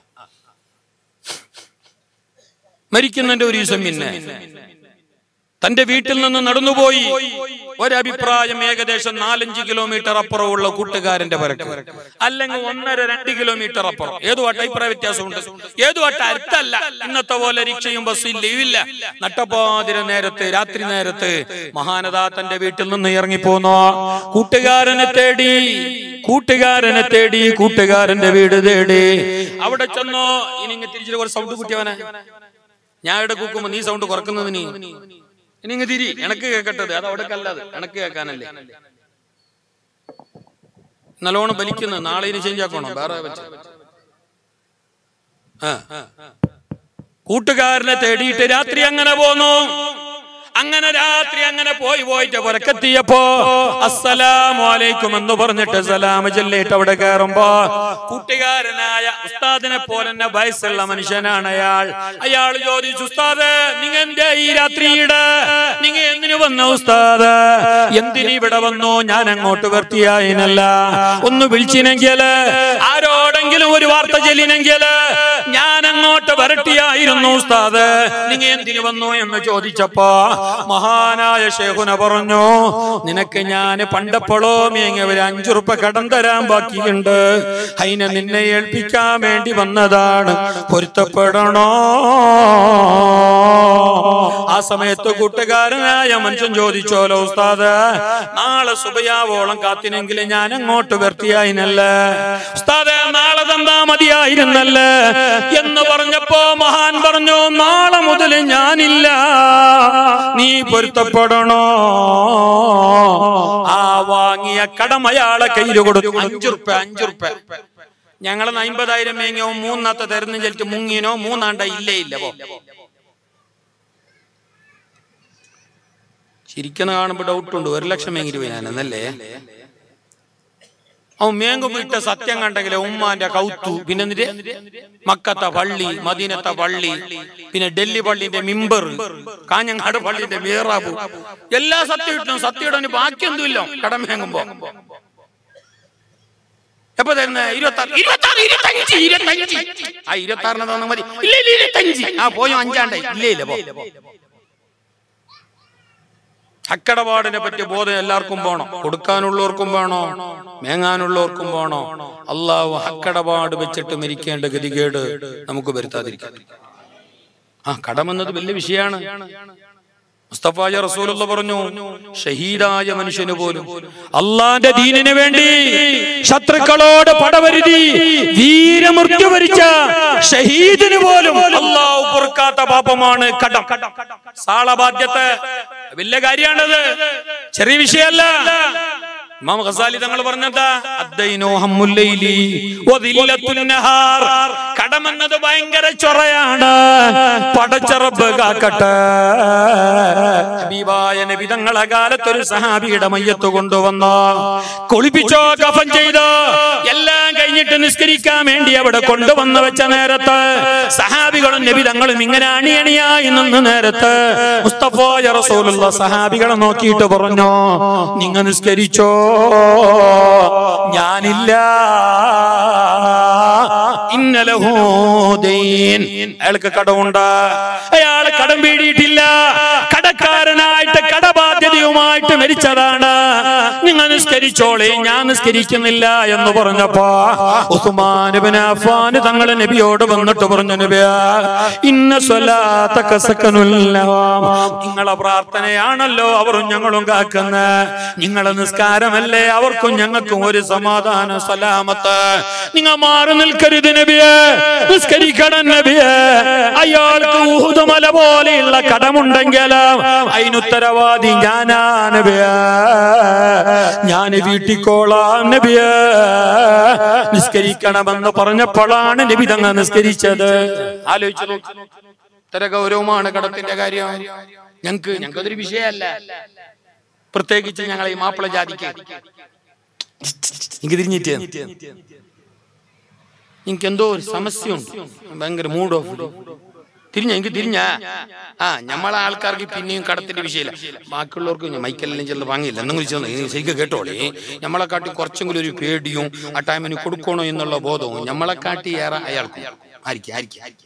മരിക്കുന്നതിന്റെ ഒരു ദിവസം പിന്നെ തന്റെ വീട്ടിൽ നിന്ന് നടന്നുപോയി ഒരഭിപ്രായം ഏകദേശം നാലഞ്ച് കിലോമീറ്റർ അപ്പുറമുള്ള കൂട്ടുകാരന്റെ പരക്ക് അല്ലെങ്കിൽ ഒന്നര രണ്ട് കിലോമീറ്റർ അപ്പുറം ഏതുവാട്ട് അഭിപ്രായ വ്യത്യാസമുണ്ട് ഏതുവാട്ട് അടുത്തല്ല ഇന്നത്തെ പോലെ രക്ഷയും ബസ്സിൽ ലീവില്ല നട്ടപ്പാതിര നേരത്ത് രാത്രി നേരത്ത് മഹാനദാ തന്റെ വീട്ടിൽ നിന്ന് ഇറങ്ങിപ്പോന്നു കൂട്ടുകാരനെ തേടി കൂട്ടുകാരനെ തേടി കൂട്ടുകാരന്റെ വീട് തേടി അവിടെ ചെന്നോ ഇനി ഇങ്ങ് തിരിച്ചിട്ട് ഒരു സൗണ്ട് കുട്ടിയവനെ ഞാൻ ഇവിടെ കൂക്കുമ്പോ നീ സൗണ്ട് കുറക്കുന്നത് നീ ഇനി ഇങ്ങ് തിരി എനക്ക് കേക്കട്ടത് അത് അവിടെ അല്ലാതെ എനക്ക് കേൾക്കാനല്ലേ നല്ലോണം വലിക്കുന്നു നാളെ ഇനി ചേഞ്ച് ആക്കണോ വേറെ വെച്ച് ആ കൂട്ടുകാരനെ തേടിയിട്ട് രാത്രി അങ്ങനെ പോന്നു അങ്ങനെ രാത്രി അങ്ങനെ പോയി പോയിട്ട് പുറക്കെത്തിയപ്പോ അസ്സലാമു അലൈക്കും എന്ന് പറഞ്ഞിട്ട് സലാം ചൊല്ലിയിട്ട് അവിടെ കയറുമ്പോ കൂട്ടുകാരനായ ഉസ്താദിനെ പോലെ തന്നെ വയസ്സുള്ള മനുഷ്യനാണ് അയാൾ അയാൾ ചോദിച്ചു ഉസ്താദ് നിങ്ങ എന്റെ ഈ രാത്രിയുടെ നിങ്ങ എന്തിനു വന്ന ഉസ്താദ് എന്തിനു ഇവിടെ വന്നു ഞാൻ അങ്ങോട്ട് വർത്തിയായിനല്ല ഒന്ന് വിളിച്ചിനെങ്കിൽ ആരോടെങ്കിലും ഒരു വാർത്ത ചെല്ലിനെങ്കിൽ ഞാൻ അങ്ങോട്ട് വരട്ടിയായിരുന്നു ഉസ്താദ് നിങ്ങ എന്തിനു വന്നു എന്ന് ചോദിച്ചപ്പോ മഹാനായ ഷേഖുന പറഞ്ഞു നിനക്ക് ഞാൻ പണ്ടപ്പോഴോ മേങ്ങ ഒരു അഞ്ചുറുപ്പ കടം തരാൻ ബാക്കിയുണ്ട് അതിനെ നിന്നെ ഏൽപ്പിക്കാൻ വേണ്ടി വന്നതാണ് പൊരുത്തപ്പെടണോ ആ സമയത്ത് കൂട്ടുകാരനായ മനുഷ്യൻ ചോദിച്ചോലോ ഉസ്താദ് നാളെ സുബയാവോളം കാത്തിനെങ്കിൽ ഞാൻ അങ്ങോട്ട് വർത്തിയായിനല്ലേ ഉസ്താദ് നാളെ തന്നാ മതിയായിരുന്നല്ലേ എന്ന് പറഞ്ഞപ്പോ മഹാൻ പറഞ്ഞു നാളെ മുതൽ ഞാനില്ല നീ പൊരുത്തപ്പെടണോ ആ വാങ്ങിയ കടം അയാളെ കയ്യിൽ കൊടുത്തു അഞ്ചുറുപ്പ അഞ്ചുറുപ്പ ഞങ്ങളെ അമ്പതായിരം മേങ്ങിയോ മൂന്നാത്ത തരുന്ന ചെലിട്ട് മുങ്ങിനോ മൂന്നാണ്ട ഇല്ലേ ഇല്ല പോ ചിരിക്കുന്ന കാണുമ്പോ ഡൗട്ട് ഉണ്ട് ഒരു ലക്ഷം മേങ്ങിട്ട് പോയി ഞാനെന്നല്ലേ അവൻ മേങ്ങുമ്പോ ഇട്ട സത്യം കണ്ടെങ്കിലേ ഉമ്മാന്റെ കൗത്തു പിന്നെ എന്നിട്ട് മക്കത്തെ പള്ളി മദീനത്തെ പള്ളി പിന്നെ ഡൽഹി പള്ളിന്റെ മിമ്പർ കാഞ്ഞങ്ങാട് പള്ളിന്റെ മീറാബു എല്ലാ സത്യം ഇട്ടും സത്യം ഇടാൻ ബാക്കി ഒന്നുമില്ല കടം മേങ്ങുമ്പോ എപ്പോ തരുന്ന ഇരുപത്താറ് ഇരുപത്താറ് ഇരുപത്തഞ്ച് ഇരുപത്തഞ്ച് ആ ഇരുപത്താറിന് തന്നാ മതി ഇല്ല ഇല്ല ഇരുപത്തഞ്ച് ആ പോയോ അഞ്ചാണ്ടായി ഇല്ലേ ഇല്ല പോ ഹക്കടപാടിനെ പറ്റിയ ബോധം എല്ലാവർക്കും വേണം കൊടുക്കാനുള്ളവർക്കും വേണോ മേങ്ങാനുള്ളവർക്കും വേണോ അള്ളാഹു ഹക്കടപാട് വെച്ചിട്ട് മരിക്കേണ്ട ഗതികേട് നമുക്ക് വരുത്താതിരിക്കാം ആ കടമെന്നത് വലിയ വിഷയമാണ് മുസ്തഫായ റസൂലുള്ള പറഞ്ഞു ഷഹീദായ മനുഷ്യന് പോലും അള്ളാന്റെ ദീനിന് വേണ്ടി ശത്രുക്കളോട് പടവരുതി വീരമൃത്യു വരിച്ച ഷഹീദിന് പോലും അള്ളാഹു പൊറുക്കാത്ത പാപമാണ് കടം സാളബാധ്യത്തെ വലിയ കാര്യമാണത് ചെറിയ വിഷയമല്ല ഇമാം ഖസാലി തങ്ങൾ പറഞ്ഞത് അദ്ദൈനോ ഹമ്മുല്ലൈലി വദില്ലത്തുൻ നഹാർ കടമെന്നത് ഭയങ്കര ചൊറയാണ് പടച്ചറബ് കാക്കട്ടെ ഹബീബായ നബി തങ്ങളെ കാലത്ത് ഒരു സഹാബിയുടെ മയ്യത്ത് കൊണ്ടുവന്ന കുളിപ്പിച്ചോ കഫൻ ചെയ്തോ എല്ലാം കഴിഞ്ഞിട്ട് നിസ്കരിക്കാൻ വേണ്ടി അവിടെ കൊണ്ടുവന്ന് വെച്ച നേരത്ത് സഹാബികളും നബി തങ്ങളും ഇങ്ങനെ അണിയണിയായി നിന്ന് നേരത്ത് മുസ്തഫായ റസൂലുള്ള സഹാബികളെ നോക്കിയിട്ട് പറഞ്ഞു നിങ്ങ നിസ്കരിച്ചോ ഞാനില്ല ഇന്നലഹൂദീൻ അയാൾക്ക് കടമുണ്ട് അയാൾ കടം വീടിയിട്ടില്ല കടക്കാരനായിട്ട് കടബാധ്യതയുമായിട്ട് മരിച്ചതാണ് നിങ്ങൾ നിസ്കരിച്ചോളെ ഞാൻ നിസ്കരിക്കുന്നില്ല എന്ന് പറഞ്ഞപ്പോ ഉസ്മാൻ ഇബ്നു അഫ്ഫാൻ തങ്ങളെ നബിയോട് വന്നിട്ട് പറഞ്ഞു നബിയാ ഇന്ന സ്വലാത്തക സക്കനുൽ ലഹും നിങ്ങളെ പ്രാർത്ഥനയാണല്ലോ അവരും ഞങ്ങളും കാക്കുന്ന നിങ്ങളെ നിസ്കാരമല്ലേ അവർക്കും ഞങ്ങൾക്കും ഒരു സമാധാന സലാമത്ത് നിങ്ങൾ മാറി നിൽക്കരുത് നബിയെ നിസ്കരിക്കണം നബിയെ അയാൾക്ക് ഊഹുദ് മല പോലെയുള്ള കടമുണ്ടെങ്കിൽ അതിനുത്തരവാദി ഞാനാ നബിയെ ഞാൻ വീട്ടിക്കോളാം നബിയെ നിസ്കരിക്കണമെന്ന് പറഞ്ഞപ്പോഴാണ് നബി തങ്ങ നിസ്കരിച്ചത് ആലോചിച്ചു ഇത്ര ഗൗരവമാണ് കടത്തിന്റെ കാര്യം ഞങ്ങക്ക് ഞങ്ങൾക്ക് അതൊരു വിഷയമല്ല പ്രത്യേകിച്ച് ഞങ്ങൾ ഈ മാപ്പിള ജാതിക്ക് എനിക്ക് തിരിഞ്ഞിട്ട് എനിക്ക് എന്തോ ഒരു സമസ്യയുണ്ട് ഭയങ്കര മൂഡ് ഓഫ് തിരിഞ്ഞ എനിക്ക് തിരിഞ്ഞ ആ നമ്മളെ ആൾക്കാർക്ക് പിന്നെയും കടത്തിന്റെ വിഷയമില്ല ബാക്കിയുള്ളവർക്ക് മൈക്കെല്ലാം ചെന്ന് വാങ്ങിയില്ല എന്തെങ്കിലും ശരിക്കും കേട്ടോളേ നമ്മളെ കാട്ടി കുറച്ചും കൂടി ഒരു പേടിയും ആ ടൈമിന് കൊടുക്കണോ എന്നുള്ള ബോധവും നമ്മളെ കാട്ടി ഏറെ അയാൾക്കും ആയിരിക്കും ആയിരിക്കും ആയിരിക്കും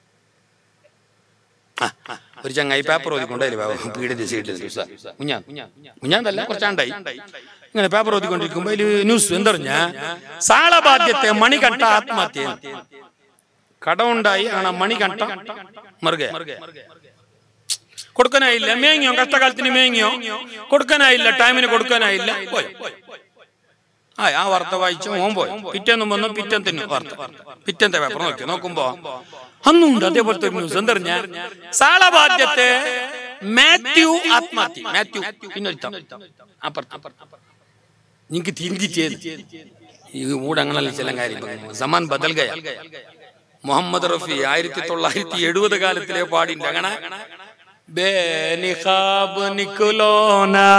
ആ, ആ, ഒരു ചങ്ങായി പേപ്പർ ഓതിക്കൊണ്ടായില്ലേ പീഡിത സീറ്റിൽ മുഞ്ഞാൻ മുഞ്ഞാന്തല്ല കുറച്ചാണ്ടായി ഇങ്ങനെ പേപ്പർ ഓതിക്കൊണ്ടിരിക്കുമ്പോ അതില് ന്യൂസ് എന്തറിഞ്ഞ സാളബാധ്യത്തെ മണികണ്ഠ ആത്മഹത്യ കടമുണ്ടായി ആണ് മണികണ്ഠ മറുക കൊടുക്കാനായില്ല മേങ്ങിയോ കഷ്ടകാലത്തിന് മേങ്ങിയോ കൊടുക്കാനായില്ല ടൈമിന് കൊടുക്കാനായില്ല പോയി ആ ആ വാർത്ത വായിച്ചു ഓൻ പോയി പിറ്റേന്നും വന്നു പിറ്റേത്തിന് വാർത്ത പിറ്റേത്തെ പേപ്പർ നോക്കി നോക്കുമ്പോ അന്നുണ്ട് അതേപോലത്തെ ഒരു ന്യൂസ് എന്തറിഞ്ഞ സാളബാധ്യത്തെ മാത്യു ആത്മഹത്യ മാത്യു പിന്നൊരുത്തം അപ്പുറത്ത് നിങ്ങക്ക് തിരിഞ്ഞിട്ട് ഈ ഊട് അങ്ങനല്ല ചില കാര്യം സമാൻ ബദൽ ഗയ മുഹമ്മദ് റഫി ആയിരത്തി തൊള്ളായിരത്തി എഴുപത് കാലത്തിലെ പാടിന്റെ അങ്ങനെ ബേനിഖാബ് നിക്കുലോന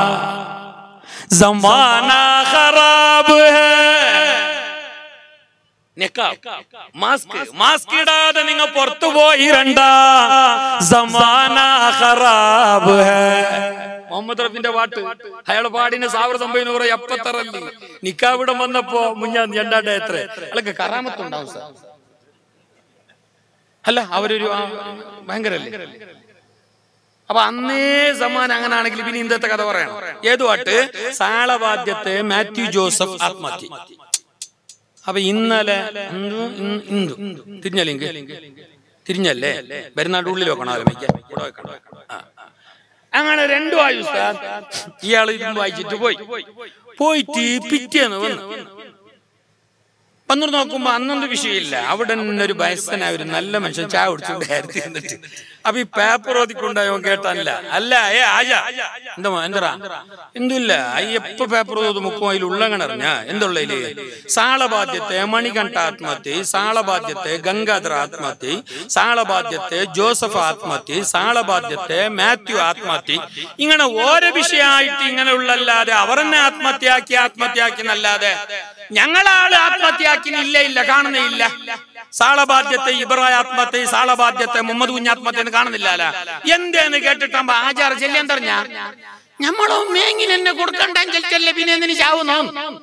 जमाना खराब है മാസ്ക് മാസ്ക് ഇടാതെ നിങ്ങൾ പുറത്തു പോയിരണ്ട സമാന ഖറാബ് ഹേ മുഹമ്മദ് റഫിന്റെ പാട്ട് അയാളെ പാടിന് സാവർ സംഭവനൂറ് എപ്പത്തറല്ലി നിക്കാവിടം വന്നപ്പോ മുഞ്ഞാൻ രണ്ടാണ്ട് എത്ര അയാൾക്ക് കറാമത്തുണ്ടാവും സാർ അല്ല അവരൊരു ആ, ഭയങ്കരല്ലേ അപ്പൊ അന്നേ സമ്മാനം അങ്ങനെ ആണെങ്കിൽ പിന്നെ ഇന്നത്തെ കഥ പറയണം ഏതു പാട്ട് സാളവാദ്യത്തെ മാത്യു ജോസഫ് ആത്മഹത്യ അപ്പൊ ഇന്നലെ എന്തു? ഇന്ന് ഇന്ദു തിരിഞ്ഞല്ലെങ്കിൽ തിരിഞ്ഞല്ലേ വരുന്നാട് ഉള്ളിൽ വെക്കണോ ആരംഭിക്കാൻ ഇവിടെ വെക്കണോ ആ. അങ്ങനെ രണ്ടു ആയു സാർ ഇയാൾ ഇതും വായിച്ചിട്ട് പോയി പോയിട്ട് പിറ്റേന്ന് വന്നു വന്നിട്ട് നോക്കുമ്പോ അന്നൊന്നും വിഷയമില്ല അവിടെ തന്നെ ഒരു വയസ്സനായ ഒരു നല്ല മനുഷ്യൻ ചായ കുടിച്ചുകൊണ്ട് കയറി എന്നിട്ട് അപ്പൊ ഈ പേപ്പർ ഓതിക്കൊണ്ടായോ കേട്ടല്ല അല്ല ഏ ആജ എന്താ എന്താ എന്തില്ല അയ്യപ്പ പേപ്പർ ഓത് മുക്കും അതിൽ ഉള്ളങ്ങണറിഞ്ഞ എന്തുള്ളതില് സാളബാധ്യത്തെ മണികണ്ഠ ആത്മഹത്യ സാളബാധ്യത്തെ ഗംഗാധര ആത്മഹത്യ സാളബാധ്യത്തെ ജോസഫ് ആത്മഹത്യ സാളബാധ്യത്തെ മാത്യു ആത്മഹത്യ ഇങ്ങനെ ഓരോ വിഷയമായിട്ട് ഇങ്ങനെ ഉള്ളല്ലാതെ അവർ തന്നെ ആത്മഹത്യയാക്കി ആത്മഹത്യയാക്കി എന്നല്ലാതെ ഞങ്ങളാള് ആത്മഹത്യയാക്കി ഇല്ല ഇല്ല കാണുന്നില്ല സാളബാധ്യത്തെ ഇബ്രാഹിം ആത്മഹത്യ സാളബാധ്യത്തെ മുഹമ്മദ് കുഞ്ഞ് ആത്മഹത്യ എന്ന് കാണുന്നില്ല എന്തേന്ന് കേട്ടിട്ടാകുമ്പോ ആചാര ചെല്ലിയാൻ പറഞ്ഞ ഞമ്മളോ മേങ്ങിന് എന്നെ കൊടുക്കണ്ടെങ്കിൽ ചെല്ല പിന്നെ എന്തിനു ചാവുന്നോ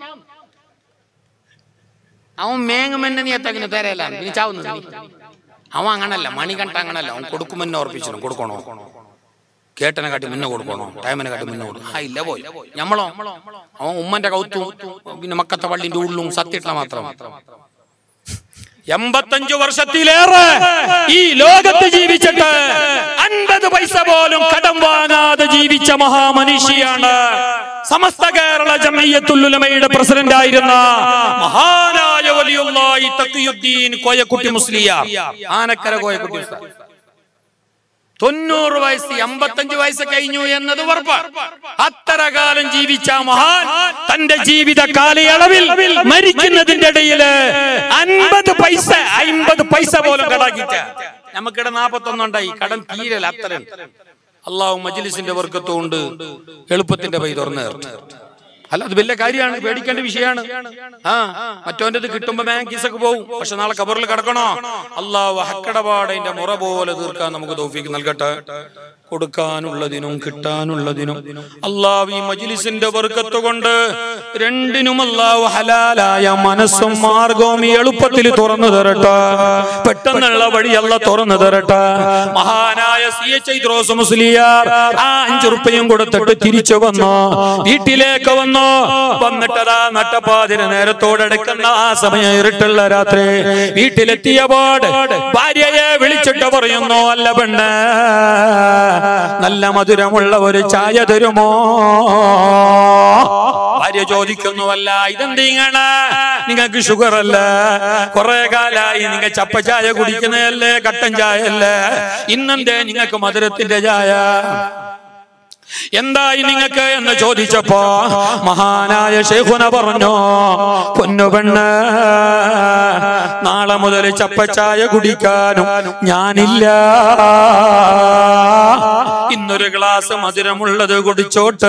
അവൻ മേങ്ങുമെന്നെ നീ എത്തങ്ങനെ തരലാണ് പിന്നെ ചാവുന്നത് നീ. അവൻ അങ്ങനല്ല മണികണ്ഠ അങ്ങനല്ല അവൻ കൊടുക്കുമെന്നെ ഓർപ്പിച്ചു കൊടുക്കണോ കേട്ടനെ കാട്ടി മുന്നേ കൊടുക്കണോ ടൈമിനെ കാട്ടി മുന്നേ കൊടുക്കും ആ ഇല്ല പോയി ഞമ്മളോ അവൻ ഉമ്മന്റെ കൗത്തും പിന്നെ മക്കത്തെ പള്ളിന്റെ ഉള്ളും സത്യട്ടില്ല മാത്രം എൺപത്തഞ്ചു വർഷത്തിലേറെ ഈ ലോകത്ത് ജീവിച്ചിട്ട് അൻപത് പൈസ പോലും കടം വാങ്ങാതെ ജീവിച്ച മഹാമനുഷ്യാണ് സമസ്ത കേരള ജമയ്യത്തുല്ലുലമയുടെ പ്രസിഡന്റ് ആയിരുന്ന മഹാനായ വലിയുള്ളായി തക്കിയുദ്ദീൻ കോയക്കുട്ടി മുസ്ലിയാർ ആനക്കര കോയക്കുട്ടി ഉസ്താദ്. തൊണ്ണൂറ് വയസ്സ് എൺപത്തഞ്ച് വയസ്സ് കഴിഞ്ഞു എന്നത് ഉറപ്പ് അത്ര കാലം ജീവിച്ച ആ മഹാൻ തന്റെ ജീവിത കാലയളവിൽ മരിക്കുന്നതിന്റെ ഇടയില് അൻപത് പൈസ അൻപത് പൈസ പോലും കടാക്കിച്ച നമുക്കിടെ നാപ്പത്തൊന്നുണ്ടായി കടം തീരല അത്ര അള്ളാഹു മജ്ലിസിന്റെ വർക്കത്തുകൊണ്ട് എളുപ്പത്തിന്റെ പൈ തുറന്നു തീർത്തു. അല്ല അത് വലിയ കാര്യമാണ് പേടിക്കേണ്ട വിഷയമാണ് ആ മറ്റോന്റെ കിട്ടുമ്പോ ബാങ്ക് കീസൊക്കെ പോകും പക്ഷെ നാളെ കബറിൽ കിടക്കണോ അള്ളാഹു ഹക്കടപാടിന്റെ മുറ പോലെ തീർക്കാൻ നമുക്ക് തോഫിക്ക് നൽകട്ടെ കൊടുക്കാനുള്ളതിനും കിട്ടാനുള്ളതിനും അള്ളാഹു ഈ മജ്ലിസിന്റെ വർക്കത്ത് കൊണ്ട് രണ്ടിനും അള്ളാഹു ഹലാലായ മനസ്സും മാർഗവും ഈ എളുപ്പത്തിൽ തുറന്നു തരട്ടെ പെട്ടെന്നുള്ള വഴി അല്ല തുറന്നു തരട്ടെ മഹാനായ സി എച്ച് ഐദ്രോസ് മുസ്ലിയാർ ആ അഞ്ചുറുപ്പയും കൊടുത്തിട്ട് തിരിച്ചു വന്നു വീട്ടിലേക്ക് വന്നു വന്നിട്ടതാ നട്ടപ്പാതിര നേരത്തോടടുക്കുന്ന ആ സമയം ഇരുട്ടുള്ള രാത്രി വീട്ടിലെത്തിയപാട് ഭാര്യയെ വിളിച്ചിട്ട് പറയുന്നു അല്ല പെണ്ണ് നല്ല മധുരമുള്ള ഒരു ചായ തരുമോ ഭാര്യ ചോദിക്കുന്നുവല്ല ഇതെന്തിങ്ങനെ നിങ്ങൾക്ക് ഷുഗർ അല്ല കുറെ കാലായി നിങ്ങൾ ചപ്പ ചായ കുടിക്കുന്നതല്ലേ കട്ടൻ ചായ അല്ലേ ഇന്നെന്തേ നിങ്ങൾക്ക് മധുരത്തിന്റെ ചായ എന്തായി നിങ്ങൾക്ക് എന്ന് ചോദിച്ചപ്പോ മഹാനായ ശേഖുന പറഞ്ഞു പൊന്നുപെണ്ണ് നാളെ മുതൽ ചപ്പച്ചായ കുടിക്കാനും ഞാനില്ല ഇന്നൊരു ഗ്ലാസ് മധുരമുള്ളത് കുടിച്ചോട്ട്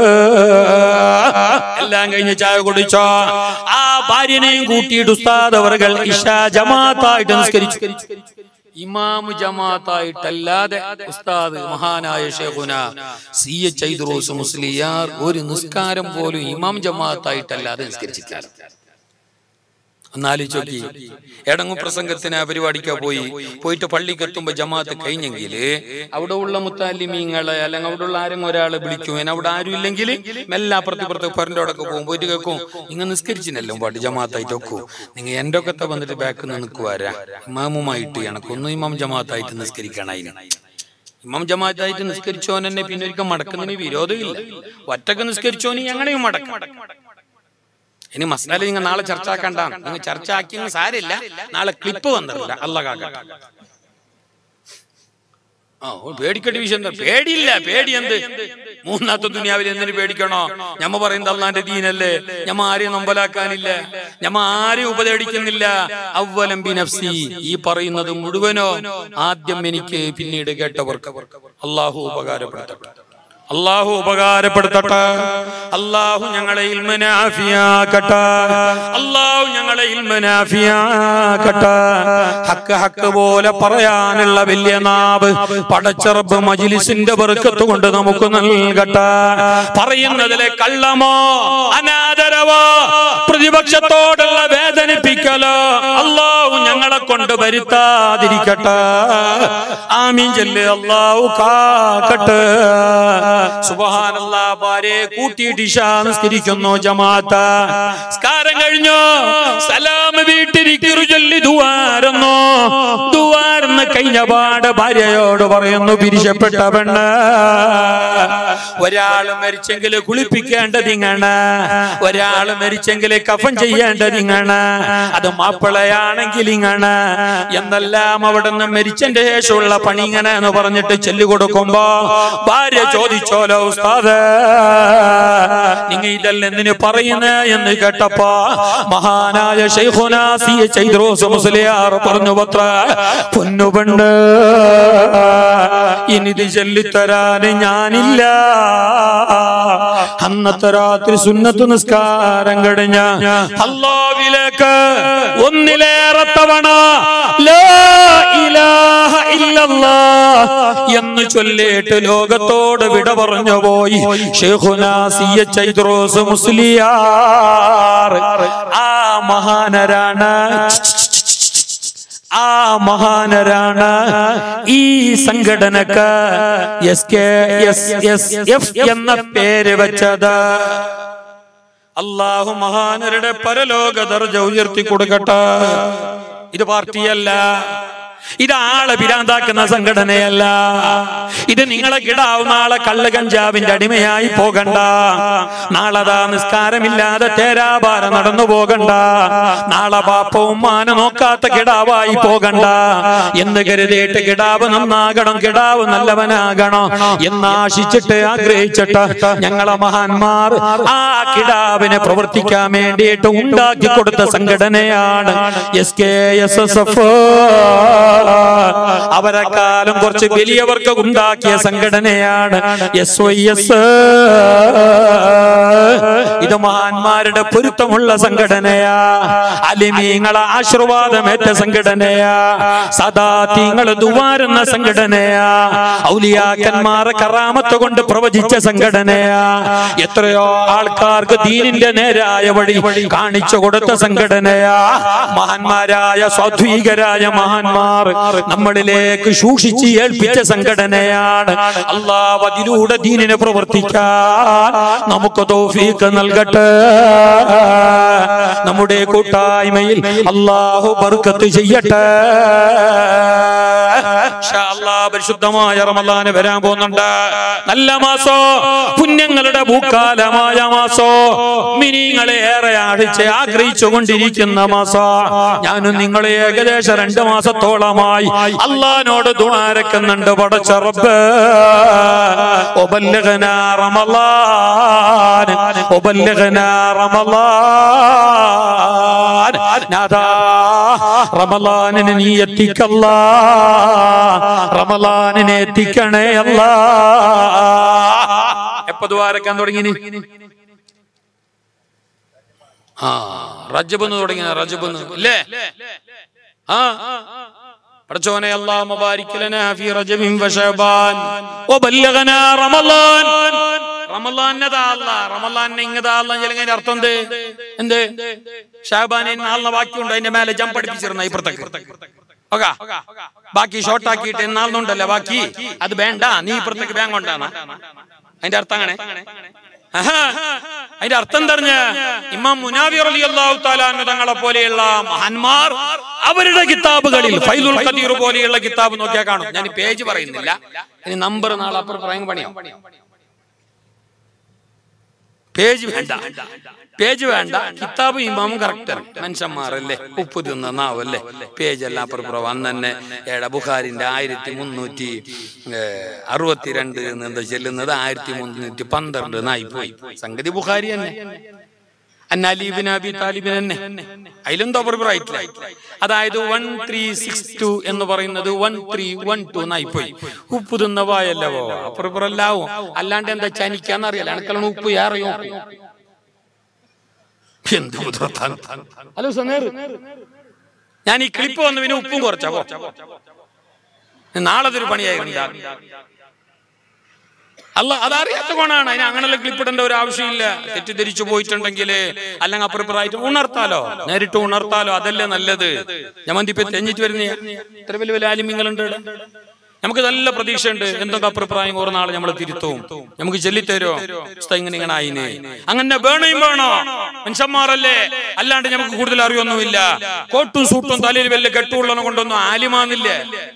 എല്ലാം കഴിഞ്ഞ് ചായ കുടിച്ചോ ആ ഭാര്യനെയും കൂട്ടിയിട്ട് ഉസ്താദ് അവർകൾ ഇഷ ജമാത്തായിട്ട് നിസ്കരിച്ചു ഇമാമ് ജമാഅത്തായിട്ടല്ലാതെ ഉസ്താദ് മഹാനായ ഷേഖുന സി എച്ച് ഐദ്രോസ് മുസ്ലിയാർ ഒരു നിസ്കാരം പോലും ഇമാം ജമാഅത്തായിട്ടല്ലാതെ നിസ്കരിച്ചിട്ടില്ല ഒന്നാലോചിച്ച് നോക്കി എടങ്ങു പ്രസംഗത്തിന് ആ പരിപാടിക്കാ പോയി പോയിട്ട് പള്ളിക്ക് എത്തുമ്പോ ജമാഅത്ത് കഴിഞ്ഞെങ്കിൽ അവിടെ ഉള്ള മുത്താലിമീങ്ങളെ അല്ലെങ്കിൽ അവിടെ ഉള്ള ആരെങ്കിലും ഒരാളെ വിളിക്കും ഇനി അവിടെ ആരും ഇല്ലെങ്കിൽ മെല്ലെ അപ്പുറത്ത് ഇപ്പുറത്ത് പരൻ്റെ അവിടെ പോകും പോയിട്ട് കേൾക്കും നിങ്ങൾ നിസ്കരിച്ചിനല്ലോ പാട്ട് ജമാഅത്തായിട്ട് വെക്കൂ നിങ്ങൾ എൻ്റെ ഒക്കെ വന്നിട്ട് ബാക്കിൽ നിന്ന് നിൽക്കുവാരാ ഇമാമുമായിട്ട് എനക്കൊന്നും ഇമാം ജമാഅത്തായിട്ട് നിസ്കരിക്കണം അതിന് ഇമാം ജമാഅത്തായിട്ട് നിസ്കരിച്ചോൻ തന്നെ പിന്നെ ഒരിക്കൽ മടക്കുന്നതിന് വിരോധമില്ല ഒറ്റക്ക് നിസ്കരിച്ചോനി എങ്ങനെയും മടക്കും ഇനി മസാല നിങ്ങൾ നാളെ ചർച്ച ആക്കണ്ട നിങ്ങൾ ചർച്ച ആക്കിയെങ്കിൽ സാരില്ല നാളെ ക്ലിപ്പ് വന്നിട്ടില്ല അല്ല കാക്കട്ടെ ആ ഓ, പേടിക്കേണ്ട വിഷയം എന്താ പേടിയില്ല പേടി എന്ത് മൂന്നാമത്തെ ദുനിയാവിൽ എന്തിനു പേടിക്കണോ ഞമ്മ പറയുന്നത് അള്ളാന്റെ ദീനല്ലേ ഞമ്മ ആരെയും നമ്പലാക്കാനില്ല ഞമ്മ ആരെയും ഉപദേശിക്കുന്നില്ല അവലം ബി നഫ്സി ഈ പറയുന്നത് മുഴുവനോ ആദ്യം എനിക്ക് പിന്നീട് കേട്ടവർക്ക് അള്ളാഹു ഉപകാരപ്പെടുത്തട്ടെ അള്ളാഹു ഉപകാരപ്പെടുത്തട്ടെ അള്ളാഹു ഞങ്ങളെ ഇൽമനാഫിയാക്കട്ടെ അള്ളാഹു ഞങ്ങളെ ഇൽമനാഫിയാക്കട്ടെ ഹക്ക് ഹക്ക് പോലെ പറയാനുള്ള വലിയ നാവ് പടച്ചറബ് മജിലിസിന്റെ ബർക്കത്ത് കൊണ്ട് നമുക്ക് നൽകട്ടെ പറയുന്നതിലെ കള്ളമോ അനാദരവോ പ്രതിപക്ഷത്തോടുള്ള വേദനിപ്പിക്കലോ അള്ളാഹു ഞങ്ങളെ കൊണ്ട് വരുത്താതിരിക്കട്ടെ ആമീൻ ചെല്ല് അള്ളാഹു കാക്കട്ടെ സുബഹാനല്ലാ ഭാര്യയെ കൂട്ടിയിട്ട് ഇഷ നിസ്കരിക്കുന്നു ജമാഅത്ത് സ്കാരം കഴിഞ്ഞു സലാം വീട്ടിരിക്കറു ചൊല്ലി ദുവാരുന്നു ദുവാർന്ന് കഴിഞ്ഞ പാട് ഭാര്യയോട് പറയുന്നു പിരിശപ്പെട്ട പെണ്ണ് ഒരാള് മരിച്ചെങ്കിൽ കുളിപ്പിക്കേണ്ടതിങ്ങാണ് ഒരാള് മരിച്ചെങ്കിൽ കഫൻ ചെയ്യേണ്ടതിങ്ങാണ് അത് മാപ്പിളയാണെങ്കിൽ ഇങ്ങാണ് എന്നെല്ലാം അവിടെ നിന്ന് മരിച്ചതിന്റെ ശേഷമുള്ള പണി ഇങ്ങനെ എന്ന് പറഞ്ഞിട്ട് ചെല്ലു കൊടുക്കുമ്പോ ഭാര്യ ചോദിച്ചോലോ ഉസ്താദ് നിങ്ങ ഇതല്ല എന്തിനു പറയുന്നേ എന്ന് കേട്ടപ്പോ മഹാനായ ശൈഖുന സി എച്ച് ഐദ്രോസ് മുസ്ലിയാർ പറഞ്ഞു പത്ര പൊന്നുപെണ്ണ് ഇനിത് ചൊല്ലിത്തരാന് ഞാനില്ല അന്നത്തെ രാത്രി സുന്നത്ത് നിസ്കാരം കഴിഞ്ഞ അള്ളാവിലേക്ക് ഒന്നിലേറെ തവണ ലാ ഇലാഹ ഇല്ലല്ലാഹ് എന്ന് ചൊല്ലിയിട്ട് ലോകത്തോട് വിട പറഞ്ഞു പോയി ഷെയ്ഖുന സി എച്ച് ഐദ്രോസ് മുസ്ലിയാർ ആ മഹാനരാണ് ആ മഹാനരാണ് ഈ സംഘടനക്ക് S K S S F എന്ന പേര് വെച്ചത് അള്ളാഹു മഹാനരുടെ പരലോക ദർജ ഉയർത്തി കൊടുക്കട്ടെ ഇത് പാർട്ടിയല്ല ഇത് ആളെ പിരാന്താക്കുന്ന സംഘടനയല്ല ഇത് നിങ്ങളെ കിടാവ് നാളെ കള്ള് കഞ്ചാവിന്റെ അടിമയായി പോകണ്ട നാളെ നിസ്കാരമില്ലാതെ തേരാപാര നടന്നു പോകണ്ട നാളെ പാപ്പവും മാന നോക്കാത്ത കിടാവായി പോകണ്ട എന്ന് കരുതിയിട്ട് കിടാവ് നന്നാകണം കിടാവ് നല്ലവനാകണം എന്നാശിച്ചിട്ട് ആഗ്രഹിച്ചിട്ട് ഞങ്ങളെ മഹാന്മാർ ആ കിടാവിനെ പ്രവർത്തിക്കാൻ വേണ്ടിയിട്ട് ഉണ്ടാക്കി കൊടുത്ത സംഘടനയാണ് S K S S F അവരെക്കാലം കുറച്ച് വലിയവർക്ക് ഉണ്ടാക്കിയ സംഘടനയാണ് എസ് വൈ എസ് ഇത് മഹാന്മാരുടെ പൊരുത്തമുള്ള സംഘടനയാ അലിമീങ്ങളെ ആശീർവാദമേറ്റ സംഘടനയാ സദാ തീങ്ങള് ദുവാരുന്ന സംഘടനയാ ഔലിയാക്കന്മാരെ കറാമത്ത് കൊണ്ട് പ്രവചിച്ച സംഘടനയാ എത്രയോ ആൾക്കാർക്ക് ദീനിന്റെ നേരായ വഴി കാണിച്ചു കൊടുത്ത സംഘടനയാ മഹാന്മാരായ സ്വാത്വീകരായ മഹാന്മാർ നമ്മളിലേക്ക് സൂക്ഷിച്ച് ഏൽപ്പിച്ച സംഘടനയാണ് അള്ളാഹ് അതിലൂടെ ദീനിനെ പ്രവർത്തിക്കാൻ നമുക്ക് തോഫീക്ക് നൽകട്ടെ നമ്മുടെ കൂട്ടായ്മയിൽ അള്ളാഹു ബർക്കത്ത് ചെയ്യട്ടെ ഇൻഷാ അല്ലാഹ് പരിശുദ്ധമായ റമദാന് വരാൻ പോകുന്നുണ്ട് നല്ല മാസോ പുണ്യങ്ങളുടെ ഭൂക്കാലമായ മാസോ മിനിങ്ങളെ ഏറെ ആടിച്ച് ആഗ്രഹിച്ചു കൊണ്ടിരിക്കുന്ന മാസോ ഞാനും നിങ്ങളെ ഏകദേശം രണ്ട് മാസത്തോളമായി അള്ളഹാനോട് ദുണാരക്കുന്നുണ്ട് പടച്ച റബ്ബ് ഒബല്ലഗനാ റമളാൻ ഒബല്ലഗനാ റമളാൻ നാദാ റമളാനിനെ നീ എത്തിക്കല്ല റമളാനിനെ എത്തിക്കണേ അല്ല എപ്പോ ദ്വാരക്കാൻ തുടങ്ങി നീ? ആ റജബ് എന്ന് തുടങ്ങിയ റജബ് എന്ന് അല്ലേ ആ പടച്ചോനെ അല്ലാഹു മുബാരിക് ലനാ ഫീ റജബിൻ വശബാൻ വബല്ലഗനാ റമളാൻ റമളാനതാ അല്ലാഹ് റമളാനെ ഇങ്ങതാ അല്ലാഹ് ചെലങ്ങനെ അർത്ഥം എന്ത് എന്ത് ഷാബാനെ നാളിന് ബാക്കിയുണ്ട് അതിന്റെ മേലെ ജമ്പ് പഠിപ്പിച്ചിരുന്ന ഇപ്പുറത്തേക്ക് ഓക്കാ ബാക്കി ഷോർട്ട് ആക്കിയിട്ട് എന്നാളുണ്ടല്ലോ ബാക്കി അത് വേണ്ട നീ ഇപ്പുറത്തേക്ക് ബാങ്ക് കൊണ്ടാണ് അതിന്റെ അർത്ഥം അങ്ങനെ ആഹാ. അതിന്റെ അർത്ഥം തെറിഞ്ഞ ഇമാം മുനാവി റളിയല്ലാഹു തആല അൻഹു തങ്ങളെ പോലെയുള്ള മഹാന്മാർ അവരുടെ കിതാബുകളിൽ ഫൈലുൽ ഖദീർ പോലെയുള്ള കിതാബ് നോക്കിയാൽ കാണും ഞാൻ ഈ പേജ് പറയുന്നില്ല ഇനി നമ്പർ നാളെ അപ്പുറം പറയാൻ പണിയോ പേജ് വേണ്ട പേജ് വേണ്ട കിതാബ് ഇമാമും കറക്റ്റ് മനുഷ്യന്മാരല്ലേ ഉപ്പ് തിന്ന നാവല്ലേ പേജ് എല്ലാം അപ്പുറപ്പുറം അന്ന് തന്നെ ഏട ബുഖാരിന്റെ ആയിരത്തി മുന്നൂറ്റി അറുപത്തിരണ്ട് എന്ന് ചെല്ലുന്നത് ആയിരത്തി മുന്നൂറ്റി പന്ത്രണ്ട് എന്നായി പോയി സംഗതി ബുഖാരി തന്നെ അന്നാലിബിൻ അബി താലിബിൻ തന്നെ അതിലെന്തോ അഭിപ്രായത്തില്ല അതായത് വൺ ത്രീ സിക്സ് ടു എന്ന് പറയുന്നത് വൺ ത്രീ വൺ ടു എന്നായി പോയി ഉപ്പ് തിന്ന വായല്ലോ അപ്പുറപ്പുറല്ലാവും അല്ലാണ്ട് എന്താ ചനിക്കാന്നറിയാലോ അണക്കളാണ് ഉപ്പ് ഏറെയോ എന്ത് കുതിർത്താൻ ഹലോ സനേർ ഞാൻ ഈ ക്ലിപ്പ് വന്നു പിന്നെ ഉപ്പും കുറച്ചാ പോ. നാളെ അതൊരു പണിയായി ഉണ്ടാകും അല്ല അതറിയാത്ത കൊണ്ടാണ് അതിന് അങ്ങനെയുള്ള ക്ലിപ്പ് ഇടേണ്ട ഒരു ആവശ്യമില്ല തെറ്റിദ്ധരിച്ചു പോയിട്ടുണ്ടെങ്കിൽ അല്ലെങ്കിൽ അപ്പുറപ്പുറമായിട്ട് ഉണർത്താലോ നേരിട്ട് ഉണർത്താലോ അതല്ലേ നല്ലത് ഞമ്മന്തിപ്പോ തെഞ്ഞിട്ട് വരുന്ന ഇത്ര വലിയ വലിയ ആലിമ്യങ്ങളുണ്ട് ഇവിടെ. നമുക്ക് നല്ല പ്രതീക്ഷയുണ്ട് എന്തൊക്കെ അഭിപ്രായം കുറെ നാളെ നമ്മൾ തിരുത്തവും നമുക്ക് ചെല്ലിത്തരോ ഇങ്ങനെ ഇങ്ങനെ ആയിനെ അങ്ങനെ വേണയും വേണോ മനുഷ്യന്മാരല്ലേ അല്ലാണ്ട് നമുക്ക് കൂടുതൽ അറിയൊന്നുമില്ല കോട്ടും സൂട്ടും തലയിൽ വല്ല കെട്ടുള്ളവനെ കൊണ്ടൊന്നും ആലിമാന്നില്ലേ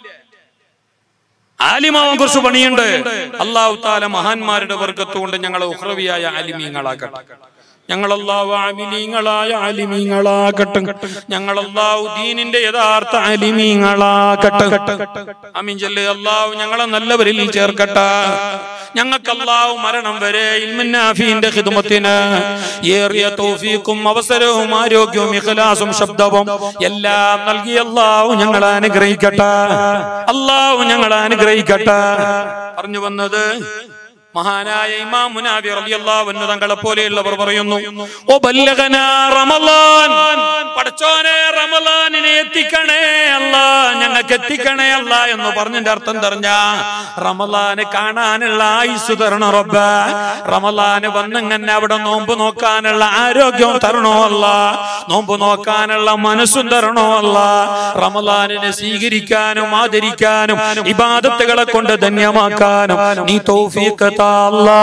ആലിമാവാൻ കുറച്ച് പണിയുണ്ട് അള്ളാഹു താല മഹാന്മാരുടെ വർഗത്ത് കൊണ്ട് ഞങ്ങളെ ഉഹ്രവിയായ ആലിമീങ്ങളാക്കട്ടെ ഞങ്ങൾ അള്ളാഹു ആലിമീങ്ങളായ ആലിമീങ്ങളാകട്ടെ ഞങ്ങൾ അള്ളാഹു ദീനിന്റെ യഥാർത്ഥ ആലിമീങ്ങളാകട്ടെ അമീൻ ചൊല്ല് അള്ളാഹു ഞങ്ങളെ നല്ലവരിൽ ചേർക്കട്ടെ ഞങ്ങൾക്ക് അള്ളാഹു മരണം വരെ ഇൽമിന്നാഫീന്റെ ഖിദ്മത്തിന് ഏറിയ തൗഫീഖും അവസരവും ആരോഗ്യവും ഇഖ്ലാസും ശബ്ദവും എല്ലാം നൽകി അള്ളാഹു ഞങ്ങളെ അനുഗ്രഹിക്കട്ടെ അള്ളാഹു ഞങ്ങളെ അനുഗ്രഹിക്കട്ടെ പറഞ്ഞു വന്നത് മഹാനായ ഇമാം മുനാബി റളിയല്ലാഹു അൻഹു തങ്ങളെ പോലെയുള്ളവർ പറയുന്നു ഓ ബല്ലഗനാ റമളാൻ പടച്ചോനെ റമളാനിനെ എത്തിക്കണേ അല്ല അല്ല ഞങ്ങൾക്ക് എത്തിക്കണേ അല്ല എന്ന് പറഞ്ഞതിന്റെ അർത്ഥം തെറിഞ്ഞ റമലാന് കാണാനുള്ള ആയുസ് തരണോ റബ്ബ റമലാന് വന്നിങ്ങനെ അവിടെ നോമ്പ് നോക്കാനുള്ള ആരോഗ്യം തരണോ അല്ല നോമ്പ് നോക്കാനുള്ള മനസ്സും തരണോ അല്ല റമലാനിനെ സ്വീകരിക്കാനും ആദരിക്കാനും ഇബാദത്തുകളെ കൊണ്ട് ധന്യമാക്കാനും നീ തൗഫീഖ് താ അല്ലാ.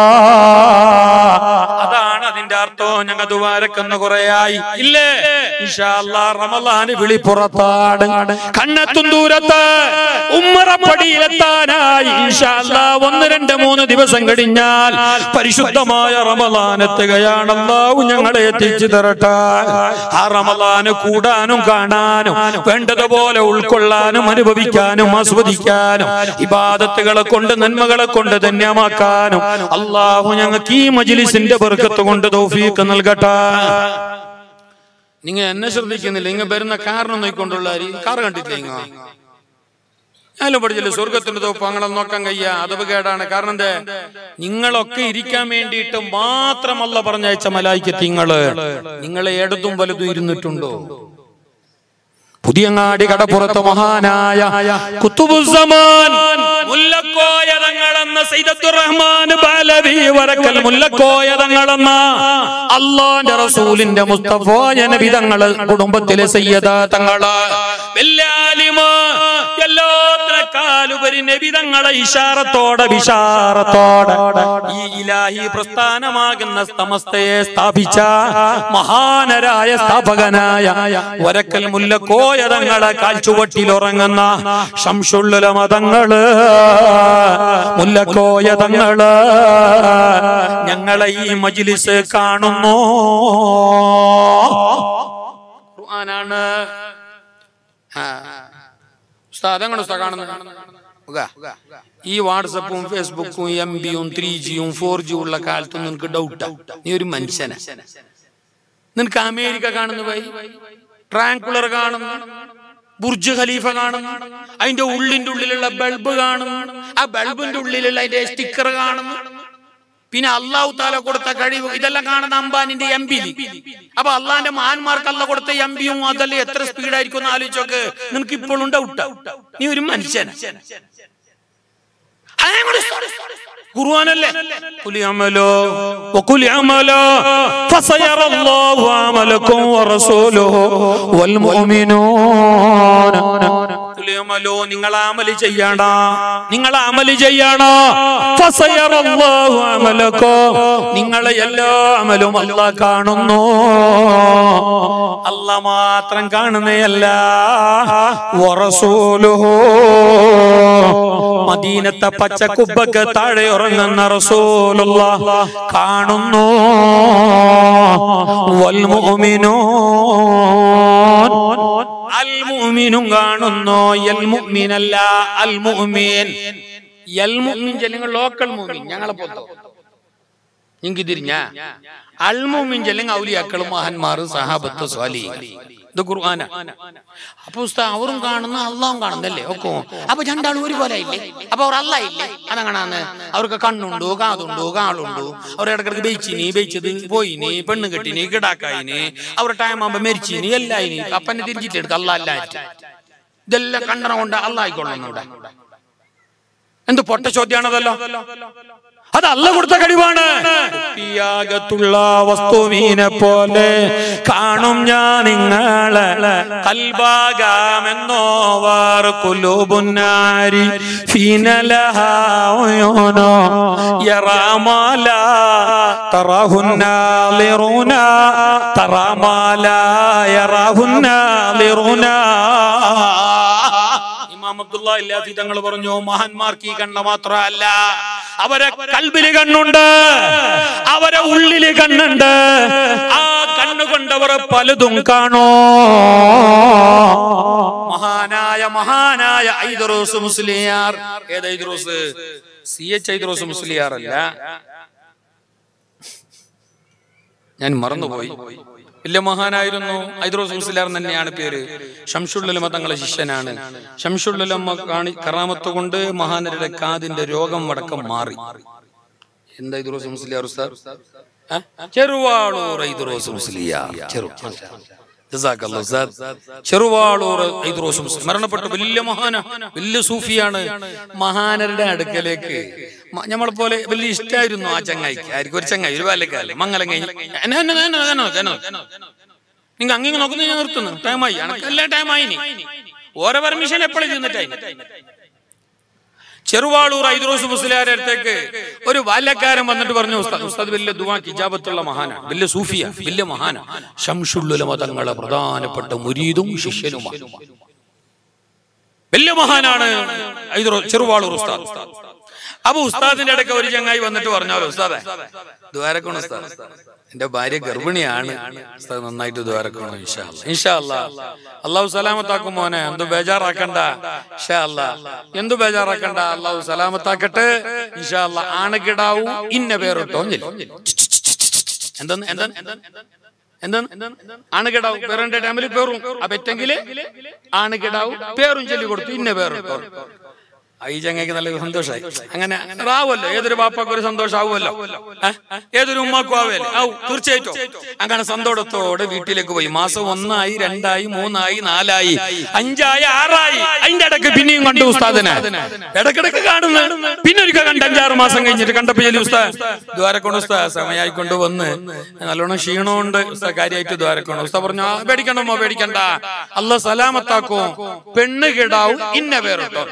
അതാണ് അതിന്റെ അർത്ഥം ഞങ്ങൾ ദുവാരക്കുന്ന കുറേയായി ഇല്ലേ ഇൻഷാ അല്ലാ റമലാന് വിളി പുറത്താണ് കണ്ണെത്തും ദൂരത്ത് ഉമ്മറപ്പടിയിലെത്താനായി ഇൻഷാ അല്ലാ ഒന്ന് രണ്ട് മൂന്ന് ദിവസം കഴിഞ്ഞാൽ പരിശുദ്ധമായ റമലാൻ എത്തുകയാണ് അല്ലാഹു ഞങ്ങളെ എത്തിച്ചു തരട്ടെ ആ റമലാന് കൂടാനും കാണാനും വേണ്ടതുപോലെ ഉൾക്കൊള്ളാനും അനുഭവിക്കാനും ആസ്വദിക്കാനും ഇബാദത്തുകളെ കൊണ്ട് നന്മകളെ കൊണ്ട് ധന്യമാക്കാനും അള്ളാഹു ഞങ്ങൾക്ക് ഈ മജിലിസിന്റെ ബർക്കത്ത് കൊണ്ട് തൗഫീഖ് നൽകട്ടെ നിങ്ങൾ എന്നെ ശ്രദ്ധിക്കുന്നില്ല നിങ്ങൾ വരുന്ന കാറിനെ നോക്കിക്കൊണ്ടുള്ള കാർ കണ്ടിട്ടില്ല നിങ്ങൾ ഞാനും പഠിച്ചില്ല സ്വർഗത്തിന്റെ തോപ്പ് അങ്ങനെ നോക്കാൻ കഴിയ അതവ് കേടാണ് കാരണം എന്താ നിങ്ങളൊക്കെ ഇരിക്കാൻ വേണ്ടിയിട്ട് മാത്രമല്ല പറഞ്ഞയച്ച മലായിക്ക് തിങ്ങള് നിങ്ങളെ എടുത്തും വലുതും ഇരുന്നിട്ടുണ്ടോ പുതിയങ്ങാടി കടപ്പുറത്ത് മഹാനായ കുത്തുബുസമാൻ മുല്ലക്കോയ തങ്ങളെന്ന സൈദത്തുറഹ്മാൻ ബാലവി വരക്കൽ മുല്ലക്കോയ തങ്ങളെന്ന അള്ളാന്റെ റസൂലിന്റെ മുസ്തഫോയ നബി തങ്ങള് കുടുംബത്തിലെ സയ്യദ തങ്ങള് വെല്ലാലിമ എല്ലാത്തിനേക്കാളുപരി നബി തങ്ങളെ ഇഷാറത്തോടെ വിശാറത്തോടെ ഈ ഇലാഹി പ്രസ്ഥാനമാകുന്ന സമസ്തയെ സ്ഥാപിച്ച മഹാനരായ സ്ഥാപകനായ വരക്കൽ മുല്ലക്കോയ തങ്ങളെ കാൽച്ചുവട്ടിൽ ഉറങ്ങുന്ന ശംഷുള്ള മതങ്ങള് മുല്ലക്കോയ തങ്ങള് ഞങ്ങളെ ഈ മജിലിസ് കാണുന്നു ഖുർആനാണ് ആ. ഉസ്താദ് എങ്ങനെ ഉസ്താദ് കാണുന്നത് ഉഗാ. ഈ വാട്സപ്പും ഫേസ്ബുക്കും എം ബിയും ത്രീ ജിയും ഫോർ ജിയും ഉള്ള കാലത്ത് നിനക്ക് ഡൗട്ടാ നീ ഒരു മനുഷ്യന നിനക്ക് അമേരിക്ക കാണുന്നു പോയി ട്രാങ്കുലർ കാണുന്നു ബുർജ് ഖലീഫ കാണുന്നു അതിന്റെ ഉള്ളിന്റെ ഉള്ളിലുള്ള ബൾബ് കാണുന്നു ആ ബൾബിന്റെ ഉള്ളിലുള്ള അതിന്റെ സ്റ്റിക്കർ കാണുന്നു പിന്നെ അള്ളാഹു താല കൊടുത്ത കഴിവ് ഇതെല്ലാം കാണുന്ന അംബാനിന്റെ എം പി അപ്പൊ അള്ളാന്റെ മഹാന്മാർക്ക് അല്ല കൊടുത്ത എം പിയും അതല്ല എത്ര സ്പീഡായിരിക്കും എന്ന് ആലോചിച്ചോക്ക് നിനക്ക് ഇപ്പോഴും ഡൗട്ടാ നീ ഒരു മനുഷ്യൻ ഖുർആനല്ലേ കുലി അമലോ വകുലി അമലോ ഫസയറ അല്ലാഹു അമലക്കും വറസൂലുഹു വൽ മുഅ്മിനൂന കുലി അമലോ നിങ്ങൾ അമല് ചെയ്യണ നിങ്ങൾ അമല് ചെയ്യണ ഫസയറ അല്ലാഹു അമലക്കും നിങ്ങളെ എല്ലാ അമലും അല്ലാഹ് കാണുന്നു അല്ലാഹ് മാത്രം കാണുന്നയല്ല വറസൂലുഹു മദീനത്തെ പച്ചക്കുബക്ക് താഴെ ഉറങ്ങുന്ന റസൂലുള്ള കാണുന്നു വൽ മുഅ്മിനൂൻ അൽ മുഅ്മിനും കാണുന്നു എൽ മുഅ്മിനല്ല അൽ മുഅ്മിൻ എൽ മുഅ്മിൻ ചെല്ലുങ്ങൾ ലോക്കൽ മുഅ്മിൻ ഞങ്ങളെ പോലത്തെ നിങ്ങൾക്ക് തിരിഞ്ഞ അൽ മുഅ്മിൻ ചെല്ലുങ്ങൾ ഔലിയാക്കളും മഹാന്മാരും സഹാബത്ത് സ്വാലിഹീങ്ങൾ ഇത് ഖുർആന അപ്പൊ ഉസ്താദ് അവരും കാണുന്നു അള്ളാഹും കാണുന്നല്ലേ ഒക്കെ അപ്പൊ രണ്ടാളും ഒരുപോലെ ഇല്ലേ അപ്പൊ അവർ അല്ല ഇല്ലേ അതെങ്ങനാന്ന് അവർക്ക് കണ്ണുണ്ടോ കാതുണ്ടോ കാളുണ്ടോ അവർ ഇടക്കിടക്ക് ബെയ്ച്ചിനി ബെയ്ച്ചത് പോയിനി പെണ്ണ് കെട്ടിനി കിടാക്കായിനി അവർ ടൈം ആകുമ്പോ മരിച്ചിനി എല്ലായിനി അപ്പനെ തിരിച്ചിട്ടെടുക്ക അല്ല അല്ലായിട്ട് ഇതെല്ലാം കണ്ടണ കൊണ്ട് അള്ളായിക്കൊള്ളുന്നൂടെ എന്ത് പൊട്ട ചോദ്യാണതല്ലോ അത് അല്ല കൊടുത്ത കഴിവാണ് കുപ്പിയാകത്തുള്ള വസ്തുവിനെ പോലെ കാണും ഞാൻ നിങ്ങളെ കൽബാകാമെന്നോവാർ കുലൂബുന്നാരി ഫീനലഹായോനോ യറാമാല തറഹുന്നാലിറുന തറാമാല യറാഹുന്നാലിറുന ഇമാം അബ്ദുള്ള ഇല്ലാത്തി തങ്ങൾ പറഞ്ഞു മഹാന്മാർക്ക് ഈ കണ്ണ മാത്രമല്ല അവരെ കൽബില് കണ്ണുണ്ട് അവരെ ഉള്ളില് കണ്ണുണ്ട് ആ കണ്ണുകൊണ്ടവർ പലതും കാണോ മഹാനായ മഹാനായ ഐദറോസ് മുസ്ലിയാർ ഏത് ഐദറോസ് സി എച്ച് ഐദറോസ് മുസ്ലിയാർ അല്ല ഞാൻ മറന്നുപോയി വലിയ മഹാനായിരുന്നു ഐദ്രോസ് മുസ്ലിയാർ തന്നെയാണ് പേര് ഷംഷുള്ളുലമ തങ്ങളെ ശിഷ്യനാണ് ഷംഷുള്ളുലമ കാണി കറാമത്ത് കൊണ്ട് മഹാനരുടെ കാതിന്റെ രോഗം വടക്കം മാറി എന്താ ഐദ്രോസ് മുസ്ലിയാർ ഉസ്താദ് ആ? ചെറുവാളൂർ ഐദ്രോസ് മുസ്ലിയാർ ചെറു ജസാക്കല്ലാഹു ഉസ്താദ്. ചെറുവാളൂർ ഐദ്രോസും മരണപ്പെട്ട വലിയ മഹാന വലിയ സൂഫിയാണ് മഹാനരുടെ അടുക്കലേക്ക് മ- നമ്മളെ പോലെ വലിയ ഇഷ്ടമായിരുന്നു ആ ചങ്ങായിക്ക് ആയിരിക്കും ഒരു ചങ്ങായി ഒരു ബാല്യക്കാലം മംഗലം കഴിഞ്ഞ് എന്നെ- എന്നെ- എന്നെ- എന്നെ നോക്ക്, എന്നെ നോക്ക്, എന്നെ നോക്ക്. നിങ്ങൾ അങ്ങനെ നോക്കുന്നു ഞാൻ നിർത്തുന്നു ടൈമായി എനക്കെല്ലാം ടൈമായി ഇനി ഓരോ പെർമിഷൻ എപ്പോഴും ചെന്നിട്ടായി ചെറുവാളൂർ ഐദ്രോസ് മുസ്ലിയാരുടെ അടുത്തേക്ക് ഒരു ബാല്യക്കാരൻ വന്നിട്ട് പറഞ്ഞു ഉസ്താദ് ഉസ്താദ് വലിയ ദുവാ കിജാബത്തുള്ള മഹാന വലിയ സൂഫിയ വലിയ മഹാന ശംഷുള്ളുല മതങ്ങളെ പ്രധാനപ്പെട്ട മുരീദും ശിഷ്യനുമാണ് വലിയ മഹാനാണ് ഐദ്രോ ചെറുവാളൂർ ഉസ്താദ് അപ്പൊ ഉസ്താദിന്റെ ഇടയ്ക്ക് ഒരു ചങ്ങായി വന്നിട്ട് പറഞ്ഞാലോ ഉസ്താദെ ദ്വാരക്കണം ഉസ്താദ് എന്റെ ഭാര്യ ഗർഭിണിയാണ് ഉസ്താദ് നന്നായിട്ട് ദ്വാരക്കണം ഇൻഷാ അല്ലാ. ഇൻഷാ അല്ലാ. അള്ളാഹു സലാമത്താക്കും മോനെ എന്തു ബേജാറാക്കണ്ട ഇൻഷാ അല്ലാ. എന്തു ബേജാറാക്കണ്ട അള്ളാഹു സലാമത്താക്കട്ടെ ഇൻഷാ അല്ലാ. ആണക്കിടാവൂ ഇന്ന പേരിട്ടോ എന്തെന്ന് എന്തെന്ന് എന്തെന്ന് ആണുകിടാവും പേരന്റെ ടൈമിൽ പേറും ആ പെറ്റെങ്കില് ആണുകിടാവും പേരും ചൊല്ലി കൊടുത്തു ഇന്ന പേരിട്ടോ ഈ ചങ്ങയ്ക്ക് നല്ല സന്തോഷമായി അങ്ങനെ ആവുമല്ലോ ഏതൊരു ബാപ്പാക്കും ഒരു സന്തോഷമാവുമല്ലോ ഏ? ഏതൊരു ഉമ്മാക്കും ആവുമല്ലോ ആവും തീർച്ചയായിട്ടും അങ്ങനെ സന്തോഷത്തോടെ വീട്ടിലേക്ക് പോയി മാസം ഒന്നായി രണ്ടായി മൂന്നായി നാലായി അഞ്ചായി ആറായി അതിന്റെ ഇടയ്ക്ക് പിന്നെയും കണ്ടു ഉസ്താദിനെ ഇടക്കിടക്ക് കാണുന്നു പിന്നെ ഒരിക്കൽ കണ്ട് അഞ്ചാറ് മാസം കഴിഞ്ഞിട്ട് കണ്ടപ്പോ ചെല്ലി ഉസ്താദ് ദ്വാരക്കോണ ഉസ്താദ് സമയമായിക്കൊണ്ട് വന്ന് നല്ലോണം ക്ഷീണമുണ്ട് ഉസ്താദ് കാര്യമായിട്ട് ദ്വാരക്കോണ ഉസ്താദ് പറഞ്ഞു "ആ, പേടിക്കണ്ടമ്മോ പേടിക്കണ്ട അല്ല സലാമത്താക്കും പെണ്ണ് കിടാവും ഇന്ന പേരിട്ടോ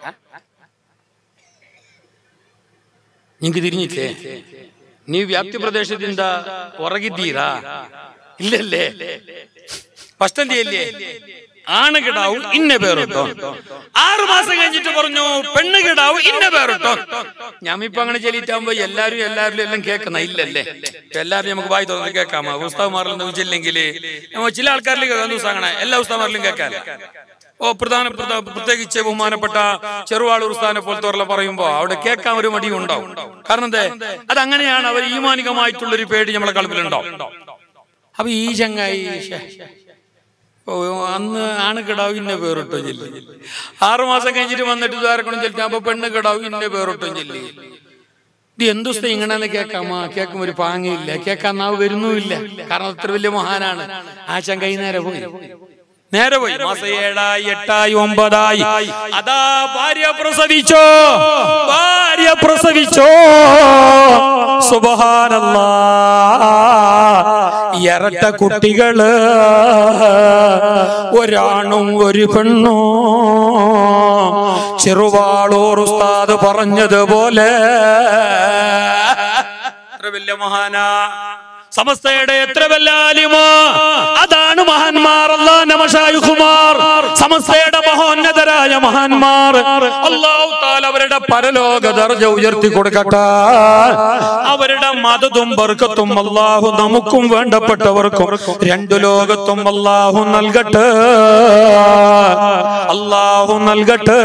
ನಿಂಗೆ ತಿರಿഞ്ഞില്ലേ നീ വ്യാപ്തി പ്രദേശದಿಂದ ಹೊರಗಿದ್ದೀರಾ ഇല്ലല്ലേ ഫസ്റ്റ് എന്ത് ചെയ്യല്ലേ ആണ് കിടാവും ഇന്ന പേരിട്ടോ ആറു മാസം കഴിഞ്ഞിട്ട് പറഞ്ഞു പെണ്ണ് കിടാവും ഇന്ന പേരിട്ടോ ഞാൻ ഇപ്പൊ അങ്ങനെ ചെല്ലിട്ടാകുമ്പോ എല്ലാരും എല്ലാവരും എല്ലാം കേൾക്കുന്ന ഇല്ലല്ലേ ഇപ്പൊ എല്ലാവരും നമുക്ക് വായി തുറന്ന് കേൾക്കാമോ ഉസ്താവ്മാരിൽ വെച്ചില്ലെങ്കിൽ ചില ആൾക്കാരിൽ കേൾക്കാൻ ദിവസമാണ് എല്ലാ ഉസ്താവ്മാരിലും കേൾക്കാൻ ഓ പ്രധാന പ്രധാ- പ്രത്യേകിച്ച് ബഹുമാനപ്പെട്ട ചെറുവാളൂർ സ്ഥാനം പോലത്തെ പറയുമ്പോ അവിടെ കേൾക്കാൻ ഒരു മടിയും ഉണ്ടാവും കാരണം എന്താ അത് അങ്ങനെയാണ് അവർ ഈമാനികമായിട്ടുള്ള ഒരു പേടി നമ്മളെ കളപ്പിലുണ്ടാവും അപ്പൊ ഈ ചങ്ങായി ശ്ശെ, ഓ അന്ന് ആണ് കിടാവ് ഇന്ന പേരിട്ടോ ചെല്ലി ആറു മാസം കഴിഞ്ഞിട്ട് വന്നിട്ട് ദ്വാരക്കണം ചെല്ലി അപ്പൊ പെണ്ണ് കിടാവ് ഇന്ന പേരിട്ടോ ചെല്ലി ഇത് എന്തു സ്ഥിതി ഇങ്ങനെന്ന് കേൾക്കാമോ കേൾക്കുമ്പോ ഒരു പാങ്ങയില്ല കേൾക്കാൻ നാവ് വരുന്നുമില്ല കാരണം അത്ര വലിയ മഹാനാണ് ആ ചങ്ങായി നേരെ പോയി നേരെ പോയി മാസം ഏഴായി എട്ടായി ഒമ്പതായി അതാ ഭാര്യ പ്രസവിച്ചോ ഭാര്യ പ്രസവിച്ചോ സുബഹാനല്ലാ ഇരട്ട കുട്ടികള് ഒരാണും ഒരു പെണ്ണും ചെറുവാളൂർ ഉസ്താദ് പറഞ്ഞതുപോലെ എത്ര വലിയ മഹാനാ സമസ്തയുടെ എത്ര വല്ലാലിമോ അതാണ് മഹാന്മാർ അള്ളാന്റെ മഷായുഖുമാർ സമസ്തയുടെ മഹോന്നതരായ മഹാന്മാർ അള്ളാഹു താല അവരുടെ പരലോക ദർജ ഉയർത്തി കൊടുക്കട്ടെ അവരുടെ മതതും ബർക്കത്തും അള്ളാഹു നമുക്കും വേണ്ടപ്പെട്ടവർക്കും രണ്ടു ലോകത്തും അള്ളാഹു നൽകട്ടെ അള്ളാഹു നൽകട്ടെ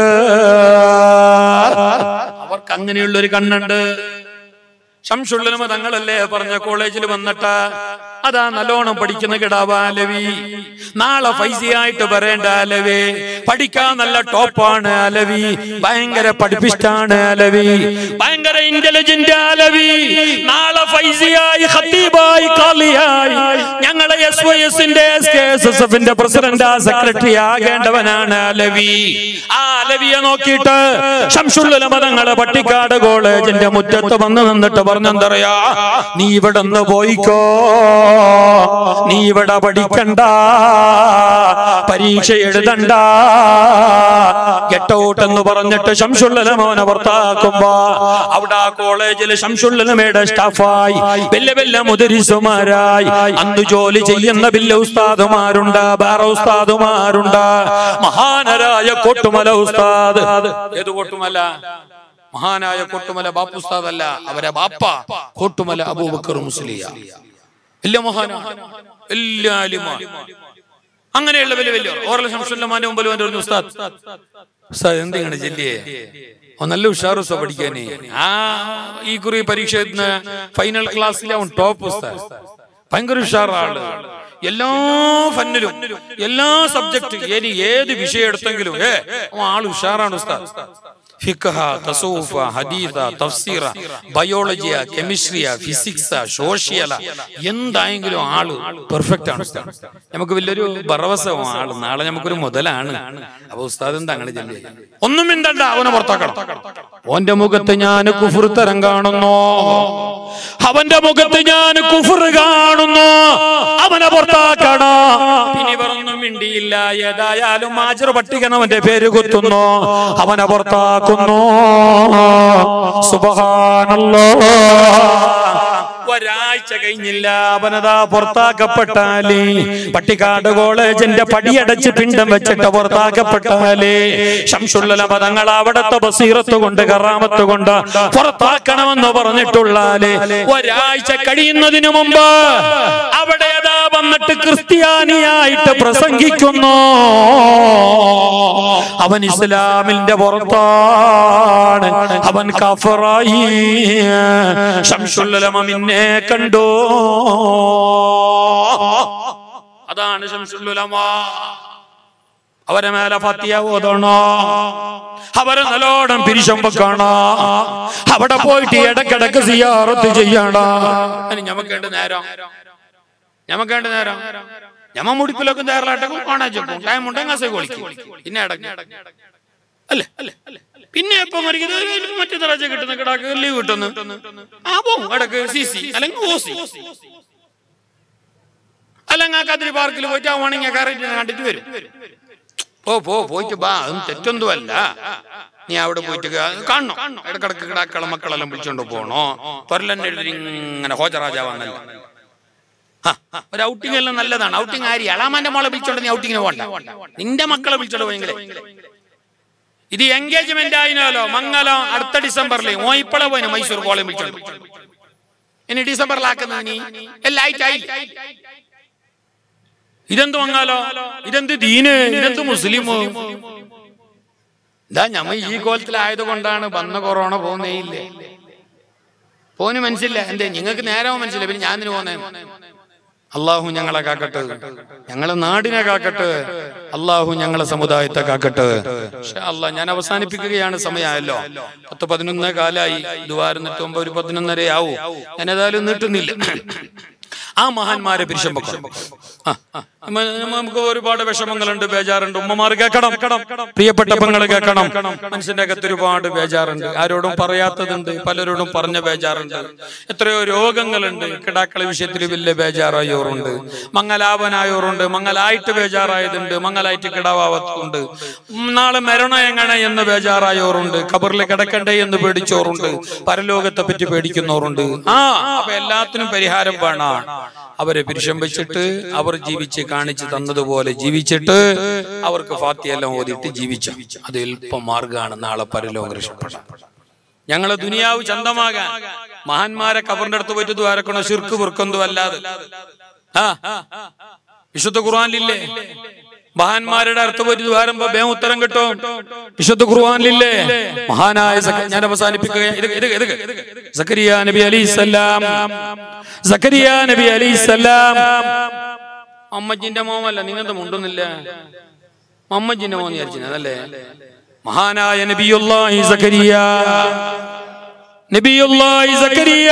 അവർക്ക് അങ്ങനെയുള്ള ഒരു കണ്ണുണ്ട് ശംസുള്ളനുമ തങ്ങളല്ലേ പറഞ്ഞ കോളേജിൽ വന്നിട്ട് അതാ നല്ലോണം പഠിക്കുന്ന കിടാവ് അലവി നാളെ ഫൈസിയായിട്ട് വരേണ്ട അലവി പഠിക്കാൻ നല്ല ടോപ്പാണ് അലവി ഭയങ്കര പഠിപ്പിസ്റ്റാണ് അലവി ഭയങ്കര ഇന്റലിജന്റ് അലവി നാളെ ഫൈസിയായി ഖത്തീബായി കാളിയായി ഞങ്ങളെ എസ് വൈ എസിന്റെ എസ് കെ എസ് എസ് എഫിന്റെ പ്രസിഡന്റ് സെക്രട്ടറി ആകേണ്ടവനാണ് അലവി ആ അലവിയെ നോക്കിയിട്ട് ശംസുള്ള മതങ്ങളെ പട്ടിക്കാട് കോളേജിന്റെ മുറ്റത്ത് വന്ന് നിന്നിട്ട് പറഞ്ഞെന്തറിയാ നീ ഇവിടെ നിന്ന് പോയിക്കോ നീ ഇവിടെ പഠിക്കണ്ട പരീക്ഷ എഴുതണ്ട ഗെറ്റ് ഔട്ട് എന്ന് പറഞ്ഞിട്ട് ശംസുള്ളമോനെ പുറത്താക്കുമ്പോ അവിടെ ആ കോളേജിൽ ശംസുള്ളമയുടെ സ്റ്റാഫായി വലിയ വലിയ മുദരിസുമാരായി അന്ന് ജോലി ചെയ്യുന്ന വലിയ ഉസ്താദുമാരുണ്ട് വേറെ ഉസ്താദുമാരുണ്ട് മഹാനരായ കൊട്ടുമല ഉസ്താദ് ഏത് കൊട്ടുമല മഹാനായ കൊട്ടുമല ബാപ്പു ഉസ്താദ് അല്ല അവരെ ബാപ്പ കൊട്ടുമല അബൂബക്കർ മുസ്ലിയ വലിയ മഹാന വലിയ ആലിമ അങ്ങനെയുള്ള വലിയ വലിയ ഓരോ ശംസുല്ലമാന്റെ മുമ്പിൽ വന്നിട്ട് പറഞ്ഞു ഉസ്താദ് ഉസ്താദ് എന്തെയാണ് ചെല്ലിയേ ഓ നല്ല ഉഷാറുസ പഠിക്കാനേ ആ ഈ കുറി പരീക്ഷ എഴുതുന്ന ഫൈനൽ ക്ലാസ്സിലാവും ടോപ്പ് ഉസ്താദ് ഭയങ്കര ഉഷാറാള് എല്ലാ ഫന്നിലും എല്ലാ സബ്ജക്ട് ഇനി ഏത് വിഷയം എടുത്തെങ്കിലും ഏ അവൻ ആള് ഉഷാറാണ് ഉസ്താദ് ഫിഖഹ തസൂഫ ഹദീദ തഫ്സീറ ബയോളജിയ കെമിസ്ട്രിയ ഫിസിക്സ് സോഷ്യല എന്തായെങ്കിലും ആള് പെർഫെക്റ്റ് ആണ് ഉസ്താദ്. നമുക്ക് വലിയൊരു ബറവസവും ആള് നാളെ നമുക്കൊരു മുതലാണ് അപ്പൊ ഉസ്താദ് എന്താ അങ്ങനെ ചെല്ലേ ഒന്നും മിണ്ടണ്ട അവനെ പുറത്താക്കണം ഓന്റെ മുഖത്ത് ഞാൻ കുഫുർ തരം കാണുന്നു അവന്റെ മുഖത്ത് ഞാൻ കുഫുർ കാണുന്നു അവനെ പുറത്താക്കണം പിന്നെ ഇവരൊന്നും മിണ്ടിയില്ല ഏതായാലും മാജർ പട്ടികൻ അവന്റെ പേര് കുത്തുന്നു അവനെ പുറത്താക്കുന്നു സുബഹാനല്ലോ ഒരാഴ്ച കഴിഞ്ഞില്ല അവനതാ പുറത്താക്കപ്പെട്ടാലേ പട്ടിക്കാട് കോളേജിന്റെ പടിയടച്ച് പിണ്ടം വെച്ചിട്ട് പുറത്താക്കപ്പെട്ടാലേ ശംസുള്ള പദങ്ങൾ അവിടത്തെ ബസീറത്ത് കൊണ്ട് കറാമത്ത് കൊണ്ട് പുറത്താക്കണമെന്ന് പറഞ്ഞിട്ടുള്ളാലേ ഒരാഴ്ച കഴിയുന്നതിന് മുമ്പ് അവിടെ അതാ വന്നിട്ട് ക്രിസ്ത്യാനിയായിട്ട് പ്രസംഗിക്കുന്നു അവൻ ഇസ്ലാമിന്റെ പുറത്താണ് അവൻ കഫറായി ശംസുല്ലമ നിന്നെ കണ്ടു അതാണ് ശംസുല്ലുലമ അവരെ മേലെ ഫത്തിയ ഓതണോ അവരെ നല്ലോണം പിരിശം വെക്കണോ അവിടെ പോയിട്ട് ഇടക്കിടക്ക് സിയാറത്ത് ചെയ്യണ ഞമ്മക്കേണ്ട നേരം ഞമ്മക്കേണ്ട നേരം ഞമ്മ മുടിപ്പിലൊക്കെ നേരലാട്ടൊക്കെ കാണാൻ ടൈം ഉണ്ടെങ്കിൽ അസൈ കൊളിക്കും പിന്നെ ഇടക്ക് അല്ലേ അല്ലേ പിന്നെ എപ്പോ മരിക്കുന്നത് മറ്റു തറച്ച കിട്ടുന്ന കിടാക്ക് ലീവ് കിട്ടുന്നു ആ പോവും ഇടക്ക് സി സി അല്ലെങ്കിൽ ഓ സി അല്ലെങ്കിൽ ആ കതിരി പാർക്കിൽ പോയിട്ട് ആ ഉണങ്ങിയ കയറിയിട്ട് കണ്ടിട്ട് വരും പോ പോ പോയിട്ട് ബാ അതും തെറ്റൊന്നുമല്ല നീ അവിടെ പോയിട്ട് ക- കാണണം ഇടക്കിടക്ക് കിടാക്കളെ മക്കളെല്ലാം വിളിച്ചോണ്ട് പോണോ തൊരലെന്നെ എഴുതി ഇങ്ങനെ ഹോജറാജാവാന്നല്ല ആ, ആ, ഒരു ഔട്ടിംഗ് എല്ലാം നല്ലതാണ് ഔട്ടിംഗ് ആരി അളാമാന്റെ മോളെ വിളിച്ചോണ്ട് നീ ഔട്ടിങ്ങിന് പോണ്ട നിന്റെ മക്കളെ വിളിച്ചോണ്ട് പോയെങ്കിലേ ഇത് എൻഗേജ്മെന്റ് ആയിനല്ലോ മംഗലം അടുത്ത ഡിസംബറിൽ ഓയിപ്പള പോയിന് മൈസൂർ കോളേജ് വിളിച്ചോണ്ട് ഇനി ഡിസംബറിലാക്കുന്ന നീ എല്ലാം ആയിട്ടായി ഇതെന്ത് മംഗാലോ ഇതെന്ത് ദീന് ഇതെന്ത് മുസ്ലിമോ ഇതാ ഞമ്മ ഈ കോലത്തിലായത് കൊണ്ടാണ് വന്ന കൊറോണ പോകുന്നേ ഇല്ലേ പോന് മനസ്സില്ല എന്തേ നിങ്ങൾക്ക് നേരവും മനസ്സില്ല പിന്നെ ഞാൻ പോന്നേ അള്ളാഹു ഞങ്ങളെ കാക്കട്ടെ ഞങ്ങളെ നാടിനെ കാക്കട്ടെ അള്ളാഹു ഞങ്ങളെ സമുദായത്തെ കാക്കട്ടെ അല്ല ഞാൻ അവസാനിപ്പിക്കുകയാണ് സമയമായല്ലോ പത്ത് പതിനൊന്ന് കാലായി ദുവാരം നീട്ടുമ്പോ ഒരു പതിനൊന്നര ആവും ഞാൻ ഏതായാലും നീട്ടുന്നില്ല ആ മഹാന്മാരെ പിരിശം വെക്കണം ആ, ആ. നമ്മ- നമുക്ക് ഒരുപാട് വിഷമങ്ങളുണ്ട് ബേജാറുണ്ട് ഉമ്മമാർ കേൾക്കണം പ്രിയപ്പെട്ട പെങ്ങള് കേൾക്കണം മനസ്സിന്റെ അകത്ത് ഒരുപാട് ബേജാറുണ്ട് ആരോടും പറയാത്തതുണ്ട് പലരോടും പറഞ്ഞ ബേജാറുണ്ട് എത്രയോ രോഗങ്ങളുണ്ട് കിടാക്കളെ വിഷയത്തിൽ വലിയ ബേജാറായവരുണ്ട് മംഗലാപനായവരുണ്ട് മംഗലായിട്ട് ബേജാറായതുണ്ട് മംഗലായിട്ട് കിടാവാത്തുണ്ട് നാളെ മരണം എങ്ങനെ എന്ന് ബേജാറായവരുണ്ട് ഖബറിൽ കിടക്കണ്ടേ എന്ന് പേടിച്ചോറുണ്ട് പരലോകത്തെ പറ്റി പേടിക്കുന്നവരുണ്ട് ആ അപ്പൊ എല്ലാത്തിനും പരിഹാരം വേണം അവരെ പിരിശം വെച്ചിട്ട് അവർ ജീവിച്ച് കാണിച്ചു തന്നതുപോലെ ജീവിച്ചിട്ട് അവർക്ക് ഫാത്തിയെല്ലാം ഓതിയിട്ട് ജീവിച്ചു അത് എളുപ്പം മാർഗമാണ് നാളെ പരലോകം രക്ഷപ്പെടാൻ ഞങ്ങളെ ദുനിയാവ് ചന്തമാകാൻ മഹാന്മാരെ കബറിന്റെ അടുത്ത് പോയിട്ട് ദ്വാരക്കണോ ശിർക്ക് പുറക്കൊന്നും അല്ലാതെ ആ വിശുദ്ധ ഖുർആനിലില്ലേ മഹാന്മാരുടെ അടുത്ത് പോയിട്ട് ദ്വാരമ്പോ ബേ ഉത്തരം കിട്ടും വിശുദ്ധ ഖുർആനിലില്ലേ മഹാനായ സക്ക- ഞാൻ അവസാനിപ്പിക്കുക ഇത് ഇത് ഇത് സക്കരിയ നബി അലൈഹിസ്സലാം സക്കരിയ നബി അലൈഹിസ്സലാം അമ്മജിന്റെ മോമല്ല നിങ്ങന്റെ മുണ്ടൊന്നില്ല അമ്മജിന്റെ മോൻ വിചാരിച്ചു അതല്ലേ മഹാനായ നബിയുല്ലാഹി സക്കരിയ നബിയുല്ലാഹി സക്കരിയ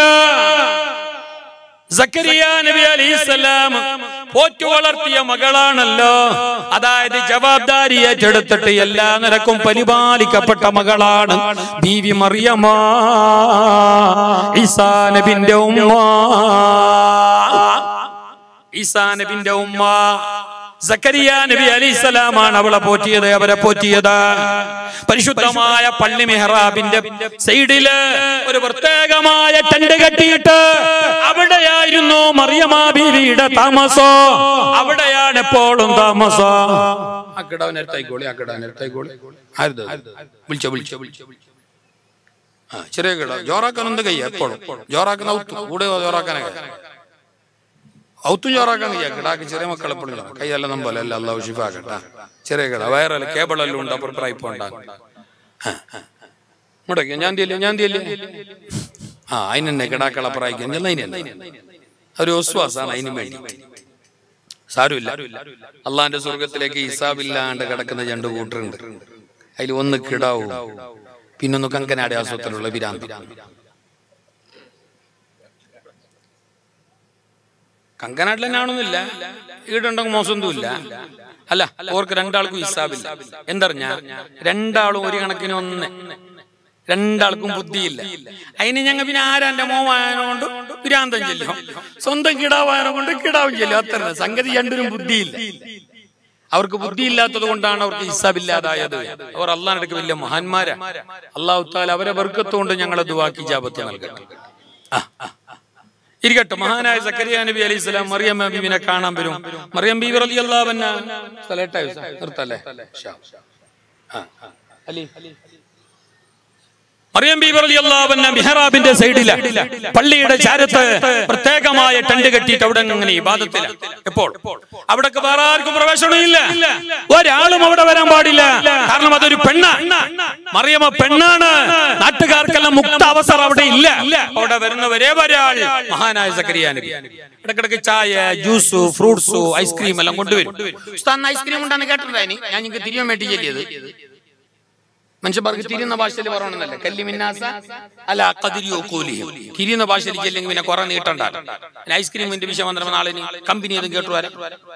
സക്കരിയ നബി അലൈഹിസ്സലാം പോറ്റു വളർത്തിയ മകളാണല്ലോ അതായത് ജവാബ്ദാരി ഏറ്റെടുത്തിട്ട് എല്ലാ നിരക്കും പരിപാലിക്കപ്പെട്ട മകളാണ് ബീവി മറിയമ്മ ഈസാ നബിന്റെ ഉമ്മ ഈസാ നബിന്റെ ഉമ്മ സക്കരിയ നബി അലിസ്സലാമാണ് അവളെ പോറ്റിയത് അവരെ പോറ്റിയത് പരിശുദ്ധമായ പള്ളി മെഹ്റാബിന്റെ സൈഡില് ഒരു പ്രത്യേകമായ ടെന്റ് കെട്ടിയിട്ട് അവിടെയായിരുന്നു മറിയമാ ബീവിയുടെ താമസോ അവിടെയാണ് എപ്പോഴും താമസോ അക്കടാവിനടുത്തായിക്കോളി അക്കടാവിനടുത്തായിക്കോളി ആരുത് വിളിച്ചോ വിളിച്ചോ വിളിച്ചോ ആ ചെറിയ കിട ജോറാക്കാൻ എന്ത് കയ്യ എപ്പോഴും ജോറാക്കുന്ന ഔത്ത് കൂടെ ജോറാക്കാനൊക്കെ ഔത്തും ചോറാക്കാൻ കയ്യ കിടാക്ക് ചെറിയ മക്കളെ എപ്പോഴും ചോറാ കൈയെല്ലാം നമ്പല അല്ല അള്ളാഹു ഷിഫാക്കട്ടെ ചെറിയ കിട വയറല്ല കേബിളെല്ലാം ഉണ്ട് അപ്പുറം പ്രൈപ്പ് ഉണ്ടാകും മുടക്കിയ ഞാൻ തീയല്ലേ ഞാൻ തീയല്ലേ ആ അതിനെന്നെ കിടാക്കളെ പ്രായിക്കാൻ ചെന്ന അതിനെന്നെ ഒരു വിശ്വാസാണ് അതിന് വേണ്ടി സാരമില്ല അള്ളാന്റെ സ്വർഗത്തിലേക്ക് ഹിസാബില്ലാണ്ട് കിടക്കുന്ന രണ്ട് കൂട്ടറുണ്ട് അതിൽ ഒന്ന് കിടാവും പിന്നൊന്ന് കങ്കനാട് ആസ്പത്രിയിലുള്ള വിരാന്തി കങ്കനാട്ടിൽ തന്നെ ആണെന്നില്ല ഈടുണ്ടെങ്കിൽ മോശമൊന്നുമില്ല അല്ല ഓർക്ക് രണ്ടാൾക്കും ഹിസാബില്ല എന്തറിഞ്ഞ രണ്ടാളും ഒരു കണക്കിന് ഒന്ന് രണ്ടാൾക്കും ബുദ്ധിയില്ല അതിന് ഞങ്ങൾ പിന്നെ ആരാന്റെ മോവായതുകൊണ്ട് വിരാന്തം ചെല്ലും സ്വന്തം കിടാവായനെ കൊണ്ട് കിടാവും ചെല്ലും അത്ര സംഗതി രണ്ടിനും ബുദ്ധിയില്ല അവർക്ക് ബുദ്ധിയില്ലാത്തത് കൊണ്ടാണ് അവർക്ക് ഹിസാബില്ലാതായത് അവർ അള്ളാഹിനടുക്ക് വലിയ മഹാന്മാരാ അള്ളാഹു താല അവരെ വർക്കത്തുകൊണ്ട് ഞങ്ങളെ ദുവാക്കി ജാപത്ത് നൽകട്ടെ ആ, ആ, ആ. ഇരിക്കട്ടെ മഹാനായ സക്കരിയ നബി അലൈഹി സ്വലാം മറിയം ബീവിനെ കാണാൻ വരും മറിയം ബീവി റലി അള്ളാഹന്ന നിർത്തല്ലേ ഷാ. ആ, ആ. അലി മറിയം ബീബി റളിയല്ലാഹു അൻഹ മിഹ്റാബിന്റെ സൈഡില പള്ളിയുടെ ചാരത്ത് പ്രത്യേകമായ ടെന്റ് കെട്ടിയിട്ട് അവിടെ അങ്ങനെ ഇബാദത്തില എപ്പോൾ അവിടേക്ക് വേറെ ആർക്കും പ്രവേശനമില്ല ഒരാളും അവിടെ വരാൻ പാടില്ല കാരണം അതൊരു പെണ്ണ മറിയമ പെണ്ണാണ് നാട്ടുകാർക്കെല്ലാം മുക്ത അവസരം അവിടെ ഇല്ല അവിടെ വരുന്ന ഒരേ ഒരാൾ മഹാനായ സക്കരിയ നബി ഇടക്കിടക്ക് ചായ ജ്യൂസ് ഫ്രൂട്ട്സ് ഐസ്ക്രീം എല്ലാം കൊണ്ടുവരും ഉസ്താദ് ഐസ്ക്രീം ഉണ്ടെന്ന് കേട്ടിട്ടുണ്ടായി ഞാൻ നിങ്ങൾക്ക് തിരിയാൻ വേണ്ടി ചെല്ലിയത് മനുഷ്യന്മാർക്ക് തിരിയുന്ന ഭാഷയിൽ പറയണമെന്നല്ല കല്ലി മിന്നാസ അല്ല കതിരിയോ കൂലിയോ തിരിയുന്ന ഭാഷയിൽ ചെല്ലെങ്കിൽ പിന്നെ കുറെ നീട്ടണ്ട പിന്നെ ഐസ്ക്രീമിന്റെ വിഷയം വന്നിട്ട് നാളെ ഇനി കമ്പനി ഏതും കേട്ടു വരാം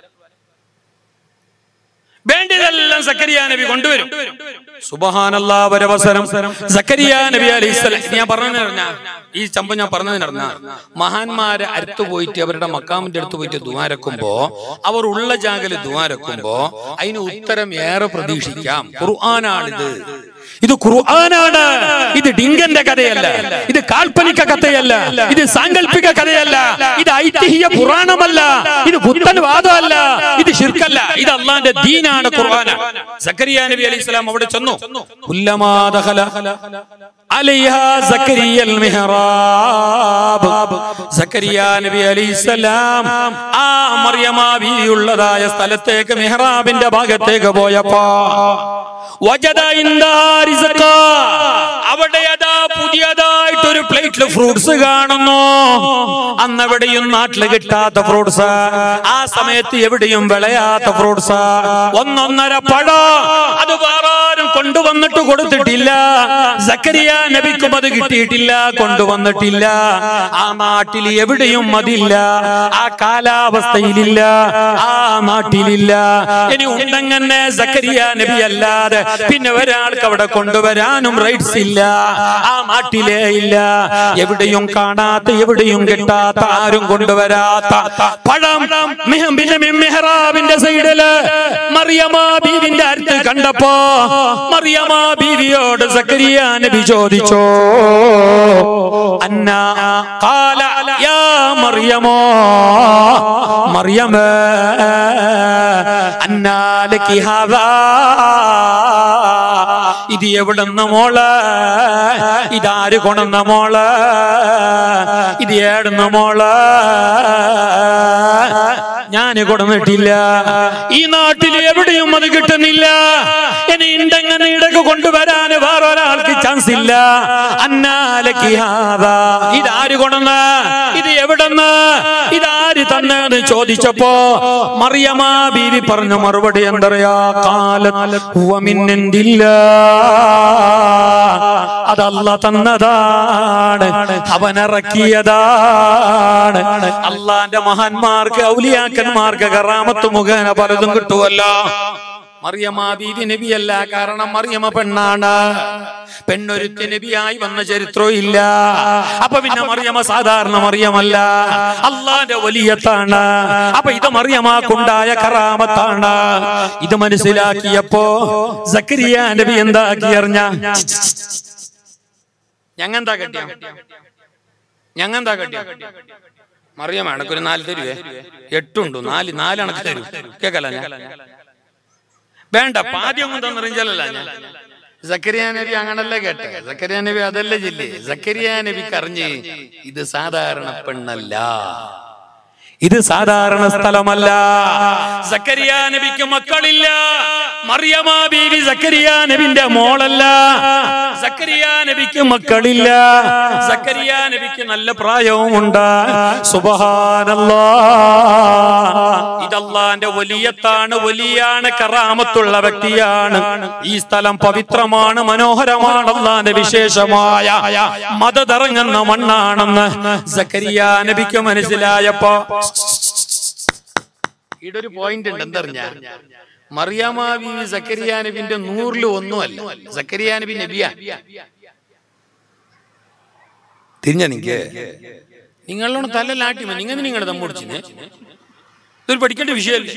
വേണ്ടതെല്ലാം സക്കരിയ നബി കൊണ്ടുവരും സുബഹാനല്ലാ ഒരവസരം സക്കരിയ നബി അലൈഹിസ്സലാം ഇത് ഞാൻ പറഞ്ഞു പറഞ്ഞ ഈ ചമ്പ ഞാൻ പറഞ്ഞു നടന്ന മഹാന്മാരെ അടുത്ത് പോയിട്ട് അവരുടെ മക്കാമിന്റെ അടുത്ത് പോയിട്ട് ദ്വാരക്കുമ്പോ അവർ ഉള്ള ജാഗല് ദ്വാരക്കുമ്പോ അതിന് ഉത്തരം ഏറെ പ്രതീക്ഷിക്കാം ഖുർആനാണിത് ഇത് ഖുർആനാണ് ഇത് ഡിങ്കന്റെ കഥയല്ല ഇത് കാൽപ്പനിക കഥയല്ല ഇത് സാങ്കല്പിക കഥയല്ല ഇത് ഐതിഹ്യ പുരാണമല്ല ഇത് പുത്തൻ വാദമല്ല ഇത് ശിർക്കല്ല ഇത് അള്ളാന്റെ ദീനാണ് ഖുർആന സക്കരിയ നബി അലൈഹി സ്വലാം അവിടെ ചെന്നു കുല്ലമാ ദഖല അലൈഹാ സക്കരിയൽ മിഹ്റാബ് സക്കരിയ നബി അലൈഹി സ്വലാം ആ മറിയമ ബീവിയുള്ളതായ സ്ഥലത്തേക്ക് മിഹ്റാബിന്റെ ഭാഗത്തേക്ക് പോയപ്പോ വജദ ഇൻദഹാ റിസ്ഖ. അവിടെ അതാ പുതിയതായിട്ട് ഒരു പ്ലേറ്റിൽ ഫ്രൂട്ട്സ് കാണുന്നു അന്ന് എവിടെയും നാട്ടിൽ കിട്ടാത്ത ഫ്രൂട്ട്സ് ആ സമയത്ത് എവിടെയും വിളയാത്ത ഫ്രൂട്ട്സ് ഒന്നൊന്നര പഴം അത് വേറെ ആരും കൊണ്ടുവന്നിട്ട് കൊടുത്തിട്ടില്ല സക്കരിയ നബിക്കും അത് കിട്ടിയിട്ടില്ല കൊണ്ടുവന്നിട്ടില്ല ആ നാട്ടിൽ എവിടെയും അതില്ല ആ കാലാവസ്ഥയിലില്ല ആ നാട്ടിലില്ല ഇനി ഉണ്ടെങ്ങനെ സക്കരിയ നബി അല്ലാതെ പിന്നെ ഒരാൾക്ക് അവിടെ കൊണ്ടുവരാനും റൈറ്റ്സ് ഇല്ല ആ നാട്ടിലേ ഇല്ല എവിടെയും കാണാത്ത എവിടെയും കിട്ടാത്ത ആരും കൊണ്ടുവരാത്ത പഴം മിഹ- പിന്നെ മി- മെഹ്റാബിന്റെ സൈഡില് മറിയമാ ബീവിന്റെ അടുത്ത് കണ്ടപ്പോ മറിയമാ ബീവിയോട് സക്കരിയ നബി ചോദിച്ചോ അന്ന കാല യാ മറിയമോ മറിയമേ അന്നാലക്കി ഹാദാ ഇത് എവിടുന്ന മോള് ഇതാര് കൊണന്ന മോള് ഇത് ഏടുന്ന മോള് ഞാൻ കൊടുന്നിട്ടില്ല ഈ നാട്ടിൽ എവിടെയും അത് കിട്ടുന്നില്ല ഇനി ഉണ്ടെങ്ങനെ ഇടക്ക് കൊണ്ടുവരാൻ വേറെ ഒരാൾക്ക് ചാൻസ് ഇല്ല അന്നാലക്കി ഹാദാ ഇതാര് കൊണ്ടെന്ന് ഇത് എവിടെന്ന് ഇതാര് തന്നെന്ന് ചോദിച്ചപ്പോ മറിയമാ ബീവി പറഞ്ഞ മറുപടി എന്തറിയാ കാലമിന്നില്ല അതല്ല തന്നതാണ് അവനിറക്കിയതാണ് അള്ളാന്റെ മഹാന്മാർക്ക് ഔലിയാക്കന്മാർക്ക് കറാമത്ത് മുഖേന പലതും കിട്ടുമല്ലോ മറിയമ്മ ബീവി നബിയല്ല കാരണം മറിയമ്മ പെണ്ണാണ് പെണ്ണൊരുത്തി നബിയായി വന്ന ചരിത്രവും ഇല്ല അപ്പൊ പിന്നെ മറിയമ്മ സാധാരണ മറിയമല്ല അള്ളാന്റെ വലിയത്താണ് അപ്പൊ ഇത് മറിയമാക്കുണ്ടായ കറാമത്താണ് ഇത് മനസ്സിലാക്കിയപ്പോ സക്കരിയ നബി എന്താക്കി അറിഞ്ഞ ഞങ്ങെന്താ കെട്ടിയ ഞങ്ങെന്താ കെട്ടിയ മറിയം എനക്കൊരു നാല് തരുവേ എട്ടുണ്ടു നാല് നാലണക്ക് തരും കേക്കല്ല ഞാൻ വേണ്ട പാദ്യം ഒന്നും തന്നിറിഞ്ഞല്ല ഞാൻ സക്കരിയ നബി അങ്ങനല്ല കേട്ടെ സക്കരിയ നബി അതല്ല ജില്ലേ സക്കരിയ നബിക്ക് അറിഞ്ഞ് ഇത് സാധാരണ പെണ്ണല്ല ഇത് സാധാരണ സ്ഥലമല്ല സക്കരിയ നബിക്ക് മക്കളില്ല മറിയമ ബീവി സക്കരിയ നബിന്റെ മോളല്ല സക്കരിയ നബിക്ക് മക്കളില്ല സക്കരിയ നബിക്ക് നല്ല പ്രായവുമുണ്ട് സുബഹാനല്ലാ ഇതല്ലാന്റെ വലിയത്താണ് വലിയാണ് കറാമത്തുള്ള വ്യക്തിയാണ് ഈ സ്ഥലം പവിത്രമാണ് മനോഹരമാണ് അള്ളാന്റെ വിശേഷമായ മതതിറങ്ങുന്ന മണ്ണാണെന്ന് സക്കരിയ നബിക്ക് മനസ്സിലായപ്പോ ഇവിടെ ഒരു പോയിന്റ് ഉണ്ട് എന്തറിഞ്ഞ മറിയാമ ബീവി സക്കരിയ നബിന്റെ നൂറിൽ ഒന്നുമല്ല സക്കരിയ നബി നബിയാ തിരിഞ്ഞ നിക്ക് നിങ്ങളോട് തല്ലലാട്ടി നിങ്ങൾ നിങ്ങളുടെ തമ്മുടിച്ചിന് ഇതൊരു പഠിക്കേണ്ട വിഷയമല്ലേ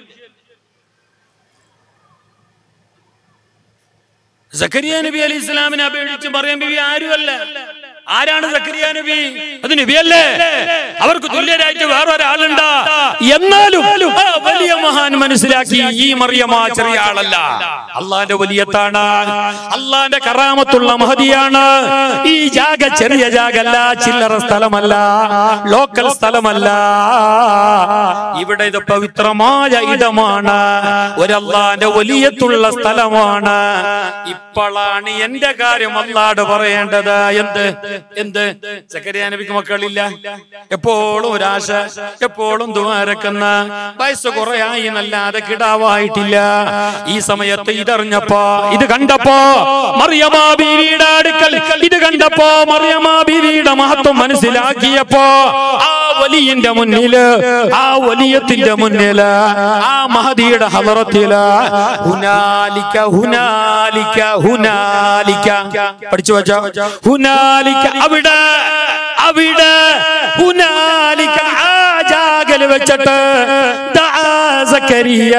സക്കരിയ നബി അലി ഇസ്ലാമിനെ അപേക്ഷിച്ച് മറിയം ബിബി ആരുമല്ല ആരാണ് സക്കരിയ നബി അത് നബിയല്ലേ അവർക്ക് തുല്യരായിട്ട് വേറെ ഒരാളുണ്ട് എന്നാലും ആ വലിയ മഹാൻ മനസ്സിലാക്കി ഈ മറിയമ ചെറിയ ആളല്ല അള്ളാന്റെ വലിയത്താണ് അള്ളാന്റെ കറാമത്തുള്ള മഹതിയാണ് ഈ ജാഗ ചെറിയ ജാഗല്ല ചില്ലറ സ്ഥലമല്ല ലോക്കൽ സ്ഥലമല്ല ഇവിടെ ഇത് പവിത്രമായ ഇടമാണ് ഒരല്ലാന്റെ വലിയത്തുള്ള സ്ഥലമാണ് ഇപ്പോഴാണ് എന്റെ കാര്യം അല്ലാട് പറയേണ്ടത് എന്ത് എന്ത് സക്കരിയ നബിക്ക് മക്കളില്ല എപ്പോഴും ഒരാശ എപ്പോഴും ദുവാരക്കുന്ന വയസ്സ് കുറയായി എന്നല്ലാതെ കിടാവായിട്ടില്ല ഈ സമയത്ത് ഇതറിഞ്ഞപ്പോ ഇത് കണ്ടപ്പോ മറിയമാ ബീവിയുടെ അടുക്കൽ ഇത് കണ്ടപ്പോ മറിയമാ ബീവിയുടെ മഹത്വം മനസ്സിലാക്കിയപ്പോ ആ വലിയന്റെ മുന്നില് ആ വലിയത്തിന്റെ മുന്നില് ആ മഹദിയുടെ ഹലറത്തില് ഹുനാലിക്ക ഹുനാലിക്ക ഹുനാലിക്ക പഠിച്ചു വച്ചോ ഹുനാലിക്ക അവിടെ അവിടെ ഹുനാലിക്ക ആ ജാഗൽ വെച്ചിട്ട് ദാ സക്കരിയ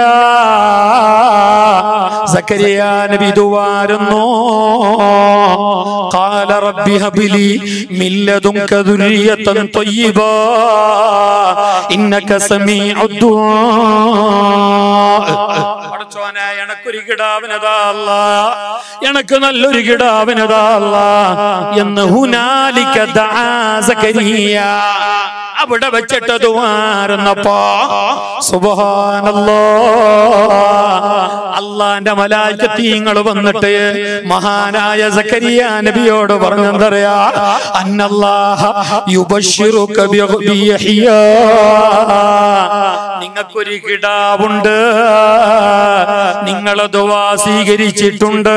സക്കരിയ നബി ദുവാരുന്നു قال رب هب لي من لدنك ذرية طيبة إنك سميع الدعاء പടച്ചോനെ എനക്കൊരു കിടാവിനതാ അല്ലാ എനക്ക് നല്ലൊരു കിടാവിനതാ അല്ലാ എന്ന് ഹുനാലിക്ക ദാ സക്കരിയ അവിടെ വെച്ചിട്ട് ദുവാരുന്നപ്പോ സുബഹാനല്ലോ അള്ളാന്റെ മലായിക്കത്തീങ്ങൾ വന്നിട്ട് മഹാനായ സക്കരിയ നബിയോട് പറഞ്ഞെന്തറിയാ അന്നല്ലാഹ യുബശ്ശിറുക ബിയഹ്യ നിങ്ങൾക്കൊരു കിടാവുണ്ട് നിങ്ങളെ ദുവാ സ്വീകരിച്ചിട്ടുണ്ട്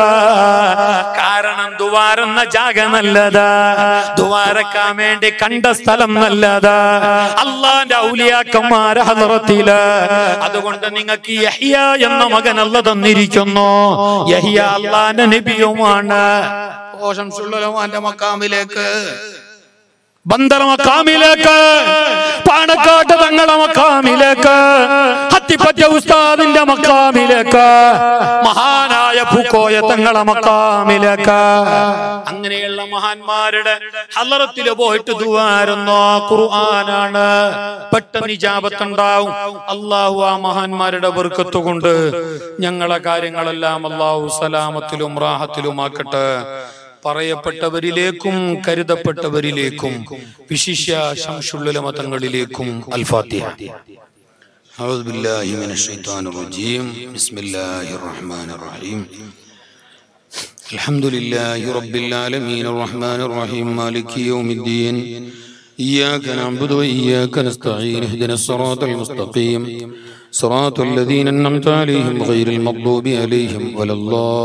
കാരണം ദുവാരെന്ന ജാഗ നല്ലതാ ദുവാരക്കാൻ വേണ്ടി കണ്ട സ്ഥലം നല്ലതാ അള്ളാന്റെ ഔലിയാക്കന്മാരെ ഹലറത്തില് അതുകൊണ്ട് നിങ്ങൾക്ക് യഹിയ എന്ന മകൻ അല്ല തന്നിരിക്കുന്നു യഹിയ അള്ളാന്റെ നബിയുമാണ് ഓശംസുള്ളമാന്റെ മക്കാമിലേക്ക് ബന്ദർ മക്കാമിലേക്ക് പാണക്കാട്ട് തങ്ങളെ മക്കാമിലേക്ക് ഹത്തിപ്പറ്റ ഉസ്താദിന്റെ മക്കാമിലേക്ക് മഹാനായ പൂക്കോയ തങ്ങളെ മക്കാമിലേക്ക് അങ്ങനെയുള്ള മഹാന്മാരുടെ ഹലറത്തില് പോയിട്ട് ദുവാരുന്ന ഖുർആനാണ് പെട്ടെന്ന് ഇജാബത്തുണ്ടാവും അള്ളാഹു ആ മഹാന്മാരുടെ ബർക്കത്ത് കൊണ്ട് ഞങ്ങളെ കാര്യങ്ങളെല്ലാം അള്ളാഹു സലാമത്തിലും റാഹത്തിലുമാക്കട്ടെ പറയപ്പെട്ടവരിലേക്കും കരുതപ്പെട്ടവരിലേക്കും വിശിഷ്യ ശംഷുള്ള മതങ്ങളിലേക്കും അൽഫാത്തിഹ أعوذ بالله من الشيطان الرجيم بسم الله الرحمن الرحيم الحمد لله رب العالمين الرحمن الرحيم مالك يوم الدين إياك نعبد وإياك نستعين اهدنا الصراط المستقيم صراط الذين أنعمت عليهم غير المغضوب عليهم ولا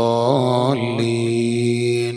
الضالين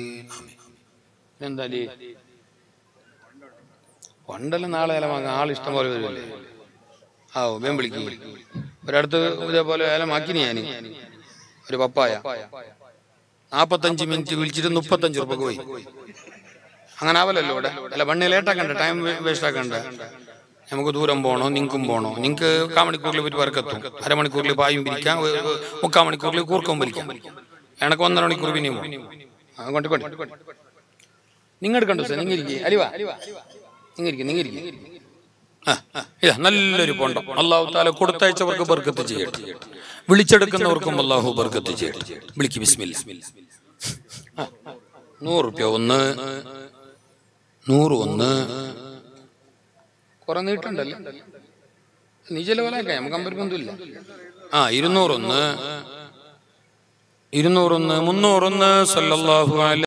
പണ്ടെല്ലാം നാളെ ഏലം വാങ്ങാം ആൾ ഇഷ്ടം പോലെ വരുമല്ലേ ആ വേം വിളിക്കും ഒരിടത്ത് ഇതേപോലെ ഏലമാക്കിനി ഞാൻ ഒരു പപ്പായ നാപ്പത്തഞ്ച് മിനിറ്റ് വിളിച്ചിട്ട് മുപ്പത്തഞ്ച് ഉറുപ്പക്ക് പോയി അങ്ങനെ ആവലല്ലോ ഇവിടെ അല്ല വണ്ണി ലേറ്റാക്കണ്ട ടൈം വേസ്റ്റ് ആക്കണ്ട നമുക്ക് ദൂരം പോകണോ നിങ്ങൾക്കും പോകണോ നിങ്ങൾക്ക് കാമണിക്കൂറിൽ ഒരു വർക്കെത്തും അരമണിക്കൂറിൽ പായും പിരിക്കാം ഒരു- ഒരു മുക്കാൽ മണിക്കൂറിൽ കൂർക്കവും പിരിക്കാം എനക്ക് ഒന്നര മണിക്കൂർ പിന്നെയും പോകും ആ, കൊണ്ട് കൊണ്ട് നിങ്ങൾ എടുക്കണ്ടോ സാർ നിങ്ങൾ ഇരിക്കുക അലിവാ നിങ്ങൾ ഇരിക്കുക നിങ്ങൾ ഇരിക്കുക ആ, ആ, ഇതാ നല്ലൊരു പോണ്ടം അള്ളാഹു താല കൊടുത്തയച്ചവർക്ക് ബർക്കത്ത് ചെയ്യട്ടെ വിളിച്ചെടുക്കുന്നവർക്കും അള്ളാഹു ബർക്കത്ത് ചെയ്യട്ടെ വിളിക്ക് ബിസ്മില്ല ആ, നൂറ് റുപ്യ ഒന്ന് നൂറ് ഒന്ന് കുറെ നീട്ടുണ്ടല്ലേ നീ ചെലവലാക്കാം നമുക്ക് അമ്പരക്കൊന്നുമില്ല ആ ഇരുന്നൂറൊന്ന് ഇരുന്നൂറൊന്ന് മുന്നൂറൊന്ന് സല്ലല്ലാഹു അലൈഹി